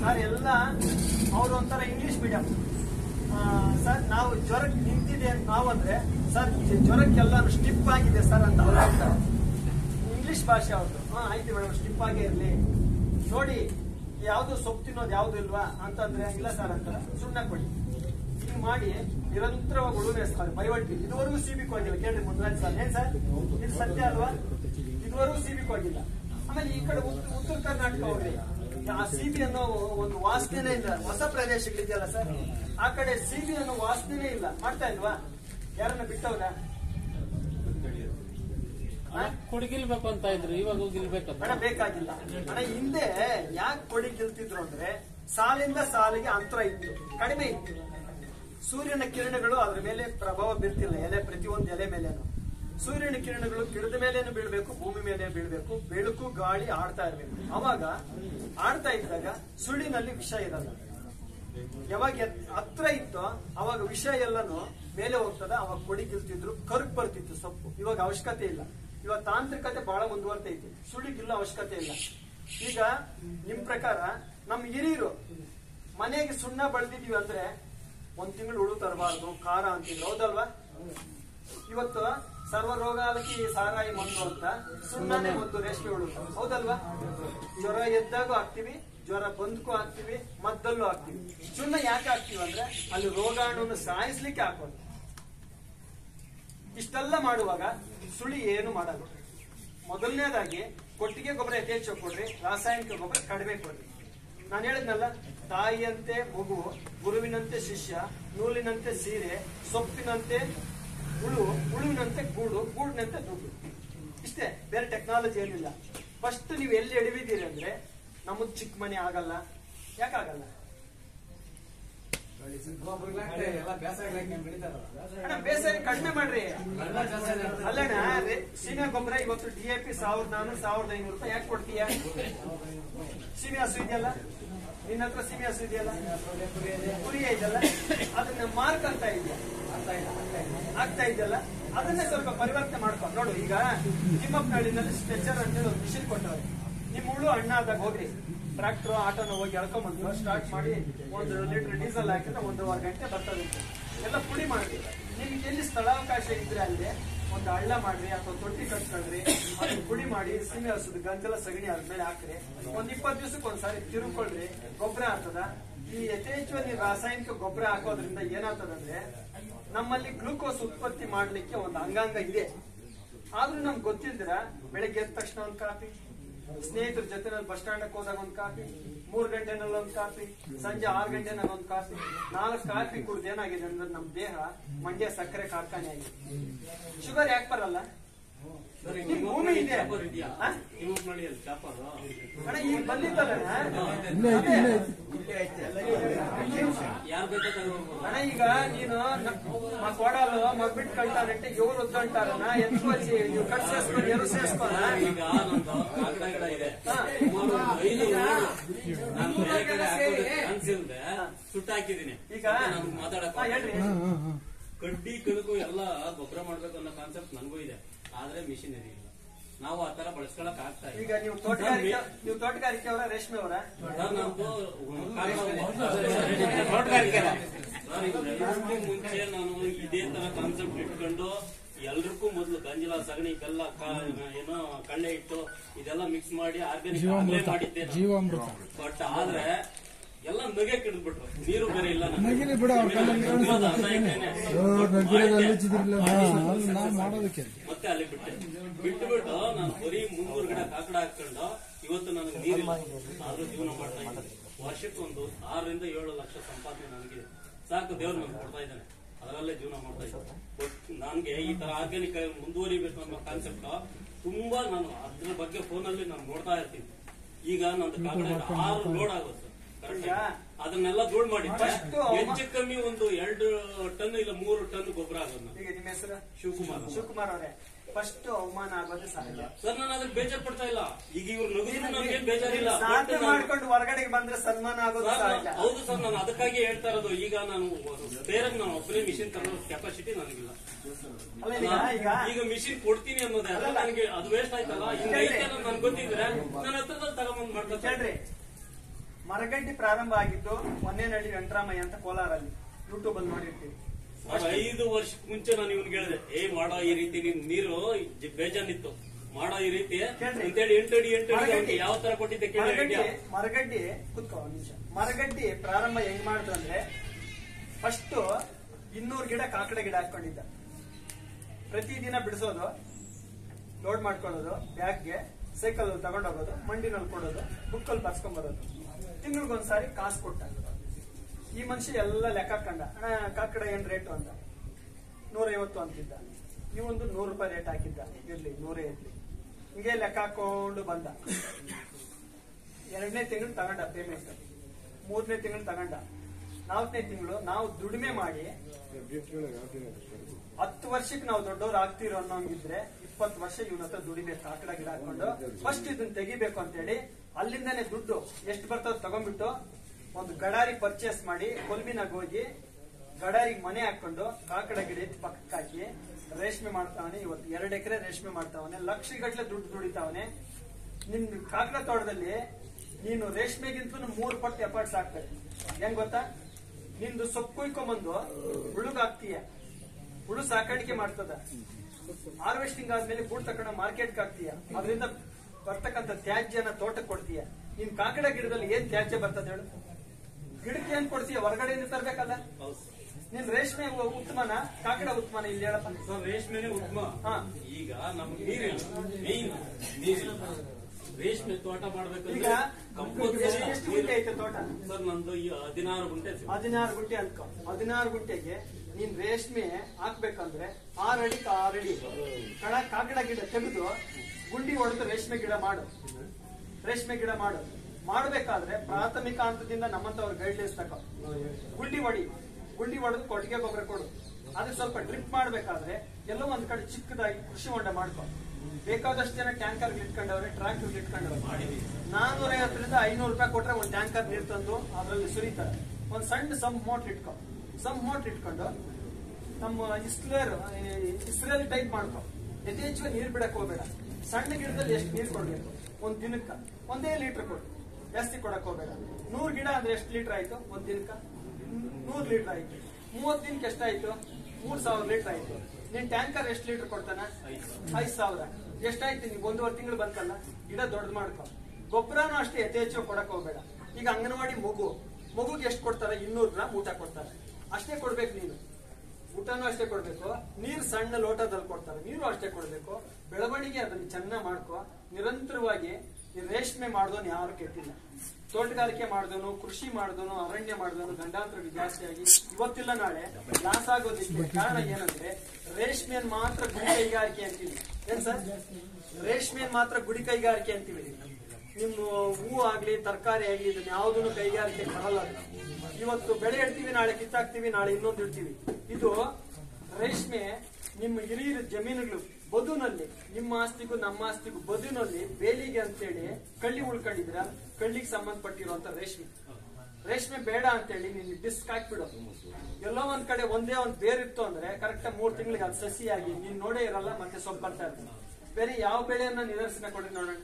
ಸರ್ ಎಲ್ಲ ಅವರು ಒಂಥರ ಇಂಗ್ಲಿಷ್ ಮೀಡಿಯಂ ಸರ್ ನಾವು ಜ್ವರಕ್ಕೆ ನಿಂತಿದೆ ಅಂತ ನಾವು ಅಂದ್ರೆ ಸರ್ ಈ ಜ್ವರಕ್ಕೆಲ್ಲ ಸ್ಟಿಪ್ ಆಗಿದೆ ಸರ್ ಅಂತ ಅವ್ರು ಹೇಳ್ತಾರೆ ಇಂಗ್ಲಿಷ್ ಭಾಷೆ ಅವ್ರದ್ದು ಹಾ ಆಯ್ತು ಮೇಡಮ್ ಸ್ಟಿಪ್ ಆಗೇ ಇರ್ಲಿ ನೋಡಿ ಯಾವ್ದು ಸೊಪ್ಪು ತಿನ್ನೋದು ಯಾವ್ದು ಇಲ್ವಾ ಅಂತಂದ್ರೆ ಇಲ್ಲ ಸರ್ ಅಂತಾರೆ ಸುಣ್ಣ ಕೊಡಿ ಹಿಂಗ್ ಮಾಡಿ ನಿರಂತರವಾಗಿ ಉಳುಮೆ ಸರ್ ಬೈವಟ್ಟಿ ಇದುವರೆಗೂ ಸಿಬಿಕ್ ಹೋಗಿಲ್ಲ ಕೇಳ್ರಿ ಮುಂದ್ರಾಜ್ ಸರ್ ಏನ್ ಸರ್ ಇದು ಸತ್ಯ ಅಲ್ವಾ ಇದುವರೆಗೂ ಸಿಬಿಕ್ ಹೋಗಿಲ್ಲ ಆಮೇಲೆ ಈ ಕಡೆ ಉತ್- ಉತ್ತರ ಕರ್ನಾಟಕ ಹೋಗ್ರಿ ಆ ಸಿಬಿ ಅನ್ನೋ ಒಂದು ವಾಸನೆನೇ ಇಲ್ಲ ಹೊಸ ಪ್ರದೇಶಗಳಿದೆಯಲ್ಲ ಸರ್ ಆ ಕಡೆ ಸಿಬಿ ಅನ್ನೋ ವಾಸನೆನೇ ಇಲ್ಲ ಮಾಡ್ತಾ ಇಲ್ವಾ ಯಾರನ್ನ ಬಿಟ್ಟವ್ರ ಕುಡಿಗಿಲ್ಬೇಕು ಅಂತ ಇದ್ರು ಇವಾಗ ಹೋಗಿಲ್ಬೇಕಂತ ಹಣ ಬೇಕಾಗಿಲ್ಲ ಹಣ ಹಿಂದೆ ಯಾಕೆ ಕೊಡಿ ಗೆಲ್ತಿದ್ರು ಅಂದ್ರೆ ಸಾಲಿಂದ ಸಾಲಿಗೆ ಅಂತರ ಇತ್ತು ಕಡಿಮೆ ಇತ್ತು ಸೂರ್ಯನ ಕಿರಣಗಳು ಅದ್ರ ಮೇಲೆ ಪ್ರಭಾವ ಬೀರ್ತಿಲ್ಲ ಎಲೆ ಪ್ರತಿಯೊಂದು ಎಲೆ ಮೇಲೇನು ಸೂರ್ಯನ ಕಿರಣಗಳು ಗಿಡದ ಮೇಲೇನು ಬೀಳ್ಬೇಕು ಭೂಮಿ ಮೇಲೆ ಬೀಳ್ಬೇಕು ಬೆಳಕು ಗಾಳಿ ಆಡ್ತಾ ಇರ್ಬೇಕು ಅವಾಗ ಆಡ್ತಾ ಇದ್ದಾಗ ಸುಳಿನಲ್ಲಿ ವಿಷ ಇರಲ್ಲ ಯಾವಾಗ ಎತ್- ಹತ್ರ ಇತ್ತೋ ಅವಾಗ ವಿಷ ಎಲ್ಲಾನು ಮೇಲೆ ಹೋಗ್ತದ ಅವಾಗ ಕೊಡಿ ಗಿಲ್ತಿದ್ರು ಕರ್ಕ್ ಬರ್ತಿತ್ತು ಸೊಪ್ಪು ಇವಾಗ ಅವಶ್ಯಕತೆ ಇಲ್ಲ ಇವಾಗ ತಾಂತ್ರಿಕತೆ ಬಹಳ ಮುಂದುವರ್ತೈತಿ ಸುಳಿಗಿಲ್ಲ ಅವಶ್ಯಕತೆ ಇಲ್ಲ ಈಗ ನಿಮ್ ಪ್ರಕಾರ ನಮ್ ಹಿರಿಯರು ಮನೆಗೆ ಸುಣ್ಣ ಬಳದಿದೀವಿ ಅಂದ್ರೆ ಒಂದ್ ತಿಂಗಳು ಉಳು ತರಬಾರ್ದು ಖಾರ ಅಂತಿದ್ರು ಹೌದಲ್ವಾ ಇವತ್ತು ಸರ್ವ ರೋಗಾಲಕಿ ಸಾರಾಯಿ ಮಂದು ಅಂತ ಸುಮ್ಮನೆ ಒಂದು ರೇಷ್ಮೆ ಹುಳು ಹೌದಲ್ವಾ ಜ್ವರ ಎದ್ದಾಗ ಹಾಕ್ತಿವಿ ಜ್ವರ ಬಂದಕ್ಕೂ ಹಾಕ್ತಿವಿ ಮದ್ದಲ್ಲೂ ಹಾಕ್ತಿವಿ ಸುಣ್ಣ ಯಾಕೆ ಹಾಕ್ತಿವಿ ಅಂದ್ರೆ ಅಲ್ಲಿ ರೋಗಾಣುವನ್ನು ಸಾಯಿಸ್ಲಿಕ್ಕೆ ಹಾಕೋದು ಇಷ್ಟೆಲ್ಲ ಮಾಡುವಾಗ ಸುಳಿ ಏನು ಮಾಡಲ್ಲ ಮೊದಲನೇದಾಗಿ ಕೊಟ್ಟಿಗೆ ಗೊಬ್ಬರ ಯಥೇಚ್ಛ ಕೊಡ್ರಿ ರಾಸಾಯನಿಕ ಗೊಬ್ಬರ ಕಡಿಮೆ ಕೊಡ್ರಿ ನಾನು ಹೇಳಿದ್ನಲ್ಲ ತಾಯಿಯಂತೆ ಮಗು ಗುರುವಿನಂತೆ ಶಿಷ್ಯ ನೂಲಿನಂತೆ ಸೀರೆ ಸೊಪ್ಪಿನಂತೆ ಹುಳು ಹುಳುವಿನಂತೆ ಗೂಡು ಗೂಡಿನಂತೆ ದುಡ್ಡು ಇಷ್ಟೇ ಬೇರೆ ಟೆಕ್ನಾಲಜಿ ಏನಿಲ್ಲ ಫಸ್ಟ್ ನೀವು ಎಲ್ಲಿ ಎಡವಿದ್ದೀರಿ ಅಂದ್ರೆ ನಮ್ಮದು ಚಿಕ್ಕ ಮನೆ ಆಗಲ್ಲ ಯಾಕಾಗಲ್ಲ ಅಣ್ಣ ಬೇಸಾಯ ಕಡಿಮೆ ಮಾಡ್ರಿ ಅಲ್ಲಣ್ಣ ರೇ- ಸೀಮೆ ಗೊಬ್ಬರ ಇವತ್ತು ಡಿ ಎ ಪಿ ಸಾವಿರದ ನಾನೂರು ಸಾವಿರದ ಐನೂರು ರೂಪಾಯಿ ಯಾಕೆ ಕೊಡ್ತೀಯ ಸೀಮೆ ಹಸು ಇದೆಯಲ್ಲ ನಿನ್ನ ಹತ್ರ ಸೀಮೆ ಹಸು ಇದೆಯಲ್ಲ ಕುರಿ ಇದೆಯಲ್ಲ ಅದನ್ನ ಮಾರ್ಕ್ ಅಂತ ಇದೆಯಾ ಆಗ್ತಾ ಇದೆಯಲ್ಲ ಅದನ್ನೇ ಸ್ವಲ್ಪ ಪರಿವರ್ತನೆ ಮಾಡ್ಕೊ ನೋಡು ಈಗ ತಿಮ್ಮಪ್ಪನಹಳ್ಳಿನಲ್ಲಿ ಸ್ಟ್ರೆಚರ್ ಅಂತ ಹೇಳಿ ಒಂದು ಮಿಷಿನ್ ಕೊಟ್ಟವ್ರೆ ನಿಮ್ ಹುಳು ಅಣ್ಣ ಆದಾಗ ಹೋಗ್ರಿ ಟ್ರಾಕ್ಟರ್ ಆಟೋನ ಹೋಗಿ ಎಳ್ಕೊಂಬಂದು ಸ್ಟಾರ್ಟ್ ಮಾಡಿ ಒಂದು ಲೀಟರ್ ಡೀಸೆಲ್ ಹಾಕಿದ್ರೆ ಒಂದೂವರೆ ಗಂಟೆ ಬರ್ತದೆ ಎಲ್ಲ ಪುಡಿ ಮಾಡಿ ನಿಮ್ಗೆ ಎಲ್ಲಿ ಸ್ಥಳಾವಕಾಶ ಇದ್ರೆ ಅಲ್ಲಿ ಒಂದು ಹಳ್ಳ ಮಾಡ್ರಿ ಅಥವಾ ತೊಟ್ಟಿ ಕಟ್ಕೊಳ್ರಿ ಅದನ್ನ ಪುಡಿ ಮಾಡಿ ಸೀಮೆ ಹಸುದು ಗಂಜಲ ಸಗಣಿ ಆದ್ಮೇಲೆ ಹಾಕ್ರಿ ಒಂದ್ ಇಪ್ಪತ್ತು ದಿವಸಕ್ಕೆ ಒಂದ್ಸಾರಿ ತಿರುಕೊಳ್ರಿ ಗೊಬ್ಬರ ಆಗ್ತದ ಈ ಯಥೇಚ್ಛವಾಗಿ ನೀವು ರಾಸಾಯನಿಕ ಗೊಬ್ಬರ ಹಾಕೋದ್ರಿಂದ ಏನಾಗ್ತದಂದ್ರೆ ನಮ್ಮಲ್ಲಿ ಗ್ಲೂಕೋಸ್ ಉತ್ಪತ್ತಿ ಮಾಡ್ಲಿಕ್ಕೆ ಒಂದು ಅಂಗಾಂಗ ಇದೆ ಆದ್ರೂ ನಮ್ಗೆ ಗೊತ್ತಿಲ್ದಿರ ಬೆಳಗ್ಗೆ ಎದ್ದ ತಕ್ಷಣ ಒಂದು ಕಾಫಿ ಸ್ನೇಹಿತರ ಜೊತೆ ಬಸ್ ಸ್ಟ್ಯಾಂಡ್ ಹೋದಾಗ ಒಂದು ಕಾಫಿ ಮೂರ್ ಗಂಟೆನಲ್ಲಿ ಒಂದು ಕಾಫಿ ಸಂಜೆ ಆರು ಗಂಟೆನಲ್ಲಿ ಒಂದು ಕಾಫಿ ನಾಲ್ಕು ಕಾಫಿ ಕುಡ್ದು ಏನಾಗಿದೆ ಅಂದ್ರೆ ನಮ್ ದೇಹ ಮಂಡ್ಯ ಸಕ್ಕರೆ ಕಾರ್ಖಾನೆ ಆಗಿದೆ ಶುಗರ್ ಯಾಕೆ ಬರಲ್ಲ ನಿಮ್ ಭೂಮಿ ಇದೆ ಆ? ತಿಮ್ಮಪ್ಪನಹಳ್ಳಿಯಲ್ಲಿ ಚಾಪರ್ ಅಣ್ಣ ಈಗ ಬಂದಿದ್ದಲ್ಲ ಇಲ್ಲೇ ಐತಿ ಇಲ್ಲೇ ಐತಿ ಯಾರು ಬೇಕಾದ್ರೆ ಹೋಗ್ಬೋದು. ಅಣ್ಣ ಈಗ ನೀನು ನ- మా కోడలు మాకు బిడ్డ కట్టాలంటే ఎవరు వద్దంటారన్నా ఎందుకు వచ్చి నువ్వు కట్ చేసుకొని ఎరువు చేసుకోనా ಈಗ ನಂದು ಕಾಕಡ ಗಿಡ ಇದೆ ಸುಮಾರು ಒಂದು ಐದು ಊರು. ನಾನು ಬೇರೆ ಕಡೆ ಹಾಕೋದಕ್ಕೆ ಅನ್ಸಿಲ್ದೆ ಸುಟ್ಟಾಕಿದೀನಿ ಈಗ ನಾನು ಮಾತಾಡಕ್ ಹಾ, ಹೇಳ್ರಿ ಕಡ್ಡಿ ಕಣಕು ಎಲ್ಲ ಗೊಬ್ಬರ ಮಾಡ್ಬೇಕು ಅನ್ನೋ ಕಾನ್ಸೆಪ್ಟ್ ನನಗೂ ಇದೆ ಆದ್ರೆ ಮಿಷಿನ್ ಇಲ್ಲ ನಾವು ಆ ತರ ಬಳಸ್ಕೊಳಕ್ ಆಗ್ತಾ ಈಗ ಇಲ್ಲ ನೀವು ತೋಟಗಾರಿಕೆ ನೀವು ತೋಟಗಾರಿಕೆ ಅವರ ರೇಷ್ಮೆ ಅವರ ಸರ್, ನಮ್ದು ತೋಟಗಾರಿಕೆ ಎಲ್ಲರಿಗೂ ಮುಂಚೆ ನಾನು ಇದೇ ತರ ಕಾನ್ಸೆಪ್ಟ್ ಇಟ್ಕೊಂಡು ಎಲ್ರಿಗೂ ಮೊದಲು ಗಂಜಲ ಸಗಣಿ ಬೆಲ್ಲ ಕಾ- ಏನೋ ಕಳ್ಳೆ ಇಟ್ಟು ಇದೆಲ್ಲ ಮಿಕ್ಸ್ ಮಾಡಿ ಆರ್ಗ್ಯಾನಿಕ್ ಮಾಡಿದ್ದೆ ನಾನು. ಜೀವಾಮೃತ ಬಟ್ ಆದ್ರೆ ಎಲ್ಲ ನಗೆ ಕಿಡಿದ್ಬಿಟ್ರು ನೀರು ಬೇರೆ ಇಲ್ಲ ನನಗೆ. ನಗಿಲಿ ಬಿಡು ಅವ್ರ ಕಣ್ಣಲ್ಲಿ ಇರೋದು ಕಾಣಿಸಲ್ಲ ಅರ್ಧ ಎಕ್ರೆನೆ. ನಗಿರೋದಲ್ಲಿ ಹಚ್ಚಿದ್ರಿಲ್ಲ ಅಲ್ಲಿ ನಾವು ಮಾಡೋದಕ್ಕೆ ಮತ್ತೆ ಅಲ್ಲಿ ಬಿಟ್ಟೆ ಬಿಟ್ಟು ಬಿಟ್ಟು ನಾನು ಬರೀ ಮುನ್ನೂರು ಗಿಡ ಕಾಕಡ ಹಾಕೊಂಡು ಇವತ್ತು ನನಗೆ ನೀರಿಲ್ಲ ಆದ್ರೂ ಜೀವನ ಮಾಡ್ತಾ ಇದ್ದೀನಿ ವರ್ಷಕ್ಕೆ ಒಂದು ಆರರಿಂದ ಏಳು ಲಕ್ಷ ಸಂಪಾದನೆ ನನಗಿದೆ ಸಾಕು ದೇವ್ರು ನನ್ಗೆ ಕೊಡ್ತಾ ಇದ್ದಾನೆ ಅದರಲ್ಲೇ ಜೀವನ ಮಾಡ್ತಾ ಇದ್ದೀನಿ ಬಟ್ ನನಗೆ ಈ ತರ ಆರ್ಗ್ಯಾನಿಕ್ ಮುಂದುವರಿಬೇಕು ಅನ್ನೋ ಕಾನ್ಸೆಪ್ಟ್ ತುಂಬಾ ನಾನು ಅದ್ರ ಬಗ್ಗೆ ಫೋನಲ್ಲಿ ನಾನು ನೋಡ್ತಾ ಇರ್ತೀನಿ ಈಗ ನಂದು ಕಾಕಡ ಆರು ಲೋಡ್ ಆಗುತ್ತೆ ಕರೆಕ್ಟ್ ಅದನ್ನೆಲ್ಲ ಧೂಳ್ ಮಾಡಿ First ಅವ- ಹೆಚ್ಚು ಕಮ್ಮಿ ಒಂದು ಎರಡು ಟನ್ ಇಲ್ಲ ಮೂರು ಟನ್ ಗೊಬ್ಬರ ಆಗೋದು ಈಗ ನಿಮ್ಮ ಹೆಸರು ಶಿವಕುಮಾರ್ ಶಿವಕುಮಾರ್ ಅವರೇ ಫಸ್ಟ್ ಅವಮಾನ ಆಗೋದು ಸಹಜ ಸರ್ ನಾನು ಅದ್ರ ಬೇಜಾರ್ ಪಡ್ತಾ ಇಲ್ಲ ಈಗ ಇವ್ರು ನಗುದ್ರು ನಮ್ಗೇನ್ ಬೇಜಾರಿಲ್ಲ ನೀವು ಸಾಧನೆ But ನಾನು- ಮಾಡ್ಕೊಂಡು ಹೊರಗಡೆಗೆ ಬಂದ್ರೆ ಸನ್ಮಾನ ಆಗೋದು ಸರ್, ಸಹಜ ನಾನು- ಹೌದು ಸರ್ ನಾನು ಅದಕ್ಕಾಗಿ ಹೇಳ್ತಾ ಇರೋದು ಈಗ ನಾನು ಬೇರೆ ನಾನು ಒಬ್ಬನೇ ಮಿಷಿನ್ ತಗೊಳ್ಳೋ ಕೆಪಾಸಿಟಿ ನನಗಿಲ್ಲ ಅಲ್ಲ ಈಗ ಈಗ ಈಗ ಮಿಷಿನ್ ಕೊಡ್ತೀನಿ ಅನ್ನೋದೇ ಅಲ್ಲ ನನಗೆ ಅದು ವೇಸ್ಟ್ ಆಯ್ತಲ್ಲ ಹಿಂಗ ಐತೆ ಅನ್ನೋದು ನನ್ಗೆ ಗೊತ್ತಿದ್ರೆ ನನ್ನ ಹತ್ರದಲ್ಲಿ ತಗೊಂಬಂದ್ ಮಾಡ್ಕೊತೀನಿ ಕೇಳ್ರಿ ಮರಗಡ್ಡಿ ಪ್ರಾರಂಭ ಆಗಿದ್ದು ಒಂದೇನಹಳ್ಳಿ ವೆಂಕಟರಾಮಯ್ಯ ಅಂತ ಕೋಲಾರಲ್ಲಿ ಯೂಟ್ಯೂಬ್ ಅಲ್ಲಿ ನೋಡಿರ್ತೀವಿ ನಾನು ಐದು ವರ್ಷಕ್ಕೆ ಮುಂಚೆ ನಾನು ಇವ್ನಿಗೆ ಹೇಳಿದೆ ಏ ಮಾಡೋ ಈ ರೀತಿ ನಿನ್ ನೀರು ಜ- ಬೇಜಾನಿತ್ತು ಮಾಡೋ ಈ ರೀತಿ ಕೇಳ್ರಿ. ಅಂತೇಳಿ ಎಂಟು ಅಡಿ ಎಂಟು ಅಡಿ ಅವ್ನಿಗೆ ಯಾವ ತರ ಕೊಟ್ಟಿದ್ದೆ ಕೇಳಿ ಮರಗಡ್ಡಿ idea. ಮರಗಡ್ಡಿ ಕುತ್ಕೋ ಒಂದ್ ನಿಮಿಷ ಮರಗಡ್ಡಿ ಪ್ರಾರಂಭ ಹೆಂಗ್ ಮಾಡಿದ್ರು ಅಂದ್ರೆ ಫಸ್ಟ್ ಇನ್ನೂರು ಗಿಡ ಕಾಕಡ ಗಿಡ ಹಾಕೊಂಡಿದ್ದ ಪ್ರತಿದಿನ ಬಿಡಿಸೋದು ಲೋಡ್ ಮಾಡ್ಕೊಳ್ಳೋದು ಬ್ಯಾಗ್ಗೆ ಸೈಕಲ್ ತಗೊಂಡೋಗೋದು ಮಂಡಿನಲ್ಲಿ ಕೊಡೋದು ಬುಕ್ಕಲ್ಲಿ ಬರ್ಸ್ಕೊಂಬರೋದು ತಿಂಗಳಿಗೊಂದ್ಸಾರಿ ಕಾಸು ಕೊಟ್ಟ ಈ ಮನುಷ್ಯ ಎಲ್ಲ ಲೆಕ್ಕ ಹಾಕೊಂಡ ಅಣ್ಣ ಕಾಕಡ ಏನ್ ರೇಟು ಅಂತ ನೂರೈವತ್ತು ಅಂತಿದ್ದ ಇವೊಂದು ನೂರು ರೂಪಾಯಿ ರೇಟ್ ಹಾಕಿದ್ದ ಇರ್ಲಿ ನೂರೇ ಇರ್ಲಿ ಹಿಂಗೆ ಲೆಕ್ಕ ಹಾಕೊಂಡು ಬಂದ ಎರಡನೇ ತಿಂಗಳು ತಗೊಂಡ ಪೇಮೆಂಟ್ ಮೂರನೇ ತಿಂಗಳು ತಗೊಂಡ ನಾಲ್ಕನೇ ತಿಂಗಳು ನಾವು ದುಡಿಮೆ ಮಾಡಿ ಹತ್ತು ವರ್ಷಕ್ಕೆ ನಾವು ದೊಡ್ಡವ್ರು ಆಗ್ತಿರೋ ಅನ್ನೋಂಗಿದ್ರೆ ಇಪ್ಪತ್ತು ವರ್ಷ ಇವನ ಹತ್ರ ದುಡಿಬೇಕು ಕಾಕಡ ಗಿಡ ಹಾಕೊಂಡು ಫಸ್ಟ್ ಇದನ್ನ ತೆಗಿಬೇಕು ಅಂತ ಹೇಳಿ ಅಲ್ಲಿಂದಾನೆ ದುಡ್ಡು ಎಷ್ಟು ಬರ್ತದ ತಗೊಂಡ್ಬಿಟ್ಟು ಒಂದು ಗಡಾರಿ ಪರ್ಚೇಸ್ ಮಾಡಿ ಕೊಲ್ಬಿನಾಗ ಹೋಗಿ ಗಡಾರಿಗೆ ಮನೆ ಹಾಕೊಂಡು ಕಾಕಡ ಗಿಡ ಎತ್ತಿ ಪಕ್ಕಕ್ಕೆ ಹಾಕಿ ರೇಷ್ಮೆ ಮಾಡ್ತಾವನೆ ಇವತ್ತು ಎರಡು ಎಕರೆ ರೇಷ್ಮೆ ಮಾಡ್ತಾವನೆ ಲಕ್ಷ ಗಟ್ಲೆ ದುಡ್ಡು ದುಡಿತಾವನೆ ನಿನ್ ಕಾಕಡ ತೋಟದಲ್ಲಿ ನೀನು ರೇಷ್ಮೆಗಿಂತಲೂ ಮೂರು ಪಟ್ಟು ಎಫರ್ಟ್ಸ್ ಹಾಕ್ಬೇಕು ಹೆಂಗ್ ಗೊತ್ತಾ ನಿಂದು ಸೊಪ್ಪು ಕುಯ್ಕೊಂಬಂದು ಹುಳುಗ್ ಹಾಕ್ತೀಯ ಹುಳು ಸಾಕಾಣಿಕೆ ಮಾಡ್ತದ ಹಾರ್ವೆಸ್ಟಿಂಗ್ ಆದ್ಮೇಲೆ ಗೂಡ್ ತಕೊಂಡ ಮಾರ್ಕೆಟ್ಗೆ ಹಾಕ್ತೀಯ ಅದರಿಂದ ಬರ್ತಕ್ಕಂಥ ತ್ಯಾಜ್ಯನ ತೋಟಕ್ಕೆ ಕೊಡ್ತೀಯ ನಿನ್ ಕಾಕಡ ಗಿಡದಲ್ಲಿ ಏನ್ ತ್ಯಾಜ್ಯ ಬರ್ತದೆ ಹೇಳು ಗಿಡಕ್ಕೆ ಏನ್ ಕೊಡ್ತೀಯ ಹೊರಗಡೆಯಿಂದ ತರ್ಬೇಕಲ್ಲ ಹೌದು. ನಿನ್ ರೇಷ್ಮೆ ಉತ್ತಮನ ಕಾಕಡ ಉತ್ತಮನ ಇಲ್ಲಿ ಹೇಳಪ್ಪ ಸರ್ ರೇಷ್ಮೆನೆ ಉತ್ತಮ ಹಾ. ಈಗ ನಮ್ಗೆ ನೀರಿಲ್ಲ ಮೇನ್ ನೀರಿಲ್ಲ ರೇಷ್ಮೆ ತೋಟ ಈಗ ಮಾಡ್ಬೇಕಂದ್ರೆ ಎಷ್ಟು ಕಂಪಲ್ಸರಿ ಎಷ್ಟು ಗುಂಟೆ ಐತೆ ತೋಟ ಸರ್ ನಂದು ಈ ಹದಿನಾರು ಗುಂಟೆ ಇದೆ. ಹದಿನಾರು ಗುಂಟೆ ಅನ್ಕೋ ಹದಿನಾರು ಗುಂಟೆಗೆ ನೀನ್ ರೇಷ್ಮೆ ಹಾಕ್ಬೇಕಂದ್ರೆ ಆರ್ ಅಡಿಗೆ ಆರ್ ಅಡಿ ಕಡ ಕಾಕಡ ಗಿಡ ತೆಗೆದು ಗುಂಡಿ ಹೊಡೆದು ರೇಷ್ಮೆ ಗಿಡ ಮಾಡು ರೇಷ್ಮೆ ಗಿಡ ಮಾಡು ಮಾಡ್ಬೇಕಾದ್ರೆ ಪ್ರಾಥಮಿಕ ಹಂತದಿಂದ ನಮ್ಮಂತವ್ರ ಗೈಡ್ಲೈನ್ಸ್ ತಕೋ ಗುಂಡಿ ಹೊಡಿ ಗುಂಡಿ ಹೊಡೆದು ಕೊಟ್ಟಿಗೆ ಗೊಬ್ಬರ ಕೊಡು ಅದು ಸ್ವಲ್ಪ ಡ್ರಿಪ್ ಮಾಡ್ಬೇಕಾದ್ರೆ ಎಲ್ಲೋ ಒಂದ್ ಕಡೆ ಚಿಕ್ಕದಾಗಿ ಕೃಷಿ ಹೊಂಡ ಮಾಡ್ಕೊ ಬೇಕಾದಷ್ಟು ಜನ ಟ್ಯಾಂಕರ್ ಇಟ್ಕೊಂಡವ್ರೆ ಟ್ರಾಕ್ಟರ್ ಇಟ್ಕೊಂಡವ್ರೆ ನಾನೂರ ಐವತ್ತರಿಂದ ಐನೂರು ರೂಪಾಯಿ ಕೊಟ್ರೆ ಒಂದ್ ಟ್ಯಾಂಕರ್ ನೀರ್ ತಂದು ಅದ್ರಲ್ಲಿ ಸುರಿತಾರೆ ಒಂದ್ ಸಣ್ಣ ಸಮ್ ಮೋಟ್ರ್ ಇಟ್ಕೊ ಸಮ್ ಮೋಟ್ರ್ ಇಟ್ಕೊಂಡು ನಮ್ಮ ಇಸ್ಲೇರ್ ಇಸ್ರೇಲ್ ಟೈಪ್ ಮಾಡ್ಕೊ ಯಥೇಚ್ಛವಾಗಿ ನೀರ್ ಬಿಡಕ್ ಹೋಗ್ಬೇಡ ಸಣ್ಣ ಗಿಡದಲ್ಲಿ ಎಷ್ಟು ನೀರ್ ಕೊಡ್ಬೇಕು ಒಂದ್ ದಿನಕ್ಕ ಒಂದೇ ಲೀಟರ್ ಕೊಡು ಜಾಸ್ತಿ ಕೊಡಕ್ ಹೋಗ್ಬೇಡ ನೂರ್ ಗಿಡ ಅಂದ್ರೆ ಎಷ್ಟು ಲೀಟರ್ ಆಯ್ತು ಒಂದ್ ದಿನಕ್ಕ ನೂರ್ ಲೀಟರ್ ಆಯ್ತು ಮೂವತ್ ದಿನಕ್ಕೆ ಎಷ್ಟಾಯ್ತು ಮೂರ್ ಸಾವಿರ ಲೀಟರ್ ಆಯ್ತು ನಿನ್ ಟ್ಯಾಂಕರ್ ಎಷ್ಟು ಲೀಟರ್ ಕೊಡ್ತಾನ ಐದ್ ಸಾವಿರ ಎಷ್ಟಾಯ್ತು ನೀವು ಒಂದೂವರೆ ತಿಂಗಳು ಬಂತಲ್ಲ ಗಿಡ ದೊಡ್ಡದು ಮಾಡ್ಕೊ ಗೊಬ್ಬರನೂ ಅಷ್ಟೇ ಯಥೇಚ್ಛ ಕೊಡಕ್ ಹೋಗ್ಬೇಡ ಈಗ ಅಂಗನವಾಡಿ ಮಗು ಮಗುಗೆ ಎಷ್ಟು ಕೊಡ್ತಾರೆ ಇನ್ನೂರು ಗ್ರಾಮ್ ಊಟ ಕೊಡ್ತಾರೆ ಅಷ್ಟೇ ಕೊಡ್ಬೇಕು ನೀನು ಊಟನೂ ಅಷ್ಟೇ ಕೊಡ್ಬೇಕು ನೀರು ಸಣ್ಣ ಲೋಟದಲ್ಲಿ ಕೊಡ್ತಾರೆ ನೀರು ಅಷ್ಟೇ ಕೊಡ್ಬೇಕು ಬೆಳವಣಿಗೆ ಅದನ್ನ ಚೆನ್ನಾಗಿ ಮಾಡ್ಕೊ ನಿರಂತರವಾಗಿ ಈ ರೇಷ್ಮೆ ಮಾಡ್ದೋನು ಯಾರು ಕೆಟ್ಟಿಲ್ಲ ತೋಟಗಾರಿಕೆ ಮಾಡ್ದೋನು ಕೃಷಿ ಮಾಡ್ದೋನು ಅರಣ್ಯ ಮಾಡ್ದೋನು ಗಂಡಾಂತರ ಜಾಸ್ತಿಯಾಗಿ ಇವತ್ತಿಲ್ಲ ನಾಳೆ ಲಾಸ್ ಆಗೋದಕ್ಕೆ ಕಾರಣ ಏನಂದ್ರೆ ರೇಷ್ಮೆನ್ ಮಾತ್ರ ಗುಡಿ ಕೈಗಾರಿಕೆ ಅಂತೀವಿ ಏನ್ ಸರ್ ರೇಷ್ಮೆನ್ ಮಾತ್ರ ಗುಡಿ ಕೈಗಾರಿಕೆ ಅಂತೀವಿ ನಿಮ್ಮ ಹೂ ಆಗ್ಲಿ ತರಕಾರಿ ಆಗ್ಲಿ ಇದನ್ನ ಯಾವ್ದನ್ನು ಕೈಗಾರಿಕೆ ಬರಲ್ಲ ಅದು. ಇವತ್ತು ಬೆಳೆ ಇಡ್ತೀವಿ ನಾಳೆ ಕಿತ್ತಾಕ್ತಿವಿ ನಾಳೆ ಇನ್ನೊಂದು ಇಡ್ತೀವಿ ಇದು ರೇಷ್ಮೆ ನಿಮ್ಮ ಹಿರಿಯರ ಜಮೀನುಗಳು ಬದುನಲ್ಲಿ ನಿಮ್ಮ ಆಸ್ತಿಗೂ ನಮ್ಮ ಆಸ್ತಿಗೂ ಬದುನಲ್ಲಿ ಬೇಲಿಗೆ ಅಂತೇಳಿ ಕಳ್ಳಿ ಉಳ್ಕೊಂಡಿದ್ರ ಕಳ್ಳಿಗೆ ಸಂಬಂಧಪಟ್ಟಿರುವಂತ ರೇಷ್ಮೆ ರೇಷ್ಮೆ ಬೇಡ ಅಂತೇಳಿ ನೀನು ಡಿಸ್ಕ್ ಹಾಕ್ಬಿಡು ಎಲ್ಲೋ ಒಂದ್ ಕಡೆ ಒಂದೇ ಒಂದ್ ಬೇರಿತ್ತು ಅಂದ್ರೆ ಕರೆಕ್ಟ್ ಮೂರ್ ತಿಂಗಳಿಗೆ ಅದು ಸಸಿಯಾಗಿ ನೀನ್ ನೋಡೇ ಇರಲ್ಲ ಮತ್ತೆ ಸೊಪ್ಪು ಬರ್ತಾ ಇರ್ತದೆ ಬೇರೆ ಯಾವ ಬೆಳೆಯನ್ನ ನಿದರ್ಶನ ಕೊಡಿ ನೋಡೋಣ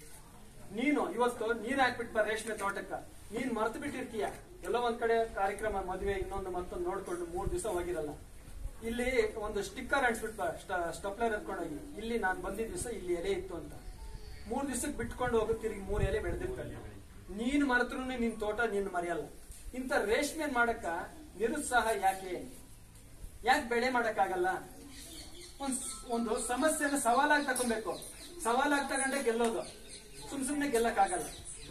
ನೀನು ಇವತ್ತು ನೀರ್ ಹಾಕ್ಬಿಟ್ ಬಾ ರೇಷ್ಮೆ ತೋಟಕ್ಕ ನೀನ್ ಮರ್ತು ಬಿಟ್ಟಿರ್ತೀಯ ಎಲ್ಲೋ ಒಂದ್ ಕಡೆ ಕಾರ್ಯಕ್ರಮ ಮದುವೆ ಇನ್ನೊಂದು ಮತ್ತೊಂದು ನೋಡ್ಕೊಂಡು ಮೂರ್ ದಿವಸ ಹೋಗಿರಲ್ಲ ಇಲ್ಲಿ ಒಂದು ಸ್ಟಿಕ್ಕರ್ ಅಂಟ್ಬಿಟ್ ಬಾ ಸ್ಟಪ್ಲರ್ ಎತ್ಕೊಂಡೋಗಿ ಇಲ್ಲಿ ನಾನ್ ಬಂದಿದ್ ದಿವಸ ಇಲ್ಲಿ ಎಲೆ ಇತ್ತು ಅಂತ ಮೂರ್ ದಿವಸಕ್ಕೆ ಬಿಟ್ಕೊಂಡು ಹೋಗಿ ತಿರುಗಿ ಮೂರ್ ಎಲೆ ಬೆಳೆದಿರ್ತಾನೆ ನೀನ್ ಮರೆತ್ರು ನಿನ್ ತೋಟ ನೀನ್ ಮರೆಯಲ್ಲ ಇಂಥ ರೇಷ್ಮೆ ಮಾಡಕ್ಕ ನಿರುತ್ಸಾಹ ಯಾಕೆ ಯಾಕೆ ಬೆಳೆ ಮಾಡಕ್ಕಾಗಲ್ಲ ಒಂದ್ ಒಂದು ಸಮಸ್ಯೆನ ಸವಾಲಾಗಿ ತಗೊಬೇಕು ಸವಾಲಾಗಿ ತಗೊಂಡೆ ಗೆಲ್ಲೋದು ಸುಮ್ ಸುಮ್ನೆ ಗೆಲ್ಲಕ್ಕಾಗಲ್ಲ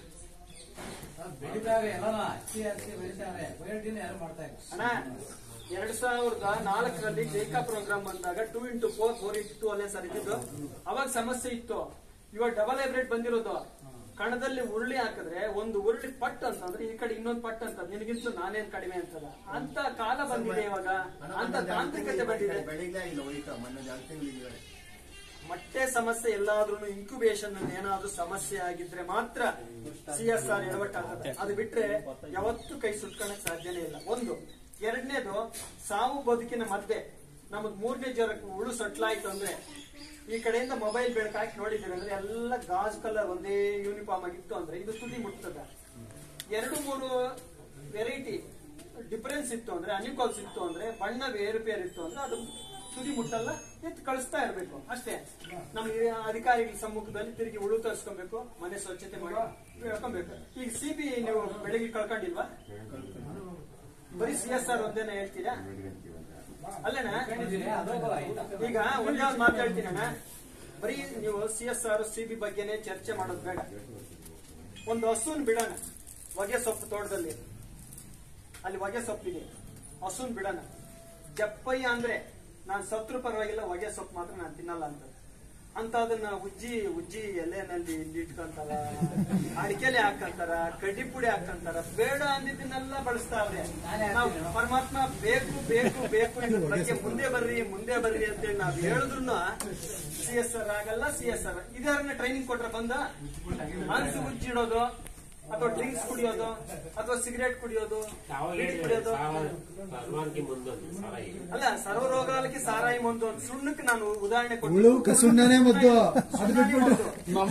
ಬೆಳಿತಾರೆ ಎಲ್ಲ ಅಕ್ಕಿ ಅಕ್ಕಿ ಬೆಳಿತಾರೆ ಬಯೋಟಿನ ಯಾರು ಮಾಡ್ತಾ ಇಲ್ಲ ಅಣ್ಣ ಎರಡ್ ಸಾವಿರದ ನಾಲ್ಕರಲ್ಲಿ ಜೈಕಾ ಪ್ರೋಗ್ರಾಮ್ ಬಂದಾಗ two into four four into two ಅಲ್ಲೇ ಸರ್ ಇದ್ದಿದ್ದು ಅವಾಗ ಸಮಸ್ಯೆ ಇತ್ತು ಇವಾಗ ಡಬಲ್ ಹೈಬ್ರಿಡ್ ಬಂದಿರೋದು ಕಣದಲ್ಲಿ ಉರುಳಿ ಹಾಕಿದ್ರೆ ಒಂದು ಉರುಳಿ ಪಟ್ ಅಂತಂದ್ರೆ ಈ ಕಡೆ ಇನ್ನೊಂದು ಪಟ್ ಅಂತ ನಿನಗಿಂತಲೂ ನಾನೇನ್ ಕಡಿಮೆ ಅಂತದ ಅಂತ ಕಾಲ ಬಂದಿದೆ ಇವಾಗ ಅಂತ ತಾಂತ್ರಿಕತೆ ಬಂದಿದೆ ಬೆಳಿಗ್ಗೆ ಇಲ್ಲ ಹೋಯ್ತಾ ಮೊನ್ನೆ ಎರಡು ತಿಂಗಳಿಗೆ ಮೊಟ್ಟೆ ಸಮಸ್ಯೆ ಎಲ್ಲಾದ್ರೂ ಇನ್ಕ್ಯುಬೇಷನ್ ಏನಾದ್ರೂ ಸಮಸ್ಯೆ ಆಗಿದ್ರೆ ಮಾತ್ರ ಸಿ ಎಸ್ ಆರ್ ಎಡವಟ್ಟಾಗುತ್ತೆ ಅದು ಬಿಟ್ರೆ ಯಾವತ್ತೂ ಕೈ ಸುಟ್ಕೊಳಕ್ ಸಾಧ್ಯನೇ ಇಲ್ಲ ಒಂದು ಎರಡನೇದು ಸಾವು ಬದುಕಿನ ಮಧ್ಯೆ ನಮಗ್ ಮೂರನೇ ಜ್ವರಕ್ಕೆ ಉಳು ಸಟ್ಲಾಯ್ತು ಅಂದ್ರೆ ಈ ಕಡೆಯಿಂದ ಮೊಬೈಲ್ ಬೆಳಕು ಹಾಕಿ ನೋಡಿದ್ದೀರಿ ಅಂದ್ರೆ ಎಲ್ಲ ಗಾಜ್ ಕಲರ್ ಒಂದೇ ಯೂನಿಫಾರ್ಮ್ ಆಗಿತ್ತು ಅಂದ್ರೆ ಇದು ತುದಿ ಮುಟ್ತದ ಎರಡು ಮೂರು ವೆರೈಟಿ ಡಿಫರೆನ್ಸ್ ಇತ್ತು ಅಂದ್ರೆ ಅನಿಕೋಲ್ಸ್ ಇತ್ತು ಅಂದ್ರೆ ಬಣ್ಣ ಏರುಪೇರು ಇತ್ತು ಅಂದ್ರೆ ಅದು ತುದಿ ಮುಟ್ಟಲ್ಲ ಎತ್ತು ಕಳಿಸ್ತಾ ಇರ್ಬೇಕು ಅಷ್ಟೇ ನಮ್ಗೆ ಅಧಿಕಾರಿಗಳ ಸಮ್ಮುಖದಲ್ಲಿ ತಿರುಗಿ ಉಳು ತರಿಸ್ಕೊಬೇಕು ಮನೆ ಸ್ವಚ್ಛತೆ ಮಾಡಿ ಹೇಳ್ಕೊಬೇಕು ಈಗ ಸಿ ಬಿ ನೀವು ಬೆಳಿಗ್ಗೆ ಕಳ್ಕೊಂಡಿಲ್ವಾ ಬರೀ ಸಿ ಎಸ್ ಆರ್ ಒಂದೇನ ಹೇಳ್ತೀರಾ ಅಲ್ಲಣ್ಣ ಈಗ ಒಂದೇ ಒಂದು ಮಾತು ಹೇಳ್ತೀನಣ್ಣ ಬರೀ ನೀವು C S R C B ಬಗ್ಗೆನೇ ಚರ್ಚೆ ಮಾಡೋದು ಬೇಡ ಒಂದು ಹಸುನ್ ಬಿಡೋಣ ಹೊಗೆ ಸೊಪ್ಪು ತೋಟದಲ್ಲಿ ಅಲ್ಲಿ ಹೊಗೆ ಸೊಪ್ಪಿದೆ ಹಸುನ್ ಬಿಡೋಣ ಜಪ್ಪಯ್ಯ ಅಂದ್ರೆ ನಾನು ಸತ್ರು ಪರವಾಗಿಲ್ಲ ಹೊಗೆ ಸೊಪ್ಪು ಮಾತ್ರ ನಾನು ತಿನ್ನಲ್ಲ ಅಂತ ಅಂತ ಅದನ್ನ ಉಜ್ಜಿ ಉಜ್ಜಿ ಎಲೆನಲ್ಲಿ ಇಲ್ಲಿ ಇಟ್ಕೊಂತಾರ ಅಡಿಕೆಲೆ ಹಾಕಂತಾರ ಕಡ್ಡಿ ಪುಡಿ ಹಾಕಂತಾರ ಬೇಡ ಅಂದಿದ್ದನ್ನೆಲ್ಲ ಬಳಸ್ತಾವ್ರೆ ನಾವು ಪರಮಾತ್ಮ ಬೇಕು ಬೇಕು ಬೇಕು ಇದ್ರ ಬಗ್ಗೆ ಮುಂದೆ ಬರ್ರಿ ಮುಂದೆ ಬರ್ರಿ ಅಂತೇಳಿ ನಾವ್ ಹೇಳಿದ್ರು ಸಿ ಎಸ್ ಆರ್ ಆಗಲ್ಲ ಸಿ ಎಸ್ ಆರ್ ಇದಾರನ್ನ ಟ್ರೈನಿಂಗ್ ಕೊಟ್ರೆ ಬಂದ ಮನ್ಸು ಉಜ್ಜಿಡೋದು ಅಥವಾ ಡ್ರಿಂಕ್ಸ್ ಕುಡಿಯೋದು ಅಥವಾ ಸಿಗರೇಟ್ ಕುಡಿಯೋದು ಬೀಡಿ ಕುಡಿಯೋದು ಸರ್ವಾಂಗಿ ಮುಂದೊಂದು ಸಾರಾಯಿ ಅಲ್ಲ ಸರ್ವರೋಗಾಲಕ್ಕೆ ಸಾರಾಯಿ ಮಂದು ಅಂತ ಸುಣ್ಣಕ್ಕೆ ನಾನು ಉದಾಹರಣೆ ಹುಳು ಕಸುಣ್ಣನೇ ಮದ್ದು ಅದು ಬಿಟ್ಬಿಟ್ಟು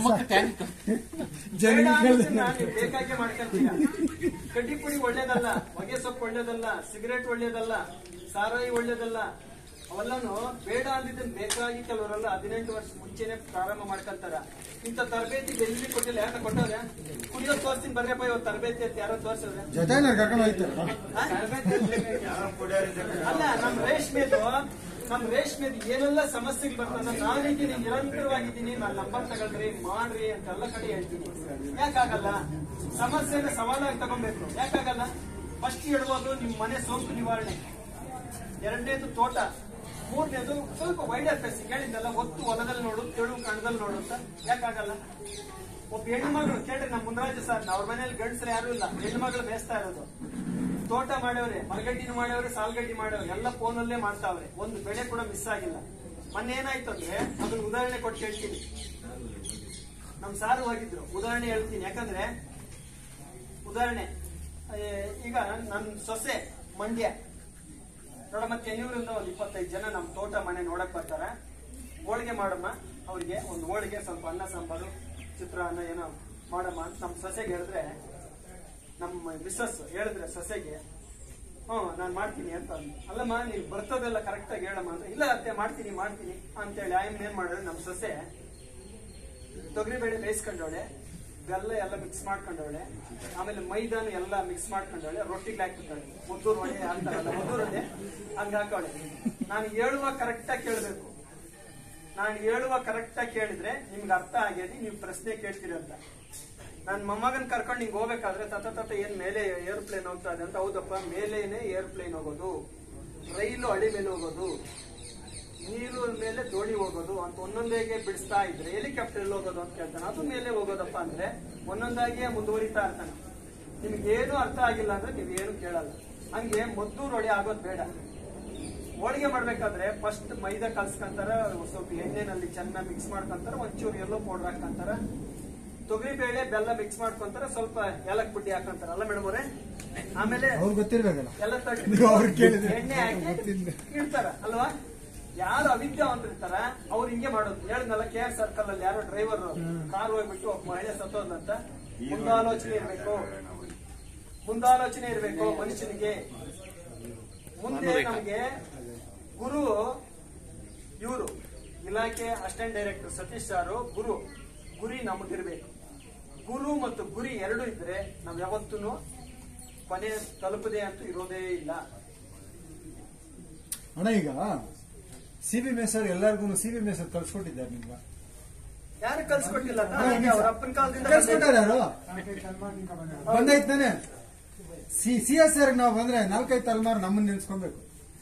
ಬೇಡ ಅನ್ನೋದನ್ನ ನೀವು ಬೇಕಾಗೆ ಮಾಡ್ಕೊಂತೀರ ಕಡ್ಡಿ ಪುಡಿ ಒಳ್ಳೇದಲ್ಲ ಹೊಗೆ ಸೊಪ್ಪು ಒಳ್ಳೇದಲ್ಲ ಸಿಗರೇಟ್ ಒಳ್ಳೇದಲ್ಲ ಸಾರಾಯಿ ಒಳ್ಳೇದಲ್ಲ ಅವೆಲ್ಲನು ಬೇಡ ಅಂದಿದ್ದನ್ ಬೇಕಾಗಿ ಕೆಲವರೆಲ್ಲ ಹದಿನೆಂಟು ವರ್ಷ ಮುಂಚೆನೆ ಪ್ರಾರಂಭ ಮಾಡ್ಕೊಂತಾರ ಇಂಥ ತರಬೇತಿ ಎಲ್ಲಿ ಕೊಟ್ಟಿಲ್ಲ ಯಾಕೆ ಕೊಟ್ಟವ್ರೆ ಕುಡಿಯೋ ತೋರಿಸ್ತೀನಿ ಬರ್ರಪ್ಪ ಇವತ್ತು ತರಬೇತಿ ಅಂತ ಯಾರೋ ತೋರ್ಸಿದ್ರೆ ಜೊತೆ ಕರ್ಕೊಂಡು ಹೋಯ್ತಾರೆ ಅಲ್ಲ ನಮ್ ರೇಷ್ಮೆದು ನಮ್ ರೇಷ್ಮೆದು ಏನೆಲ್ಲ ಸಮಸ್ಯೆಗಳು ಬರ್ತದ ನಾನಿದ್ದೀನಿ ನಿರಂತರವಾಗಿದ್ದೀನಿ ನಾನು ನಂಬರ್ ತಗೊಳ್ರಿ ಮಾಡ್ರಿ ಅಂತ ಎಲ್ಲ ಕಡೆ ಹೇಳ್ತೀನಿ ಯಾಕಾಗಲ್ಲ ಸಮಸ್ಯೆನ ಸವಾಲಾಗಿ ತಗೊಬೇಕು ಯಾಕಾಗಲ್ಲ ಫಸ್ಟ್ ಹೇಳ್ಬೋದು ನಿಮ್ ಮನೆ ಸೋಂಕು ನಿವಾರಣೆ ಎರಡನೇದು ತೋಟ ಮೂರನೇದು ಸ್ವಲ್ಪ ವೈಡರ್ ಫೇಸಿಂಗ್ ಹೇಳಿದ್ದಲ್ಲ ಒತ್ತು ಹೊಲದಲ್ಲಿ ನೋಡು ತೆಳು ಕಣದಲ್ಲಿ ನೋಡು ಅಂತ ಯಾಕಾಗಲ್ಲ ಒಬ್ಬ ಹೆಣ್ಮಗಳು ಕೇಳ್ರಿ ನಮ್ಮ ಮುನ್ರಾಜು ಸರ್ ಅವ್ರ ಮನೇಲಿ ಗಂಡಸರು ಯಾರು ಇಲ್ಲ ಹೆಣ್ಮಗಳು ಮೇಯಿಸ್ತಾ ಇರೋದು ತೋಟ ಮಾಡವ್ರೆ ಮರಗಡ್ಡಿನೂ ಮಾಡವ್ರೆ ಸಾಲ್ಗಡ್ಡಿ ಮಾಡವ್ರೆ ಎಲ್ಲ ಫೋನಲ್ಲೇ ಮಾಡ್ತಾವ್ರೆ ಒಂದು ಬೆಳೆ ಕೂಡ ಮಿಸ್ ಆಗಿಲ್ಲ ಮೊನ್ನೆ ಏನಾಯ್ತು ಅಂದ್ರೆ ಅದನ್ನ ಉದಾಹರಣೆ ಕೊಟ್ಟು ಹೇಳ್ತೀನಿ ನಮ್ ಸಾರು ಹೋಗಿದ್ರು ಉದಾಹರಣೆ ಹೇಳ್ತೀನಿ ಯಾಕಂದ್ರೆ ಉದಾಹರಣೆ ಏ, ಈಗ ನನ್ ಸೊಸೆ ಮಂಡ್ಯ ನೋಡಮ್ಮ ಕೆನೂರಿಂದ ಒಂದ್ ಇಪ್ಪತ್ತೈದು ಜನ ನಮ್ ತೋಟ ಮನೆ ನೋಡಕ್ ಬರ್ತಾರೆ ಹೋಳಿಗೆ ಮಾಡಮ್ಮ ಅವ್ರಿಗೆ ಒಂದು ಹೋಳಿಗೆ ಸ್ವಲ್ಪ ಅನ್ನ ಸಾಂಬಾರು ಚಿತ್ರಾನ್ನ ಏನೋ ಮಾಡಮ್ಮ ಅಂತ ನಮ್ ಸೊಸೆಗೆ ಹೇಳಿದ್ರೆ ನಮ್ಮ ಮಿಸ್ಸಸ್ ಹೇಳಿದ್ರೆ ಸೊಸೆಗೆ ಹ್ಮ್ ನಾನ್ ಮಾಡ್ತೀನಿ ಅಂತ ಅಂದ್ರು. ಅಲ್ಲಮ್ಮ ನೀನ್ ಬರ್ತದೆಲ್ಲ ಕರೆಕ್ಟ್ ಆಗಿ ಹೇಳಮ್ಮ ಅಂದ್ರೆ ಇಲ್ಲ ಅತ್ತೆ ಮಾಡ್ತೀನಿ ಮಾಡ್ತೀನಿ ಅಂತೇಳಿ ಆಯಮ್ಮ ಏನ್ ಮಾಡಿದ್ರೆ ನಮ್ ಸೊಸೆ ತೊಗರಿಬೇಳೆ ಬೇಯಿಸ್ಕೊಂಡವಳೆ ಬೆಲ್ಲ ಎಲ್ಲ ಮಿಕ್ಸ್ ಮಾಡ್ಕೊಂಡವಳೆ ಆಮೇಲೆ ಮೈದಾನ ಎಲ್ಲ ಮಿಕ್ಸ್ ಮಾಡ್ಕೊಂಡವಳೆ ರೊಟ್ಟಿಗೆ ಹಾಕ್ಬಿಟ್ಟವಳೆ ಮುದ್ದೂರು ವಡೆ ಅಂತಾರಲ್ಲ ಮುದ್ದೂರು ವಡೆ ಹಂಗ ಹಾಕವಳೆ ನಾನು ಹೇಳುವ ಕರೆಕ್ಟ್ ಆಗಿ ಕೇಳಬೇಕು ನಾನು ಹೇಳುವ ಕರೆಕ್ಟ್ ಆಗಿ ಕೇಳಿದ್ರೆ ನಿಮ್ಗೆ ಅರ್ಥ ಆಗ್ಯದಿ ನೀವು ಪ್ರಶ್ನೆ ಕೇಳ್ತೀರಿ ಅಂತ ನನ್ನ ಮೊಮ್ಮಗನ್ ಕರ್ಕೊಂಡು ಹಿಂಗ್ ಹೋಗ್ಬೇಕಾದ್ರೆ ತತ ತತ ಏನ್ ಮೇಲೆ ಏರೋಪ್ಲೇನ್ ಹೋಗ್ತಾ ಇದೆ ಅಂತ ಹೌದಪ್ಪ ಮೇಲೇನೆ ಏರೋಪ್ಲೇನ್ ಹೋಗೋದು ರೈಲು ಹಳಿ ಮೇಲೆ ಹೋಗೋದು ನೀರು ಮೇಲೆ ದೋಣಿ ಹೋಗೋದು ಅಂತ ಒಂದೊಂದಾಗೆ ಬಿಡಿಸ್ತಾ ಇದ್ರೆ ಹೆಲಿಕಾಪ್ಟರ್ ಎಲ್ಲಿ ಹೋಗೋದು ಅಂತ ಕೇಳ್ತಾನೆ ಅದು ಮೇಲೆ ಹೋಗೋದಪ್ಪ ಅಂದ್ರೆ ಒಂದೊಂದಾಗಿಯೇ ಮುಂದುವರಿತಾ ಇರ್ತಾನೆ ನಿಮ್ಗೆ ಏನು ಅರ್ಥ ಆಗಿಲ್ಲ ಅಂದ್ರೆ ನೀವ್ ಏನು ಕೇಳಲ್ಲ ಹಂಗೆ ಮದ್ದೂರು ಹೊಡೆ ಆಗೋದು ಬೇಡ ಹೋಳಿಗೆ ಮಾಡ್ಬೇಕಾದ್ರೆ ಫಸ್ಟ್ ಮೈದಾ ಕಲ್ಸ್ಕೊಂತಾರ ಸ್ವಲ್ಪ ಎಣ್ಣೆನಲ್ಲಿ ಚೆನ್ನಾಗಿ ಮಿಕ್ಸ್ ಮಾಡ್ಕೊಂತಾರ ಒಂಚೂರು ಎಲ್ಲೋ ಪೌಡರ್ ಹಾಕಂತಾರ ತೊಗರಿ ಬೇಳೆ ಬೆಲ್ಲ ಮಿಕ್ಸ್ ಮಾಡ್ಕೊಂತಾರ ಸ್ವಲ್ಪ ಏಲಕ್ ಪುಡಿ ಹಾಕಂತಾರ ಅಲ್ಲ ಮೇಡಮ್ ಅವರೇ ಆಮೇಲೆ ಅವ್ರಿಗೆ ಗೊತ್ತಿರ್ಬೇಕಲ್ಲ ಎಲ್ಲ ತಟ್ಟಿ ನೀವು ಅವ್ರಿಗೆ ಕೇಳಿದ್ರೆ ಎಣ್ಣೆ ಹಾಕಿ ಇಡ್ತಾರ ಅಲ್ವಾ ಯಾರು ಅವಿದ್ಯಾವಂತರಿರ್ತಾರ ಅವ್ರು ಹಿಂಗೆ ಮಾಡೋದು ಹೇಳಿದ್ನಲ್ಲ ಕೆ ಆರ್ ಸರ್ಕಲ್ ಅಲ್ಲಿ ಯಾರೋ ಡ್ರೈವರ್ ಕಾರ್ ಹೋಗ್ಬಿಟ್ಟು ಒಬ್ಬ ಮಹಿಳೆ ಸತ್ತೋದಂತ ಮುಂದಾಲೋಚನೆ ಇರ್ಬೇಕು ಮುಂದಾಲೋಚನೆ ಇರ್ಬೇಕು ಮನುಷ್ಯನಿಗೆ ಮುಂದೆ ನಮ್ಗೆ ಗುರು ಇವರು ಇಲಾಖೆ ಅಸಿಸ್ಟೆಂಟ್ ಡೈರೆಕ್ಟರ್ ಸತೀಶ್ ಸಾರು ಗುರು ಗುರಿ ನಮಗಿರ್ಬೇಕು ಗುರು ಮತ್ತು ಗುರಿ ಎರಡು ಇದ್ರೆ ನಾವ್ ಯಾವತ್ತೂ ಕೊನೆ ತಲುಪದೆ ಅಂತೂ ಇರೋದೇ ಇಲ್ಲ ಅಣ್ಣ ಈಗ ಸಿ ಬಿ ಮೇಸರ್ ಎಲ್ಲರಿಗೂ ಸಿ ಬಿ ಮೇಸರ್ ಕಳ್ಸಿಕೊಟ್ಟಿದ್ದಾರೆ ನಿಮ್ಗೆ ಯಾರು ಕಲ್ಸ್ಕೊಟ್ಟಿಲ್ಲ ತಾನೇ? ಅವ್ರ ಅಪ್ಪನ ಕಾಲದಿಂದ ಕಳ್ಸಿಕೊಟ್ಟಾರ ಯಾರು ಬಂದೈತ್ ತಾನೆ ಸಿ ಸಿ ಎಸ್ ಆರ್ ನಾವು ಬಂದ್ರೆ ನಾಲ್ಕೈದು ತಲೆಮಾರು ನಮ್ಮನ್ನ ನೆನ್ಸ್ಕೊಬೇಕು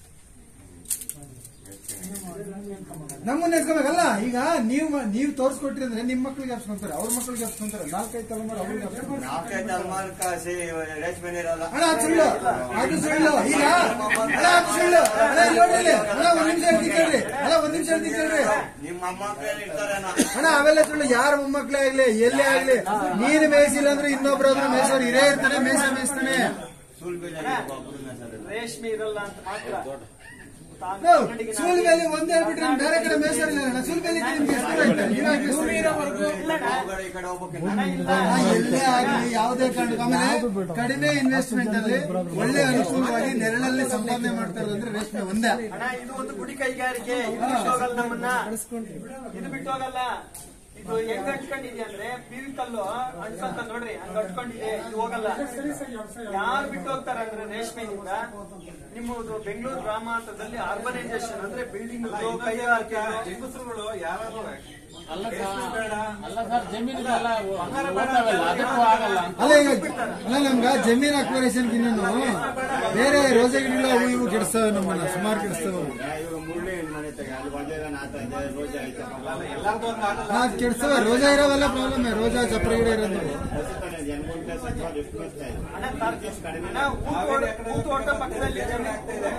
ನಮ್ಮನ್ನ ನೆನ್ಸ್ಕೊಬೇಕಲ್ಲ ಈಗ ನೀವು ನೀವು ತೋರ್ಸ್ಕೊಟ್ರಿ ಅಂದ್ರೆ ನಿಮ್ ಮಕ್ಳಿಗೆ ಹಬ್ಸ್ಕೊಂತಾರೆ ಅವ್ರ ಮಕ್ಳಿಗೆ ಹಬ್ಸ್ಕೊಂತಾರೆ ನಾಲ್ಕೈದು ತಲೆಮಾರು ಅವ್ರಿಗೆ ಹಬ್ಸ್ಕೊಂತಾರೆ ನಾಲ್ಕೈದು ತಲೆಮಾರು ಕಾಸಿ ರೇಷ್ಮೆ ಇರಲ್ಲ ಅಣ್ಣ ಅದು ಸುಳ್ಳು ಅದು ಸುಳ್ಳು ಈಗ ಅಣ್ಣ ಅದು ಸುಳ್ಳು ಅಣ್ಣ ಇಲ್ಲಿ ನೋಡ್ರಿ ಇಲ್ಲಿ. ಅಣ್ಣ ಒಂದ್ ನಿಮಿಷ ಹೇಳ್ತೀನಿ ಕೇಳ್ರಿ ಅಣ್ಣ ಒಂದ್ ನಿಮಿಷ ಹೇಳ್ತೀನಿ ಕೇಳ್ರಿ ನಿಮ್ಮ ಅಮ್ಮ ಮಕ್ಕಳು ಇರ್ತಾರೇನ ಅಣ್ಣ ಅವೆಲ್ಲ ಸುಳ್ಳು ಯಾರ ಮೊಮ್ಮಕ್ಳೇ ಆಗ್ಲಿ ಎಲ್ಲೇ ಆಗ್ಲಿ ನೀನು ಮೇಯಿಸಿಲ್ಲ ಅಂದ್ರೆ ಇನ್ನೊಬ್ರಾದ್ರೂ ಮೇಯಿಸೋರು ಇರೇ ಇರ್ತಾನೆ ಮೇಯ್ಸ ಮೇಯಿಸ್ತಾನೆ ಸುಲ್ ಬೀಜ ಒಬ್ಬರು ಮೇಸರು ರೇಷ್ಮೆ ಇರಲ್ಲ ಅಂತ ಮಾತ್ರ ಅಂಗಡಿಗೆ ನಾನು- ಸೂಲ್ಬೇಲಿ ಒಂದೇ ಹೇಳ್ಬಿಟ್ರೆ ಇನ್ನು ಬೇರೆ ಕಡೆ ಮೇಸರಿಲ್ಲ ಸೂಲ್ಬೇಲಿ ನಿಮ್ಗೆ ಎಷ್ಟು ರೈತ? ನೀವಾಗಿ ಎಷ್ಟು ರೈತ? ಈ ಕಡೆ ಹೋಗ್ಬೇಕು ಹಣ ಇಲ್ಲ. ಆ, ಎಲ್ಲೇ ಆಗಲಿ ಯಾವುದೇ ಕಾರಣಕ್ಕೂ ಆಮೇಲೆ ಕಡಿಮೆ ಇನ್ವೆಸ್ಟ್ಮೆಂಟ್ ಅಲ್ಲಿ ಒಳ್ಳೆ ಅನುಕೂಲವಾಗಿ ನೆರಳಲ್ಲಿ ಸಂಪಾದನೆ ಮಾಡ್ತಾ ಇರೋದಂದ್ರೆ ರೇಷ್ಮೆ ಒಂದೇ ಅಣ್ಣ ಇದು ಒಂದು ಗುಡಿ ಕೈಗಾರಿಕೆ ಇದು ಬಿಟ್ಟು ಹೋಗಲ್ಲ ನಮ್ಮನ್ನ ಇದು ಬಿಟ್ಟು ಹೋಗಲ್ಲ ಇದು ಹೆಂಗ್ ಅಂಟ್ಕೊಂಡಿದೆ ಅಂದ್ರೆ ಪಿವಿ ಕಲ್ಲು ಅಂಟ್ಕೊಂತ ನೋಡ್ರಿ ಹಂಗ ಅಂಟ್ಕೊಂಡಿದೆ ಇದು ಹೋಗಲ್ಲ ಯಾರು ಬಿಟ್ಟು ಹೋಗ್ತಾರೆ ಅಂದ್ರೆ ರೇಷ್ಮೆಯಿಂದ ನಿಮ್ಮದು ಬೆಂಗಳೂರು ಗ್ರಾಮಾಂತರದಲ್ಲಿ ಅರ್ಬನೈಸೇಷನ್ ಅಂದ್ರೆ ಬಿಲ್ಡಿಂಗ್ ಕೈಗಾರಿಕೆ ಹೆಂಗಸರುಗಳು ಯಾರು ಅಲ್ಲ ಸರ್ ಅಲ್ಲ ಸರ್ ಜಮೀನುಗಳೆಲ್ಲ ಓದ್ತಾವಲ್ಲ ಅದಕ್ಕೂ ಆಗಲ್ಲ ಅಂತ ಅಲ್ಲ ಈಗ ಅಲ್ಲ ನಮ್ಗ ಜಮೀನ್ ಅಕ್ವರೇಷನ್ ಇನ್ನೇನು ಬೇರೆ ರೋಸೆ ಗಿಡಗಳು ಅವು ಇವು ಕೆಡಿಸ್ತವೆ ನಮ್ಮನ್ನ ಸುಮಾರು ಕೆಡಿಸ್ತವೆ ಅವು. ಇವಾಗ ಮುರಳಿ ಮನೆ ತಗ ಅಲ್ಲಿ ಒಂದೇ ನಾತ ಇದೆ ರೋಜಾ ಐತೆ ಎಲ್ಲಾರ್ದು ಒಂದು ಆಗಲ್ಲ ಹಾ ಕೆಡಿಸ್ತವೆ ರೋಜಾ ಇರೋವೆಲ್ಲ ಪ್ರಾಬ್ಲಮ್ ರೋಜಾ ಚಪ್ರ ಗಿಡ ಇರೋದು ಹೊಸತಾನೆ ಜನಗುಂಟೆ ಸತ್ವಾದ ಎಷ್ಟು ಬರ್ತಾ ಇದೆ ಅಣ್ಣ ತಾರ್- ಅಣ್ಣ, ಊರು- ಊರು ತೋಟ ಪಕ್ಕದಲ್ಲಿ ಜಮೀನು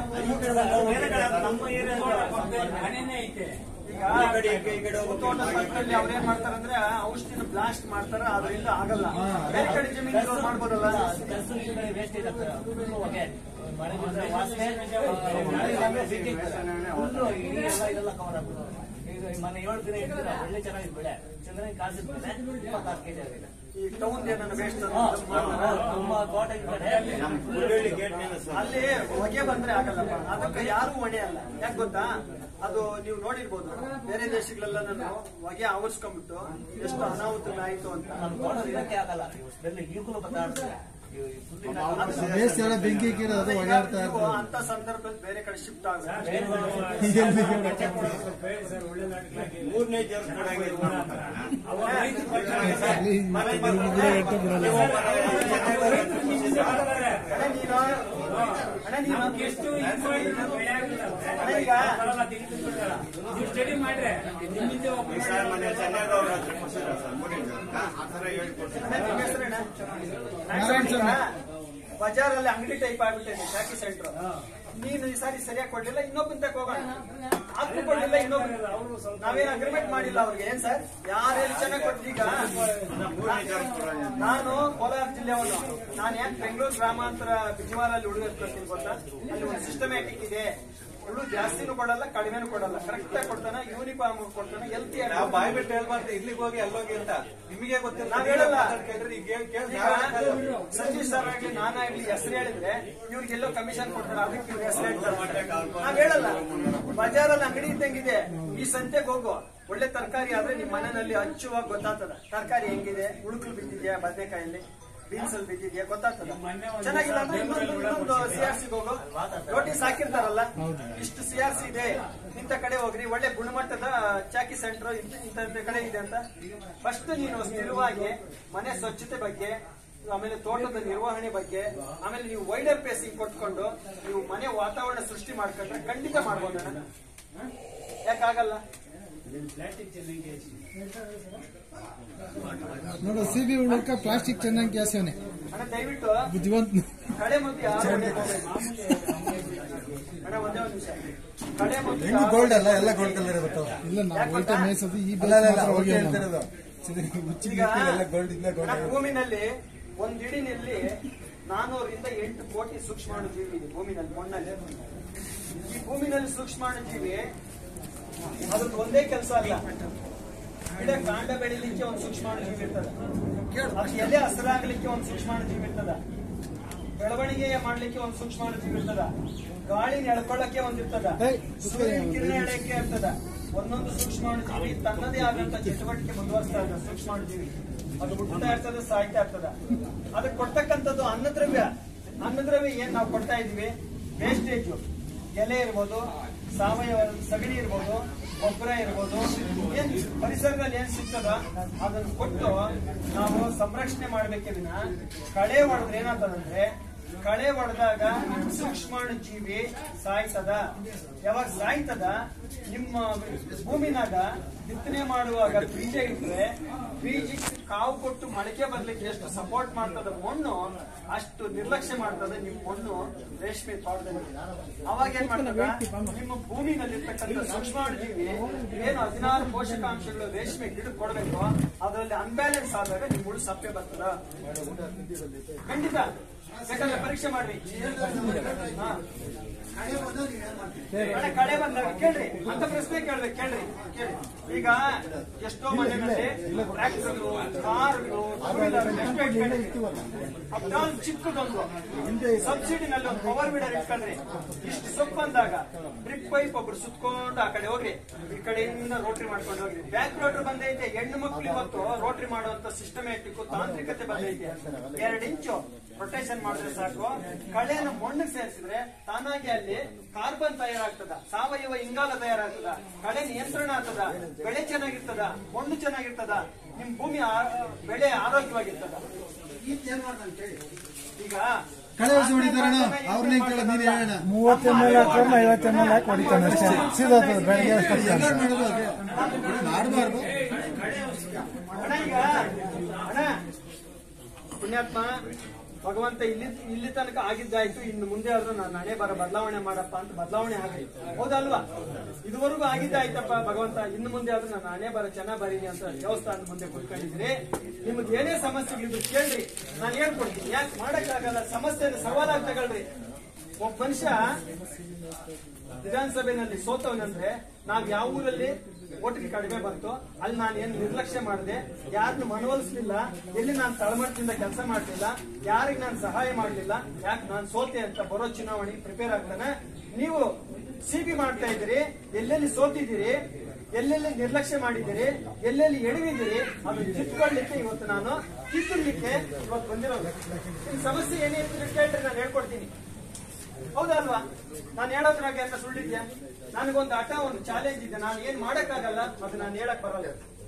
ನಮ್ಮ ಏರಿಯಾ ಮನೆನೇ ಐತೆ ಈಗ ತೋಟದ ಪಕ್ಕದಲ್ಲಿ ಅವ್ರೇನ್ ಮಾಡ್ತಾರಂದ್ರೆ ಔಷಧಿನ ಬ್ಲಾಸ್ಟ್ ಮಾಡ್ತಾರ ಅದರಿಂದ ಆಗಲ್ಲ ಬೇರೆ ಕಡೆ ಜಮೀನು ಇರೋರು ಮಾಡ್ಬೋದಲ್ಲ ವೇಸ್ಟ್ ಇದೆ ಹೊಗೆ ಮಳೆ ಬಂದ್ರೆ ವಾಸನೆ ಮಳೆ ಬಂದ್ರೆ ಬೆಂಕಿ ಹುಲ್ಲು ಇಡೀ ಎಲ್ಲ ಇದೆಲ್ಲ ಕವರ್ ಆಗ್ತದೆ ಈಗ ಈ ಮೊನ್ನೆ ಏಳು ದಿನ ಇಟ್ಟಿದ್ರೆ ಒಳ್ಳೆ ಚೆನ್ನಾಗಿದೆ ಬೆಳೆ ಚಂದ್ರನ ಕಾಸಿದ ಬೆಳೆ ಇಪ್ಪತ್ತಾರು ಕೆಜಿ ಆಗಿದೆ ಈ ಟೌನ್ ಏನನ್ನ ವೇಸ್ಟ್ ಹಾ, ತುಂಬ ತೋಟ ಈ ಕಡೆ ನಮ್ಮ ಮುರಳಿ ಗೇಟ್ ಮೇಲೆ ಸರ್ ಅಲ್ಲಿ ಹೊಗೆ ಬಂದ್ರೆ ಆಗಲ್ಲಪ್ಪ ಅದಕ್ಕೆ ಯಾರು ಹೊಣೆ ಅಲ್ಲ ಯಾಕೆ ಗೊತ್ತಾ ಅದು ನೀವು ನೋಡಿರ್ಬೋದು ಬೇರೆ ದೇಶಗಳೆಲ್ಲ ನಾನು ಹೊಗೆ ಆವರಿಸ್ಕೊಂಡ್ಬಿಟ್ಟು ಎಷ್ಟು ಅನಾಹುತಗಳಾಯ್ತು ಅಂತ ನಮ್ಮ ತೋಟ ಇರಕ್ಕೆ ಆಗಲ್ಲ ಸ್ಮೆಲ್ ಈಗಲೂ ಬತ್ತಾಡ್ತದೆ ಬೇಸ್ ಎಲ್ಲ ಬೆಂಕಿ ಇಕ್ಕಿರೋದು ಅದು ಓಡಾಡ್ತಾ ನೀವು ಇರ್ತದೆ ಅಂತ ಸಂದರ್ಭದಲ್ಲಿ ಬೇರೆ ಕಡೆ ಶಿಫ್ಟ್ ಆಗಬೇಕು ಮೂರನೇ ದೇವ್ರ ಕಡೆಗೆ ಇದು ಮಾಡ್ತಾರೆ. ಅಣ್ಣ ನೀನು ಅಣ್ಣ ನೀನು ಎಷ್ಟು ಇದು ಮಾಡಿದ್ರು ಬೆಳೆ ಆಗಿಲ್ಲ ಅಣ್ಣ ಈಗ ನೀವು ಸ್ಟಡಿ ಮಾಡ್ರೆ ನಿಮ್ಮಿಂದ ಈ ಸರ್ ಮನೆ ಚೆನ್ನಾಗಿ ಅವ್ರ ಹತ್ರ ಕೊಡ್ಸಿದ್ರು ಸರ್ ಮೂರನೇ ದೇವ್ರನ್ನ. ಆ ಥರ ಹೇಳ್ಕೊಡ್ತಾರೆ ಅಣ್ಣ, ನಿಮ್ಮ ಹೆಸರೇನ? ನಾರಾಯಣ್ ಸ್ವಾಮಿ. ಬಜಾರಲ್ಲಿ ಅಂಗಡಿ ಟೈಪ್ ಆಗ್ಬಿಟ್ಟಿದೆ ಶಾಕಿ ಸೆಂಟರ್ ನೀನು ಈ ಸಾರಿ ಸರಿಯಾಗಿ ಕೊಡ್ಲಿಲ್ಲ ಇನ್ನೊಬ್ಬನ ತಕ ಹೋಗೋಣ ಆದ್ರೂ ಕೊಡ್ಲಿಲ್ಲ ಇನ್ನೊಬ್ರು ನಾವೇನ್ ಅಗ್ರಿಮೆಂಟ್ ಮಾಡಿಲ್ಲ ಅವ್ರಿಗೆ ಏನ್ ಸರ್ ಯಾರೇನು ಚೆನ್ನಾಗಿ ಕೊಡ್ತೀವಿ ಈಗ ನಾನು ಕೋಲಾರ ಜಿಲ್ಲೆಯವನು ನಾನು ಯಾಕೆ ಬೆಂಗಳೂರು ಗ್ರಾಮಾಂತರ ಬಿಜವಾರಲ್ಲಿ ಉಳಿದಿರ್ತೀನಿ ಗೊತ್ತಾ ಅಲ್ಲಿ ಒಂದು ಸಿಸ್ಟಮ್ಯಾಟಿಕ್ ಇದೆ ಹುಳು ಜಾಸ್ತಿನೂ ಕೊಡಲ್ಲ ಕಡಿಮೆನೂ ಕೊಡಲ್ಲ ಕರೆಕ್ಟ್ ಆಗಿ ಕೊಡ್ತಾನೆ ಯೂನಿಫಾರ್ಮ್ ಕೊಡ್ತಾನೆ ಹೆಲ್ತಿ ನಾವು ಬಾಯ್ ಬಿಟ್ಟು ಹೇಳ್ಬಾರ್ದು ಇಲ್ಲಿಗೆ ಹೋಗಿ ಅಲ್ಲೋಗಿ ಅಂತ ನಿಮಗೆ ಗೊತ್ತಿಲ್ಲ ನಾವ್ ಹೇಳಲ್ಲ. ಕೇಳ್ರಿ ಈಗ ಕೇಳ್- ಕೇಳ್- ಈಗ ಸಂಜೀವ್ ಸರ್ ಆಗ್ಲಿ ನಾನಾಗ್ಲಿ ಹೆಸರು ಹೇಳಿದ್ರೆ ಇವ್ರಿಗೆಲ್ಲೋ ಕಮಿಷನ್ ಕೊಡ್ತಾರೆ ಅದಕ್ಕೆ ಇವ್ರ ಹೆಸರು ಹೇಳ್ತಾರೆ ನಾವ್ ಹೇಳಲ್ಲ ಬಜಾರಲ್ಲಿ ಅಂಗಡಿ ಇದ್ದಂಗಿದೆ ಈ ಸಂತೆಗೆ ಹೋಗು ಒಳ್ಳೆ ತರಕಾರಿ ಆದ್ರೆ ನಿಮ್ ಮನೆಯಲ್ಲಿ ಹಚ್ಚುವಾಗ ಗೊತ್ತಾಗ್ತದ ತರಕಾರಿ ಹೆಂಗಿದೆ ಉಳುಕಲು ಬಿದ್ದಿದ್ಯಾ ಬದನೆಕಾಯಲ್ಲಿ ಬೀನ್ಸ್ ಅಲ್ಲಿ ಬಿದ್ದಿದ್ಯಾ ಗೊತ್ತಾಗ್ತದ ಚೆನ್ನಾಗಿಲ್ಲ ಅಂದ್ರೆ ಇನ್ನೊಂದು ಇನ್ನೊಂದು ಸಿ ಆರ್ ಸಿ ಹೋಗು ನೋಟಿಸ್ ಹಾಕಿರ್ತಾರಲ್ಲ ಇಷ್ಟು ಸಿ ಆರ್ ಸಿ ಇದೆ ಇಂಥ ಕಡೆ ಹೋಗ್ರಿ ಒಳ್ಳೆ ಗುಣಮಟ್ಟದ ಚಾಕಿ ಸೆಂಟರ್ ಇಂಥ ಕಡೆ ಇದೆ ಅಂತ ಫಸ್ಟ್ ನೀನು ಸ್ಥಿರವಾಗಿ ಮನೆ ಸ್ವಚ್ಛತೆ ಬಗ್ಗೆ ಆಮೇಲೆ ತೋಟದ ನಿರ್ವಹಣೆ ಬಗ್ಗೆ ಆಮೇಲೆ ನೀವು ವೈಡರ್ ಪೇಸಿಂಗ್ ಕೊಟ್ಕೊಂಡು ನೀವು ಮನೆ ವಾತಾವರಣ ಸೃಷ್ಟಿ ಮಾಡ್ಕೊಂಡ್ರೆ ಖಂಡಿತ ಮಾಡ್ಬೋದಣ್ಣ ಯಾಕಾಗಲ್ಲ ಪ್ಲಾಸ್ಟಿಕ್ ಚೆನ್ನಾಗಿ ನೋಡು ಸಿ ಬಿ ಉಳಕ ಪ್ಲಾಸ್ಟಿಕ್ ಚೆನ್ನಾಗಿ ಗ್ಯಾಸೇನೆ ಅಣ್ಣ ದಯವಿಟ್ಟು ಬುದ್ಧಿವಂತ ಕಡೆ ಮತ್ತು ಯಾರು ಹೊಣೆಗೆ ಹೋಗ್ಬೇಡಿ. ಅಣ್ಣ ಒಂದೇ ಒಂದು ನಿಮಿಷ ಕಡೆ ಮತ್ತು ಹೆಂಗು ಗೋಲ್ಡ್ ಅಲ್ಲ ಎಲ್ಲ ಗೋಲ್ಡ್ ಕಲರ್ ಬರ್ತಾವ ಇಲ್ಲ ನಾವು ಒಯ್ಟ ಮೇಯ್ಸೋದು ಈ ಅಲ್ಲ ಅಲ್ಲ, ಅಲ್ಲ ಮಾತ್ರ ಹೋಗಿ ಹೋಗಿ ಹೇಳ್ತಿರೋದು ಹುಚ್ಚಿ ಈಗ ಎಲ್ಲ ಗೋಲ್ಡ್ ಇಲ್ಲ ಅಣ್ಣ, ಗೋಲ್ಡ್ ಭೂಮಿನಲ್ಲಿ ಒಂದ್ ಇಡಿನಲ್ಲಿ ನಾನೂರಿಂದ ಎಂಟು ಕೋಟಿ ಸೂಕ್ಷ್ಮಾಣು ಜೀವಿ ಇದೆ ಭೂಮಿನಲ್ಲಿ ಮಣ್ಣಲ್ಲಿ ಈ ಭೂಮಿನಲ್ಲಿ ಸೂಕ್ಷ್ಮಾಣು ಜೀವಿ ಅದ್ರದ್ದು ಒಂದೇ ಕೆಲಸ ಅಲ್ಲ ಗಿಡ ಕಾಂಡ ಬೆಳಿಲಿಕ್ಕೆ ಒಂದು ಸೂಕ್ಷ್ಮಾಣು ಜೀವಿ ಇರ್ತದೆ ಅದು ಎಲೆ ಹಸಿರಾಗ್ಲಿಕ್ಕೆ ಒಂದು ಸೂಕ್ಷ್ಮಾಣು ಜೀವಿ ಇರ್ತದ ಬೆಳವಣಿಗೆ ಮಾಡ್ಲಿಕ್ಕೆ ಒಂದು ಸೂಕ್ಷ್ಮಾಣು ಜೀವಿ ಇರ್ತದ ಗಾಳಿ ಎಳ್ಕೊಳ್ಳಕ್ಕೆ ಒಂದಿರ್ತದ ಸೂರ್ಯನ ಕಿರಣ ಎಳೆಯಕ್ಕೆ ಇರ್ತದ ಒಂದೊಂದು ಸೂಕ್ಷ್ಮಾಣು ಜೀವಿ ತನ್ನದೇ ಆದಂತ ಚಟುವಟಿಕೆ ಮುಂದುವರಿಸ್ತಾ ಇರ್ತದೆ ಸೂಕ್ಷ್ಮಾಣು ಜೀವಿ ಅದು ಹುಟ್ಟುತ್ತಾ ಇರ್ತದೆ ಸಾಯ್ತಾ ಇರ್ತದ ಅದಕ್ಕೆ ಕೊಡ್ತಕ್ಕಂಥದ್ದು ಅನ್ನದ್ರವ್ಯ ಅನ್ನದ್ರವ್ಯ ಏನ್ ನಾವು ಕೊಡ್ತಾ ಇದೀವಿ ವೇಸ್ಟೇಜ್ ಎಲೆ ಇರ್ಬೋದು ಸಾವಯವ ಸಗಣಿ ಇರ್ಬೋದು ಗೊಬ್ಬರ ಇರ್ಬೋದು ಏನ್ ಪರಿಸರದಲ್ಲಿ ಏನ್ ಸಿಗ್ತದ ಅದನ್ನ ಕೊಟ್ಟು ನಾವು ಸಂರಕ್ಷಣೆ ಮಾಡ್ಬೇಕೇ ವಿನ ಕಳೆ ಹೊಡೆದ್ರೆ ಏನಾಗ್ತದಂದ್ರೆ ಕಳೆ ಹೊಡೆದಾಗ ಸೂಕ್ಷ್ಮಾಣು ಜೀವಿ ಸಾಯ್ತದ ಯಾವಾಗ ಸಾಯ್ತದ ನಿಮ್ಮ ಭೂಮಿನಾಗ ಬಿತ್ತನೆ ಮಾಡುವಾಗ ಬೀಜ ಇಟ್ರೆ ಬೀಜಕ್ಕೆ ಕಾವು ಕೊಟ್ಟು ಮೊಳಕೆ ಬರ್ಲಿಕ್ಕೆ ಎಷ್ಟು ಸಪೋರ್ಟ್ ಮಾಡ್ತದ ಮಣ್ಣು ಅಷ್ಟು ನಿರ್ಲಕ್ಷ್ಯ ಮಾಡ್ತದೆ ನಿಮ್ಮ ಮಣ್ಣು ರೇಷ್ಮೆ ತೋಟದಲ್ಲಿ ಅವಾಗ ಏನ್ ಮಾಡ್ತದ ನಿಮ್ಮ ಭೂಮಿನಲ್ಲಿರ್ತಕ್ಕಂಥ ಸೂಕ್ಷ್ಮಾಣು ಜೀವಿ ಏನು ಹದಿನಾರು ಪೋಷಕಾಂಶಗಳು ರೇಷ್ಮೆ ಗಿಡಕ್ಕೆ ಕೊಡಬೇಕು ಅದರಲ್ಲಿ ಅನ್ಬ್ಯಾಲೆನ್ಸ್ ಆದಾಗ ನಿಮ್ಮ ಹುಳು ಸಪ್ಪೆ ಬರ್ತದ ಖಂಡಿತ ಬೇಕಾದ್ರೆ ಪರೀಕ್ಷೆ ಮಾಡ್ರಿ ಹಾ ಅಣ್ಣ, ಕಡೆ ಬಂದಾಗ ಕೇಳ್ರಿ ಅಂತ ಪ್ರಶ್ನೆ ಕೇಳ್ಬೇಕು ಕೇಳ್ರಿ ಕೇಳಿ ಈಗ ಎಷ್ಟೋ ಮನೆಗಳಲ್ಲಿ ಟ್ರ್ಯಾಕ್ಟರ್ಗಳು ಕಾರುಗಳು ಅಪ್ಡೌನ್ ಚಿಕ್ಕದೊಂದು ಸಬ್ಸಿಡಿನಲ್ಲಿ ಒಂದು ಪವರ್ ಬಿಡರ್ ಇಟ್ಕೊಂಡ್ರಿ ಇಷ್ಟು ಸೊಪ್ಪು ಬಂದಾಗ ಡ್ರಿಪ್ ಪೈಪ್ ಒಬ್ರು ಸುತ್ಕೊಂಡು ಆ ಕಡೆ ಹೋಗ್ರಿ ಈ ಕಡೆಯಿಂದ ರೋಟ್ರಿ ಮಾಡ್ಕೊಂಡು ಹೋಗ್ರಿ ಬ್ಯಾಕ್ ರೋಟ್ರಿ ಬಂದೈತೆ ಹೆಣ್ಣು ಮಕ್ಳು ಇವತ್ತು ರೋಟ್ರಿ ಮಾಡುವಂತ ಸಿಸ್ಟಮ್ಯಾಟಿಕ್ ತಾಂತ್ರಿಕತೆ ಬಂದೈತೆ ಎರಡು ಇಂಚು ರೊಟೇಷನ್ ಮಾಡಿದ್ರೆ ಸಾಕು ಕಳೆಯನ್ನು ಮಣ್ಣಿಗೆ ಸೇರಿಸಿದ್ರೆ ತಾನಾಗಿ ಅಲ್ಲಿ ಕಾರ್ಬನ್ ತಯಾರಾಗ್ತದ ಸಾವಯವ ಇಂಗಾಲ ತಯಾರಾಗ್ತದ ಕಳೆ ನಿಯಂತ್ರಣ ಆಗ್ತದ ಬೆಳೆ ಚೆನ್ನಾಗಿರ್ತದ ಮಣ್ಣು ಚೆನ್ನಾಗಿರ್ತದ ನಿಮ್ ಭೂಮಿ ಆ- ಬೆಳೆ ಆರೋಗ್ಯವಾಗಿರ್ತದ ಈಗ ಕಳೆ ಔಷಧಿ ಹೊಡಿತಾರಣ ಅವ್ರನ್ನೇ ಕೇಳೋದು ನೀನ್ ಹೇಳೋಣ ಮೂವತ್ತು ಎಮ್ ಎಲ್ ಹಾಕೋಣ ಐವತ್ತು ಎಮ್ ಎಲ್ ಹಾಕಿ ಹೊಡಿತಾನೆ ಅಷ್ಟೇ ಸೀದಾ ಹೋಗ್ತದೆ ಬೆಳಗ್ಗೆ ಅಷ್ಟು ಎಲ್ಲರೂ ಮಾಡೋದು ಅದೇ ಮಾಡಬಾರ್ದು ಅಣ್ಣ ಈಗ ಅಣ್ಣ ಪುಣ್ಯಾತ್ಮ ಭಗವಂತ ಇಲ್ಲಿ ಇಲ್ಲಿ ತನಕ ಆಗಿದ್ದಾಯ್ತು ಇನ್ನು ಮುಂದೆ ಆದ್ರೂ ನಾನು ಹಣೆ ಬರ ಬದಲಾವಣೆ ಮಾಡಪ್ಪ ಅಂತ ಬದಲಾವಣೆ ಆಗಿ ಹೌದಲ್ವಾ ಇದುವರೆಗೂ ಆಗಿದ್ದಾಯ್ತಪ್ಪ ಭಗವಂತ ಇನ್ನು ಮುಂದೆ ಆದ್ರೂ ನಾನು ಹಣೆ ಬರ ಚೆನ್ನಾಗ್ ಬರೀನಿ ಅಂತ ದೇವಸ್ಥಾನದ ಮುಂದೆ ಕುತ್ಕೊಂಡಿದ್ರಿ ನಿಮ್ಗೆ ಏನೇ ಸಮಸ್ಯೆಗಳಿದ್ರು ಕೇಳ್ರಿ ನಾನು ಹೇಳ್ಕೊಡ್ತೀನಿ ಯಾಕೆ ಮಾಡಕ್ಕಾಗಲ್ಲ ಸಮಸ್ಯೆ ಸವಾಲಾಗಿ ತಗೊಳ್ರಿ ಒಬ್ಬ ಮನುಷ್ಯ ವಿಧಾನಸಭೆಯಲ್ಲಿ ಸೋತವನಂದ್ರೆ ನಾವ್ ಯಾವ ಊರಲ್ಲಿ ಓಟಿಗೆ ಕಡಿಮೆ ಬಂತು ಅಲ್ಲಿ ನಾನು ಏನ್ ನಿರ್ಲಕ್ಷ್ಯ ಮಾಡಿದೆ ಯಾರನ್ನು ಮನವೊಲಿಸ್ಲಿಲ್ಲ ಎಲ್ಲಿ ನಾನು ತಳಮಟ್ಟದಿಂದ ಕೆಲಸ ಮಾಡ್ಲಿಲ್ಲ ಯಾರಿಗೆ ನಾನು ಸಹಾಯ ಮಾಡ್ಲಿಲ್ಲ ಯಾಕೆ ನಾನು ಸೋತೆ ಅಂತ ಬರೋ ಚುನಾವಣೆಗೆ ಪ್ರಿಪೇರ್ ಆಗ್ತಾನೆ ನೀವು ಸಿಬಿ ಮಾಡ್ತಾ ಇದ್ದೀರಿ ಎಲ್ಲೆಲ್ಲಿ ಸೋತಿದ್ದೀರಿ ಎಲ್ಲೆಲ್ಲಿ ನಿರ್ಲಕ್ಷ್ಯ ಮಾಡಿದ್ದೀರಿ ಎಲ್ಲೆಲ್ಲಿ ಎಡವಿದ್ದೀರಿ ಅದು ತಿದ್ದುಕೊಳ್ಳಿಕ್ಕೆ ಇವತ್ತು ನಾನು ತಿದ್ದಲಿಕ್ಕೆ ಇವತ್ತು ಬಂದಿರೋದು ನಿಮ್ ಸಮಸ್ಯೆ ಏನೇ ಇದ್ರೆ ಕೇಳ್ರಿ ನಾನು ಹೇಳ್ಕೊಡ್ತೀನಿ ಹೌದಲ್ವಾ ನಾನು ಹೇಳೋದ್ರಾಗ ಎಲ್ಲ ಸುಳ್ಳಿದ್ಯಾ ನನಗೊಂದು ಹಠ ಒಂದು ಚಾಲೆಂಜ್ ಇದೆ ನಾನು ಏನ್ ಮಾಡಕ್ಕಾಗಲ್ಲ ಅದು ನಾನು ಹೇಳಕ್ ಬರಲ್ಲ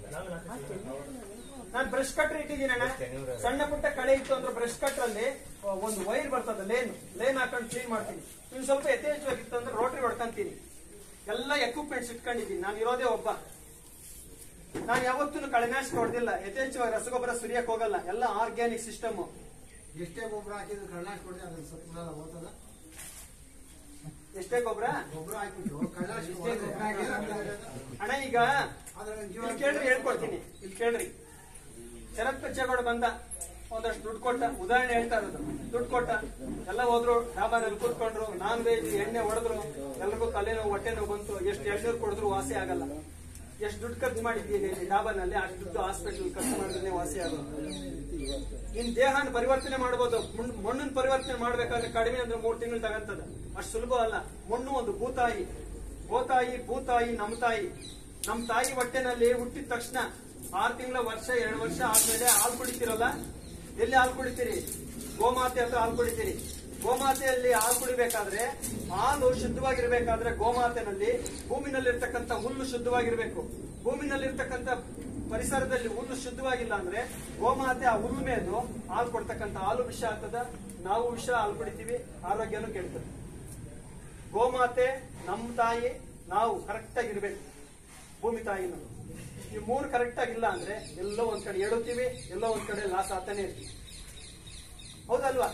ನಾನು ಬ್ರಷ್ ಕಟ್ರ್ ಇಟ್ಟಿದ್ದೀನಿ ಅಣ್ಣ ಸಣ್ಣ ಪುಟ್ಟ ಕಳೆ ಇತ್ತು ಅಂದ್ರೆ ಬ್ರಷ್ ಕಟ್ರ್ ಅಲ್ಲಿ ಆ, ಒಂದು ವೈರ್ ಬರ್ತದೆ ಲೇನ್ ಲೇನ್ ಹಾಕೊಂಡು ಕ್ಲೀನ್ ಮಾಡ್ತೀನಿ ಇನ್ನು ಸ್ವಲ್ಪ ಯಥೇಚ್ಛವಾಗಿತ್ತು ಅಂದ್ರೆ ರೋಟ್ರಿ ಹೊಡ್ಕೊಂತೀನಿ ಎಲ್ಲ ಎಕ್ವಿಪ್ಮೆಂಟ್ಸ್ ಇಟ್ಕೊಂಡಿದ್ದೀನಿ ನಾನು ಇರೋದೇ ಒಬ್ಬ ನಾನು ಯಾವತ್ತೂ ಕಳೆನಾಶಕ ಹೊಡೆದಿಲ್ಲ ಯಥೇಚ್ಛವಾಗಿ ರಸಗೊಬ್ಬರ ಸುರಿಯಕ್ ಹೋಗಲ್ಲ ಎಲ್ಲ ಆರ್ಗ್ಯಾನಿಕ್ ಸಿಸ್ಟಮ್ ಎಷ್ಟೇ ಗೊಬ್ಬರ ಹಾಕಿದ್ರು ಕಳ್ಳಾಶ್ ಕೊಡದೆ ಅದ್ರ ಸ್ವಲ್ಪ ಓದ್ತದ ಎಷ್ಟೇ ಗೊಬ್ಬರ ಗೊಬ್ಬರ ಹಾಕ್ಬಿಟ್ಟು ಕಳ್ಳಾಶ್ ಗೊಬ್ಬರ ಹಾಕಿದ್ರೆ ಅಣ್ಣ ಈಗ ಇಲ್ಲಿ ಕೇಳ್ರಿ ಹೇಳ್ಕೊಡ್ತೀನಿ ಇಲ್ಲಿ ಕೇಳ್ರಿ ಶರತ್ ಬಚ್ಚೇಗೌಡ ಬಂದ ಒಂದಷ್ಟು ದುಡ್ಡು ಕೊಟ್ಟ ಉದಾಹರಣೆ ಹೇಳ್ತಾ ಇರೋದು ದುಡ್ಡು ಕೊಟ್ಟ ಎಲ್ಲ ಹೋದ್ರು ಡಾಬಾದಲ್ಲಿ ಕೂತ್ಕೊಂಡ್ರು ನಾನ್ ವೆಜ್ ಎಣ್ಣೆ ಹೊಡೆದ್ರು ಎಲ್ರಿಗೂ ತಲೆನೋವು ಹೊಟ್ಟೆ ನೋವು ಬಂತು ಎಷ್ಟು ಎಳ್ನೀರು ಕೊಡಿದ್ರು ವಾಸಿ ಆಗಲ್ಲ ಎಷ್ಟು ದುಡ್ಡು ಖರ್ಚು ಮಾಡಿದ್ದೀರಿ ಇಲ್ಲಿ ಡಾಬಾನಲ್ಲಿ ಅಷ್ಟು ದುಡ್ಡು ಹಾಸ್ಪಿಟಲ್ ಖರ್ಚು ಮಾಡಿದ್ರೆ ವಾಸಿ ಆಗೋದು ನಿನ್ ದೇಹನ ಪರಿವರ್ತನೆ ಮಾಡಬಹುದು ಮಣ್ಣನ್ನ ಪರಿವರ್ತನೆ ಮಾಡ್ಬೇಕಾದ್ರೆ ಕಡಿಮೆ ಅಂದ್ರೆ ಮೂರ್ ತಿಂಗಳು ತಗಂತದ ಅಷ್ಟು ಸುಲಭ ಅಲ್ಲ ಮಣ್ಣು ಒಂದು ಭೂತಾಯಿ ಗೋತಾಯಿ ಭೂತಾಯಿ ನಮ್ ತಾಯಿ ನಮ್ ತಾಯಿ ಹೊಟ್ಟೆನಲ್ಲಿ ಹುಟ್ಟಿದ ತಕ್ಷಣ ಆರು ತಿಂಗಳ ವರ್ಷ ಎರಡು ವರ್ಷ ಆದ್ಮೇಲೆ ಹಾಲು ಕುಡಿತೀರಲ್ಲ ಎಲ್ಲಿ ಹಾಲು ಕುಡಿತೀರಿ ಗೋಮಾತೆ ಹತ್ರ ಹಾಲು ಕುಡಿತೀರಿ ಗೋಮಾತೆಯಲ್ಲಿ ಹಾಲು ಕುಡಿಬೇಕಾದ್ರೆ ಹಾಲು ಶುದ್ಧವಾಗಿರ್ಬೇಕಾದ್ರೆ ಗೋಮಾತೆನಲ್ಲಿ ಭೂಮಿನಲ್ಲಿರ್ತಕ್ಕಂಥ ಹುಲ್ಲು ಶುದ್ಧವಾಗಿರ್ಬೇಕು ಭೂಮಿನಲ್ಲಿರ್ತಕ್ಕಂಥ ಪರಿಸರದಲ್ಲಿ ಹುಲ್ಲು ಶುದ್ಧವಾಗಿಲ್ಲ ಅಂದ್ರೆ ಗೋಮಾತೆ ಆ ಹುಲ್ಲು ಮೇಲು ಹಾಲು ಕೊಡ್ತಕ್ಕಂಥ ಹಾಲು ವಿಷ ಆಗ್ತದ ನಾವು ವಿಷ ಹಾಲು ಕುಡಿತೀವಿ ಆರೋಗ್ಯನೂ ಕೆಡ್ತದೆ ಗೋಮಾತೆ ನಮ್ಮ ತಾಯಿ ನಾವು ಕರೆಕ್ಟ್ ಆಗಿರ್ಬೇಕು ಭೂಮಿ ತಾಯಿನ ಈ ಮೂರು ಕರೆಕ್ಟ್ ಆಗಿಲ್ಲ ಅಂದ್ರೆ ಎಲ್ಲೋ ಒಂದ್ ಕಡೆ ಎಡುತ್ತೀವಿ ಎಲ್ಲೋ ಒಂದ್ ಕಡೆ ಲಾಸ್ ಆಗ್ತಾನೆ ಇರ್ತೀವಿ ಹೌದಲ್ವಾ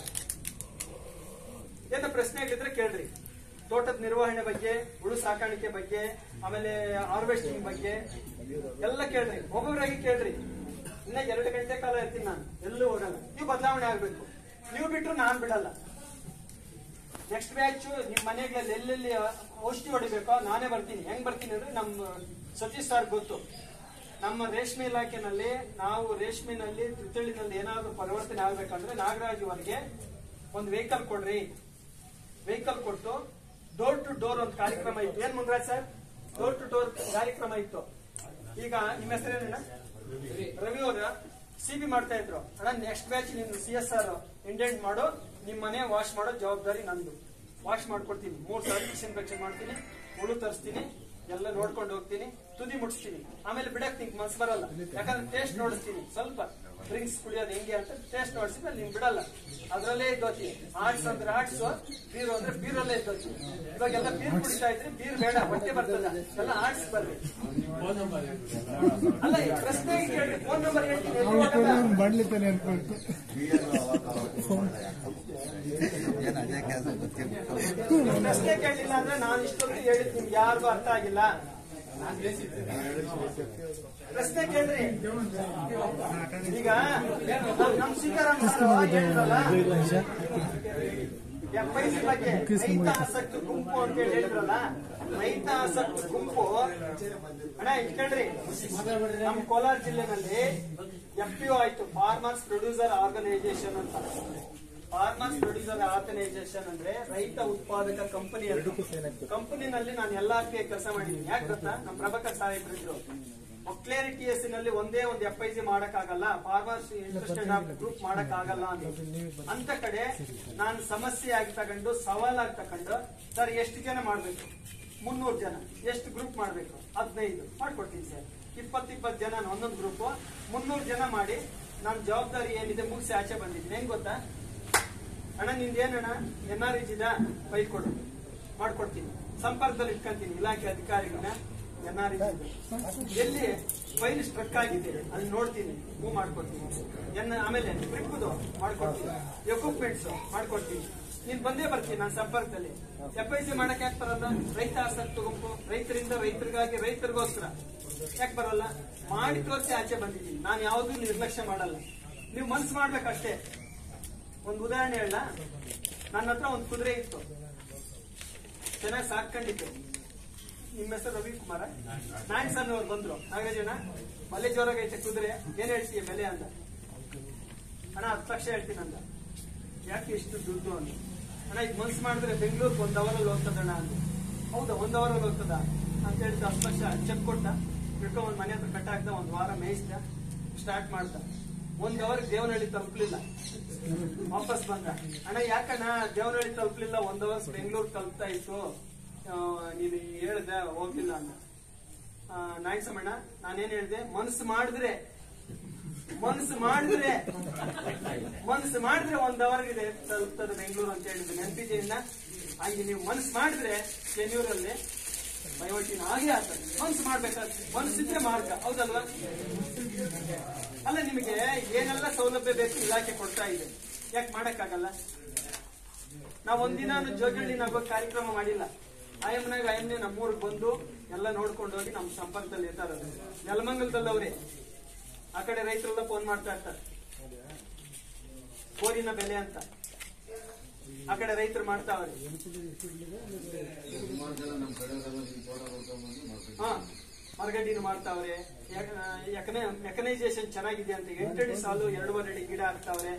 ಏನ ಪ್ರಶ್ನೆಗಳಿದ್ರೆ ಕೇಳ್ರಿ ತೋಟದ ನಿರ್ವಹಣೆ ಬಗ್ಗೆ ಹುಳು ಸಾಕಾಣಿಕೆ ಬಗ್ಗೆ ಆಮೇಲೆ ಹಾರ್ವೆಸ್ಟಿಂಗ್ ಬಗ್ಗೆ ಎಲ್ಲ ಕೇಳ್ರಿ ಒಬ್ಬೊಬ್ಬರಾಗಿ ಕೇಳ್ರಿ ಇನ್ನ ಎರಡು ಗಂಟೆ ಕಾಲ ಇರ್ತೀನಿ ನಾನು ಎಲ್ಲೂ ಹೋಗಲ್ಲ ನೀವು ಬದಲಾವಣೆ ಆಗ್ಬೇಕು ನೀವು ಬಿಟ್ರು ನಾನ್ ಬಿಡಲ್ಲ ನೆಕ್ಸ್ಟ್ ಬ್ಯಾಚ್ ನಿಮ್ ಮನೆಗಳಲ್ಲಿ ಎಲ್ಲೆಲ್ಲಿ ಔಷಧಿ ಹೊಡಿಬೇಕೋ ನಾನೇ ಬರ್ತೀನಿ ಹೆಂಗ್ ಬರ್ತೀನಿ ಅಂದ್ರೆ ನಮ್ಮ ಸತೀಶ್ ಸರ್ ಗೊತ್ತು ನಮ್ಮ ರೇಷ್ಮೆ ಇಲಾಖೆನಲ್ಲಿ ನಾವು ರೇಷ್ಮೆನಲ್ಲಿ ತಿತ್ತಳಿನಲ್ಲಿ ಏನಾದ್ರೂ ಪರಿವರ್ತನೆ ಆಗ್ಬೇಕಂದ್ರೆ ನಾಗರಾಜ್ ಅವರಿಗೆ ಒಂದು ವೆಹಿಕಲ್ ಕೊಡ್ರಿ ವೆಹಿಕಲ್ ಕೊಟ್ಟು ಡೋರ್ ಟು ಡೋರ್ ಒಂದು ಕಾರ್ಯಕ್ರಮ ಇತ್ತು ಏನ್ Mundraj sir door to door ಕಾರ್ಯಕ್ರಮ ಇತ್ತು ಈಗ ನಿಮ್ಮ ಹೆಸರೇನ ರವಿ ಅವರ ಸಿ ಬಿ ಮಾಡ್ತಾ ಇದ್ರು ಅಣ್ಣ ನೆಕ್ಸ್ಟ್ ಬ್ಯಾಚ್ ನಿಮ್ ಸಿ ಎಸ್ ಆರ್ ಇಂಡೆಂಟ್ ಮಾಡು ನಿಮ್ ಮನೆ ವಾಶ್ ಮಾಡೋ ಜವಾಬ್ದಾರಿ ನಂದು ವಾಶ್ ಮಾಡ್ಕೊಡ್ತೀನಿ ಮೂರ್ ಸಾವಿರ ಡಿಸ್ಇನ್ಫೆಕ್ಷನ್ ಮಾಡ್ತೀನಿ ಹುಳು ತರಿಸ್ತೀನಿ ಎಲ್ಲ ನೋಡ್ಕೊಂಡು ಹೋಗ್ತೀನಿ ತುದಿ ಮುಟ್ಸ್ತೀನಿ ಆಮೇಲೆ ಬಿಡಕ್ ನಿಂಗೆ ಮನ್ಸು ಬರಲ್ಲ ಯಾಕಂದ್ರೆ ಟೇಸ್ಟ್ ನೋಡಿಸ್ತೀನಿ ಸ್ವಲ್ಪ ಡ್ರಿಂಕ್ಸ್ ಕುಡಿಯೋದು ಹೆಂಗೆ ಅಂತ ಟೇಸ್ಟ್ ನೋಡಿಸಿದ್ರೆ ನೀನ್ ಬಿಡಲ್ಲ ಅದ್ರಲ್ಲೇ ಇದ್ದೋತಿ ಆರ್ಟ್ಸ್ ಅಂದ್ರೆ ಆರ್ಟ್ಸ್ ಬೀರು ಅಂದ್ರೆ ಬೀರಲ್ಲೇ ಇದ್ದೋತಿ ಇವಾಗೆಲ್ಲ ಬೀರ್ ಕುಡಿತಾ ಇದ್ರಿ ಬೀರ್ ಬೇಡ ಹೊಟ್ಟೆ ಬರ್ತದ ಎಲ್ಲ ಆರ್ಟ್ಸ್ ಬರ್ರಿ ಅಲ್ಲ ಈ ಪ್ರಶ್ನೆ ಕೇಳಿ ಫೋನ್ ನಂಬರ್ ಹೇಳ್ತೀನಿ ಎಲ್ಲಿ ಹೋಗಲ್ಲ. ಮಾಡ್ಲಿಕ್ಕೆ ಅನ್ಕೊಳ್ತು ಪ್ರಶ್ನೆ ಕೇಳಿಲ್ಲ ಅಂದ್ರೆ ನಾನು ಇಷ್ಟೊತ್ತು ಹೇಳಿದ್ ನಿಮ್ಗೆ ಯಾರಿಗೂ ಅರ್ಥ ಆಗಿಲ್ಲ ಪ್ರಶ್ನೆ ಕೇಳ್ರಿ ಈಗ ನಮ್- ನಮ್ ಸಿದ್ದರಾಮ ಸರ್ ಹೇಳಿದ್ರಲ್ಲ, ಎಫ್ಐಸಿ ಬಗ್ಗೆ ರೈತ ಆಸಕ್ತ ಗುಂಪು ಅಂತ ಹೇಳಿ ಹೇಳಿದ್ರಲ್ಲ ರೈತ ಆಸಕ್ತ ಗುಂಪು ಅಣ್ಣ ಇಟ್ಕೊಳ್ರಿ ನಮ್ಮ ಕೋಲಾರ ಜಿಲ್ಲೆನಲ್ಲಿ ಎಫ್ ಪಿ ಆಯ್ತು ಫಾರ್ಮರ್ಸ್ ಪ್ರೊಡ್ಯೂಸರ್ ಆರ್ಗನೈಸೇಷನ್ ಅಂತ ಫಾರ್ಮರ್ಸ್ ಪ್ರೊಡ್ಯೂಸರ್ ಆರ್ಗನೈಸೇಷನ್ ಅಂದ್ರೆ ರೈತ ಉತ್ಪಾದಕ ಕಂಪನಿ ಕಂಪನಿನಲ್ಲಿ ನಾನು ಎಲ್ಲಾ ಕೆಲಸ ಮಾಡಿದ್ದೀನಿ ಯಾಕೆ ಗೊತ್ತಾ ನಮ್ಮ ಪ್ರಭಾಕರ್ ಸಾಹೇಬ್ರು ಇದ್ರು ಮೊಕ್ಲೇರಿ ಟಿ ಎಸ್ ನಲ್ಲಿ ಒಂದೇ ಒಂದು ಎಫ್ ಐ ಸಿ ಮಾಡಕ್ಕಾಗಲ್ಲ ಫಾರ್ಮರ್ಸ್ ಇಂಟ್ರೆಸ್ಟೆಡ್ ಗ್ರೂಪ್ ಮಾಡಕ್ಕಾಗಲ್ಲ ಅಂತ ಅಂತ ಕಡೆ ನಾನು ಸಮಸ್ಯೆ ಆಗಿ ತಗೊಂಡು ಸವಾಲಾಗಿ ತಗೊಂಡು ಸರ್ ಎಷ್ಟು ಜನ ಮಾಡ್ಬೇಕು ಮುನ್ನೂರು ಜನ ಎಷ್ಟು ಗ್ರೂಪ್ ಮಾಡ್ಬೇಕು ಹದಿನೈದು ಮಾಡ್ಕೊಡ್ತೀನಿ ಸರ್ ಇಪ್ಪತ್ತು ಇಪ್ಪತ್ತು ಜನ ಒಂದೊಂದು ಗ್ರೂಪ್ ಮುನ್ನೂರು ಜನ ಮಾಡಿ ನನ್ನ ಜವಾಬ್ದಾರಿ ಏನಿದೆ ಮುಗಿಸಿ ಆಚೆ ಬಂದಿದ್ದೀನಿ ಹೆಂಗ್ ಗೊತ್ತಾ ಅಣ್ಣ ನಿಂದೇನಣ್ಣ ಎನ್ ಆರ್ ಇದ ಫೈಲ್ ಕೊಡು ಮಾಡ್ಕೊಡ್ತೀನಿ ಸಂಪರ್ಕದಲ್ಲಿ ಇಟ್ಕೊಂತೀನಿ ಇಲಾಖೆ ಅಧಿಕಾರಿಗಳನ್ನ ಎನ್ ಆರ್ ಎಲ್ಲಿ ಫೈಲ್ ಸ್ಟ್ರಕ್ ಆಗಿದೆ ಅಲ್ಲಿ ನೋಡ್ತೀನಿ ಮೂವ್ ಮಾಡ್ಕೊಡ್ತೀನಿ ಎನ್ ಆಮೇಲೆ ಟ್ರಿಪ್ದು ಮಾಡ್ಕೊಡ್ತೀನಿ ಎಕ್ವಿಪ್ಮೆಂಟ್ಸ್ ಮಾಡ್ಕೊಡ್ತೀನಿ ನೀನ್ ಬಂದೇ ಬರ್ತೀನಿ ನಾನು ಸಂಪರ್ಕದಲ್ಲಿ ಎಫ್ ಐ ಸಿ ಮಾಡಕ್ ಯಾಕೆ ಬರಲ್ಲ ರೈತ ಆಸಕ್ತ ಗುಂಪು ರೈತರಿಂದ ರೈತರಿಗಾಗಿ ರೈತರಿಗೋಸ್ಕರ ಯಾಕೆ ಬರಲ್ಲ ಮಾಡಿ ತೋರಿಸಿ ಆಚೆ ಬಂದಿದ್ದೀನಿ ನಾನು ಯಾವ್ದು ನಿರ್ಲಕ್ಷ್ಯ ಮಾಡಲ್ಲ ನೀವು ಮನ್ಸು ಮಾಡ್ಬೇಕಷ್ಟೇ ಒಂದು ಉದಾಹರಣೆ ಹೇಳ ನನ್ನ ಹತ್ರ ಒಂದು ಕುದುರೆ ಇತ್ತು ಚೆನ್ನಾಗಿ ಸಾಕೊಂಡಿತ್ತು ನಿಮ್ಮ ಹೆಸರು ರವಿಕುಮಾರ ನಾಯಕ್ ಸರ್ ಅವ್ರು ಬಂದ್ರು ನಾಗರಾಜಣ್ಣ ಮಲೆ ಜೋರಾಗೈತೆ ಕುದುರೆ ಏನ್ ಹೇಳ್ತೀಯ ಬೆಲೆ ಅಂದ ಅಣ್ಣ ಹತ್ತು ಲಕ್ಷ ಹೇಳ್ತೀನಿ ಅಂದ ಯಾಕೆ ಇಷ್ಟು ದುಡ್ಡು ಅಂತ ಅಣ್ಣ ಈಗ ಮನ್ಸು ಮಾಡಿದ್ರೆ ಬೆಂಗಳೂರಿಗೆ ಒಂದ್ ಅವರಲ್ಲಿ ಹೋಗ್ತದಣ್ಣ ಅಂದ ಹೌದಾ ಒಂದ್ ಅವರಲ್ಲಿ ಹೋಗ್ತದ ಅಂತ ಹೇಳಿದ ಹತ್ತು ಲಕ್ಷ ಚೆಕ್ ಕೊಟ್ಟ ಹಿಡ್ಕೊಂಡ್ ಒಂದ್ ಮನೆ ಹತ್ರ ಕಟ್ಟ ಹಾಕ್ದ ಒಂದ್ ವಾರ ಮೇಯಿಸ್ದ ಸ್ಟಾರ್ಟ್ ಮಾಡ್ದ ಒಂದ್ ಅವರ್ ದೇವನಹಳ್ಳಿ ತಲುಪ್ಲಿಲ್ಲ ವಾಪಸ್ ಬಂದ ಅಣ್ಣ ಯಾಕಣ್ಣ ದೇವನಹಳ್ಳಿ ತಲುಪ್ಲಿಲ್ಲ ಒಂದ್ ಅವರ್ಸ್ ಬೆಂಗಳೂರು ತಲುಪ್ತಾ ಇತ್ತು ಆ, ನೀನು ಹೇಳ್ದೆ ಹೋಗ್ಲಿಲ್ಲ ಅಂತ ನಾಯಕಸಮಣ್ಣ ನಾನೇನ್ ಹೇಳ್ದೆ ಮನಸ್ಸು ಮಾಡಿದ್ರೆ ಮನಸ್ಸು ಮಾಡಿದ್ರೆ ಮನಸ್ಸು ಮಾಡಿದ್ರೆ ಒಂದ್ ಅವರ್ ಇದೆ ತಲುಪ್ತದೆ ಬೆಂಗಳೂರು ಅಂತ ಹೇಳಿದ್ರೆ ನೆನಪಿದೆಯಿಂದ ಹಂಗೆ ನೀವು ಮನಸ್ಸು ಮಾಡಿದ್ರೆ ಬೆಂಗಳೂರಲ್ಲಿ ಬಯೋಟಿನ ಹಾಗೆ ಆಗ್ತದೆ ಮನಸ್ಸು ಮಾಡ್ಬೇಕಾದ್ರೆ ಮನಸ್ಸಿದ್ರೆ ಮಾರ್ಗ ಹೌದಲ್ವಾ ಅಲ್ಲ ನಿಮಗೆ ಏನೆಲ್ಲ ಸೌಲಭ್ಯ ಬೇಕು ಇಲಾಖೆ ಕೊಡ್ತಾ ಇದೆ ಯಾಕೆ ಮಾಡಕ್ಕಾಗಲ್ಲ ನಾವ್ ಒಂದಿನ ಜೋಗಳ್ಳಿ ನಾವು ಕಾರ್ಯಕ್ರಮ ಮಾಡಿಲ್ಲ ಆಯಮ್ಮನಾಗ ಆಯಮ್ಮನೆ ನಮ್ಮೂರಿಗೆ ಬಂದು ಎಲ್ಲ ನೋಡ್ಕೊಂಡು ಹೋಗಿ ನಮ್ಮ ಸಂಪರ್ಕದಲ್ಲಿ ಇರ್ತಾರೆ ನೆಲಮಂಗಲದಲ್ಲವ್ರೆ ಆ ಕಡೆ ರೈತರೆಲ್ಲ ಫೋನ್ ಮಾಡ್ತಾ ಇರ್ತಾರೆ ಬೋರಿನ ಬೆಲೆ ಅಂತ ಆ ಕಡೆ ರೈತರು ಮಾಡ್ತಾವ್ರೆ ಹಾ ಮರಗಡ್ಡಿನ ಮಾಡ್ತಾವ್ರೆ ಮೆಕನೈಸೇಷನ್ ಚೆನ್ನಾಗಿದೆ ಅಂತ ಎಂಟಡಿ ಸಾಲು ಎರಡೂವರೆ ಅಡಿ ಗಿಡ ಹಾಕ್ತಾವ್ರೆ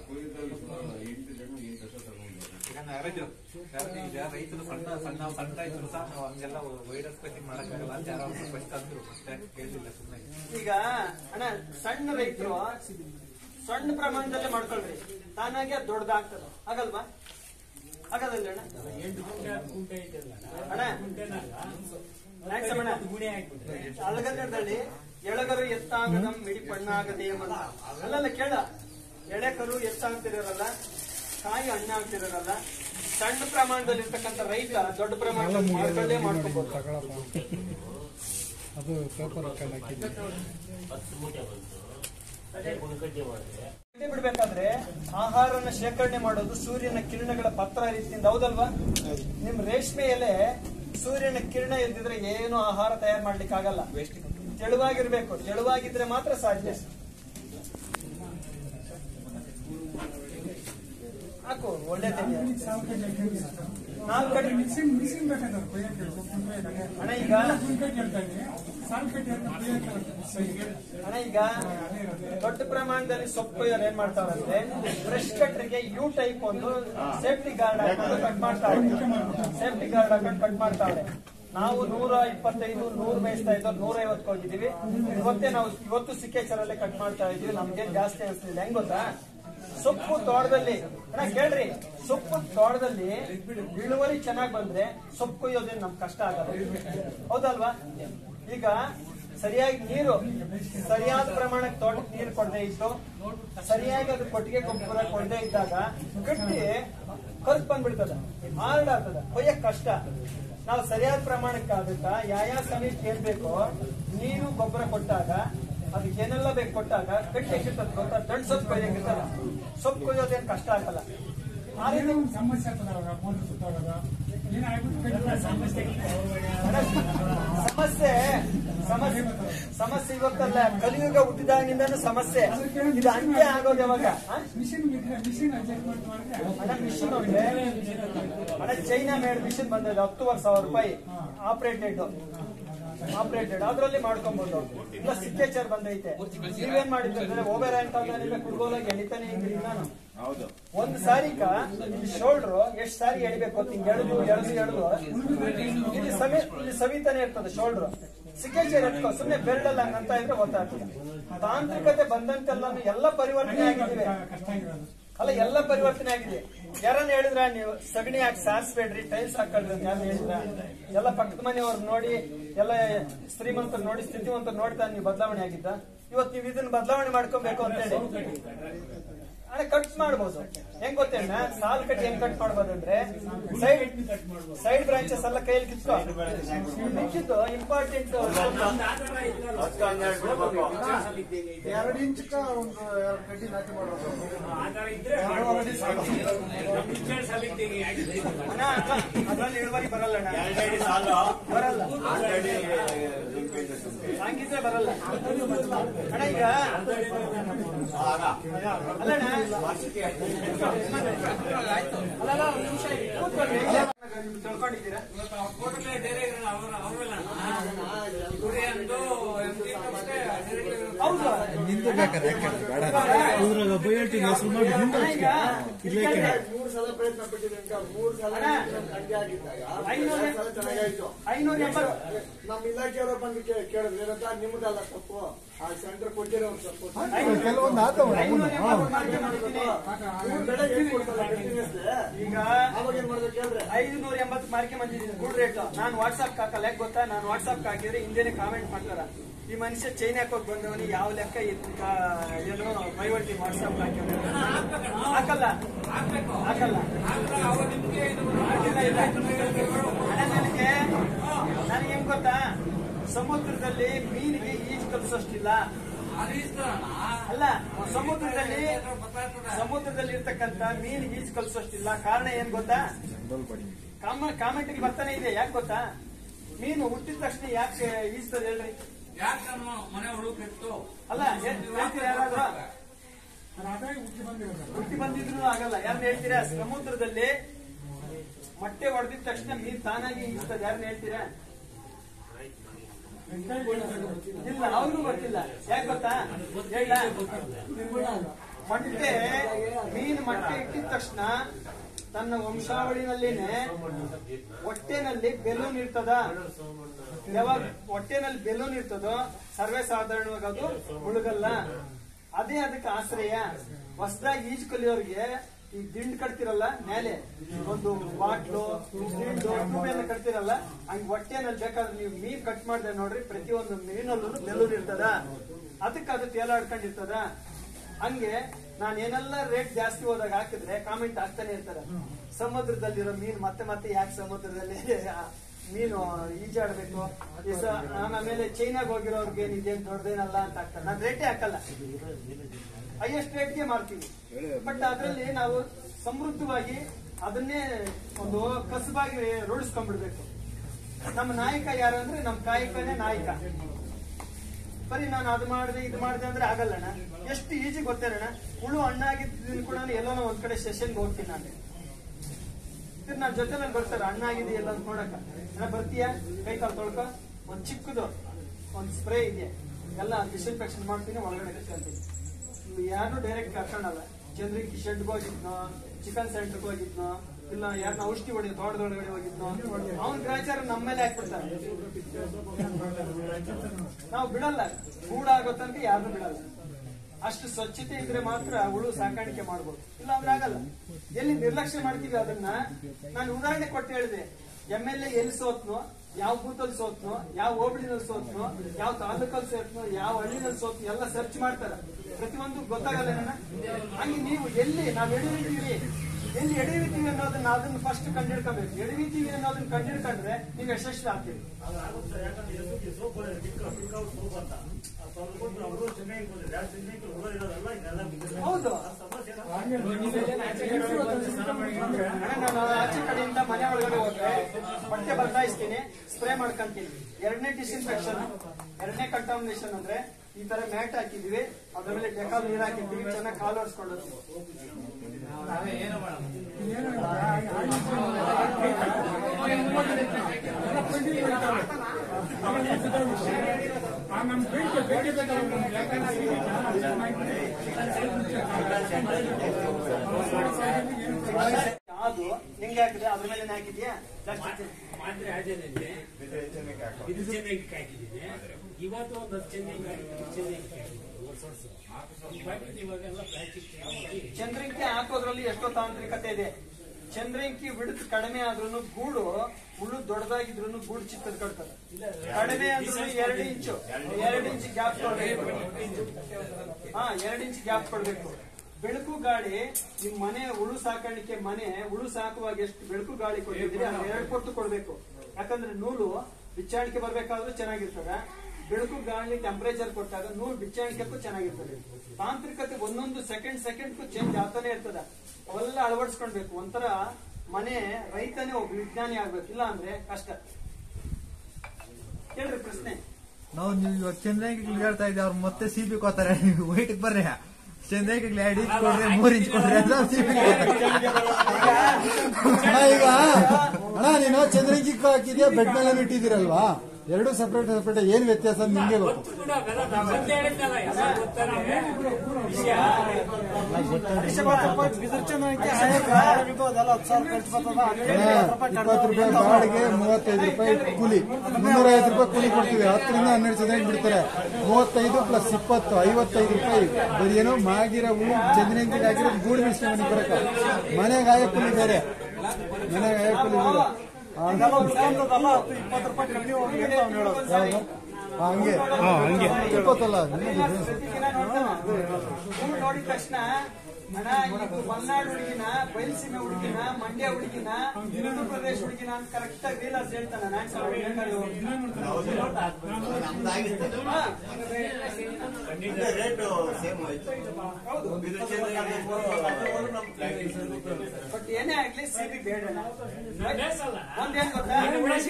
ಈಗ ನಾಗರಾಜು ಈಗ ರೈತರು ಸಣ್ಣ ಸಣ್ಣ ಸಣ್ಣ ರೈತರು ಸಹ ನಾವು ಹಂಗೆಲ್ಲ ವೈರಸ್ ಸ್ಪೆಸಿಂಗ್ ಮಾಡಕ್ಕಾಗಲ್ಲ ಅಂತ ಯಾರೋ ಫಸ್ಟ್ ಅಂದ್ರು ಅಷ್ಟೇ ಕೇಳಿಲ್ಲ ಸುಮ್ಮನೆ ಈಗ ಅಣ್ಣ ಸಣ್ಣ ರೈತರು ಸಣ್ಣ ಪ್ರಮಾಣದಲ್ಲೇ ಮಾಡ್ಕೊಳ್ರಿ ತಾನಾಗೆ ಅದು ದೊಡ್ಡದಾಗ್ತದ ಆಗಲ್ವಾ ಆಗದಲ್ಲ ಅಣ್ಣ ಎಂಟು ಗುಂಟೆ ಹತ್ತು ಗುಂಟೆ ಐತಲ್ಲ ಅಣ್ಣ ಯಾಕೆ ಅಣ್ಣ ಗುಣೆ ಹಾಕ್ಬಿಟ್ರೆ ಅಳಗದಲ್ಲಿ ಎಳಗರು ಎತ್ತಾಗದ ಮಿಡಿ ಪಣ್ಣಾಗದೆ ಎಂಬಲ್ಲ ಅಲ್ಲಲ್ಲ ಕೇಳ ಎಳೆಕರು ಎತ್ತಾಗ್ತಿರೋರಲ್ಲ ಕಾಯಿ ಹಣ್ಣಾಗ್ತಿರೋರಲ್ಲ ಸಣ್ಣ ಪ್ರಮಾಣದಲ್ಲಿ ಇರ್ತಕ್ಕಂಥ ರೈತ ದೊಡ್ಡ ಪ್ರಮಾಣದಲ್ಲಿ ಮಾಡ್ಕೊಳ್ಳೇ ಮಾಡ್ಕೋಬಹುದು ಅದು ಪೇಪರ್ ಹಾಕಿದ್ದೆ ಗಡ್ಡೆ ಬಿಡ್ಬೇಕಾದ್ರೆ ಆಹಾರನ ಶೇಖರಣೆ ಮಾಡೋದು ಸೂರ್ಯನ ಕಿರಣಗಳ ಪತ್ರ ರೀತಿಯಿಂದ ಹೌದಲ್ವಾ ನಿಮ್ ರೇಷ್ಮೆ ಎಲೆ ಸೂರ್ಯನ ಕಿರಣ ಇಲ್ದಿದ್ರೆ ಏನು ಆಹಾರ ತಯಾರು ಮಾಡ್ಲಿಕ್ಕೆ ಆಗಲ್ಲ ತೆಳುವಾಗಿರ್ಬೇಕು ತೆಳುವಾಗಿದ್ರೆ ಮಾತ್ರ ಸಾಧ್ಯ ಹಾಕು ಒಳ್ಳೆ ತೆನೆ. ನಾಲ್ಕು ಕಡೆ ಮಿಕ್ಸಿಂಗ್ ಮಿಕ್ಸಿಂಗ್ ಬೇಕಾದ್ರೆ ಕೊಯ್ಯಕ್ಕೆ ಕೊಯ್ಯಕ್ಕೆ ಅಣ್ಣ ಈಗ ಕುಂಕಟ್ ಹೇಳ್ತಾನೆ ಸಾಲ್ ಕಟ್ಟಿ ಅಂತ ಕೊಯ್ಯಕ್ಕೆ ಅಣ್ಣ ಈಗ ದೊಡ್ಡ ಪ್ರಮಾಣದಲ್ಲಿ ಸೊಪ್ಪು ಕೊಯ್ಯೋರು ಏನ್ ಮಾಡ್ತಾರಂದ್ರೆ ಬ್ರಷ್ ಕಟ್ರಿಗೆ ಯು ಟೈಪ್ ಒಂದು ಸೇಫ್ಟಿ ಗಾರ್ಡ್ ಹಾಕೊಂಡು ಕಟ್ ಮಾಡ್ತಾವ್ರೆ ಸೇಫ್ಟಿ ಗಾರ್ಡ್ ಹಾಕೊಂಡು ಕಟ್ ಮಾಡ್ತಾವ್ರೆ ನಾವು ನೂರ ಇಪ್ಪತ್ತೈದು ನೂರು ಮೇಯಿಸ್ತಾ ಇದ್ದೋ ನೂರ ಐವತ್ತು ಹೋಗಿದೀವಿ ಇವತ್ತೇ ನಾವು ಇವತ್ತು ಸಿಕ್ಕೇಚರಲ್ಲೇ ಕಟ್ ಮಾಡ್ತಾ ಇದೀವಿ ನಮ್ಗೇನ್ ಜಾಸ್ತಿ ಅನಿಸ್ತಿಲ್ಲ ಹೆಂಗ್ ಗೊತ್ತಾ ಸೊಪ್ಪು ತೋಟದಲ್ಲಿ ಅಣ್ಣ ಕೇಳ್ರಿ ಸೊಪ್ಪು ತೋಟದಲ್ಲಿ ಇಳುವರಿ ಚೆನ್ನಾಗಿ ಬಂದ್ರೆ ಸೊಪ್ಪು ಕೊಯ್ಯೋದೇನು ನಮ್ ಕಷ್ಟ ಆಗಲ್ಲ ಹೌದಲ್ವಾ ಈಗ ಸರಿಯಾಗಿ ನೀರು ಸರಿಯಾದ ಪ್ರಮಾಣಕ್ಕೆ ತೋಟಕ್ಕೆ ನೀರು ಕೊಡದೆ ಇದ್ದು ಸರಿಯಾಗಿ ಅದು ಕೊಟ್ಟಿಗೆ ಗೊಬ್ಬರ ಕೊಡದೆ ಇದ್ದಾಗ ಗಟ್ಟಿ ಕರ್ಕ್ ಬಂದ್ಬಿಡ್ತದ ಹಾರ್ಡ್ ಆಗ್ತದ ಕೊಯ್ಯಕ್ ಕಷ್ಟ ನಾವು ಸರಿಯಾದ ಪ್ರಮಾಣಕ್ಕೆ ಆಗುತ್ತಾ ಯಾವ ಸಮಯಕ್ಕೆ ಏನ್ ಬೇಕೋ ನೀರು ಗೊಬ್ಬರ ಕೊಟ್ಟಾಗ ಅದಕ್ಕೆ ಏನೆಲ್ಲ ಬೇಕು ಕೊಟ್ಟಾಗ ಗಟ್ಟಿ ಎಷ್ಟಿರ್ತದೆ ಗೊತ್ತಾ ದೊಡ್ಡ ಸೊಪ್ಪು ಕೊಯ್ಯಕ್ಕಿರ್ತದ ಸೊಪ್ಪು ಕೊಯ್ಯೋದೇನು ಕಷ್ಟ ಆಗಲ್ಲ ಆ ರೀತಿ ಏನೋ ಒಂದು ಸಮಸ್ಯೆ ಆಗ್ತದೆ ಅವಾಗ ಮೋಟರ್ ಸುತ್ತಾವಾಗ ಏನಾಗ್ಬಿಟ್ಟು ಸಮಸ್ಯೆ ಸಮಸ್ಯೆ ಸಮಸ್ಯೆ ಸಮಸ್ಯೆ ಇವತ್ತಲ್ಲ ಕಲಿಯುಗ ಹುಟ್ಟಿದಾಗಿನಿಂದನೂ ಸಮಸ್ಯೆ ಇದು ಅಂತ್ಯ ಆಗೋದು ಯಾವಾಗ ಆ? ಅಣ್ಣ ಮಿಷಿನ್ ಅಂದ್ರೆ ಅಣ್ಣ ಚೈನಾ ಮೇಡ್ ಮಿಷಿನ್ ಬಂದಿದೆ ಹತ್ತುವರೆ ಸಾವಿರ ರೂಪಾಯಿ ಆಪರೇಟೆಡ್ ಆಪರೇಟೆಡ್ ಅದರಲ್ಲಿ ಮಾಡ್ಕೊಬಹುದು ಇಲ್ಲ ಸಿಗ್ನೇಚರ್ ಬಂದೈತೆ ನೀವೇನ್ ಮಾಡಿದ್ರೆ ಅಂದ್ರೆ ಓಬರ್ ರ್ಯಾಂಕ್ ಆಗೋದ್ರಿಂದ ಕುಡ್ಗೋಲಾಗಿ ಎಳಿತಾನೆ ಇದ್ರಿ ನಾನು ಹೌದು ಒಂದ್ ಸಾರಿಕ ಇಲ್ಲಿ ಶೋಲ್ಡರ್ ಎಷ್ಟ್ ಸಾರಿ ಎಳಿಬೇಕು ಅಂತ ಹಿಂಗ್ ಎಳೆದು ಎಳೆದು ಎಳೆದು ಇಲ್ಲಿ ಸವಿ ಇಲ್ಲಿ ಸವಿತಾನೆ ಇರ್ತದೆ ಶೋಲ್ಡರ್ ಸಿಗ್ನೇಚರ್ ಎತ್ಕೋ ಸುಮ್ನೆ ಬೆರಳಲ್ಲ ಹಂಗಂತ ಇದ್ರೆ ಗೊತ್ತಾಗ್ತದೆ ತಾಂತ್ರಿಕತೆ ಬಂದಂತೆಲ್ಲಾನು ಎಲ್ಲ ಪರಿವರ್ತನೆ ಆಗಿವೆ ಅಲ್ಲ ಎಲ್ಲ ಪರಿವರ್ತನೆ ಆಗಿದೆ ಯಾರನ್ನ ಹೇಳಿದ್ರ ನೀವು ಸಗಣಿ ಹಾಕಿ ಸಾರಿಸ್ಬೇಡ್ರಿ ಟೈಲ್ಸ್ ಹಾಕೊಳ್ರಿ ಅಂತ ಯಾರು ಹೇಳಿದ್ರ ಎಲ್ಲ ಪಕ್ಕದ ಮನೆಯವ್ರು ನೋಡಿ ಎಲ್ಲ ಶ್ರೀಮಂತರು ನೋಡಿ ಸ್ಥಿತಿವಂತರು ನೋಡ್ತಾ ನೀವು ಬದಲಾವಣೆ ಆಗಿದ್ದ ಇವತ್ತು ನೀವು ಇದನ್ನ ಬದಲಾವಣೆ ಮಾಡ್ಕೊಬೇಕು ಅಂತ ಹೇಳಿ ಅಣ್ಣ ಕಟ್ ಮಾಡ್ಬೋದು ಹೆಂಗ್ ಗೊತ್ತೇನ ಸಾಲ್ ಕಟ್ ಹೆಂಗ್ ಕಟ್ ಮಾಡ್ಬೋದು ಅಂದ್ರೆ ಸೈಡ್ ಸೈಡ್ ಬ್ರಾಂಚಸ್ ಎಲ್ಲ ಕೈಯಲ್ಲಿ ಕಿತ್ಕೊ ಮಿಕ್ಕಿದ್ದು ಇಂಪಾರ್ಟೆಂಟ್ ಹತ್ತು ಹನ್ನೆರಡು ಬಿಡ್ಬೇಕು ಎರಡು ಇಂಚ್ ಒಂದು ಎರಡು ಕಡ್ಡಿ ನಾಟಿ ಮಾಡೋದು ಅಣ್ಣ ಅದ್ರಲ್ಲಿ ಇಳುವರಿ ಬರಲ್ಲ ಅಣ್ಣ ಎರಡು ಅಡಿ ಸಾಲು ಬರಲ್ಲ ಆರು ಅಡಿ ದುಂಪಿ ಇದೆ ದುಂಪಿ. ಹಂಗಿದ್ರೆ ಬರಲ್ಲ ಅಣ್ಣ ಈಗ ಆಗ ಅಲ್ಲಣ್ಣ ವರ್ಷಕ್ಕೆ ಅಲ್ಲಲ್ಲ ಒಂದ್ ನಿಮಿಷ ಕೂತ್ಕೊಳ್ಳಿ ನೀವು ತಿಳ್ಕೊಂಡಿದ್ದೀರಾ ಹೌದು ನಿಂದು ಬೇಕಾದ್ರೆ ಯಾಕೆ ಬೇಡ ಇದ್ರಲ್ಲಿ ಒಬ್ಬ ಹೇಳ್ತೀನಿ ಹೆಸರು ಮಾಡಿ ನಿಂದು ಅಣ್ಣ, ಈಗ ಇಲ್ಲೇ ಮೂರು ಸಲ ಪ್ರಯತ್ನ ಪಟ್ಟಿದ್ದೀನಿ ಅಂತ ಮೂರು ಸಲ ಅಣ್ಣ. ನಮ್ಗೆ ಹಂಗೆ ಆಗಿದ್ದಾಗ ಐನೂರ ಎರಡು ಸಲ ಚೆನ್ನಾಗಾಯ್ತು ಐನೂರ ಎಂಬತ್ತು ನಮ್ಮ ಇಲಾಖೆಯವರು ಬಂದು ಕೇ- ಕೇಳಿದ್ರು ಏನಂತ ನಿಮ್ದಲ್ಲ ತಪ್ಪು ಆ ಸೆಂಟರ್ ಕೊಟ್ಟಿರೋ ತಪ್ಪು ಕೆಲವೊಂದು ಆತವ ಐನೂರ ಎಂಬತ್ತು ಮಾರ್ಕೆ ಮಾಡಿದ್ದೀನಿ ಮೂರು ಬೆಳೆ ಏನ್ ಕೊಡ್ತಾರೆ ಕಂಟಿನ್ಯೂಸ್ಲಿ ಈಗ ಅವಾಗ ಏನ್ ಮಾಡ್ಬೇಕು ಕೇಳಿದ್ರೆ ಐದುನೂರ ಎಂಬತ್ತು ಮಾರ್ಕೆ ಬಂದಿದ್ದೀನಿ ಗುಡ್ ರೇಟ್ ನಾನು ವಾಟ್ಸ್ಆಪ್ ಹಾಕಲ್ಲ ಯಾಕೆ ಗೊತ್ತಾ ನಾನು ವಾಟ್ಸ್ಆಪ್ ಹಾಕಿದ್ರೆ ಹಿಂದೆನೆ ಕಾಮೆಂಟ್ ಮಾಡ್ತಾರ ಈ ಮನುಷ್ಯ ಚೈನಾಕ್ ಹೋಗಿ ಬಂದವನಿ ಯಾವ ಲೆಕ್ಕ ಇದ್ಕ ಏನೋ ಮೈವರ್ತಿ ವಾಟ್ಸ್ಆಪ್ ಹಾಕಿದ್ರೆ ಹಾಕಲ್ಲ ಹಾಕಲ್ಲ ಇಲ್ಲ, ಇಲ್ಲ. ಅಣ್ಣ, ನನಗೆ ನನಗೆ ಹೆಂಗ್ ಗೊತ್ತಾ ಸಮುದ್ರದಲ್ಲಿ ಮೀನಿಗೆ ಈಜು ಕಲಿಸೋಷ್ಟಿಲ್ಲ ಅಲ್ಲ ಸಮುದ್ರದಲ್ಲಿ ಸಮುದ್ರದಲ್ಲಿ ಇರ್ತಕ್ಕಂತ ಮೀನಿಗೆ ಈಜು ಕಲಿಸೋಷ್ಟಿಲ್ಲ ಕಾರಣ ಏನ್ ಗೊತ್ತಾ ಕಾಮ ಕಾಮೆಂಟ್ಗೆ ಬರ್ತಾನೆ ಇದೆ ಯಾಕೆ ಗೊತ್ತಾ ಮೀನು ಹುಟ್ಟಿದ ತಕ್ಷಣ ಯಾಕೆ ಈಜ್ತದೆ ಹೇಳ್ರಿ ಅಲ್ಲ ಏನ್ ಹೇಳ್ತೀರಾ ಯಾರಾದ್ರೂ ಹುಟ್ಟಿ ಬಂದಿದ್ರು ಆಗಲ್ಲ ಯಾರನ್ನ ಹೇಳ್ತೀರಾ ಸಮುದ್ರದಲ್ಲಿ ಮೊಟ್ಟೆ ಹೊಡೆದಿದ ತಕ್ಷಣ ಮೀನ್ ತಾನಾಗಿ ಈಜ್ತದೆ ಯಾರನ್ನ ಹೇಳ್ತೀರಾ ಇಲ್ಲ ಅವ್ರಿಗೂ ಗೊತ್ತಿಲ್ಲ ಯಾಕೆ ಗೊತ್ತಾ ಹೇಳ ಮೊಟ್ಟೆ ಮೀನು ಮೊಟ್ಟೆ ಇಟ್ಟಿದ ತಕ್ಷಣ ತನ್ನ ವಂಶಾವಳಿನಲ್ಲಿನೇ ಹೊಟ್ಟೆನಲ್ಲಿ ಬೆಲೂನ್ ಇರ್ತದ ಯಾವಾಗ ಹೊಟ್ಟೆನಲ್ಲಿ ಬೆಲೂನ್ ಇರ್ತದೋ ಸರ್ವೇ ಸಾಧಾರಣವಾಗಿ ಅದು ಮುಳುಗಲ್ಲ ಅದೇ ಅದಕ್ಕೆ ಆಶ್ರಯ ಹೊಸದಾಗಿ ಈಜು ಕಲಿಯೋರಿಗೆ ಈ ದಿಂಡ್ ಕಟ್ತಿರಲ್ಲ ಮೇಲೆ ಒಂದು ಬಾಟ್ಲು ದಿಂಡು ಟೂಬೆಲ್ಲ ಕಟ್ತಿರಲ್ಲ ಹಂಗ್ ಹೊಟ್ಟೆನಲ್ಲಿ ಬೇಕಾದ್ರೆ ನೀವು ಮೀನ್ ಕಟ್ ಮಾಡಿದ್ರೆ ನೋಡ್ರಿ ಪ್ರತಿಯೊಂದು ಮೀನಲ್ಲೂ ಬೆಲೂನ್ ಇರ್ತದ ಅದಕ್ಕೆ ಅದು ತೇಲಾಡ್ಕೊಂಡಿರ್ತದ ಹಂಗೆ ನಾನು ಏನೆಲ್ಲ ರೇಟ್ ಜಾಸ್ತಿ ಹೋದಾಗ ಹಾಕಿದ್ರೆ ಕಾಮೆಂಟ್ ಆಗ್ತಾನೆ ಇರ್ತಾರೆ ಸಮುದ್ರದಲ್ಲಿರೋ ಮೀನು ಮತ್ತೆ ಮತ್ತೆ ಯಾಕೆ ಸಮುದ್ರದಲ್ಲಿ ಆ ಮೀನು ಈಜಾಡ್ಬೇಕು ಈ ಸ- ನಾನು ಆಮೇಲೆ ಚೈನಾಗ ಹೋಗಿರೋರ್ಗೆ ಇದೇನ್ ದೊಡ್ಡದೇನಲ್ಲ ಅಂತ ಆಗ್ತಾರೆ ನಾನು ರೇಟೇ ಹಾಕಲ್ಲ ಹೈಯೆಸ್ಟ್ ರೇಟ್ಗೆ ಮಾರ್ತೀವಿ ಬಟ್ ಅದರಲ್ಲಿ ನಾವು ಸಮೃದ್ಧವಾಗಿ ಅದನ್ನೇ ಒಂದು ಕಸಬಾಗಿ ರೂಢಿಸ್ಕೊಂಡ್ಬಿಡ್ಬೇಕು ನಮ್ಮ ನಾಯಕ ಯಾರು ಅಂದ್ರೆ ನಮ್ಮ ಕಾಯಕನೇ ನಾಯಕ ಬರೀ ನಾನು ಅದು ಮಾಡಿದೆ ಇದು ಮಾಡಿದೆ ಅಂದ್ರೆ ಆಗಲ್ಲಣ್ಣ ಎಷ್ಟು ಈಜಿ ಗೊತ್ತೇನಣ್ಣ ಹುಳು ಹಣ್ಣಾಗಿದ್ದೀನಿ ಕೂಡ ನಾನು ಎಲ್ಲೋ ಒಂದ್ ಕಡೆ ಸೆಷನ್ಗೆ ಹೋಗ್ತೀನಿ ನಾನು ಇದ್ರ ನನ್ನ ಜೊತೆ ನಾನು ಬರ್ತಾರೆ ಹಣ್ಣಾಗಿದೆ ಎಲ್ಲ ಅಂತ ನೋಡಕ್ಕ ಅಣ್ಣ ಬರ್ತೀಯಾ ಕೈ ಕಾಲು ತೊಳ್ಕೊ ಒಂದ್ ಚಿಕ್ಕದು ಒಂದ್ ಸ್ಪ್ರೇ ಇದೆ ಎಲ್ಲ ಡಿಸ್ಇನ್ಫೆಕ್ಷನ್ ಮಾಡ್ತೀನಿ ಒಳಗಡೆ ಕಟ್ಕೊಂತೀನಿ ನೀವು ಯಾರು ಡೈರೆಕ್ಟ್ ಕರ್ಕೊಂಡಲ್ಲ ಚಂದ್ರಿಗೆ ಶೆಡ್ಗೆ ಹೋಗಿದ್ನೋ ಚಿಕನ್ ಸೆಂಟರ್ಗೆ ಹೋಗಿದ್ನೋ ಇಲ್ಲ ಯಾರನ್ನ ಔಷಧಿ ಹೊಡಿ ತೋಟದೊಳಗಡೆ ಹೋಗಿದ್ನೋ ಅವ್ನ ಗ್ರಾಚಾರ ನಮ್ಮ ಮೇಲೆ ಹಾಕ್ಬಿಡ್ತಾರೆ ನಾವು ಬಿಡಲ್ಲ ಗೂಡಾಗೋ ತನಕ ಯಾರನ್ನೂ ಬಿಡಲ್ಲ ಅಷ್ಟು ಸ್ವಚ್ಛತೆ ಇದ್ರೆ ಮಾತ್ರ ಹುಳು ಸಾಕಾಣಿಕೆ ಮಾಡ್ಬೋದು ಇಲ್ಲ ಅಂದ್ರೆ ಆಗಲ್ಲ ಎಲ್ಲಿ ನಿರ್ಲಕ್ಷ್ಯ ಮಾಡ್ತೀವಿ ಅದನ್ನ ನಾನು ಉದಾಹರಣೆ ಕೊಟ್ಟು ಹೇಳಿದೆ ಎಂ ಎಲ್ ಎ ಎಲ್ಲಿ ಸೋತ್ನೋ ಯಾವ ಬೂತಲ್ಲಿ ಸೋತ್ನೋ ಯಾವ ಹೋಬಳಿನಲ್ಲಿ ಸೋತ್ನೋ ಯಾವ ತಾಲೂಕಲ್ಲಿ ಸೇರ್ತ್ನೋ ಯಾವ ಹಳ್ಳಿನಲ್ಲಿ ಸೋತ್ನೋ ಎಲ್ಲ ಸರ್ಚ್ ಮಾಡ್ತಾರ ಪ್ರತಿಯೊಂದು ಗೊತ್ತಾಗಲ್ಲ ನನ್ನ ಹಂಗೆ ನೀವು ಎಲ್ಲಿ ನಾವು ಎಡವಿತೀವಿ ಎಲ್ಲಿ ಎಡವಿತೀವಿ ಅನ್ನೋದನ್ನ ಅದನ್ನ ಫಸ್ಟ್ ಕಂಡಿಡ್ಕೋಬೇಕು ಎಡವಿತೀವಿ ಅನ್ನೋದನ್ನ ಕಂಡಿಡ್ಕೊಂಡ್ರೆ ನೀವು ಯಶಸ್ವಿ ಆಗ್ತೀವಿ ಹೌದು ಅಣ್ಣ, ನಾನು ಆಚೆ ಕಡೆಯಿಂದ ಮನೆ ಒಳಗಡೆ ಹೋದ್ರೆ ಬಟ್ಟೆ ಬದಲಾಯಿಸ್ತೀನಿ ಸ್ಪ್ರೇ ಮಾಡ್ಕೊಂತೀನಿ ಎರಡನೇ ಡಿಸ್ಇನ್ಫೆಕ್ಷನ್ ಎರಡನೇ ಕಂಟಾಮಿನೇಷನ್ ಅಂದ್ರೆ ಈ ತರ ಮ್ಯಾಟ್ ಹಾಕಿದ್ವಿ ಅದ್ರ ಮೇಲೆ ಡೆಕಾಲ್ ನೀರ್ ಹಾಕಿದ್ವಿ ಚೆನ್ನಾಗಿ ಕಾಲು ಒರೆಸ್ಕೊಂಡು ಅದು ಹೆಂಗೆ ಹಾಕಿದೆ ಅದ್ರ ಮೇಲೆ ಹಾಕಿದ್ಯಾ ಜಾಸ್ತಿ ಮಾತ್ರೆ ಅದೇನೆ ಇದು ಚೆನ್ನೈಗೆ ಹಾಕಿದ್ದೀನಿ ಇವತ್ತು ಒಂದು ಹತ್ತು ಚೆನ್ನೈಗೆ ಚೆನ್ನೈಗೆ ಹಾಕಿದ್ದೀನಿ ವರ್ಷ ವರ್ಷ ಈ ಪ್ಯಾಕೆಟ್ ಇವಾಗೆಲ್ಲ ಪ್ಲಾಸ್ಟಿಕ್ ಚಂದ್ರಂಕಿ ಹಾಕೋದ್ರಲ್ಲಿ ಎಷ್ಟೋ ತಾಂತ್ರಿಕತೆ ಇದೆ ಚಂದ್ರಂಕಿ ಬಿಡುತ್ತು ಕಡಿಮೆ ಆದ್ರೂ ಗೂಡು ಹುಳು ದೊಡ್ಡದಾಗಿದ್ರು ಗೂಡು ಚಿಕ್ಕದ್ ಕಟ್ತದೆ ಕಡಿಮೆ ಅಂದ್ರೂ ಎರಡು ಇಂಚು ಎರಡು ಇಂಚ್ ಗ್ಯಾಪ್ ಕೊಡ್ಬೇಕು ಹಾ ಎರಡು ಇಂಚ್ ಗ್ಯಾಪ್ ಕೊಡ್ಬೇಕು ಬೆಳಕು ಗಾಳಿ ನಿಮ್ ಮನೆ ಹುಳು ಸಾಕಾಣಿಕೆ ಮನೆ ಹುಳು ಸಾಕುವಾಗ ಎಷ್ಟು ಬೆಳಕು ಗಾಳಿ ಕೊಟ್ಟಿದ್ದೀರಿ ಅದು ಎರಡು ಕೊಟ್ಟು ಕೊಡ್ಬೇಕು ಯಾಕಂದ್ರೆ ನೂಲು ಬಿಚ್ಚಾಣಿಕೆ ಬರ್ಬೇಕಾದ್ರೂ ಚೆನ್ನಾಗಿರ್ತದೆ ಬೆಳಕು ಗಾಳಿ ಟೆಂಪರೇಚರ್ ಕೊಟ್ಟಾಗ ನೂಲು ಬಿಚ್ಚಾಣಿಕೆಕ್ಕೂ ಚೆನ್ನಾಗಿರ್ತದೆ ತಾಂತ್ರಿಕತೆ ಒಂದೊಂದು ಸೆಕೆಂಡ್ ಸೆಕೆಂಡ್ಗೂ ಚೇಂಜ್ ಆಗ್ತಾನೆ ಇರ್ತದೆ ಅವೆಲ್ಲ ಅಳವಡಿಸ್ಕೊಳ್ಬೇಕು ಒಂಥರ ಮನೆ ರೈತನೇ ಒಬ್ಬ ವಿಜ್ಞಾನಿ ಆಗ್ಬೇಕು ಇಲ್ಲ ಅಂದ್ರೆ ಕಷ್ಟ ಕೇಳ್ರಿ ಪ್ರಶ್ನೆ ನಾವು ನೀವು ಇವಾಗ ಚಂದ್ರಗಿಗಳು ಹೇಳ್ತಾ ಇದ್ದೆ ಅವ್ರು ಮತ್ತೆ ಸಿ ಬಿ ಕೋತಾರೆ ನೀವು ವೈಟ್ ಬರ್ರಿ ಚಂದ್ರಗಿಗಳು ಎರಡು ಇಂಚ್ ಕೊಡ್ರಿ ಮೂರ್ ಇಂಚ್ ಕೊಡ್ರಿ ಅಂತ ಸಿ ಬಿ ಈಗ ಅಣ್ಣ ನೀನು ಚಂದ್ರಂಗಿ ಹಾಕಿದ್ಯಾ ಬೆಡ್ ಮೇಲೆ ಇಟ್ಟಿದ್ದೀರಲ್ವಾ ಎರಡು ಸಪ್ರೇಟ್ ಸಪ್ರೇಟ್ ಏನ್ ವ್ಯತ್ಯಾಸ ಅಂತ ನಿಮ್ಗೆ ಗೊತ್ತು ಕೂಡ ಅವೆಲ್ಲ ನಾನು ಬಂದು ಹೇಳಿದ್ನಲ್ಲ ಎಲ್ಲ ಗೊತ್ತಾನೆ ವಿಷಯ ಇಪ್ಪತ್ತು ರೂಪಾಯಿ ಬಾಡಿಗೆ ಮೂವತ್ತೈದು ರೂಪಾಯಿ ಕೂಲಿ ಮುನ್ನೂರ ಐವತ್ತು ರೂಪಾಯಿ ಕೂಲಿ ಕೊಡ್ತೀವಿ ಹತ್ತರಿಂದ ಹನ್ನೆರಡು ಚಂದ್ರಂಗಿ ಬಿಡ್ತಾರೆ ಮೂವತ್ತೈದು ಪ್ಲಸ್ ಇಪ್ಪತ್ತು ಐವತ್ತೈದು ರೂಪಾಯಿ ಬರೀ ಏನೋ ಮಾಗಿರೋ ಹೂ ಚಂದ್ರಂಗಿ ಹಾಕಿರೋ ಗೂಡು ಬಿಡಿಸ್ಕೊಂಡು ಮನೆಗೆ ಬರಕ ಮನೆಗೆ ಆಯ ಕೂಲಿ ಬೇರೆ ಮನೆಗೆ ಆಯ ಕೂಲಿ ಬೇರೆ ಆ, ಯಾವ್ದು? ಆ, ಹಂಗೆ ಇಪ್ಪತ್ತಲ್ಲ ಇನ್ನೊಂದು difference. ಪ್ರತಿದಿನ ನೋಡ್ತಾನ. ಹೂ ನೋಡಿದ ತಕ್ಷಣ ಅಣ್ಣ ಇದು ಮಲ್ನಾಡು ಹುಡುಗಿನ ಬಯಲುಸೀಮೆ ಹುಡುಗಿನ ಮಂಡ್ಯ ಹುಡುಗಿನ ಉತ್ತರ ಪ್ರದೇಶ ಹುಡುಗಿನ ಅಂತ ಕರೆಕ್ಟ್ ಆಗಿ ಡೀಲರ್ಸ್ ಹೇಳ್ತಾನೆ ನಾನ್ ಸಾವಿರ ಬೇಕಾದ್ರೆ ಹಾ. ರೇಟ್ ಸೇಮ್ ಆಯ್ತು ಇದು ಬಟ್ ಏನೇ ಆಗ್ಲಿ ಸಿಬಿ ಬೇಡ ಬೇಸಲ್ಲ ಒಂದೇನ್ ಗೊತ್ತಾ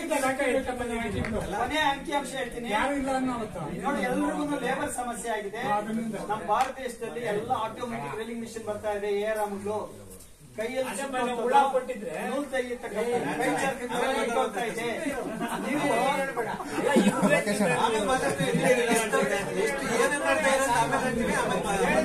ಕೊನೆ ಅಂಕಿಅಂಶ ಹೇಳ್ತೀನಿ ನೋಡಿ ಎಲ್ರಿಗೂ ಲೇಬರ್ ಸಮಸ್ಯೆ ಆಗಿದೆ ನಮ್ಮ ಭಾರತ ದೇಶದಲ್ಲಿ ಎಲ್ಲ ಆಟೋಮೆಟಿಕ್ ವೇಲಿಂಗ್ ಮಿಷಿನ್ ಬರ್ತಾ ಇದೆ ಏ ರಾಮ್ಗಳು ಕೈಯಲ್ಲಿ ಅದೇ ಸುತ್ತೋದು, ಮೇಲೆ ಹುಳ ಕೊಟ್ಟಿದ್ರೆ ನೂಲ್ ತೆಗಿತಕ್ಕಂಥ ಕೈ ಚರ್ಕಿದ್ರೆ ಹೋಗ್ತಾ ಇದೆ ನೀವು ಆಮೇಲೆ ಮಾತಾಡ್ತೀವಿ. ಎಷ್ಟು ಏನೇನ್ ಮಾಡ್ತಾ ಇರೋದು ಆಮೇಲೆ ಹೇಳ್ತೀವಿ, ಆಮೇಲೆ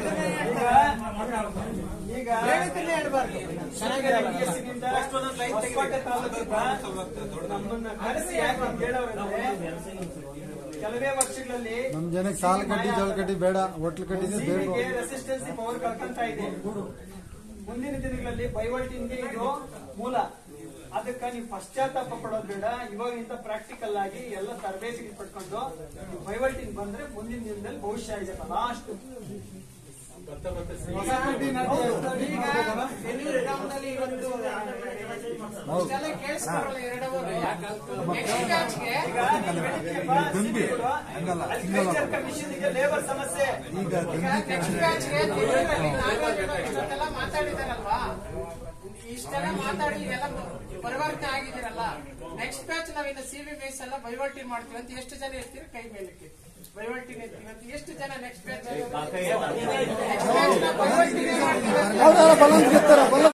ಮಾ- ಈಗ ಚೆನ್ನಾಗಿರೋ ನಿಂದ ಹೊಸಕೋಟೆ ತಾಲೂಕಿಂದ ನಮ್ಮನ್ನ ಕರೆಸಿ ಯಾಕೆ ಅಂತ ಹೇಳೋರಂದ್ರೆ ಕೆಲವೇ ವರ್ಷಗಳಲ್ಲಿ ನಮ್ ಜನಕ್ಕೆ ಸಾಲ ಕಟ್ಟಿ ಜೋಳ ಕಟ್ಟಿ ಬೇಡ ಹೋಟ್ಲ್ ಕಟ್ಟಿದ್ರೆ ಬೇಕು ಸಿಬಿಗೆ ರೆಸಿಸ್ಟೆನ್ಸಿ ಪವರ್ ಕಳ್ಕೊಂತ ಇದೆ ಮುಂದಿನ ದಿನಗಳಲ್ಲಿ ಬೈವಲ್ಟಿನ್ಗೆ ಇದು ಮೂಲ ಅದಕ್ಕೆ ನೀವು ಪಶ್ಚಾತ್ತಾಪ ಪಡೋದು ಬೇಡ ಇವಾಗಿಂತ ಪ್ರಾಕ್ಟಿಕಲ್ ಆಗಿ ಎಲ್ಲ ತರಬೇತಿ ಪಡ್ಕೊಂಡು ಬೈವಲ್ಟಿನ್ ಬಂದ್ರೆ ಮುಂದಿನ ದಿನದಲ್ಲಿ ಭವಿಷ್ಯ ಇದೆ ಲಾಸ್ಟ್ ಈಗ ಬೆಂಗಳೂರು ಗ್ರಾಮದಲ್ಲಿ ಇವತ್ತು ಇಷ್ಟೆಲ್ಲ ಕೇಳಿಸ್ಕೊಳಲ್ಲ ಎರಡು ನೆಕ್ಸ್ಟ್ ಬ್ಯಾಚ್ಗೆ ಮಿಷನ್ಗೆ ಲೇಬರ್ ಸಮಸ್ಯೆ ಈಗ ನೆಕ್ಸ್ಟ್ ಬ್ಯಾಚ್ಗೆ ಬೆಂಗಳೂರಲ್ಲಿ ನಾಗರಾಜರು ಇಷ್ಟೊತ್ತೆಲ್ಲ ಮಾತಾಡಿದಾರಲ್ವಾ ಇಷ್ಟೆಲ್ಲ ಮಾತಾಡಿ ಇದೆಲ್ಲ ಪರಿವರ್ತನೆ ಆಗಿದ್ದೀರಲ್ಲ ನೆಕ್ಸ್ಟ್ ಬ್ಯಾಚ್ ನಾವಿನ್ನ ಸಿ ಬಿ ಬೇಸ್ ಎಲ್ಲ ಬೈವಲ್ಟಿನ್ ಮಾಡ್ತೀವಿ ಅಂತ ಎಷ್ಟು ಜನ ಇರ್ತೀರಿ ಕೈ ಮೇಲಕ್ಕೆ ಬೈವಲ್ಟಿನ್ ಇರ್ತೀವಿ ಅಂತ ಎಷ್ಟು ಜನ next batch next batch bivoltine ಮಾಡ್ತೀವಿ ಅವ್ರೆಲ್ಲ ಬಲವಂತ ಗೆಲ್ತಾರೆ, ಬಲ